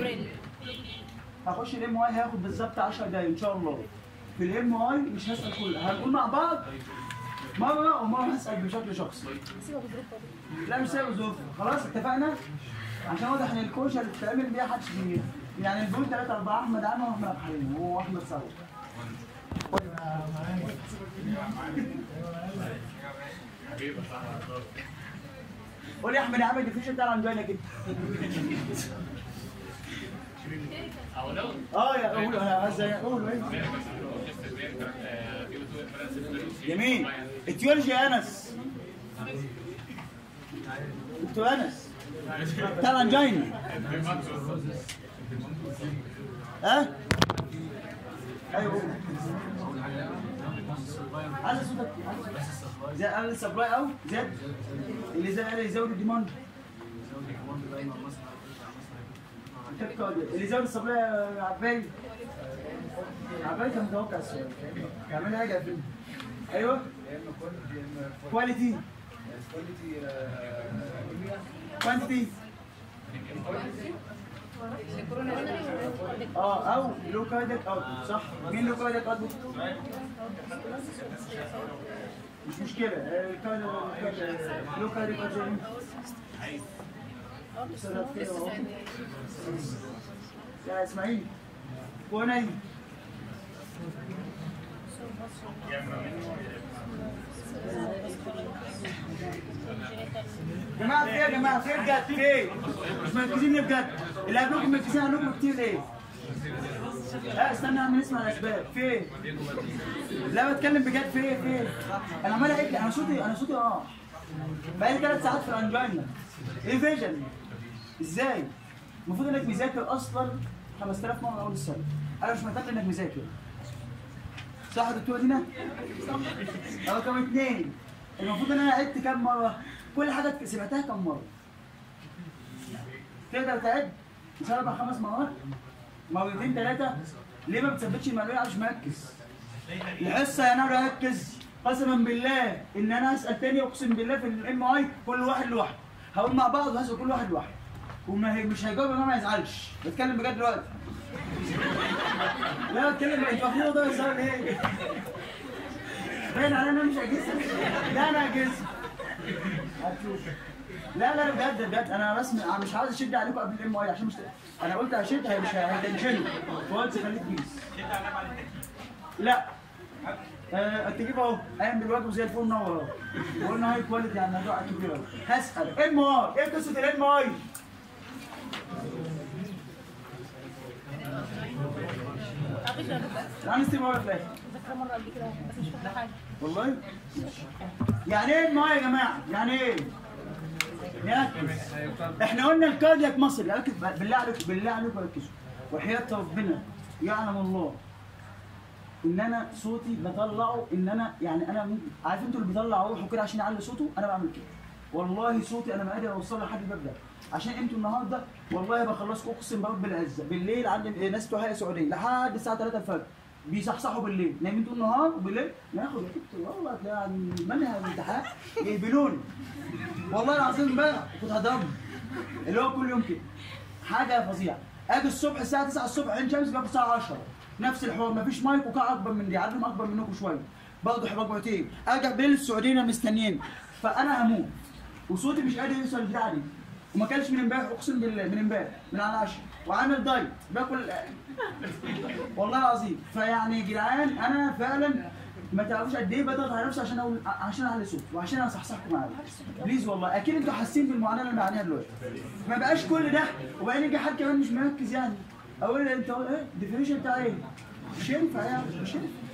هخش الام واي هياخد بالظبط 10 دقايق ان شاء الله في الام واي مش هسال كلها هنقول مع بعض مره ومره هسال بشكل شخصي لا مش سايب ظروف خلاص اتفقنا عشان واضح ان الكوشه اللي بتتعمل بيها محدش بي يعني الجول 3 4 احمد عامر واحمد عبد الحليم هو احمد سعود قول يا احمد يا عم الديفيشن بتاع الانجينا كده اه يا قول ازاي قول ايه جميل اتيولوجي يا انس دكتور انس بتاع الانجينا ها ايوه قول. عايز صوتك زي قال السبلاي او زاد اللي زي قال يزود الديماند اللي زود السبلاي يا عباي عباي كان متوقع السؤال كمان حاجه فيه ايوه كواليتي كوانتيتي اه او لو كايدك اوت صح مين لو كايدك اوت مش مشكله آه، كان كان- لو كايدك اوت زي مين؟ صرف كده أهو. يا اسماعيل ونايم جماعة في إيه يا جماعة في إيه بجد في ايه؟ مش مركزين ليه بجد؟ اللي قبلكم مركزين عنكم كتير ليه؟ لا استنى عم نسمع الاسباب في ايه؟ لا بتكلم بجد في ايه في ايه؟ انا عمال اعد انا صوتي انا صوتي اه بقالي ثلاث ساعات في الانجينا ايه فيجن؟ ازاي؟ المفروض انك مذاكر اصلا 5000 مره من اول السنه انا مش محتاج انك مذاكر صح يا دكتور دينا؟ صح رقم اثنين المفروض ان انا عدت كام مره؟ كل حاجه سمعتها كام مره؟ تقدر تعد؟ مش اربع خمس مرات؟ مرتين ثلاثه؟ ليه ما بتثبتش المعلومه عشان مركز؟ الحصه يا نار ركز قسما بالله ان انا اسال تاني اقسم بالله في الام اي كل واحد لوحده هقول مع بعض وهسال كل واحد لوحده وما هي مش هيجاوب إن هو ما يزعلش بتكلم بجد دلوقتي لا بتكلم بجد المفروض ده يزعل ايه باين على انا مش اجهزه لا انا اجهزه هتشوف لا لا بجد بجد انا رسمي انا مش عايز اشد عليكم قبل الام اي عشان مش انا قلت هشد هي مش هتنشنوا فقلت خليك بيس لا آه، تجيب اهو قايم بالواجب زي الفل منور اهو وقلنا هاي كواليتي يعني موضوع كبير اهو هسال ام اي ايه قصه الام اي؟ انا ستيم اول في الاخر ذاكرة مرة قبل كده بس مش فاكرة حاجة والله يعني ايه ام اي يا جماعه؟ يعني ايه؟ ركز احنا قلنا الكاردياك مصر ركز بالله عليكم بالله عليكم ركزوا وحياة ربنا يعلم الله ان انا صوتي بطلعه ان انا يعني انا ممكن- عارف انتوا اللي بيطلع روحه كده عشان يعلي صوته انا بعمل كده والله صوتي انا ما قادر اوصله لحد الباب ده عشان انتوا النهارده والله بخلصكم اقسم برب العزه بالليل عندي ناس بتوع هيئه سعوديه لحد الساعه 3 الفجر بيصحصحوا بالليل نايمين طول النهار وبالليل ناخد يا كابتن والله تلاقي عن منهج الامتحان يقبلوني والله العظيم امبارح كنت هضربهم اللي هو كل يوم كده حاجه فظيعه اجي الصبح الساعه 9 الصبح عين شمس جاب الساعه 10 نفس الحوار مفيش مايك وقاعه اكبر من دي عددهم اكبر منكم شويه برضه مجموعتين ارجع بالليل السعوديين مستنيين فانا هموت وصوتي مش قادر يوصل البتاعه دي وما كانش من امبارح اقسم بالله من امبارح من على العشاء وعامل دايت باكل والله العظيم فيعني يا جدعان انا فعلا ما تعرفوش قد ايه بضغط على نفسي عشان اقول عشان اعلي صوتي وعشان اصحصحكم معايا بليز والله اكيد انتوا حاسين بالمعاناه اللي انا بعانيها دلوقتي ما بقاش كل ده وبعدين يجي حد كمان مش مركز يعني اقول له انت ايه الديفينيشن بتاع ايه؟ مش ينفع يعني مش ينفع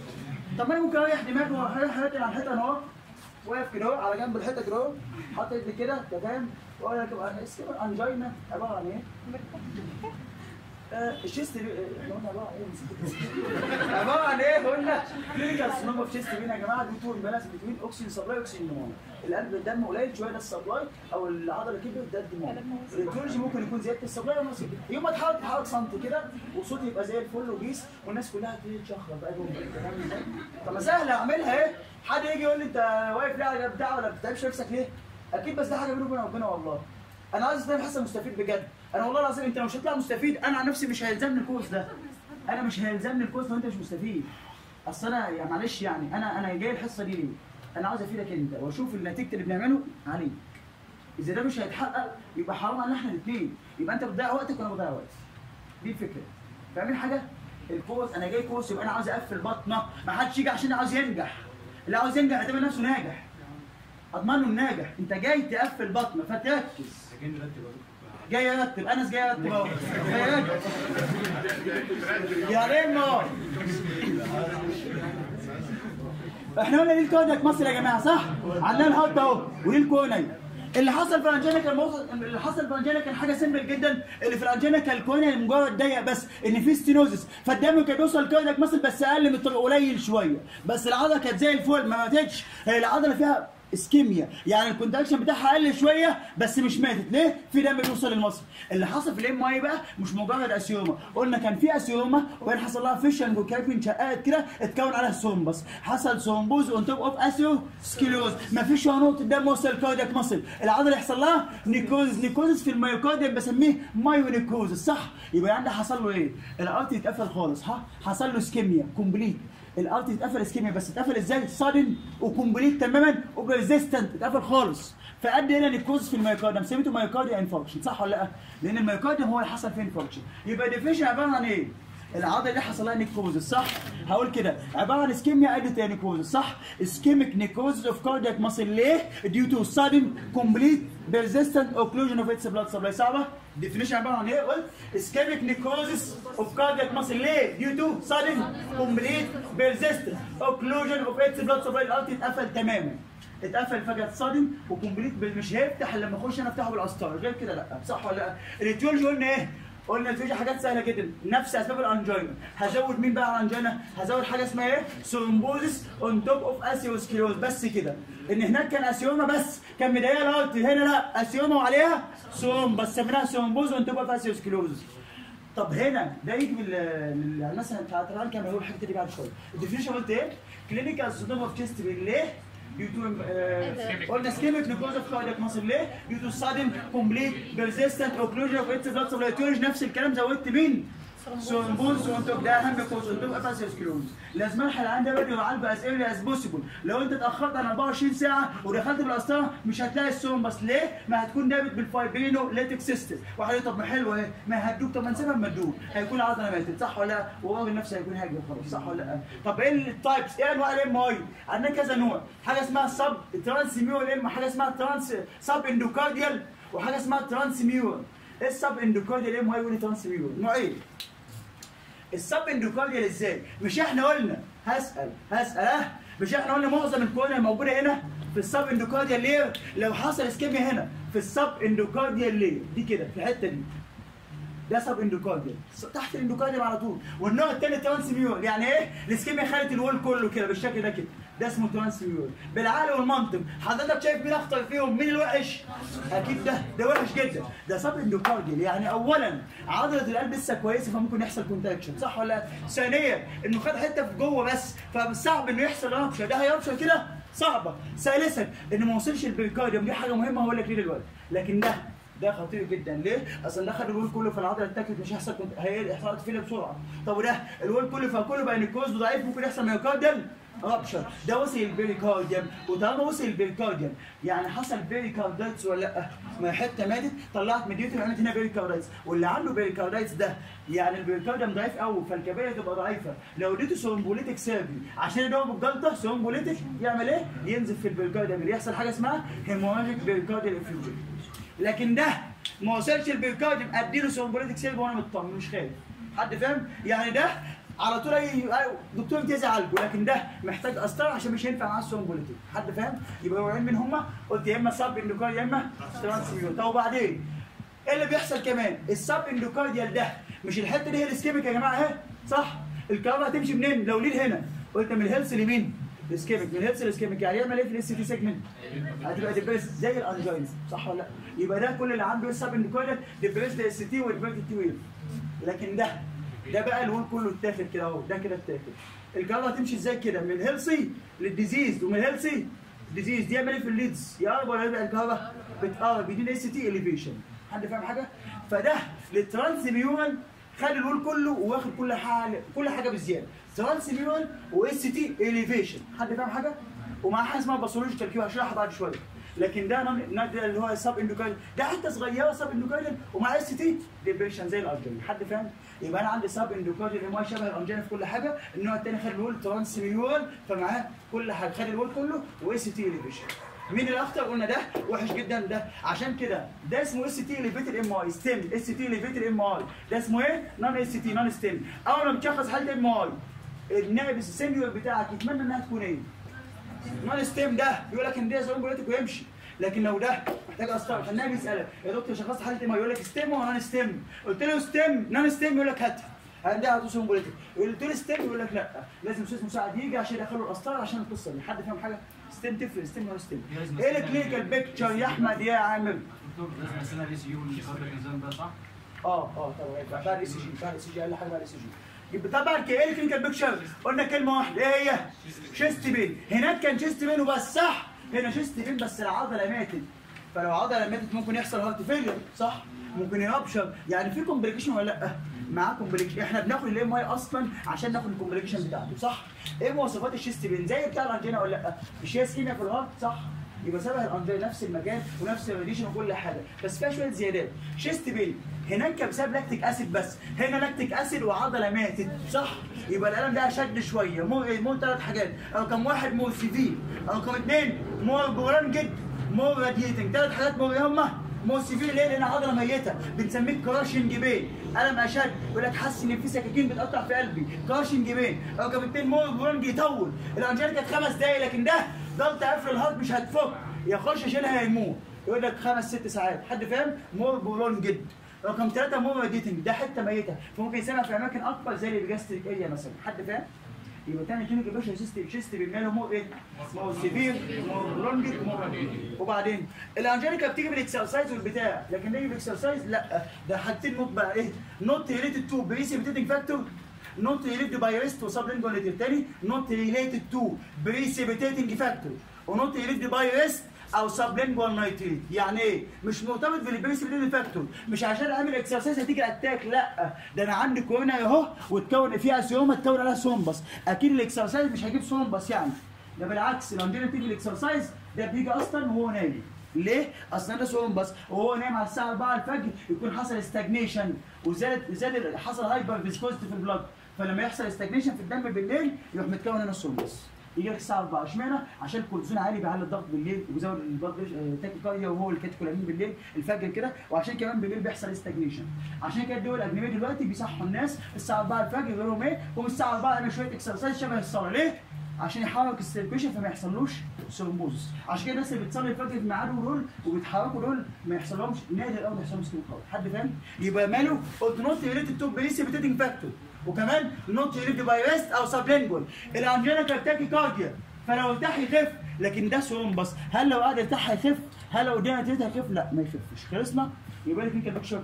طب ما انا ممكن اريح دماغي واريح حياتي على الحيطه اهو واقف كده اهو على جنب الحيطه كده اهو حاطط ايدي كده انت فاهم واقول لك اسمها انجينا عباره عن ايه؟ آه، الشيست بي- آه، احنا قلنا عباره عن ايه نسيت. عباره عن ايه قلنا كلينيكال سينوما في شيست بين يا جماعه دي تو بالانس بين اوكسجين سبلاي اوكسجين ديماند القلب الدم قليل شويه ده السبلاي او العضله كبرت ده الديماند الريتولوجي ممكن يكون زياده السبلاي او نقص الديماند. يوم ما تحاول تحرك سنتي كده وصوتي يبقى زي الفل وبيس والناس كلها تيجي تشخر بقى جوه أنت فاهم ازاي؟ طب ما سهل اعملها ايه؟ حد يجي يقول لي انت واقف ليه على بتاع ولا بتتعبش نفسك ليه؟ اكيد بس ده حاجه بيني وبين ربنا والله انا عايز استلم حسن مستفيد بجد انا والله العظيم انت لو مش هتطلع مستفيد انا عن نفسي مش هيلزمني الكورس ده انا مش هيلزمني الكورس لو انت مش مستفيد اصل انا يعني معلش يعني انا انا جاي الحصه دي ليه؟ انا عاوز افيدك انت واشوف النتيجه اللي بنعمله عليك اذا ده مش هيتحقق يبقى حرام علينا احنا الاثنين يبقى انت بتضيع وقتك وانا بضيع وقتي دي الفكره فاهمين حاجه؟ الكورس انا جاي كورس يبقى انا عاوز اقفل بطنه ما حدش يجي عشان عاوز ينجح اللي عاوز ينجح يعتبر نفسه ناجح اضمن له الناجح انت جاي تقفل بطنه فتركز جاي ارتب انس جاي ارتب اهو جاي ارتب يا ريمو احنا قلنا ليه الكودك مصر يا جماعه صح؟ عندنا الهارت اهو وليه الكوني اللي حصل في الانجينا كان موضوع اللي حصل في الانجينا كان حاجه سيمبل جدا اللي في الانجينا كان الكوني مجرد ضيق بس ان في ستينوزس فالدم كان بيوصل الكودك مصر بس اقل من الطريق قليل شويه بس العضله كانت زي الفل ما ماتتش هي العضله فيها اسكيميا يعني الكونتاكشن بتاعها قل شويه بس مش ماتت ليه في دم بيوصل للمصل اللي حصل في الام اي بقى مش مجرد اسيوما قلنا كان في اسيوما وبعدين حصل لها فيشن وكابين شقات كده اتكون عليها ثرومبس حصل ثرومبوز اون توب اوف اسيو سكيلوز ما فيش نقطه دم وصل الكاردياك مصل العضله يحصل لها نيكوز نيكوزس في الميوكارديوم بسميه مايونيكوزس صح يبقى عندها حصل له ايه الارتي اتقفل خالص ها حصل له اسكيميا كومبليت الارتي اتقفل اسكيميا بس اتقفل ازاي سادن وكومبليت تماما وبريزيستنت اتقفل خالص فادى الى نيكوز في الميوكارديوم سميته ميوكارديا انفاركشن صح ولا لا؟ لان الميوكارديوم هو اللي حصل فيه انفاركشن يبقى ديفيشن عباره عن ايه؟ العضله دي حصل لها نيكوز صح؟ هقول كده عباره عن اسكيميا ادت الى نيكوز صح؟ اسكيميك نيكوز اوف كاردياك ماسل ليه؟ ديو تو سادن كومبليت persistent occlusion of its blood supply صعبه؟ definition عباره عن ايه؟ قلت ischemic necrosis of cardiac muscle ليه؟ due to sudden complete persistent occlusion of its blood supply الارض اتقفل تماما اتقفل فجاه صادم وكومبليت مش هيفتح الا لما اخش انا افتحه بالقسطره غير كده لا صح ولا لا؟ الريتيولوجي قلنا ايه؟ قلنا الفيجا حاجات سهله جدا نفس اسباب الانجينا هزود مين بقى على الانجينا هزود حاجه اسمها ايه ثرومبوزس اون توب اوف اسيوسكليروز بس كده ان هناك كان اسيوما بس كان مضايقه الارض هنا لا اسيوما وعليها ثروم بس سميناها ثرومبوز اون توب اوف اسيوسكليروز طب هنا ده يجي من ال- من ال- مثلا بتاعت الران كان هيقول حاجه تاني بعد شويه الديفينيشن قلت ايه؟ كلينيكال سودوم اوف تشيست ليه؟ due to uh, قلنا ischemic necrosis of cardiac muscle ليه؟ due to sudden complete persistent occlusion of its blood supply تورج نفس الكلام زودت مين؟ ثرومبوز وانتوب ده اهم كوز وانتوب افاسيوسكلوز لازم الحل عندي بدري وعالجه از ايرلي از بوسيبل لو انت اتاخرت عن 24 ساعه ودخلت بالقسطره مش هتلاقي الثرومبس ليه؟ ما هتكون دابت بالفايبرينو ليتك سيستم واحد يقول طب ما حلو اهي ما هدوك طب ما نسيبها اما تدوب هيكون العضله ماتت صح ولا لا؟ والراجل نفسه هيكون هاجر خلاص صح ولا لا؟ طب ايه التايبس؟ ايه انواع الام اي؟ عندنا كذا نوع حاجه اسمها سب ترانس ميول ام حاجه اسمها ترانس سب اندوكارديال وحاجه اسمها ترانس ميول ايه السب اندوكارديال ام اي والترانس ميول؟ نوعين السب اندوكارديال ازاي؟ مش احنا قلنا هسأل هسأل اه مش احنا قلنا معظم الكورنيا موجوده هنا في السب اندوكارديال لير لو حصل اسكيميا هنا في السب اندوكارديال لير دي كده في الحته دي ده سب اندوكارديال تحت الاندوكارديال على طول والنوع الثاني ترانسميول يعني ايه الاسكيميا خدت الوول كله كده بالشكل ده كده ده اسمه ترانسميول بالعقل والمنطق حضرتك شايف مين اخطر فيهم مين الوحش اكيد ده ده وحش جدا ده سب اندوكارديال يعني اولا عضله القلب لسه كويسه فممكن يحصل كونتراكشن صح ولا لا؟ ثانيا انه خد حته في جوه بس فصعب انه يحصل ربشه ده هيربشه كده صعبه ثالثا انه ما وصلش البريكارديوم دي حاجه مهمه هقول لك ليه دلوقتي لكن ده ده خطير جدا ليه؟ اصل ده خد الوول كله في العضله اتاكلت مش هيحصل كنت هيحصل ارتفيل بسرعه طب وده الوول كله فكله بقى نيكوز ضعيف ممكن يحصل ميوكارديال رابشر ده وصل البريكارديوم وطالما وصل البريكارديوم يعني حصل بيريكاردايتس ولا لا؟ ما حته ماتت طلعت مديوتي وعملت هنا بيريكاردايتس واللي عنده بيريكاردايتس ده يعني البيريكارديوم ضعيف قوي فالكباري تبقى ضعيفه لو اديته سومبوليتك سيرجري عشان يدوب الجلطه سومبوليتك يعمل ايه؟ ينزف في البيريكارديوم يحصل حاجه اسمها هيموراجيك بيريكارديال انفيوجن لكن ده ما وصلش البيركارديوم اديله سومبوليتك سيلف وانا مطمن مش خايف حد فاهم يعني ده على طول اي أي- دكتور امتياز يعالجه لكن ده محتاج قسطره عشان مش هينفع معاه السومبوليتيك حد فاهم يبقى نوعين من هما قلت يا اما سب اندوكارد يا اما ترانسميون طب وبعدين ايه اللي بيحصل كمان السب اندوكارديال ده مش الحته دي هي الاسكيميك يا جماعه اهي صح الكهرباء هتمشي منين لو ليه هنا قلت من الهيلث لمين الاسكيميك من الهيلث للاسكيميك يعني يعمل ايه في الاس تي سيجمنت هتبقى ديبريس زي الانجينا صح ولا لا يبقى ده كل اللي عنده السب اندوكارديال ديبريس اس تي وديبريس تي ويف لكن ده ده بقى الوول كله اتاخد كده اهو ده كده اتاخد الكهرباء هتمشي ازاي كده من الهيلثي للديزيز ومن الهيلثي ديزيز دي يعمل ايه في الليدز يقرب ولا يبقى الكهرباء بتقرب بيدينا اس تي اليفيشن حد فاهم حاجه فده للترانسميورال خد الوول كله واخد كل حاجه كل حاجه بزياده ترانسميورال واس تي اليفيشن حد فاهم حاجه ومع حاجه اسمها باثولوجيكال كيو هشرحها بعد شويه لكن ده نوع- ده اللي هو سب اندوكايل ده حته صغيره سب اندوكايل ومع اس تي ديبريشن زي الانجين حد فاهم يبقى انا عندي سب اندوكايل اللي هو شبه الانجين في كل حاجه النوع الثاني خد الوول ترانسميورال فمعاه كل حاجه خد الوول كله واس تي اليفيشن مين الاخطر قلنا ده وحش جدا ده عشان كده ده اسمه اس تي ليفيتد ام اي ستيم اس تي ليفيتد ام اي ده اسمه ايه نون اس تي نون ستيم اول ما بتشخص حاله ام اي النائب السينيور بتاعك يتمنى انها تكون ايه نون ستيم ده بيقول لك ان ده زون بوليتيك ويمشي لكن لو ده محتاج اسطر فالنائب يسالك يا دكتور شخصت حاله ام اي يقول لك ستيم ولا نون ستيم قلت له ستيم نون ستيم يقول لك هاتها عندها هتوصل بوليتيك قلت له ستيم يقول لك لا لازم استاذ مساعد يجي عشان يدخلوا الاسطار عشان القصه دي حد فاهم حاجه ستيم تفرق ستيم ولا ستيم ايه الكلينيكال بيكتشر يا احمد يا عامر دكتور لازم نستنى الاي سي يو والقدر النظام ده صح؟ اه اه طبعا بعد الاي سي جي بعد الاي سي جي اقل حاجه بعد الاي سي جي يبقى طبعا ايه الكلينيكال بيكتشر قلنا كلمه واحده ايه هي شيست بين هناك كان شيست بين وبس صح هنا شيست بين بس العضله ماتت فلو العضله ماتت ممكن يحصل هارت فيلير صح ممكن يرابشر يعني في كومبليكيشن ولا لا معاه كومبليكيشن احنا بناخد الام اي اصلا عشان ناخد الكومبليكيشن بتاعته صح ايه مواصفات الشيست بين زي بتاع الانجينا ولا لا مش هي سكينه في الهارت صح يبقى شبه الانجينا نفس المكان ونفس الراديشن وكل حاجه بس فيها شويه زيادات شيست بين هناك كان بسبب لاكتيك اسيد بس هنا لاكتيك اسيد وعضله ماتت صح يبقى الالم ده شد شويه مو مو ثلاث حاجات رقم واحد مور سيفير رقم اثنين مور بوران جد مور راديتنج ثلاث حاجات مور هما مور سيفير ليه؟ لان عضله ميته بنسميه كراشنج بين الم اشد يقول لك حاسس ان في سكاكين بتقطع في قلبي كراشنج بين رقم اثنين مور بوران يطول الانجينا كانت خمس دقايق لكن ده ضغط قفل الهارت مش هتفك يخش يشيلها هيموت يقول لك خمس ست ساعات حد فاهم مور بورون جد رقم ثلاثة مور راديتنج ده حته ميته فممكن يسمع في اماكن اكبر زي البيجاستريك اريا مثلا حد فاهم يبقى تاني كلينيك يا باشا شيست شيست بيعملوا مور ايه؟ مور سيفير مور برونجد مور راديتنج وبعدين الانجينيكا بتيجي بالاكسرسايز والبتاع لكن نيجي بالاكسرسايز لا ده حاجتين نوت بقى ايه؟ نوت ريليتد تو بريسيبيتيتنج فاكتور not related by rest وسبلينجوال التاني not related to precipitating factor ونوت related by rest او سبلينجوال نايتريت يعني ايه مش مرتبط بالبريسيبيتيتنج فاكتور مش عشان اعمل اكسرسايز هتيجي اتاك لا ده انا عندي كورونا اهو وتكون فيها سيومه تكون عليها سومبس اكيد الاكسرسايز مش هيجيب سومبس يعني ده بالعكس لو عندنا تيجي الاكسرسايز ده بيجي اصلا وهو نايم ليه؟ اصل ده سؤال بس وهو نايم على الساعه 4 الفجر يكون حصل استجنيشن وزاد زاد حصل هايبر فيسكوزيتي في البلد فلما يحصل استجنيشن في الدم بالليل يروح متكون هنا السولبس يجي لك الساعه 4 اشمعنى؟ عشان الكورتيزون عالي بيعلي الضغط بالليل وبيزود البلد تاكيكارديا وهو الكاتيكولامين بالليل الفجر كده وعشان كمان بالليل بيحصل استجنيشن عشان كده الدول الاجنبيه دلوقتي بيصحوا الناس الساعه 4 الفجر يقول لهم ايه؟ قوم الساعه 4 اعمل شويه اكسرسايز شبه الصلاه ليه؟ عشان يحرك السيركيشن فما يحصلوش ثرومبوز عشان كده الناس اللي بتصلي الفجر في ميعادهم دول وبيتحركوا دول ما يحصلهمش نادر قوي ما يحصلهمش سكين خالص حد فاهم يبقى ماله قلت نوت ريليتد تو بريسيبيتيتنج فاكتور وكمان نوت ريليتد باي ريست او سبلينجوال الانجينا كارتاكي كارديا فلو ارتاح يخف لكن ده ثرومبس هل لو قعد يرتاح هيخف هل لو ادينا تريت هيخف لا ما يخفش خلصنا يبقى لك كده بيكشر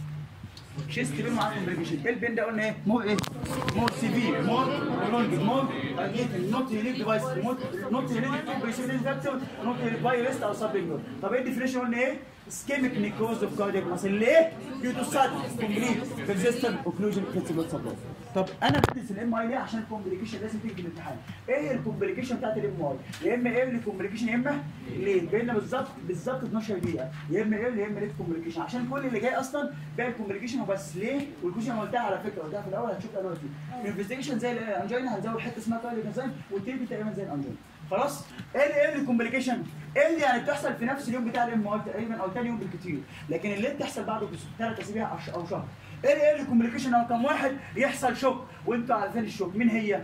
شيست بين معاه كومبليكيشن ايه البين ده قلنا ايه مور ايه مور سيفير مور برولونج مور نوت ريليد ديفايس نوت ريليد بريسيدنت فاكتور نوت ريليد باي ريست او سبلينجوال طب ايه الديفينيشن قلنا ايه سكيميك نيكروز اوف كاردياك ماسل ليه ديو تو ساد كومبليت بيرسيستنت اوكلوجن فليكسبل سبلاي طب انا بدرس الام اي ليه عشان الكومبليكيشن لازم تيجي في الامتحان ايه الكومبليكيشن بتاعت الام اي يا اما ايرلي كومبليكيشن يا اما ليه بينا بالظبط بالظبط 12 دقيقه يا اما ايرلي يا اما ليت كومبليكيشن عشان كل اللي جاي اصلا باقي الكومبليكيشن وبس ليه والكوشن انا قلتها على فكره قلتها في الاول هتشوفها دلوقتي الانفستيجيشن زي الانجينا هنزود حته اسمها كاردياك انزيم والتيبي تقريبا زي الانجينا خلاص ايه اللي ايه الكومبليكيشن ايه اللي يعني بتحصل في نفس اليوم بتاع الام ار تقريبا او ثاني يوم بالكتير لكن اللي بتحصل بعده ثلاث اسابيع أو ش- او شهر ايه اللي ايه الكومبليكيشن او كم واحد يحصل شوك وانتوا عارفين الشوك مين هي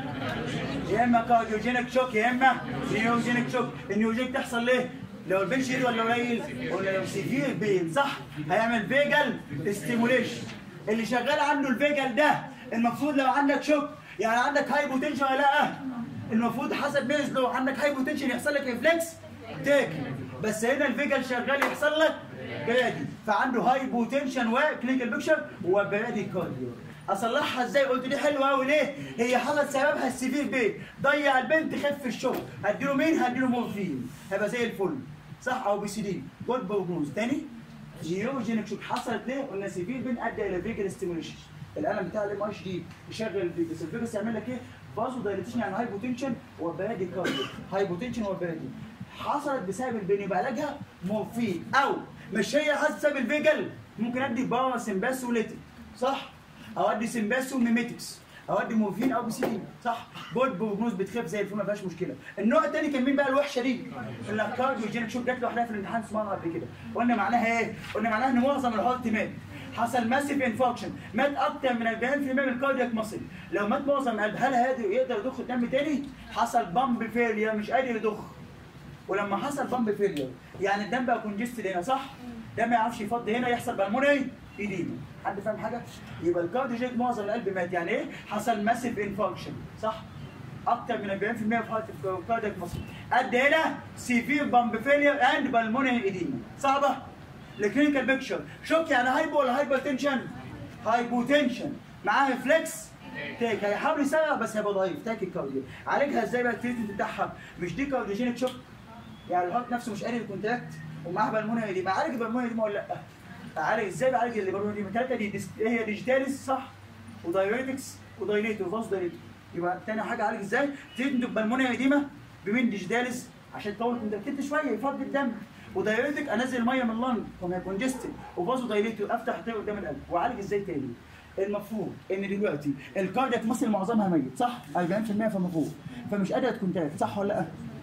يا اما كارديوجينيك شوك يا اما نيوجينيك شوك النيوجينيك تحصل ليه لو البين شديد ولا قليل ولا لو سيفير بين صح هيعمل فيجل ستيموليشن اللي شغال عنده الفيجل ده المفروض لو عندك شوك يعني عندك هايبوتنشن ولا لا المفروض حسب ميز لو عندك هايبوتنشن يحصل لك ريفلكس تيك بس هنا الفيجل شغال يحصل لك برادي فعنده هايبوتنشن وكلينيكال بيكشر وبرادي كارديو اصلحها ازاي قلت دي حلوه قوي ليه هي حصل سببها السيفير بين ضيع البنت خف الشغل هديله مين هديله مورفين هيبقى زي الفل صح او بي سي دي جود بروجنوز تاني نيوجينيك شوك حصلت ليه قلنا سيفير بين ادى الى فيجل ستيموليشن الالم بتاع الام اي شديد يشغل الفيجاس الفيجاس يعمل لك ايه فازو دايليتيشن يعني هايبوتنشن وبرادي كارديو هايبوتنشن وبرادي حصلت بسبب البين يبقى علاجها مورفين او مش هي حصلت بسبب الفيجل ممكن ادي باور سمباس وليتك صح او ادي سمباس وميميتكس او ادي مورفين او بسيلين صح جود بروجنوز بتخف زي الفل ما فيهاش مشكله النوع الثاني كان مين بقى الوحشه دي الكارديوجينيك شوك جت لوحدها في الامتحان اسمها قبل كده قلنا معناها ايه قلنا معناها ان معظم الهارت مات حصل ماسيف انفاكشن مات اكتر من 40% من الكاردياك ماسل لو مات معظم القلب هل هذا يقدر يضخ الدم تاني حصل بامب فيلير مش قادر يضخ ولما حصل بامب فيلير يعني الدم بقى كونجستد هنا صح ده ما يعرفش يفضي هنا يحصل بالمونري ايديما حد فاهم حاجه يبقى الكارديوجينيك معظم القلب مات يعني ايه حصل ماسيف انفاكشن صح اكتر من 40% في حاله الكاردياك ماسل قد هنا سيفير بامب فيلير اند بالمونري ايديما صعبه الكلينيكال بيكتشر شوك يعني هايبو ولا هايبر تنشن هايبوتنشن معاه ريفلكس تاك هيحاول يسرع بس هيبقى ضعيف تاك الكارديو عالجها ازاي بقى التريتمنت بتاعها مش دي كارديوجينيك شوك يعني الهارت نفسه مش قادر يكونتاكت ومعاه بالمونيا دي بعالج البالمونيا دي ولا لا اعالج ازاي بعالج البالمونيا دي الثلاثه دي ديس... ايه هي ديجيتاليس صح ودايوريتكس ودايليتور وفاز دايليتور يبقى تاني حاجه اعالج ازاي تريتمنت بالمونيا ديما بمين ديجيتاليس عشان تطول كونتاكت شويه يفضي الدم ودايوريتك انزل الميه من اللنج وما كونجستد وفازو دايليتور افتح الطريق قدام القلب واعالج ازاي تاني المفروض ان دلوقتي الكاردياك مصل معظمها ميت صح 40% فما فوق فمش قادره تكونتاكت صح ولا لا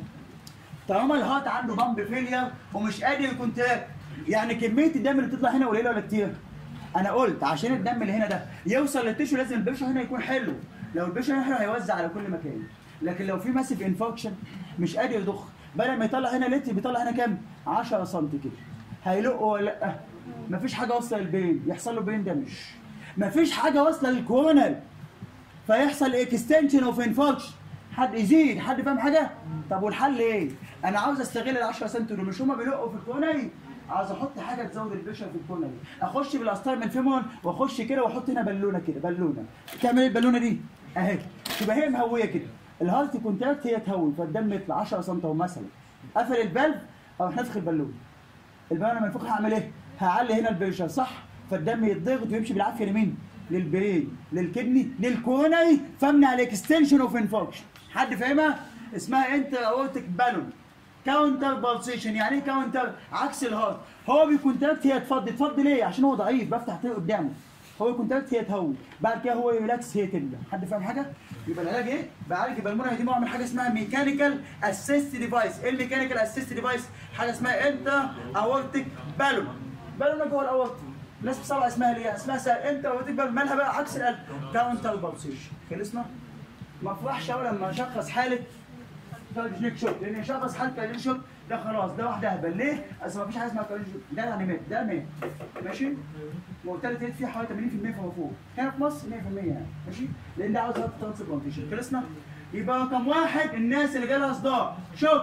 طالما الهارت عنده بامب فيلير ومش قادر يكونتاكت يعني كميه الدم اللي بتطلع هنا قليله ولا كتير انا قلت عشان الدم اللي هنا ده يوصل للتشو لازم البريشر هنا يكون حلو لو البريشر هنا حلو هيوزع على كل مكان لكن لو في ماسيف انفكشن مش قادر يضخ بدل ما يطلع هنا لتر بيطلع هنا كام 10 سم كده هيلق ولا لا مفيش حاجه واصله للبين يحصل له برين دامج مفيش حاجه واصله للكورونال فيحصل اكستنشن اوف انفكشن حد يزيد حد فاهم حاجه طب والحل ايه انا عاوز استغل ال 10 سم دول مش هما بيلقوا في الكورونري عاوز احط حاجه تزود البريشر في الكورونري اخش بالاسطار من فيمون واخش كده واحط هنا بالونه كده بالونه تعمل ايه البالونه دي اهي تبقى هي مهويه كده الهارت كونتاكت هي تهوي فالدم يطلع 10 سم مثلا قفل البلب او نفخ البالونه البالونه منفوخه هعمل ايه هعلي هنا البريشر صح فالدم يتضغط ويمشي بالعافيه لمين للبرين للكدني للكورونري فامنع الاكستنشن اوف انفكشن حد فاهمها اسمها انتر اورتيك بالون كاونتر بالسيشن يعني ايه كاونتر عكس الهارت هو بيكونتاكت هي تفضي تفضي ليه عشان هو ضعيف بفتح طريق قدامه هو يكونتاكت هي تهوي بعد كده هو يريلاكس هي تبدا حد فاهم حاجه يبقى العلاج ايه بعالج البلمونه دي بعمل حاجه اسمها ميكانيكال اسيست ديفايس ايه الميكانيكال اسيست ديفايس حاجه اسمها انتر اورتيك بالون بالونه جوه الاورتيك الناس بسبعه اسمها ليه اسمها سهل انتر اورتيك بالون مالها بقى عكس القلب كاونتر بالسيشن خلصنا ما افرحش قوي لما اشخص حاله كارديوجينيك شوك لان شخص حاله كارديوجينيك شوك ده خلاص ده واحد اهبل ليه؟ اصل ما فيش حاجه اسمها كارديوجينيك ده يعني مات ده مات ماشي؟ مرتبط ريت فيه حوالي 80% فما فوق هنا في مصر 100% يعني ماشي؟ لان ده عاوز هارت ترانسبلانتيشن خلصنا؟ يبقى رقم واحد الناس اللي جالها صداع شوك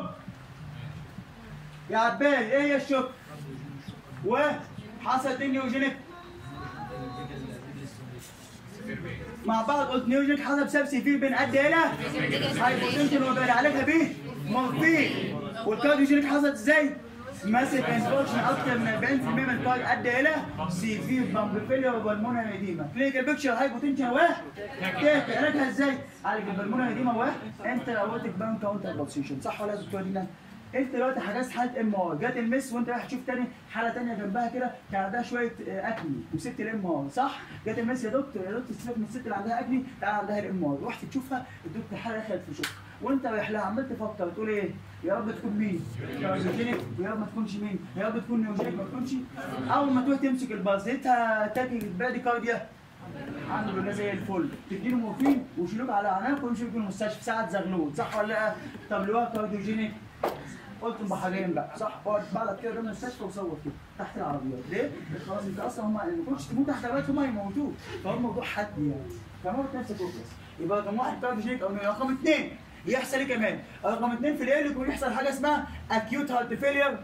يا عباد ايه هي الشوك؟ وحصلت نيوجينيك مع بعض قلت نيوجينيك حصل بسبب سيفير بين قد ايه لا؟ هايبوتنشن وبقى علاجها بيه مورفين والكارديوجينيك حصلت ازاي؟ ماسك انفكشن اكتر من 40% من الكارد ادى الى سيفير بامب فيلير وبالمونري اديما كلينيكال بيكتشر هايبوتنشن و كيف علاجها ازاي؟ عالج البالمونري اديما و انت اورتيك بان كاونتر بالسيشن صح ولا يا دكتور دينا؟ انت دلوقتي حجزت حاله ام ار جت المس وانت رايح تشوف تاني حاله تانيه جنبها كده كان عندها شويه آه، اكني وسبت الام ار صح؟ جت المس يا دكتور يا دكتور سيبك من الست اللي عندها اكني تعالى عندها الام ار رحت تشوفها الدكتور حاله دخلت في شوك وانت رايح لها عمال تفكر تقول ايه يا رب تكون مين؟ كارديوجينيك ويا رب ما تكونش مين؟ يا رب تكون نيوجينيك ما تكونش اول ما تروح تمسك الباص لقيتها تاكي برادي كارديا عنده لله زي الفل تديله مورفين ويشيلوك على عناق ويمشي بيك المستشفى ساعه زغلول صح ولا لا؟ طب لو هو كارديوجينيك قلت بحاجين بقى صح اقعد بعد كده قدام المستشفى وصور كده تحت العربيات ليه؟ خلاص انت اصلا هم ما كنتش تموت تحت العربيات هم هيموتوك فهو الموضوع حد يعني فموت نفسك وخلاص يبقى رقم واحد كارديوجينيك او رقم اثنين يحصل ايه كمان؟ رقم اثنين في الايرليك ويحصل حاجه اسمها اكيوت هارت فيلير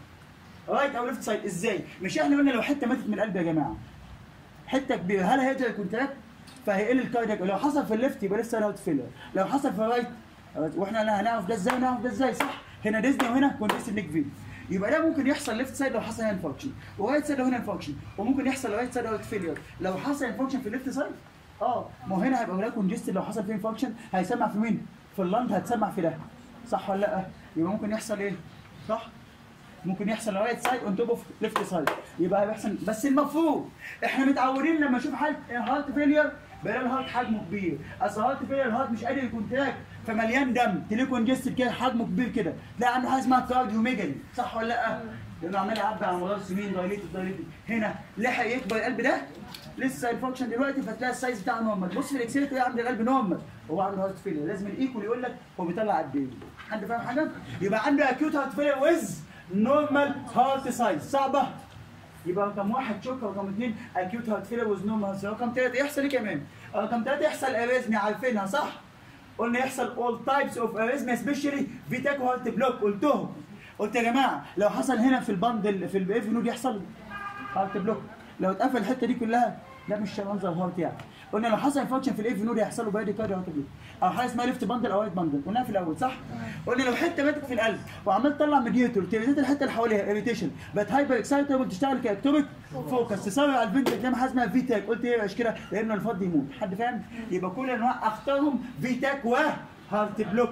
رايت او ليفت سايد ازاي؟ مش احنا قلنا لو حته ماتت من القلب يا جماعه حته كبيره هل هيقدر الكونتراكت؟ فهيقل الكاردياك لو حصل في الليفت يبقى لسه هارت فيلير لو حصل في الرايت واحنا هنعرف ده ازاي ونعرف ده ازاي صح؟ هنا ديزني وهنا كونجستيف نيك فين يبقى ده ممكن يحصل ليفت سايد لو حصل هنا انفكشن ورايت سايد لو هنا انفكشن وممكن يحصل رايت سايد هارت فيلير لو حصل انفكشن في الليفت سايد اه ما هو هنا هيبقى هناك كونجستيف لو حصل فيه انفكشن هيسمع في مين؟ في اللنج هتسمع في ده صح ولا لا؟ يبقى ممكن يحصل ايه؟ صح؟ ممكن يحصل رايت سايد اون توب اوف ليفت سايد يبقى هيحصل بس المفروض احنا متعودين لما نشوف حاله هارت فيلير بلاقي الهارت حجمه كبير اصل هارت فيلير الهارت مش قادر يكونتراكت فمليان دم تلاقيه كونجستد كده حجمه كبير كده تلاقي عنده حاجه اسمها كارديوميجالي صح ولا لا؟ لانه عمال يعبي على مدار سنين دايليتد دايليتد هنا لحق يكبر القلب ده لسه الفانكشن دلوقتي فتلاقي السايز بتاعه نورمال بص في الاكسيل تلاقي عند القلب نورمال هو عنده هارت فيلير لازم الايكول يقول لك هو بيطلع قد ايه حد فاهم حاجه؟ يبقى عنده اكيوت هارت فيلير ويز نورمال هارت سايز صعبه يبقى رقم واحد شوك رقم اثنين اكيوت هارت فيلر ويز نورمال هارت رقم ثلاثه يحصل ايه كمان؟ رقم ثلاثه يحصل اريزميا عارفينها صح؟ قلنا يحصل all types of arrhythmia especially فيتاكو هارت بلوك قلتهم قلت يا جماعه لو حصل هنا في البندل في الاف نود يحصل هارت بلوك لو اتقفل الحته دي كلها ده مش منظر هارت يعني قلنا لو حصل انفكشن في الاف نود هيحصل له بايدي كارديو هارت بلوك او حاجه اسمها ليفت بندل او رايت بندل قلناها في الاول صح؟ قلنا لو حته ماتت في القلب وعمال تطلع ميديتور تيريتات الحته اللي حواليها اريتيشن بقت هايبر اكسايتبل تشتغل كاكتوبيك فوكس تسرع على الفنت قدام حاجه اسمها فيتاك قلت ايه مش كده؟ لان الفض يموت حد فاهم؟ يبقى كل انواع اختارهم فيتاك وهارت بلوك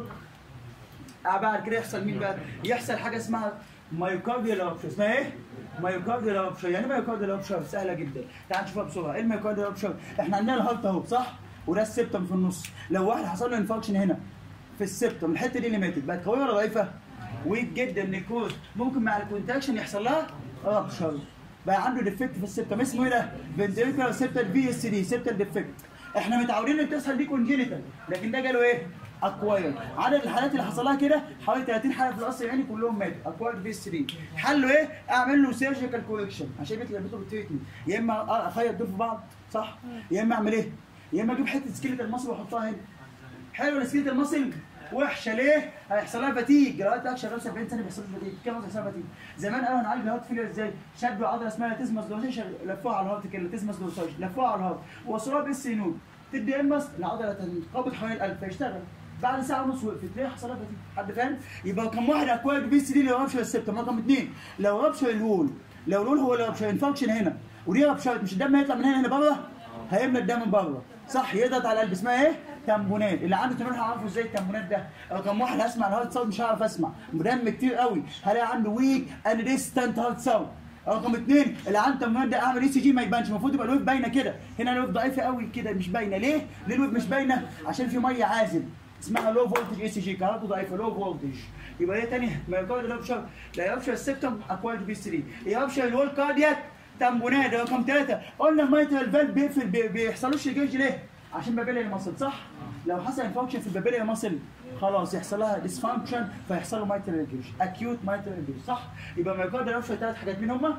بعد كده يحصل مين بقى؟ يحصل حاجه اسمها مايوكارديال رابشر اسمها ايه؟ مايوكارديال رابشر يعني ايه مايوكارديال رابشر؟ سهله جدا تعال نشوفها بسرعه ايه المايوكارديال رابشر؟ احنا عندنا الهارت اهو صح؟ وده السبتم في النص لو واحد حصل له انفكشن هنا في السبتم الحته دي اللي ماتت بقت قويه ولا ضعيفه؟ ويك جدا نيكوز ممكن مع الكونتاكشن يحصل لها رابشر بقى عنده ديفكت في السبتم اسمه ايه ده؟ فنتريكولار سبتال في اس دي سبتال ديفكت احنا متعودين ان بتحصل دي كونجينيتال لكن ده جاله ايه؟ اكواير عدد الحالات اللي حصل لها كده حوالي 30 حاله في القصر العيني كلهم ماتوا اكواير بي 3 حله ايه؟ اعمل له سيرجيكال كوركشن عشان يطلع بيته بالتريتمنت يا اما اخيط دول في بعض صح؟ يا اما اعمل ايه؟ يا اما اجيب حته سكيلة المصل واحطها هنا حلو السكيلة المصل وحشه ليه؟ هيحصل لها فتيج دلوقتي بقى شغال 70 سنه بيحصل له فتيج كام هيحصل لها فتيج؟ زمان قالوا هنعالج الهارت فيلر ازاي؟ شدوا عضله اسمها تزمس دوسيشن لفوها على الهارت كده تزمس دوسيشن لفوها على الهارت وصلوها باس نود تدي امبس العضله تنقبض حوالين القلب فيشتغل بعد ساعه ونص وقفت ليه حصل لها فتيج؟ حد فاهم؟ يبقى رقم واحد اكواد بي 3 لو رابشر السبتم رقم اثنين لو رابشر الوول لو الوول هو اللي رابشر انفكشن هنا ودي رابشرت مش الدم هيطلع من هنا هنا بره هيملى الدم من بره صح يضغط على القلب اسمها ايه؟ تمبونات اللي عنده تمرين هعرفه ازاي التمبونات ده رقم واحد هسمع الهارت ساوند مش هعرف اسمع دم كتير قوي هلاقي عنده ويك اند ديستنت هارت ساوند رقم اثنين اللي عنده تمرين ده اعمل اي سي جي ما يبانش المفروض يبقى الويف باينه كده هنا الويف ضعيفه قوي كده مش باينه ليه؟ ليه الويف مش باينه؟ عشان في ميه عازل اسمها لو فولتج اي سي جي كهرباء ضعيفه لو فولتج يبقى ايه تاني ما يقعد رابشر لا يرابشر السبتم اكوارد بي 3 يرابشر الوول كاردياك تمبونات رقم ثلاثه قلنا الميترال فالف بيقفل بي- بيحصلوش ريجيج ليه؟ عشان بابيليا ماسل صح؟ لو حصل انفكشن في البابيليا ماسل خلاص يحصل لها ديسفانكشن فيحصل له مايترال ريجيج اكيوت مايترال ريجيج صح؟ يبقى ما يقعد رابشر ثلاث حاجات مين هم؟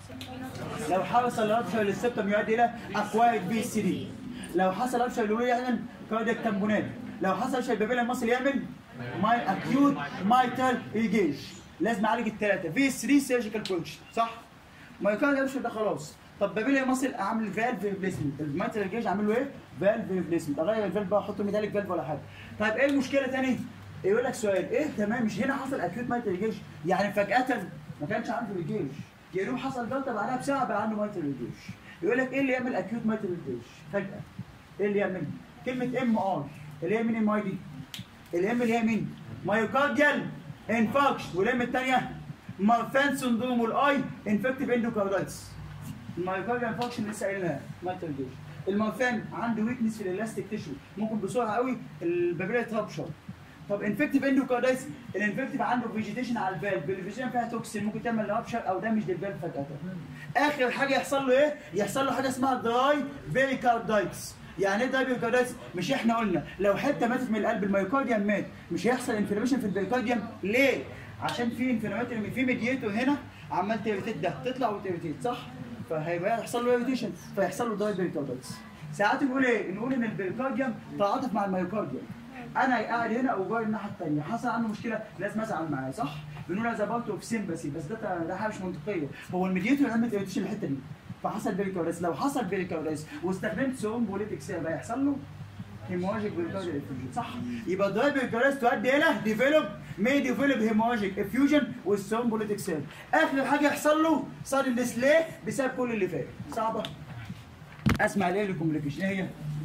لو حصل رابشر للسبتم يؤدي الى اكوايد بي 3 لو حصل رابشر للولي يعمل كاردياك تمبونات لو حصل رابشر البابيليا ماسل يعمل ماي اكيوت مايترال ريجيج لازم اعالج الثلاثه في 3 سيرجيكال كونش صح؟ ما يكاد يرشد ده خلاص طب بابيليا ماسل اعمل فالف ريبليسمنت الماتريال جيج اعمل له ايه؟ فالف ريبليسمنت اغير الفالف بقى احط ميتاليك فالف ولا حاجه طيب ايه المشكله تاني؟ يقول لك سؤال ايه تمام مش هنا حصل اكيوت ماتريال جيج يعني فجاه ما كانش عنده ريجيج يروح حصل جلطه بعدها بساعه بقى عنده ماتريال جيج يقول لك ايه اللي يعمل اكيوت ماتريال جيج فجاه ايه اللي يعمل؟ كلمه ام ار اللي هي مين ام اي دي؟ الام اللي هي مين؟ مايوكارديال انفاكشن والام الثانيه مارفان سندروم والاي انفكتيف اندوكاردايتس المايوكارديال انفاكشن لسه قايلها مايتال جيش المارفان عنده ويكنس في الالاستيك تيشو ممكن بسرعه قوي البابيلا ترابشر طب انفكتيف اندوكاردايتس الانفكتيف عنده فيجيتيشن على الفالف الفيجيتيشن فيها توكسين ممكن تعمل رابشر او دامج للفالف فجاه اخر حاجه يحصل له ايه يحصل له حاجه اسمها دراي فيريكاردايتس يعني ايه دراي فيريكاردايتس مش احنا قلنا لو حته ماتت من القلب الميوكارديوم مات مش هيحصل انفلاميشن في البيريكارديوم ليه عشان في انفلاماتوري في ميديتور هنا عمال تيريتيت ده تطلع وتيريتيت صح فهيبقى يحصل له ايريتيشن فيحصل له دراي فيريكاردايتس ساعات نقول ايه نقول ان البيريكارديوم تعاطف مع الميوكارديوم انا قاعد هنا او جاي الناحيه الثانيه حصل عنده مشكله لازم ازعل معاه صح بنقول هذا بارت اوف سيمباسي بس ده ده حاجه مش منطقيه هو الميديتور عمل ايريتيشن الحته دي فحصل بيريكاردايتس لو حصل بيريكاردايتس واستخدمت سوم بوليتك سيرب هيحصل له هيموراجيك بيريكارديال افيوجن صح يبقى دراي بيريكاردايتس تؤدي الى ديفلوب مي ديفلوب هيموراجيك افيوجن والسوم بوليتك سيرب اخر حاجه يحصل له صار ليه بسبب كل اللي فات صعبه اسمع ليه الكوميونيكيشن ايه هي؟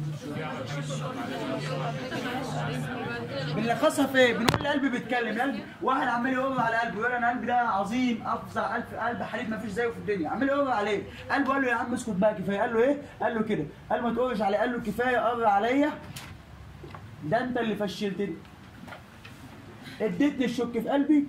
بنلخصها في إيه؟ بنقول القلب بيتكلم القلب واحد عمال يقول على قلبه يقول انا قلبي ده عظيم افظع قلب قلب حليب ما فيش زيه في الدنيا عمال يقول عليه قلبه قال له يا عم اسكت بقى كفايه قال له ايه قال له كده قال ما تقولش عليه قال له كفايه قر عليا ده انت اللي فشلتني اديتني الشك في قلبي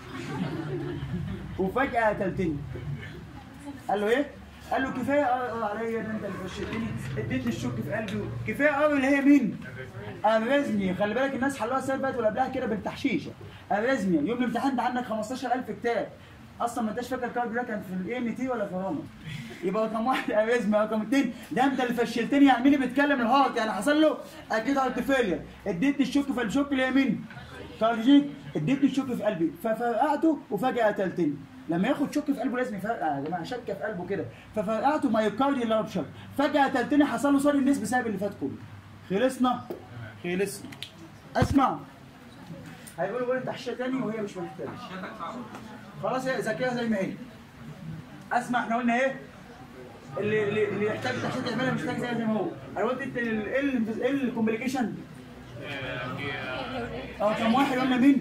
وفجاه قتلتني قال له ايه قال له كفايه قر عليا ده انت اللي فشلتني اديتني الشك في قلبي كفايه قر اللي هي مين ارزمي خلي بالك الناس حلوها السنه اللي فاتت ولا قبلها كده بالتحشيشه ارزمي يوم الامتحان ده عندك 15000 كتاب اصلا ما انتش فاكر الكارد ده كان في الاي ام تي ولا في روما يبقى رقم واحد ارزمي رقم اثنين ده انت اللي فشلتني يعني مين اللي بيتكلم الهارت يعني حصل له اكيد هارت فيلير اديتني الشك في الشك اللي هي مين؟ كارديجيك اديتني الشك في قلبي ففرقعته وفجاه قتلتني لما ياخد شك في قلبه لازم يفرقع يا جماعه شك في قلبه كده ففرقعته مايوكارديال لاربشر فجاه قتلتني حصل له صار الناس بسبب اللي فات كله خلصنا خلصنا اسمع هيقولوا قول تحشيه تاني وهي مش محتاجه خلاص هي ذاكرها زي ما هي اسمع احنا قلنا ايه اللي اللي, اللي يحتاج تحشيه تعملها مش محتاج زي زي ما هو انا قلت انت ال- ايه ال- ايه الكومبليكيشن اه كم واحد قلنا مين؟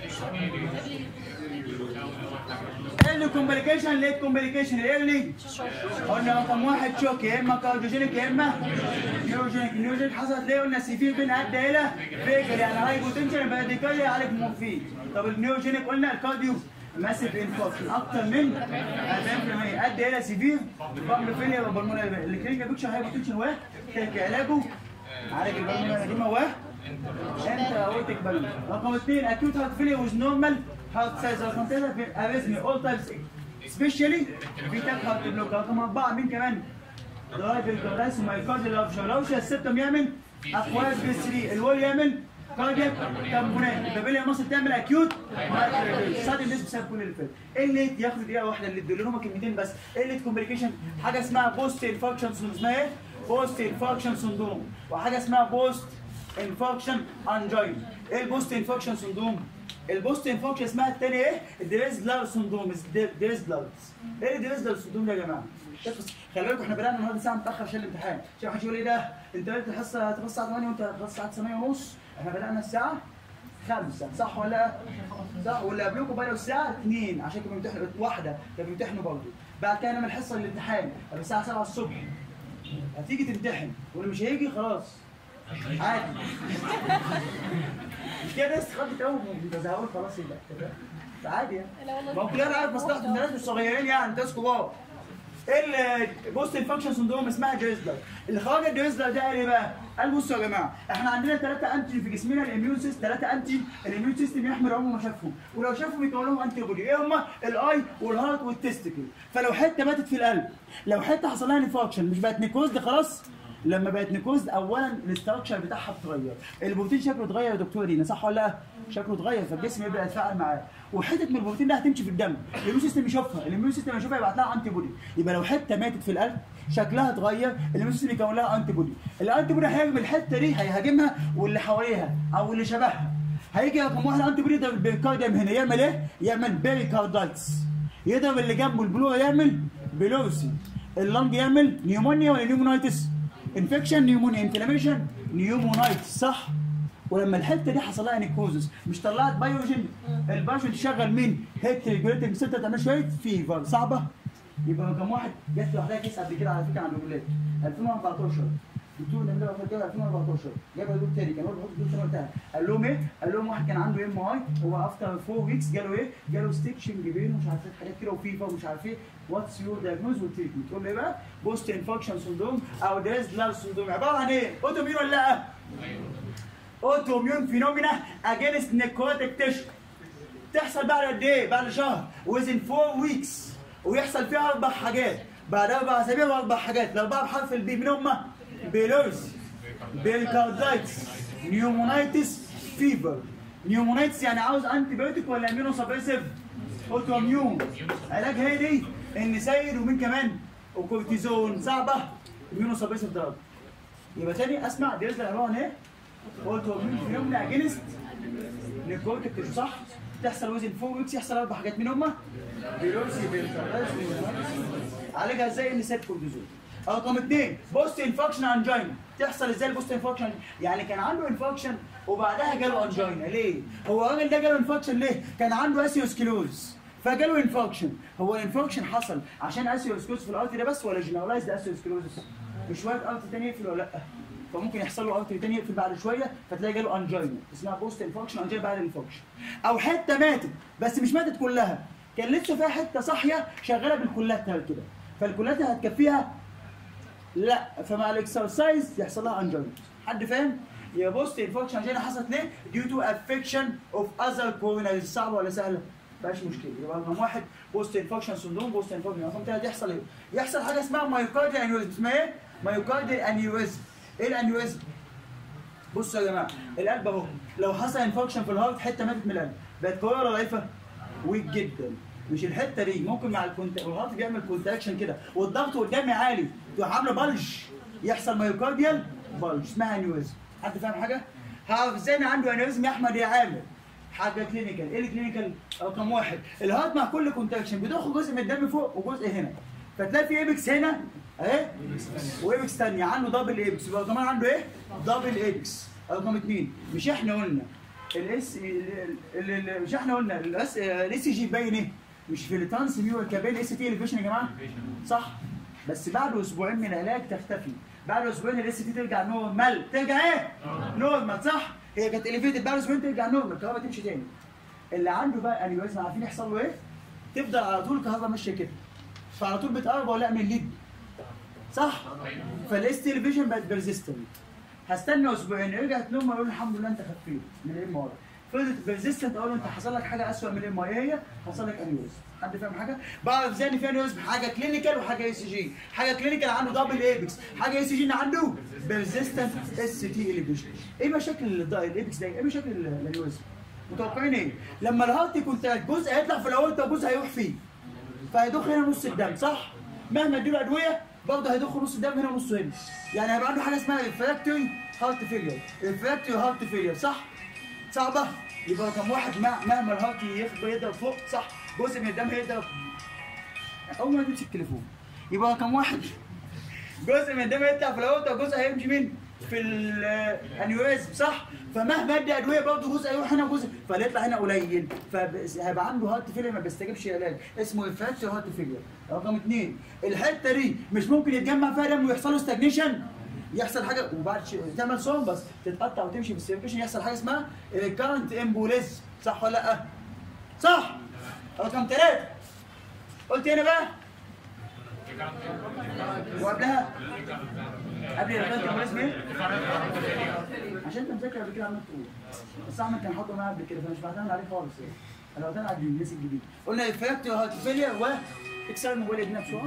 ايه اللي كومبليكيشن ليه كومبليكيشن ايه اللي قلنا رقم واحد شوك يا اما كارديوجينيك يا اما نيوروجينيك النيوروجينيك حصلت ليه قلنا سيفير بين ادى الى فيجر يعني هاي بوتنشال باديكالي يعالج مورفين طب النيوروجينيك قلنا الكارديو ماسيف انفكشن اكتر من 40% ادى الى سيفير بامل فيلير وبالمونال الكلينيكال بيكشر هاي بوتنشال واحد كان علاجه عالج البالمونال دي واحد انت اورتك بالون رقم اثنين اكيوت هارت فيلير ويز نورمال هارت سايز رقم ثلاثه في اريزمي اول تايبس سبيشالي في تاك هارت بلوك رقم اربعه مين كمان؟ درايف الكوردايس ومايكارديال لارفشر لو السبتم يعمل اقوال بي 3 الول يعمل كاردياك تامبونات البابيليا مصر تعمل اكيوت صاد الناس بسبب كل اللي فات ايه اللي ياخد دقيقه واحده اللي تدول لهم كلمتين بس ايه اللي كومبليكيشن حاجه اسمها بوست انفكشن اسمها ايه؟ بوست انفكشن سندروم وحاجه اسمها بوست انفكشن انجين ايه البوست انفكشن سندروم البوست انفكشن اسمها الثانيه ايه الدريزلر سندروم دريزلر ايه الدريزلر سندروم ده يا جماعه تفس- خلي بالكم احنا بدانا النهارده ساعه متاخر عشان الامتحان عشان واحد يقول ايه ده انت بدات الحصه هتبقى الساعه 8 وانت خلصت الساعه 9 ونص احنا بدانا الساعه 5 صح ولا لا؟ صح ولا قبلكم بدأوا الساعه 2 عشان كانوا بيمتحنوا واحده كانوا بيمتحنوا برضه بعد كده نعمل حصه للامتحان قبل الساعه 7 الصبح هتيجي تمتحن واللي مش هيجي خلاص عادي مش كده ناس خدت قوي بتزهقوا خلاص يبقى كده عادي يعني لا والله ما هو كلنا عارف مصلحه الناس مش صغيرين يعني انتوا كبار ايه البوست انفكشن سندروم اسمها دريزلر اللي خرج الدريزلر ده قال ايه بقى؟ قال بصوا يا جماعه احنا عندنا ثلاثه انتي في جسمنا الاميون سيستم ثلاثه انتي الاميون سيستم يحمل عمره ما شافهم ولو شافهم يكون لهم انتي بودي ايه هم؟ الاي والهارت والتستيكل فلو حته ماتت في القلب لو حته حصل لها انفكشن مش بقت نيكوزد خلاص لما بقت نيكوزد اولا الاستراكشر بتاعها بتتغير البروتين شكله اتغير يا دكتور دينا صح ولا لا؟ شكله اتغير فالجسم يبدا يتفاعل معاه وحته من البروتين ده هتمشي في الدم الاميون سيستم يشوفها الاميون سيستم يشوفها يبعت لها انتي بودي يبقى لو حته ماتت في القلب شكلها اتغير الاميون سيستم يكون لها انتي بودي الانتي بودي هيهاجم الحته دي هيهاجمها واللي حواليها او اللي شبهها هيجي رقم واحد انتي بودي يضرب البيركارديوم هنا يعمل ايه؟ يعمل بيريكاردايتس يضرب اللي جنبه البلورا يعمل بلورسي اللنج يعمل نيومونيا ولا نيومونايتس انفكشن نيومونيا انفلاميشن نيومونايتس صح ولما الحته دي حصل لها نيكوزس مش طلعت بايوجين البايوجين تشغل مين؟ هيت ريجوليتنج سنتر تعمل شويه فيفر صعبه يبقى رقم واحد جت لوحدها كيس قبل كده على فكره عند الولاد 2014 دكتور نمره وفاه 2014 جاب دكتور تاني كان هو بيحط الدكتور سنه وقتها قال لهم ايه؟ قال لهم واحد كان عنده ام اي هو افتر 4 ويكس جاله ايه؟ جاله ستيكشن جبين ومش عارف ايه حاجات كده وفيفا ومش عارف ايه واتس يور دايجنوز والتريتمنت تقول له ايه بقى؟ بوست انفكشن سندروم او دريز لار سندروم عباره عن ايه؟ اوتوميون ولا لا؟ اوتوميون فينومينا اجينست نيكروتيك تيشو تحصل بعد قد ايه؟ بعد شهر وزن 4 ويكس ويحصل فيها اربع حاجات بعد اربع اسابيع واربع حاجات الاربعه بحرف البي من هم بيلوز بيركاردايتس نيومونايتس فيفر نيومونايتس يعني عاوز انتي بايوتيك ولا امينو سبريسيف اوتوميون علاجها هي دي النسايد ومين كمان وكورتيزون صعبه امينو سبريسيف دراج يبقى تاني اسمع دي عباره عن ايه؟ اوتوميون فينومينا اجينست نيكوتيك تيشو صح؟ تحصل وزن فوق ويكس يحصل اربع حاجات من هم بيلوسي بيلترايز عالجها ازاي النسات كورتيزون رقم اثنين بوست انفكشن انجينا تحصل ازاي البوست انفكشن يعني كان عنده انفكشن وبعدها جاله انجينا ليه هو الراجل ده جاله انفكشن ليه كان عنده اسيوسكلوز فجاله انفكشن هو الانفكشن حصل عشان اسيوسكلوز في الارتي ده بس ولا جنرالايزد اسيوسكلوز مش شويه ارتي تاني يقفل ولا لا فممكن يحصل له ارتري تاني يقفل بعد شويه فتلاقي جاله انجينا اسمها بوست انفكشن انجينا بعد الانفكشن او حته ماتت بس مش ماتت كلها كان لسه فيها حته صاحيه شغاله بالكولاتها كده فالكولاتها هتكفيها لا فمع الاكسرسايز يحصل لها انجينا حد فاهم يا بوست انفكشن انجينا حصلت ليه due to affection of other coronaries صعبه ولا سهله مفيهاش مشكله يبقى رقم واحد بوست انفكشن سندروم بوست انفكشن رقم ثلاثه يحصل ايه؟ يحصل حاجه اسمها مايوكارديال انيوريزم اسمها ايه؟ مايوكارديال انيوريزم ايه الانيوريزم؟ بصوا يا جماعه القلب اهو لو حصل انفكشن في الهارت حته ماتت من القلب بقت قويه ولا ضعيفه؟ ويك جدا مش الحته دي ممكن مع الكونت الهارت بيعمل كونتراكشن كده والضغط قدامي عالي تروح عامله بلج يحصل مايوكارديال بلج اسمها انيوريزم حد فاهم حاجه؟ هعرف ازاي انا عنده انيوريزم يا احمد يا عامر حاجه كلينيكال ايه الكلينيكال رقم واحد الهارت مع كل كونتراكشن بيضخ جزء من الدم فوق وجزء هنا فتلاقي في ايبكس هنا اهي وايبكس ثانيه عنده دبل ايبكس يبقى كمان عنده ايه؟ دبل ايبكس رقم اثنين مش احنا قلنا الاس مش احنا قلنا الاس الاس جي باين ايه؟ مش في الترانس ميو كابين اس تي الفيشن يا جماعه؟ صح بس بعد اسبوعين من العلاج تختفي بعد اسبوعين الاس تي ترجع نورمال ترجع ايه؟ نورمال صح؟ هي كانت اليفيتد بعد اسبوعين ترجع نورمال الكهرباء تمشي تاني اللي عنده بقى انيوريزم عارفين يحصل له ايه؟ تفضل على طول الكهرباء ماشيه كده فعلى طول بتقرب ولا من ليد صح؟ فالاس تلفزيون بقت بيرزيستنت هستنى اسبوعين رجعت لهم اقول الحمد لله انت خفيت من الام ار فضلت بيرزيستنت اقول له انت حصل لك حاجه اسوء من الام ار ايه هي؟ حصل لك انيوريزم حد فاهم حاجه؟ بعرف ازاي ان في انيوريزم حاجه كلينيكال وحاجه اي سي جي حاجه كلينيكال عنده دبل ايبكس حاجه اي سي جي عنده بيرزيستنت اس تي اليفيشن ايه مشاكل الايبكس ده؟ ايه مشاكل الانيوريزم؟ متوقعين ايه؟ لما الهارت كنت جزء هيطلع في الاول ده جزء هيروح فيه فهيضخ هنا نص الدم صح؟ مهما اديله ادويه برضه هيضخ نص الدم هنا ونص هنا يعني هيبقى عنده حاجه اسمها ريفراكتوري هارت فيلير ريفراكتوري هارت فيلير صح؟ صعبه؟ يبقى رقم واحد مع- مهما الهارت يخبر يضرب فوق صح؟ جزء من الدم هيضرب اول ما تمسك التليفون يبقى رقم واحد جزء من الدم يطلع في الاورطه وجزء هيمشي مين؟ في الانيوريزم صح؟ فمهما ادي ادويه برضه جزء هيروح هنا وجزء فهيطلع هنا قليل فهيبقى عنده هارت فيلير ما بيستجيبش علاج اسمه ريفراكتور هارت فيلير رقم اثنين الحته دي مش ممكن يتجمع فيها دم ويحصل له ستاجنيشن يحصل حاجه وبعد ش... تعمل صوم بس تتقطع وتمشي في السيركيشن يحصل حاجه اسمها كارنت امبوليزم صح ولا لا؟ صح رقم ثلاثه قلت هنا بقى وقبلها قبل الكارنت امبوليزم ايه؟ عشان انت مذاكر قبل كده عمال تقول بس احمد كان حاطه معايا قبل كده فمش بعتمد عليه خالص يعني انا بعتمد على الناس الجديد قلنا افكت هارت فيلير و اكسر الموبايل يا جناب شويه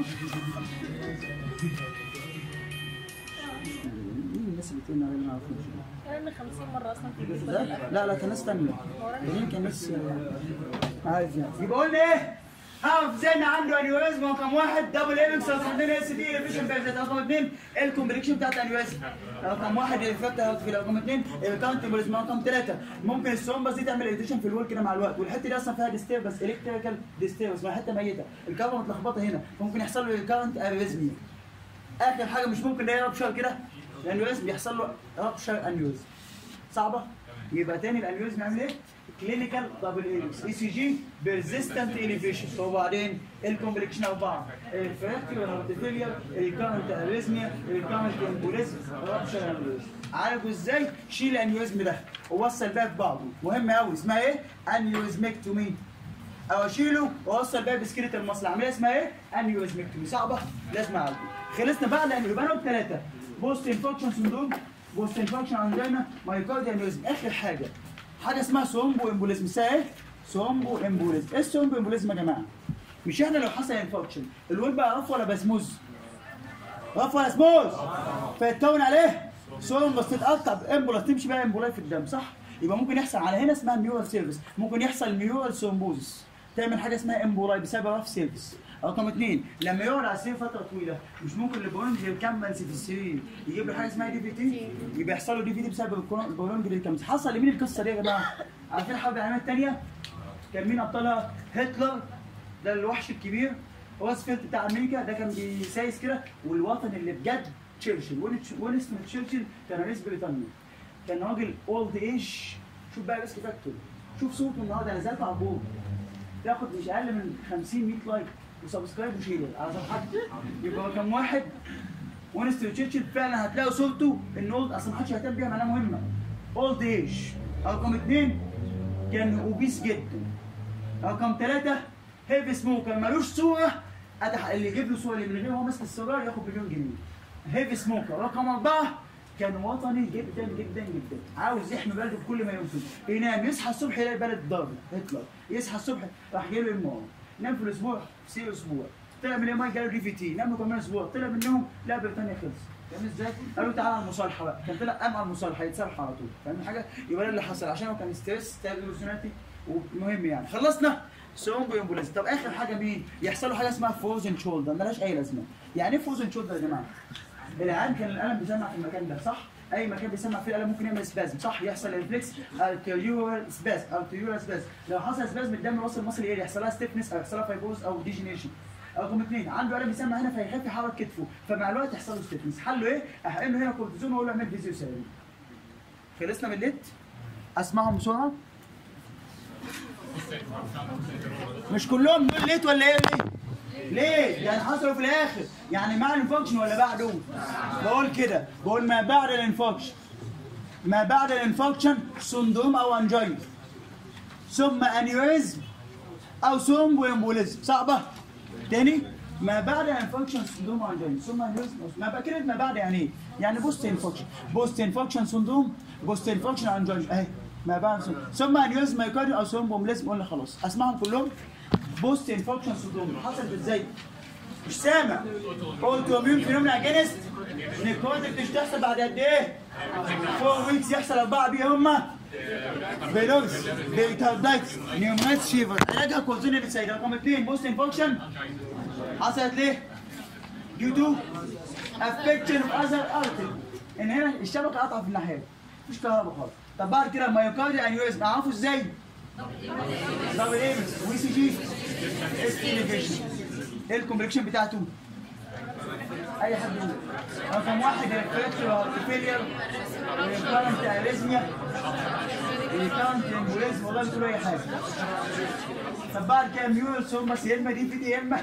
مين الناس اللي بتقول علينا ما اعرفوش كان 50 مره اصلا في الجسم ده؟ لا لا كان ناس تانية دول كان ناس آه، عارف يعني يبقى قلنا ايه؟ هعرف ازاي ان عنده انيوريزم رقم واحد دبل ايبكس رقم اثنين اس دي افيشن بيرزت رقم اثنين الكومبليكشن بتاعت الانيوريزم رقم واحد الافكت هارت فيل رقم اثنين الكاونت امبوليزم رقم ثلاثه ممكن الثرومبس دي تعمل اريتيشن في الول كده مع الوقت والحته دي اصلا فيها ديستيربس الكتريكال ديستيربس ما حته ميته الكهرباء متلخبطه هنا ممكن يحصل له الكاونت اريزميا اخر حاجه مش ممكن ده رابشر كده الانيوريزم بيحصل له رابشر انيوريزم صعبه يبقى تاني الانيوريزم يعمل ايه؟ كلينيكال دبل ايلكس اي سي جي بيرزيستنت اليفيشن وبعدين الكومبليكشن او بعض الفراكتير هارتفيلير الكارنت اريزميا الكارنت امبوليزم رابشر امبوليزم عارفوا ازاي؟ شيل الانيوريزم ده ووصل بقى في بعضه مهم قوي اسمها ايه؟ انيوريزمكتومي او اشيله واوصل بقى بسكيلة المصل عمليه اسمها ايه؟ انيوريزمكتومي صعبه لازم اعرفها خلصنا بقى لان يبقى لهم ثلاثه بوست انفكشن سندروم بوست انفكشن انجينا مايوكارديا انيوريزم اخر حاجه حاجه اسمها سومبو امبوليزم اسمها ايه؟ سومبو امبوليزم ايه السومبو امبوليزم يا جماعه؟ مش احنا لو حصل انفكشن الويل بقى رف ولا بسموز؟ رف ولا سموز؟ فيتكون عليه سوم بس تتقطع بامبولاس تمشي بقى امبولاي في الدم صح؟ يبقى ممكن يحصل على هنا اسمها ميورال سيرفيس ممكن يحصل ميورال سومبوزس تعمل حاجه اسمها امبولاي بسبب رف سيرفيس رقم اثنين لما يقعد على السرير فتره طويله مش ممكن البولونج يكملش في السرير يجيب له حاجه اسمها دي في تي يبقى يحصل له دي في تي بسبب الكولون- البولونج اللي يكمل حصل لمين القصه دي يا جماعه؟ عارفين الحرب العالميه الثانيه كان مين ابطالها؟ هتلر ده الوحش الكبير روزفلت بتاع امريكا ده كان بيسايس كده والوطن اللي بجد تشرشل وين- وينستون تشرشل كان رئيس بريطانيا كان راجل اولد ايج شوف بقى ريسك فاكتور شوف صوته النهارده نزلت على البورد تاخد مش اقل من 50 100 لايك وسبسكرايب وشير على صفحتي يبقى هو كان واحد وينستون تشرشل فعلا هتلاقوا صورته ان اولد اصل ما حدش يهتم بيها معناها مهمه اولد ايج رقم اثنين كان اوبيس جدا رقم ثلاثة هيفي سموكر ملوش صورة أدح اللي يجيب له صورة اللي من غير هو ماسك السيجار ياخد مليون جنيه هيفي سموكر رقم أربعة كان وطني جدا جدا جدا عاوز يحمي بلده بكل ما يمكن ينام يصحى الصبح يلاقي بلد ضرب هتلر يصحى الصبح راح جاي له ام نام في الاسبوع سي اسبوع طلع من اليومين جاله دي في تي نام له كمان اسبوع طلع منهم لا بريطانيا خلص فاهم ازاي؟ قالوا تعالى على المصالحه بقى كان طلع قام على المصالحه يتصالحوا على طول فاهم حاجه؟ يبقى ده اللي حصل عشان هو كان ستريس تاجلوسيناتي ومهم يعني خلصنا سومبو امبوليزم طب اخر حاجه مين؟ يحصل له حاجه اسمها فروزن شولدر ملهاش اي لازمه يعني ايه فروزن شولدر يا جماعه؟ العيان كان الالم بيسمع في المكان ده صح؟ اي مكان بيسمع فيه الالم ممكن يعمل سبازم صح؟ يحصل انفليكس ارتيورال سباز ارتيورال سباز لو حصل سبازم الدم وصل مصر ايه؟ يحصل لها ستيفنس او يحصل لها فايبروز او ديجينيشن رقم اثنين عنده الم بيسمع هنا فيخاف يحرك كتفه فمع الوقت يحصل له ستيفنس حله ايه؟ احقن له هنا كورتيزون واقول له اعمل فيزيوثيرابي خلصنا من الليت اسمعهم بسرعه مش كلهم دول ليت ولا ايه ليه؟ ليه؟ يعني حصلوا في الاخر يعني مع الانفكشن ولا بعده؟ بقول كده بقول ما بعد الانفكشن ما بعد الانفكشن سندروم او انجينا ثم انيوريزم او ثم امبوليزم صعبه تاني ما بعد الانفكشن سندروم او انجينا ثم انيوريزم ما بقى كلمه ما بعد يعني ايه؟ يعني بوست انفكشن بوست انفكشن سندروم بوست انفكشن انجينا اهي ما بعد سندروم. ثم انيوريزم مايكارديو او ثم امبوليزم قلنا خلاص اسمعهم كلهم بوست انفكشن سندروم حصلت ازاي؟ مش سامع اوتو اميون فينومينا اجينست نيكوتيك مش تحصل بعد قد ايه؟ 4 ويكس يحصل اربعه بيه هما فيروس بيتاردايتس نيوماتس شيفر علاجها كورتين بتساعد رقم اثنين بوست انفكشن حصلت ليه؟ due to affection of other artery ان هنا الشبكه قطع في الناحيه دي مش كهرباء خالص طب بعد كده الميوكارديا انيوريزم اعرفه ازاي؟ دبل ايمس وي سي جي اسكيليفيشن ايه الكومبليكشن بتاعته؟ اي حد يقول رقم واحد الفريكتور هارتفيلير الكارنت اريزميا الكارنت امبوليزم والله بتقولوا اي حاجه طب بعد كده ميول سومبس يا اما دي في دي يا اما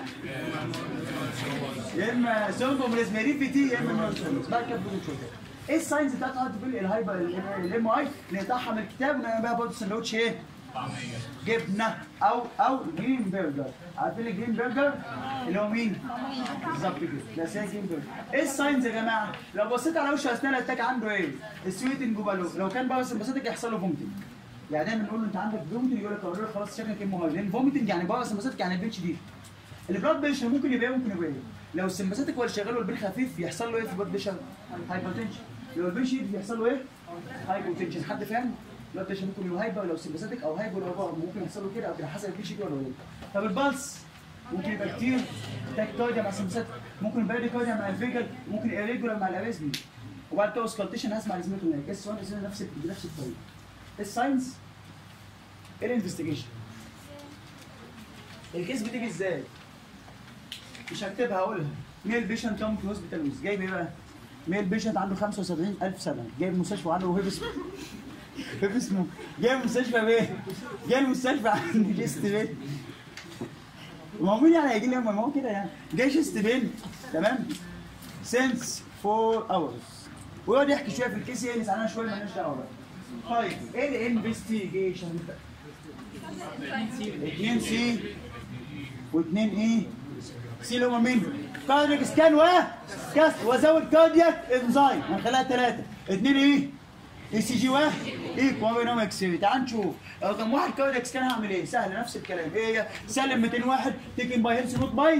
يا اما سومبوموليزم يا دي في تي يا اما ميول سومبس بعد كده بتقولوا شويه ايه الساينز بتاعت هارتفيلير الهايبر الام اي نقطعها من الكتاب ونعمل بيها برضه سندوتش ايه؟ جبنه او او جرين برجر عارفين الجرين برجر اللي هو مين؟ بالظبط كده ده سي جرين برجر ايه الساينز يا جماعه؟ لو بصيت على وشه اثناء الاتاك عنده ايه؟ السويتنج وبالو لو كان بقى سمباثيك يحصل له فومتنج يعني دايما نقول له انت عندك فومتنج يقول لك اقول له خلاص شكلك ايه لان فومتنج يعني بقى سمباثيك يعني البين شديد البلاد بريشر ممكن يبقى إيه؟ ممكن يبقى ايه؟ لو السمباثيك ولا شغال والبين خفيف يحصل له ايه في البلاد بريشر؟ هايبرتنشن لو البين شديد يحصل له ايه؟ هايبوتنشن حد فاهم؟ البلاد بريشر ممكن يبقى هايبر لو سمباثيك او هايبر لو بقى ممكن يحصل له كده او كده حسب البين شديد ولا ايه؟ طب البلس ممكن يبقى كتير تاكتايديا مع سمباثيك ممكن باديكارديا مع الفيجل ممكن ايريجولار مع الاريزمي وبعد كده اوسكالتيشن هسمع اريزميته هناك اس 1 اس نفس بنفس الطريقه الساينس ايه الانفستيجيشن الكيس بتيجي ازاي؟ مش هكتبها هقولها ميل بيشنت كام في هوسبيتال ويز جايب ايه بقى؟ ميل بيشنت عنده 75000 سنه جايب المستشفى وعنده هيبس بيبي سموك جاي المستشفى بايه؟ جاي المستشفى عند جيست بنت ما هو مين يعني هيجي لي ما هو كده يعني جاي جيست بنت تمام سينس فور اورز ويقعد يحكي شويه في الكيس يقلس علينا شويه مالناش دعوه بقى طيب ايه الانفستيجيشن 2 سي و2 ايه سي اللي هم مين؟ كاردياك سكان و كاست وازود كاردياك انزايم هنخليها ثلاثه اثنين ايه؟ اي سي جي واحد ايكوانومكس تعال نشوف رقم واحد كاردياك سكان هعمل ايه؟ سهل نفس الكلام ايه هي؟ سلم 201 تيكن باي هيلث نوت باي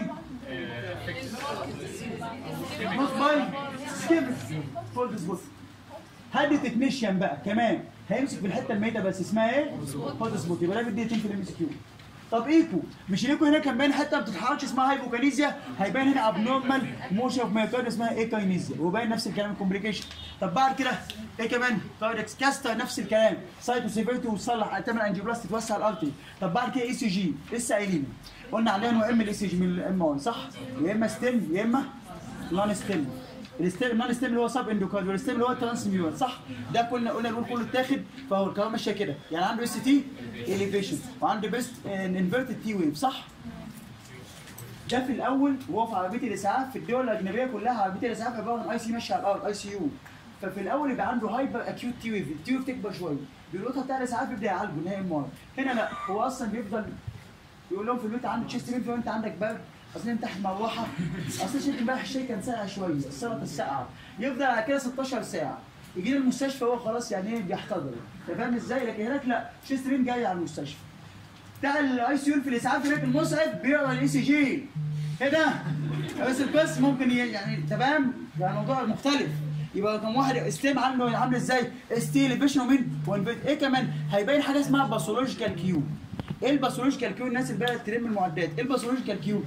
نوت باي سكيب فولد سبوت هدي تكنيشن بقى كمان هيمسك في الحته الميته بس اسمها ايه؟ هوت سبوت يبقى ده بدي في الام اس كيو طب ايكو مش الايكو هنا كان باين حته ما بتتحركش اسمها هايبوكانيزيا هيبان هنا ابنورمال موشن اوف مايوكارد اسمها ايكاينيزيا وباين نفس الكلام الكومبليكيشن طب بعد كده ايه كمان كاردكس كاستر نفس الكلام سايتو سيفيرتي وتصلح تعمل انجيوبلاستي توسع الارتري طب بعد كده اي سي جي لسه قايلين قلنا عليها انه ام الاي سي جي من الام 1 صح يا اما ستيم يا اما نون ستيم الستيم النون ستيم اللي هو سب اندوكارد والستيم اللي هو ترانسميور صح ده كنا قلنا نقول كله اتاخد فهو الكلام ماشيه كده يعني عنده اس تي اليفيشن وعنده بيست انفيرتد تي ويف صح ده في الاول وهو في عربيه الاسعاف في الدول الاجنبيه كلها عربيه الاسعاف عباره عن اي سي ماشيه على الارض اي سي يو ففي الاول يبقى عنده هايبر اكيوت تي ويف التي ويف تكبر شويه بيلقطها بتاع الاسعاف يبدا يعالجه ان هي ام هنا لا هو اصلا بيفضل يقول لهم في البيت عندك تشيست بين وانت عندك برد اصل انت مروحه اصل شركه امبارح الشاي كان ساقع شويه السلطه الساقعه يفضل على كده 16 ساعه يجي لي المستشفى هو خلاص يعني ايه بيحتضر انت فاهم ازاي لكن هناك لا تشيست بين جاي على المستشفى بتاع الاي سي يو في الاسعاف هناك المسعف بيقرا الاي سي جي ايه ده؟ بس القسم ممكن ي- يعني تمام يعني موضوع مختلف يبقى رقم واحد استيم عنده عامل ازاي؟ استي ليفيشن ومين؟ وانفيت ايه كمان؟ هيبين حاجه اسمها باثولوجيكال كيو ايه الباثولوجيكال كيو الناس اللي بقى تلم المعدات ايه الباثولوجيكال كيو؟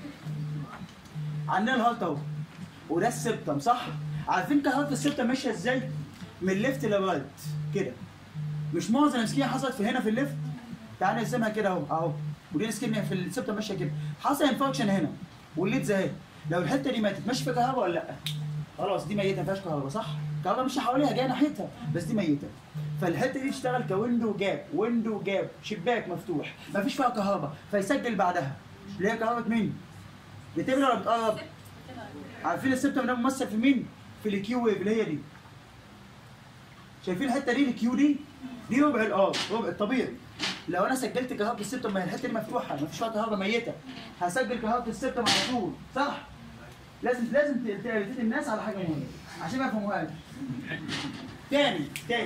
عندنا الهارت اهو وده السبتم صح؟ عارفين كهرباء السبتم ماشيه ازاي؟ من ليفت لرايت كده مش معظم الاسكيه حصلت في هنا في الليفت تعالى نرسمها كده اهو اهو ودي الاسكيميا في السبتم ماشيه كده حصل انفكشن هنا والليد اهي لو الحته دي ماتت ماشي فيها كهرباء ولا لا؟ خلاص دي ميته ما فيهاش كهرباء صح؟ الكهرباء مش حواليها جايه ناحيتها بس دي ميته فالحته دي تشتغل كويندو جاب ويندو جاب شباك مفتوح ما فيش فيها كهرباء فيسجل بعدها اللي هي كهرباء مين؟ بتبرد ولا بتقرب؟ عارفين السبتم ده ممثل في مين؟ في الكيو ويف اللي هي دي شايفين الحته دي الكيو دي دي ربع الار ربع الطبيعي لو انا سجلت كهرباء السبتم ما هي الحته دي مفتوحه ما فيش فيها كهرباء ميته هسجل كهرباء السبتم على طول صح لازم لازم ترتدي الناس على حاجه مهمه عشان ما يفهموهاش تاني تاني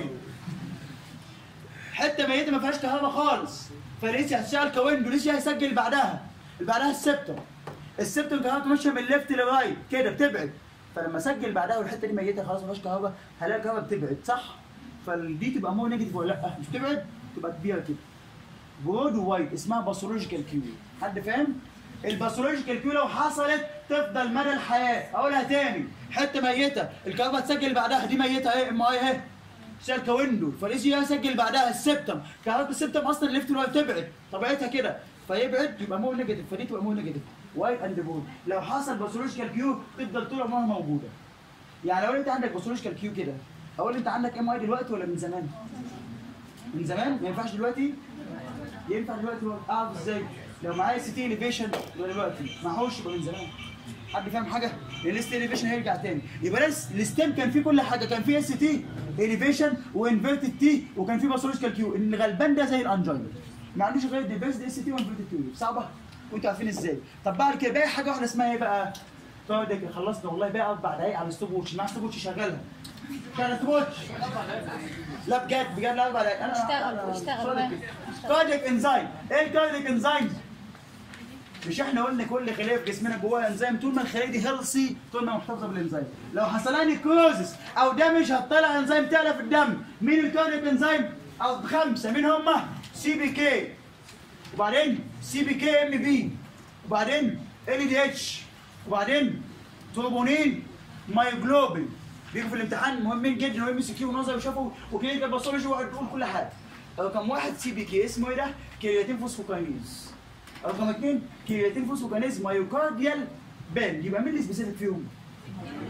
حته ميته ما فيهاش كهرباء خالص فليسي هتشتغل كويندو ليسي هيسجل بعدها اللي بعدها السبتم السبتم كهرباء ماشيه من ليفت لرايت كده بتبعد فلما اسجل بعدها والحته دي ميته خلاص ما فيهاش كهرباء هلاقي الكهرباء بتبعد صح فدي تبقى مو نيجاتيف ولا لا مش تبعد تبقى كبيره كده برود ووايت اسمها باثولوجيكال كيو حد فاهم الباثولوجيكال كيو لو حصلت تفضل مدى الحياه اقولها تاني حته ميته الكهرباء تسجل بعدها دي ميته اهي ام اي اهي شركه ويندو فالايزي يسجل بعدها السبتم كهرباء السبتم اصلا الليفت وايت تبعد طبيعتها كده فيبعد يبقى مو نيجاتيف فدي تبقى مو نيجاتيف وايت اند بول لو حصل باثولوجيكال كيو تفضل طول عمرها موجوده يعني لو انت عندك باثولوجيكال كيو كده اقول انت عندك ام اي دلوقتي ولا من زمان؟ من زمان ما ينفعش دلوقتي ينفع دلوقتي اعرف ازاي لو معايا سي تي اليفيشن يبقى دلوقتي معهوش يبقى من زمان حد فاهم حاجه الاس تي اليفيشن هيرجع تاني يبقى ده الستيم كان فيه كل حاجه كان فيه اس تي اليفيشن وانفيرتد تي وكان فيه باثولوجيكال كيو ان الغلبان ده زي الانجينا ما عندوش غير ديفيرس اس تي وانفيرتد تي صعبه وانتوا عارفين ازاي طب بعد كده باقي حاجه واحده اسمها ايه بقى طيب خلصنا والله بقى اربع دقايق على الستوب ووتش مع ستوب ووتش شغالها شغال ستوب ووتش لا بجد بجد لا اربع دقايق انا اشتغل، أنا- اشتغل صادق بقى. كده. كارديك انزايم ايه الكارديك انزايم مش احنا قلنا كل خليه في جسمنا جواها انزيم طول ما الخليه دي هيلثي طول ما محتفظه بالانزيم لو حصل لها نيكروزس او دامج هتطلع انزيم تعلى في الدم مين الكارديك انزيم او خمسه مين هم سي بي كي وبعدين سي بي كي ام بي وبعدين ال دي اتش وبعدين تروبونين مايوجلوبين بيجوا في الامتحان مهمين جدا وام سي كيو ونظري وشافوا وكلينيكال باثولوجي وقعد تقول كل حاجه رقم واحد سي بي كي اسمه ايه ده؟ كرياتين فوسفوكاينيز رقم اثنين كرياتين فوسفوكاينيز مايوكارديال بان يبقى مين اللي سبيسيفيك فيهم؟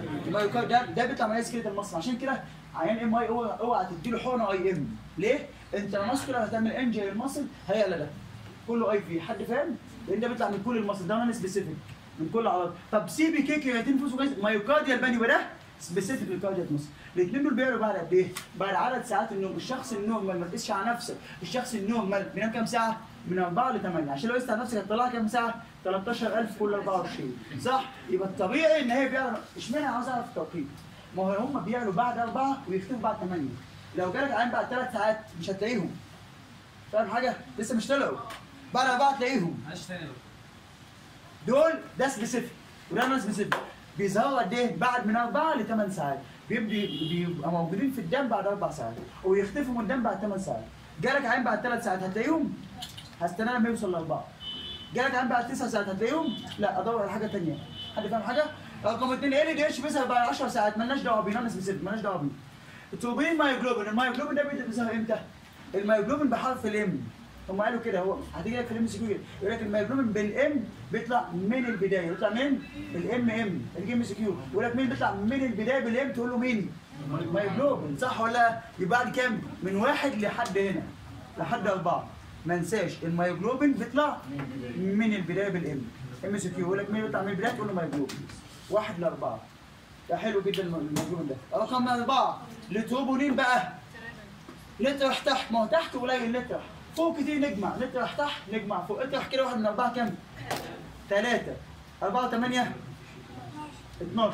المايوكارد ده ده بيطلع من سكيلت المصل عشان كده عيان ام اي اوعى اوعى تديله حقنه اي ام ليه؟ انت ماسكولار هتعمل انجل للمصل هيعلى ده كله اي في حد فاهم؟ لان ده بيطلع من كل المصل ده نون سبيسيفيك من كل عضلات طب سي بي كي كرياتين فوسفوجايز مايوكارديال باني وده سبيسيفيك للكاردياك مصل الاثنين دول بيعلوا بعد قد ايه؟ بعد عدد ساعات النوم الشخص النورمال ما تقيسش على نفسك الشخص النورمال بينام كام ساعه؟ من 4 ل 8 عشان لو قست على نفسك هتطلع كام ساعه؟ 13000 كل 24 صح؟ يبقى الطبيعي ان هي بيعلى اشمعنى عاوز اعرف التوقيت؟ ما هو هم بيعلوا بعد 4 ويختفوا بعد 8 لو جالك عين بعد 3 ساعات مش هتلاقيهم فاهم حاجه؟ لسه مش طلعوا بعد 4 تلاقيهم معلش تاني يا دول ده سبيسيفيك وده نون سبيسيفيك بيظهروا قد ايه؟ بعد من 4 ل 8 ساعات بيبدي بيبقوا موجودين في الدم بعد 4 ساعات ويختفوا من الدم بعد 8 ساعات جالك عين بعد 3 ساعات هتلاقيهم هستنى لما يوصل لاربعه جالك عين بعد 9 ساعات هتلاقيهم لا ادور على حاجه ثانيه حد فاهم حاجه؟ رقم اثنين ايه اللي دي اتش بيظهر بعد 10 ساعات مالناش دعوه بيه نون سبيسيفيك مالناش دعوه بيه التوبين مايوجلوبين المايوجلوبين ده بيبدا بيظهر امتى؟ المايوجلوبين بحرف الام هم قالوا كده هو هتيجي لك في الام سي كيو يقول لك المايوجلوبين بالام بيطلع من البدايه بيطلع من الام ام الجي ام سي كيو يقول لك مين بيطلع من البدايه بالام تقول له مين؟ مايوجلوبين صح ولا لا؟ يبقى بعد كام؟ من واحد لحد هنا لحد اربعه ما انساش المايوجلوبين بيطلع من البدايه بالام ام سي كيو يقول لك مين بيطلع من البدايه تقول له مايوجلوبين واحد لاربعه ده حلو جدا المايوجلوبين ده رقم اربعه لتروبونين بقى نطرح تحت ما هو تحت قليل نطرح فوق كتير نجمع نطرح تحت نجمع فوق اطرح كده واحد من أربعة كام؟ ثلاثة أربعة ثمانية 12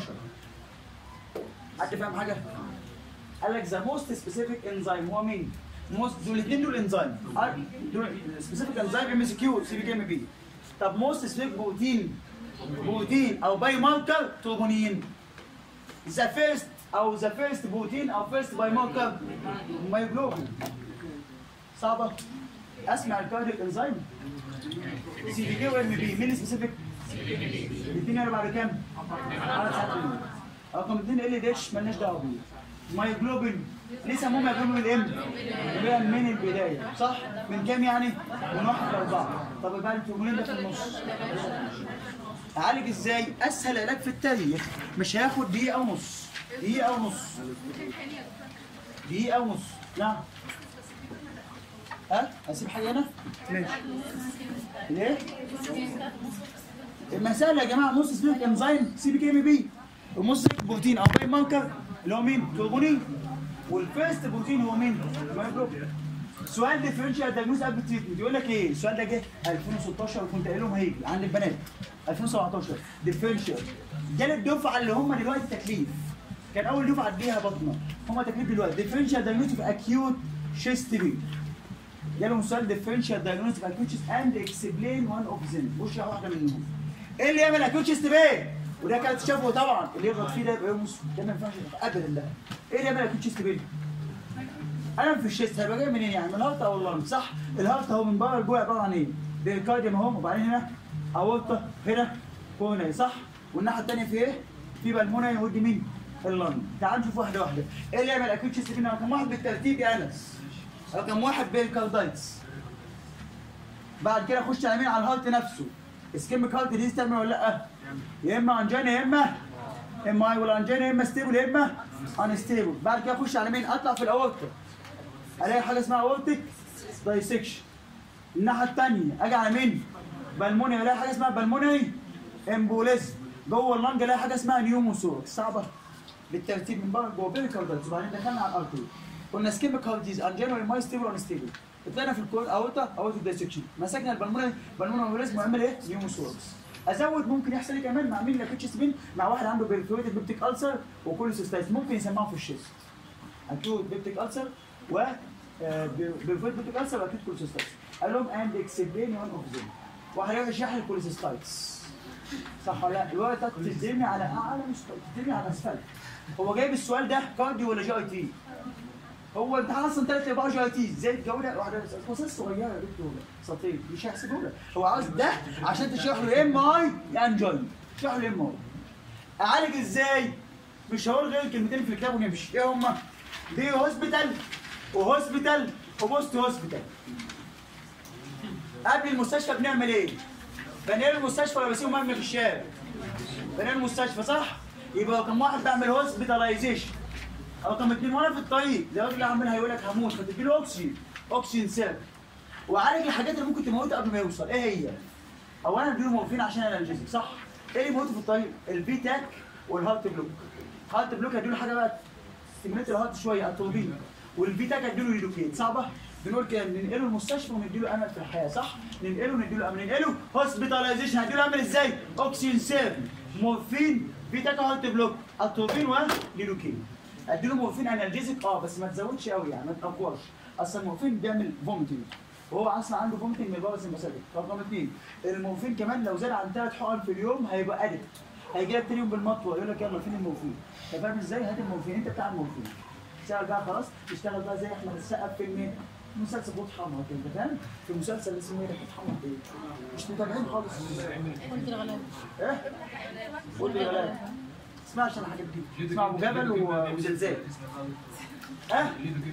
حد فاهم حاجة؟ قال لك ذا موست سبيسيفيك انزيم هو مين؟ موست دول الاثنين دول انزيم دول سبيسيفيك انزيم ام اس كيو سي بي كي ام بي طب موست سبيسيفيك بروتين بروتين او باي ماركر تروبونين ذا فيرست او ذا فيرست بروتين او فيرست باي ماركر مايوجلوبين صعبه اسمع الكارديك انزيم سي بي كي وام بي مين سبيسيفيك الاثنين يلا بعد كام؟ على ساعات اليوم. رقم اثنين ال دي اتش مالناش دعوه بيه مايوجلوبين ليه سموه مايوجلوبين الام؟ بقى من البدايه صح؟ من كام يعني؟ من واحد لاربعه طب يبقى التومولين ده في النص اعالج ازاي؟ اسهل علاج في التاريخ مش هياخد دقيقه ونص دقيقه ونص دقيقه ونص نعم ها؟ اسيب حاجه هنا؟ ماشي ليه؟ المسألة يا جماعة موست سبيك انزيم سي بي كي ام بي وموست سبيك بروتين او باي ماركر اللي هو مين؟ توربونين والفيرست بروتين هو مين؟ مايكروبين سؤال ديفرنشال دايجنوز قبل التريتمنت يقول لك ايه؟ السؤال ده جه 2016 وكنت قايل لهم هيجي عند البنات 2017 ديفرنشال جالي الدفعة اللي هم دلوقتي تكليف كان اول دفعة اديها بطنة هم تكليف دلوقتي ديفرنشال دايجنوز في اكيوت شيست بي جالهم سؤال ديفرنشال دايجنوز في اكيوت شيست اند اكسبلين وان اوف ذيم وشرح واحده منهم ايه اللي يعمل اكيوت شيست بين وده كانت شافه طبعا اللي يغلط فيه ده يبقى يوم مسلم ده ما ينفعش يبقى ابدا ده ايه اللي يعمل اكيوت شيست بين الم في الشيست هيبقى جاي منين يعني من الهارت او اللنج صح الهارت اهو من بره لجوه عباره عن ايه بيركارديوم اهو وبعدين هنا اورطه هنا كورنري صح والناحيه الثانيه في ايه في بالمونري ودي مين اللنج تعال نشوف واحده واحده ايه اللي يعمل اكيوت شيست بين رقم واحد بالترتيب يا انس رقم واحد بيركاردايتس بعد كده اخش على مين على الهارت نفسه اسكيميك هارت ديزيز تعمل ولا لا؟ يا اما انجينا يا اما ام اي ولا انجينا يا اما ستيبل يا اما انستيبل بعد كده اخش على مين؟ اطلع في الاورطه الاقي حاجه اسمها اورتيك دايسكشن الناحيه الثانيه اجي على مين؟ بالموني الاقي حاجه اسمها بالموني امبوليزم جوه اللنج الاقي حاجه اسمها نيوموثوركس صعبه بالترتيب من بره جوه بيريكاردايتس وبعدين دخلنا على الارتري قلنا سكيميك هارت ديز انجينا ولا ستيبل انستيبل طلعنا في الكور اورتا اورتا دايسكشن مسكنا البلمونري بالمونري امبوليزم وعمل ايه؟ نيوموثوركس ازود ممكن يحصل ايه كمان مع مين لاكيتش سبين مع واحد عنده بيرفيوتد بيبتيك السر وكوليسيستايتس ممكن يسمعه في الشيست اكيوت بيبتيك السر و بيرفيوتد بيبتيك السر واكيوت كوليسيستايتس قال لهم اند اكسبلين وان اوف ذيم واحد يروح يشرح لي الكوليسيستايتس صح ولا لا؟ الورقه بتاعته تترمي على اعلى مستوى تترمي على اسفل هو جايب السؤال ده كارديو ولا جي اي تي؟ هو امتحان اصلا ثلاث ارباع جي اي تي ازاي الجوله واحده قصص صغيره يا دكتور سطير مش هيحسبوا لك هو عاوز ده عشان تشرح له ام اي يا انجوين تشرح له ام اي اعالج ازاي؟ مش هقول غير كلمتين في الكتاب ونمشي ايه هما؟ دي هوسبيتال وهوسبيتال وبوست هوسبيتال قبل المستشفى بنعمل ايه؟ بنقل المستشفى ولا بسيبهم مرمي في الشارع؟ بنقل المستشفى صح؟ يبقى رقم واحد بعمل هوسبيتاليزيشن رقم اثنين وانا في الطريق زي الراجل اللي عامل هيقول لك هموت فتدي له اكسجين اكسجين سيرك وعالج الحاجات اللي ممكن تموته قبل ما يوصل ايه هي؟ اولا اديله مورفين عشان انالجيزك صح؟ ايه اللي يموته في الطريق؟ البي تاك والهارت بلوك هارت بلوك هديله حاجه بقى ستيميليت الهارت شويه اتروبين والبي تاك هديله ريلوكيت صعبه؟ بنقول كده ننقله المستشفى ونديله امل في الحياه صح؟ ننقله ونديله امل ننقله هوسبيتاليزيشن هديله امل ازاي؟ اوكسجين سيرك مورفين بي تاك هارت بلوك اتروبين وريلوكيت اديله مورفين انالجيزك اه بس ما تزودش قوي يعني ما تقواش اصل المورفين بيعمل فوميتنج وهو اصلا عنده فوميتنج من البابا سمباثيك رقم اثنين المورفين كمان لو زاد عن ثلاث حقن في اليوم هيبقى ادكت هيجي لك تاني يوم بالمطوه يقول لك يلا فين المورفين انت فاهم ازاي هات المورفين انت بتاع المورفين اشتغل بقى خلاص تشتغل بقى زي احمد السقا في فيلم إيه؟ مسلسل بوت حمرا كده انت فاهم في مسلسل اسمه ايه ده بوت حمرا ايه مش متابعين خالص قلت الغلابه ايه قول لي غلابه اسمعش انا الحاجات دي اسمع ابو جبل و- وزلزال ها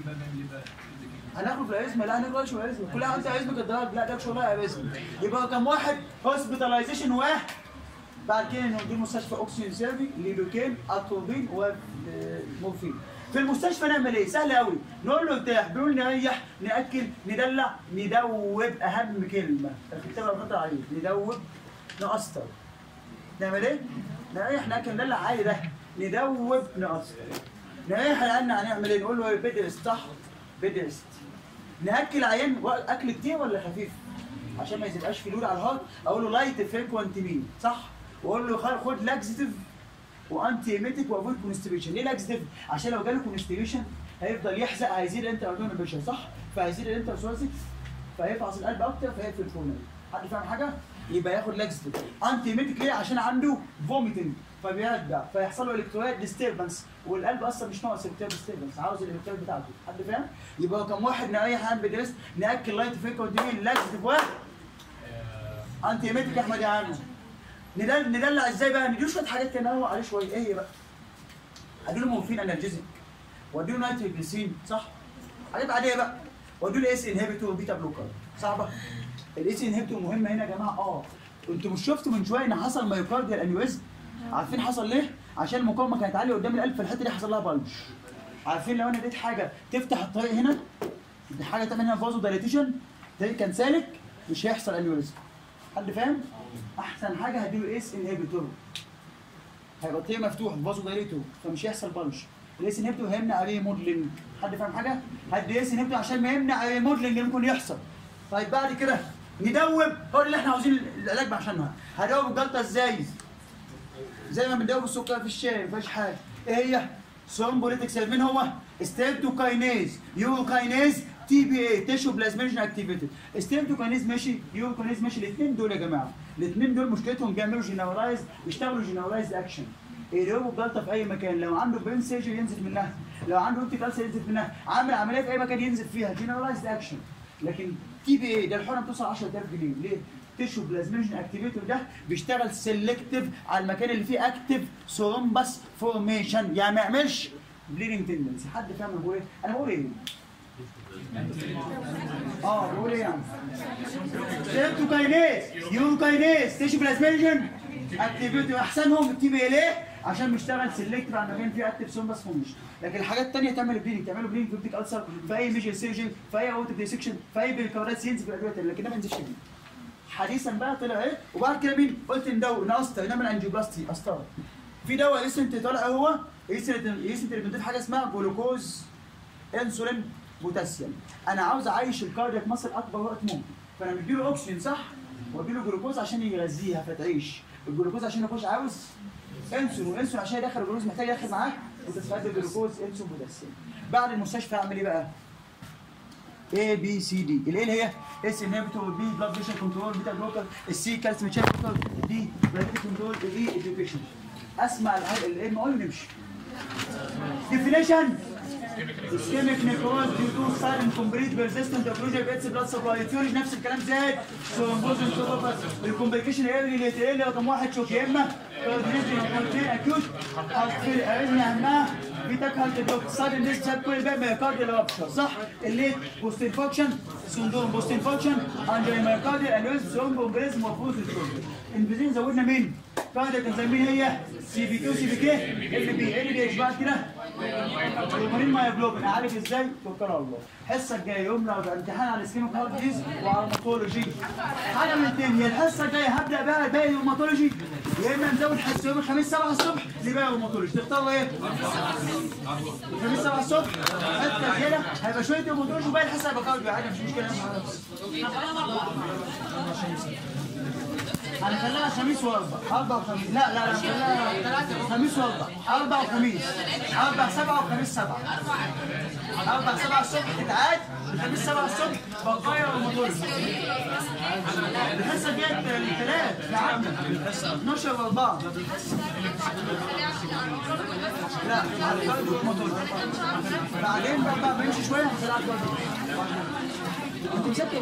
هناخد في الاسم لا هناخد شو اسم كلها انت اسمك الضرب لا ده شغلها يا اسم يبقى كم واحد هوسبيتاليزيشن واحد بعد كده ندي مستشفى اكسجين سيرفي ليدوكين اتروبين ومورفين في المستشفى نعمل ايه؟ سهل قوي نقول له ارتاح بيقول نريح ناكل ندلع ندوب اهم كلمه الكتابه بنقطع عليه ندوب نقسطر نعمل ايه؟ نريح ناكل ندلع عادي ده ندوب نقسطر نريح لان هنعمل ايه؟ نقول له بدرس صح بدرس ناكل عيان و- اكل كتير ولا خفيف؟ عشان ما يبقاش في لود على الهارت اقول له لايت فريكوانت مين صح؟ واقول له خ- خد لاكزيتيف وانتي ايميتيك وافويد كونستيبيشن ليه لاكزيتيف؟ عشان لو جاله كونستيبيشن هيفضل يحزق هيزيد الانتر اردون بريشر صح؟ فهيزيد الانتر سواسيك فهيفعص القلب اكتر فهيقفل الفونل حد فاهم حاجه؟ يبقى ياخد لاكزيتيف انتي ايميتيك ليه؟ عشان عنده فوميتنج فبيرجع فيحصل له الكترولايت ديستربنس والقلب اصلا مش ناقص الكترولايت ديستربنس عاوز الالكترولايت بتاعته حد فاهم؟ يبقى كم واحد نريح عن بدرس ناكل لايت فريكوانت مين لاكزيتيف واحد انتي ايميتيك يا احمد يا عم ندل- ندلع ازاي بقى نديله شويه حاجات كده نروق عليه شويه ايه هي بقى اديله مورفين انرجيزك واديله نايتروجليسين صح حاجات عاديه بقى واديله اس انهبيتور بيتا بلوكر صعبه الاس انهبيتور مهمه هنا يا جماعه اه انتوا مش شفتوا من شويه ان حصل مايوكارديال انيوريزم عارفين حصل ليه عشان المقاومه كانت عاليه قدام القلب فالحته دي حصل لها بلج عارفين لو انا اديت حاجه تفتح الطريق هنا دي حاجه تعمل هنا فازو دايليتيشن الطريق كان سالك مش هيحصل انيوريزم حد فاهم احسن حاجه هديله اس انهبيتور هيبقى الطريق مفتوح فازو دايليتور فمش هيحصل بلج الاس انهبيتور هيمنع ريموديلنج حد فاهم حاجه هدي اس انهبيتور عشان ما يمنع ريموديلنج اللي ممكن يحصل طيب بعد كده ندوب هو اللي احنا عاوزين العلاج عشانها هدوب الجلطه ازاي زي ما بندوب السكر في الشاي مفيش حاجه ايه هي سومبوليتكس مين هو ستريبتوكاينيز يوروكاينيز تي بي اي تيشو بلازميشن اكتيفيتي ستريبتوكاينيز ماشي يوروكاينيز ماشي الاثنين دول يا جماعه الاثنين دول مشكلتهم بيعملوا جنرالايز بيشتغلوا جنرالايز اكشن يدوبوا الجلطه في اي مكان لو عنده برين سيرجري ينزل منها لو عنده اوبتيك ألسر ينزل منها عامل عمليه في اي مكان ينزل فيها جنرالايز اكشن لكن تي بي اي ده الحقنه بتوصل 10000 جنيه ليه؟ تيشو بلازميشن اكتيفيتور ده بيشتغل سيلكتيف على المكان اللي فيه اكتيف ثرومبس فورميشن يعني ما يعملش بليدنج تندنسي حد فاهم انا بقول ايه؟ انا بقول ايه؟ اه بقول ايه يعني؟ سيرتوكاينيز يوروكاينيز تيشو بلازميشن اكتيفيتور احسنهم التي بي ليه؟ عشان بيشتغل سيلكتيف على المكان فيه اكتيف ثرومبس فورميشن لكن الحاجات الثانيه تعمل بليدنج تعمل بليدنج في اوبتيك السر في اي ميجر سيرجري في اي اوتيك ديسكشن في اي بيكاردات ينزل في الادويه التانية، لكن ده ما ينزلش بيه حديثا بقى طلع ايه وبعد كده مين قلت ندو نقسطر نعمل انجيوبلاستي قسطره في دواء ريسنت طالع هو ريسنت ريسنت اللي بنضيف حاجه اسمها جلوكوز انسولين بوتاسيوم انا عاوز اعيش الكاردياك مصر اكبر وقت ممكن فانا مديله اوكسجين صح واديله جلوكوز عشان يغذيها فتعيش الجلوكوز عشان يخش عاوز انسولين والانسولين عشان يدخل الجلوكوز محتاج يدخل معاه وتستفاد الجلوكوز انسولين بوتاسيوم بعد المستشفى اعمل ايه بقى؟ A B C D الايه اللي هي اس انهبيتور بي بلاد بريشر كنترول بيتا بلوكر السي كالسيوم تشيك دي دايابيتيك كنترول الاي اديوكيشن اسمع الام اي ونمشي ديفينيشن ischemic necrosis due to silent complete persistent occlusion of its blood supply etiology نفس الكلام زائد ثرومبوزن الكومبليكيشن ايرلي اللي تقل رقم واحد شوك يا اما كارديولوجي اكيوت اريزميا اهمها في تاك هارت بلوك صار الناس بسبب كل الباقي مايوكارديال رابشر صح الليت بوست انفكشن سندروم بوست انفكشن انجري مايوكارديال انيوز ثرومبومبريزم وفوز الانفيزين زودنا مين؟ كاردياك انزيم مين هي؟ سي بي كيو سي بي كي ال بي ال بي اتش بعد كده هرمونين مايوجلوبين عارف ازاي؟ توكل على الله الحصه الجايه يوم لو امتحان على الاسكيميك هارت ديز وعلى الماتولوجي حاجه من الاثنين يا الحصه الجايه هبدا بقى باقي الروماتولوجي يا اما نزود حصه يوم الخميس 7 الصبح لباقي الروماتولوجي تختاروا ايه؟ الخميس 7 الصبح حته كده هيبقى شويه روماتولوجي وباقي الحصه هيبقى كارديو عادي مش مشكله هنخليها خميس واربع اربع وخميس لا لا لا هنخليها خميس واربع اربع وخميس اربع سبعه وخميس سبعه اربع سبعه الصبح تتعاد الخميس سبعه الصبح بقايا وموتورز الحصه ديت الثلاث لعبنا 12 و4 لا على الكارديو والموتورز بعدين بقى بنمشي شويه هنلعب برضه انت مسكت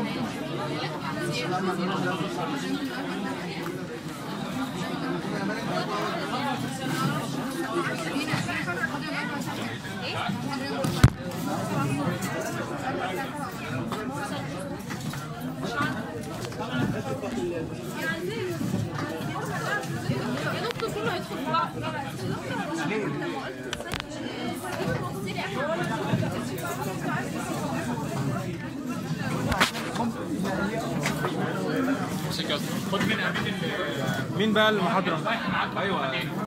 يا دكتور كله هيدخل في بعض خد منها مين اللي مين بقى المحاضرة؟ ايوه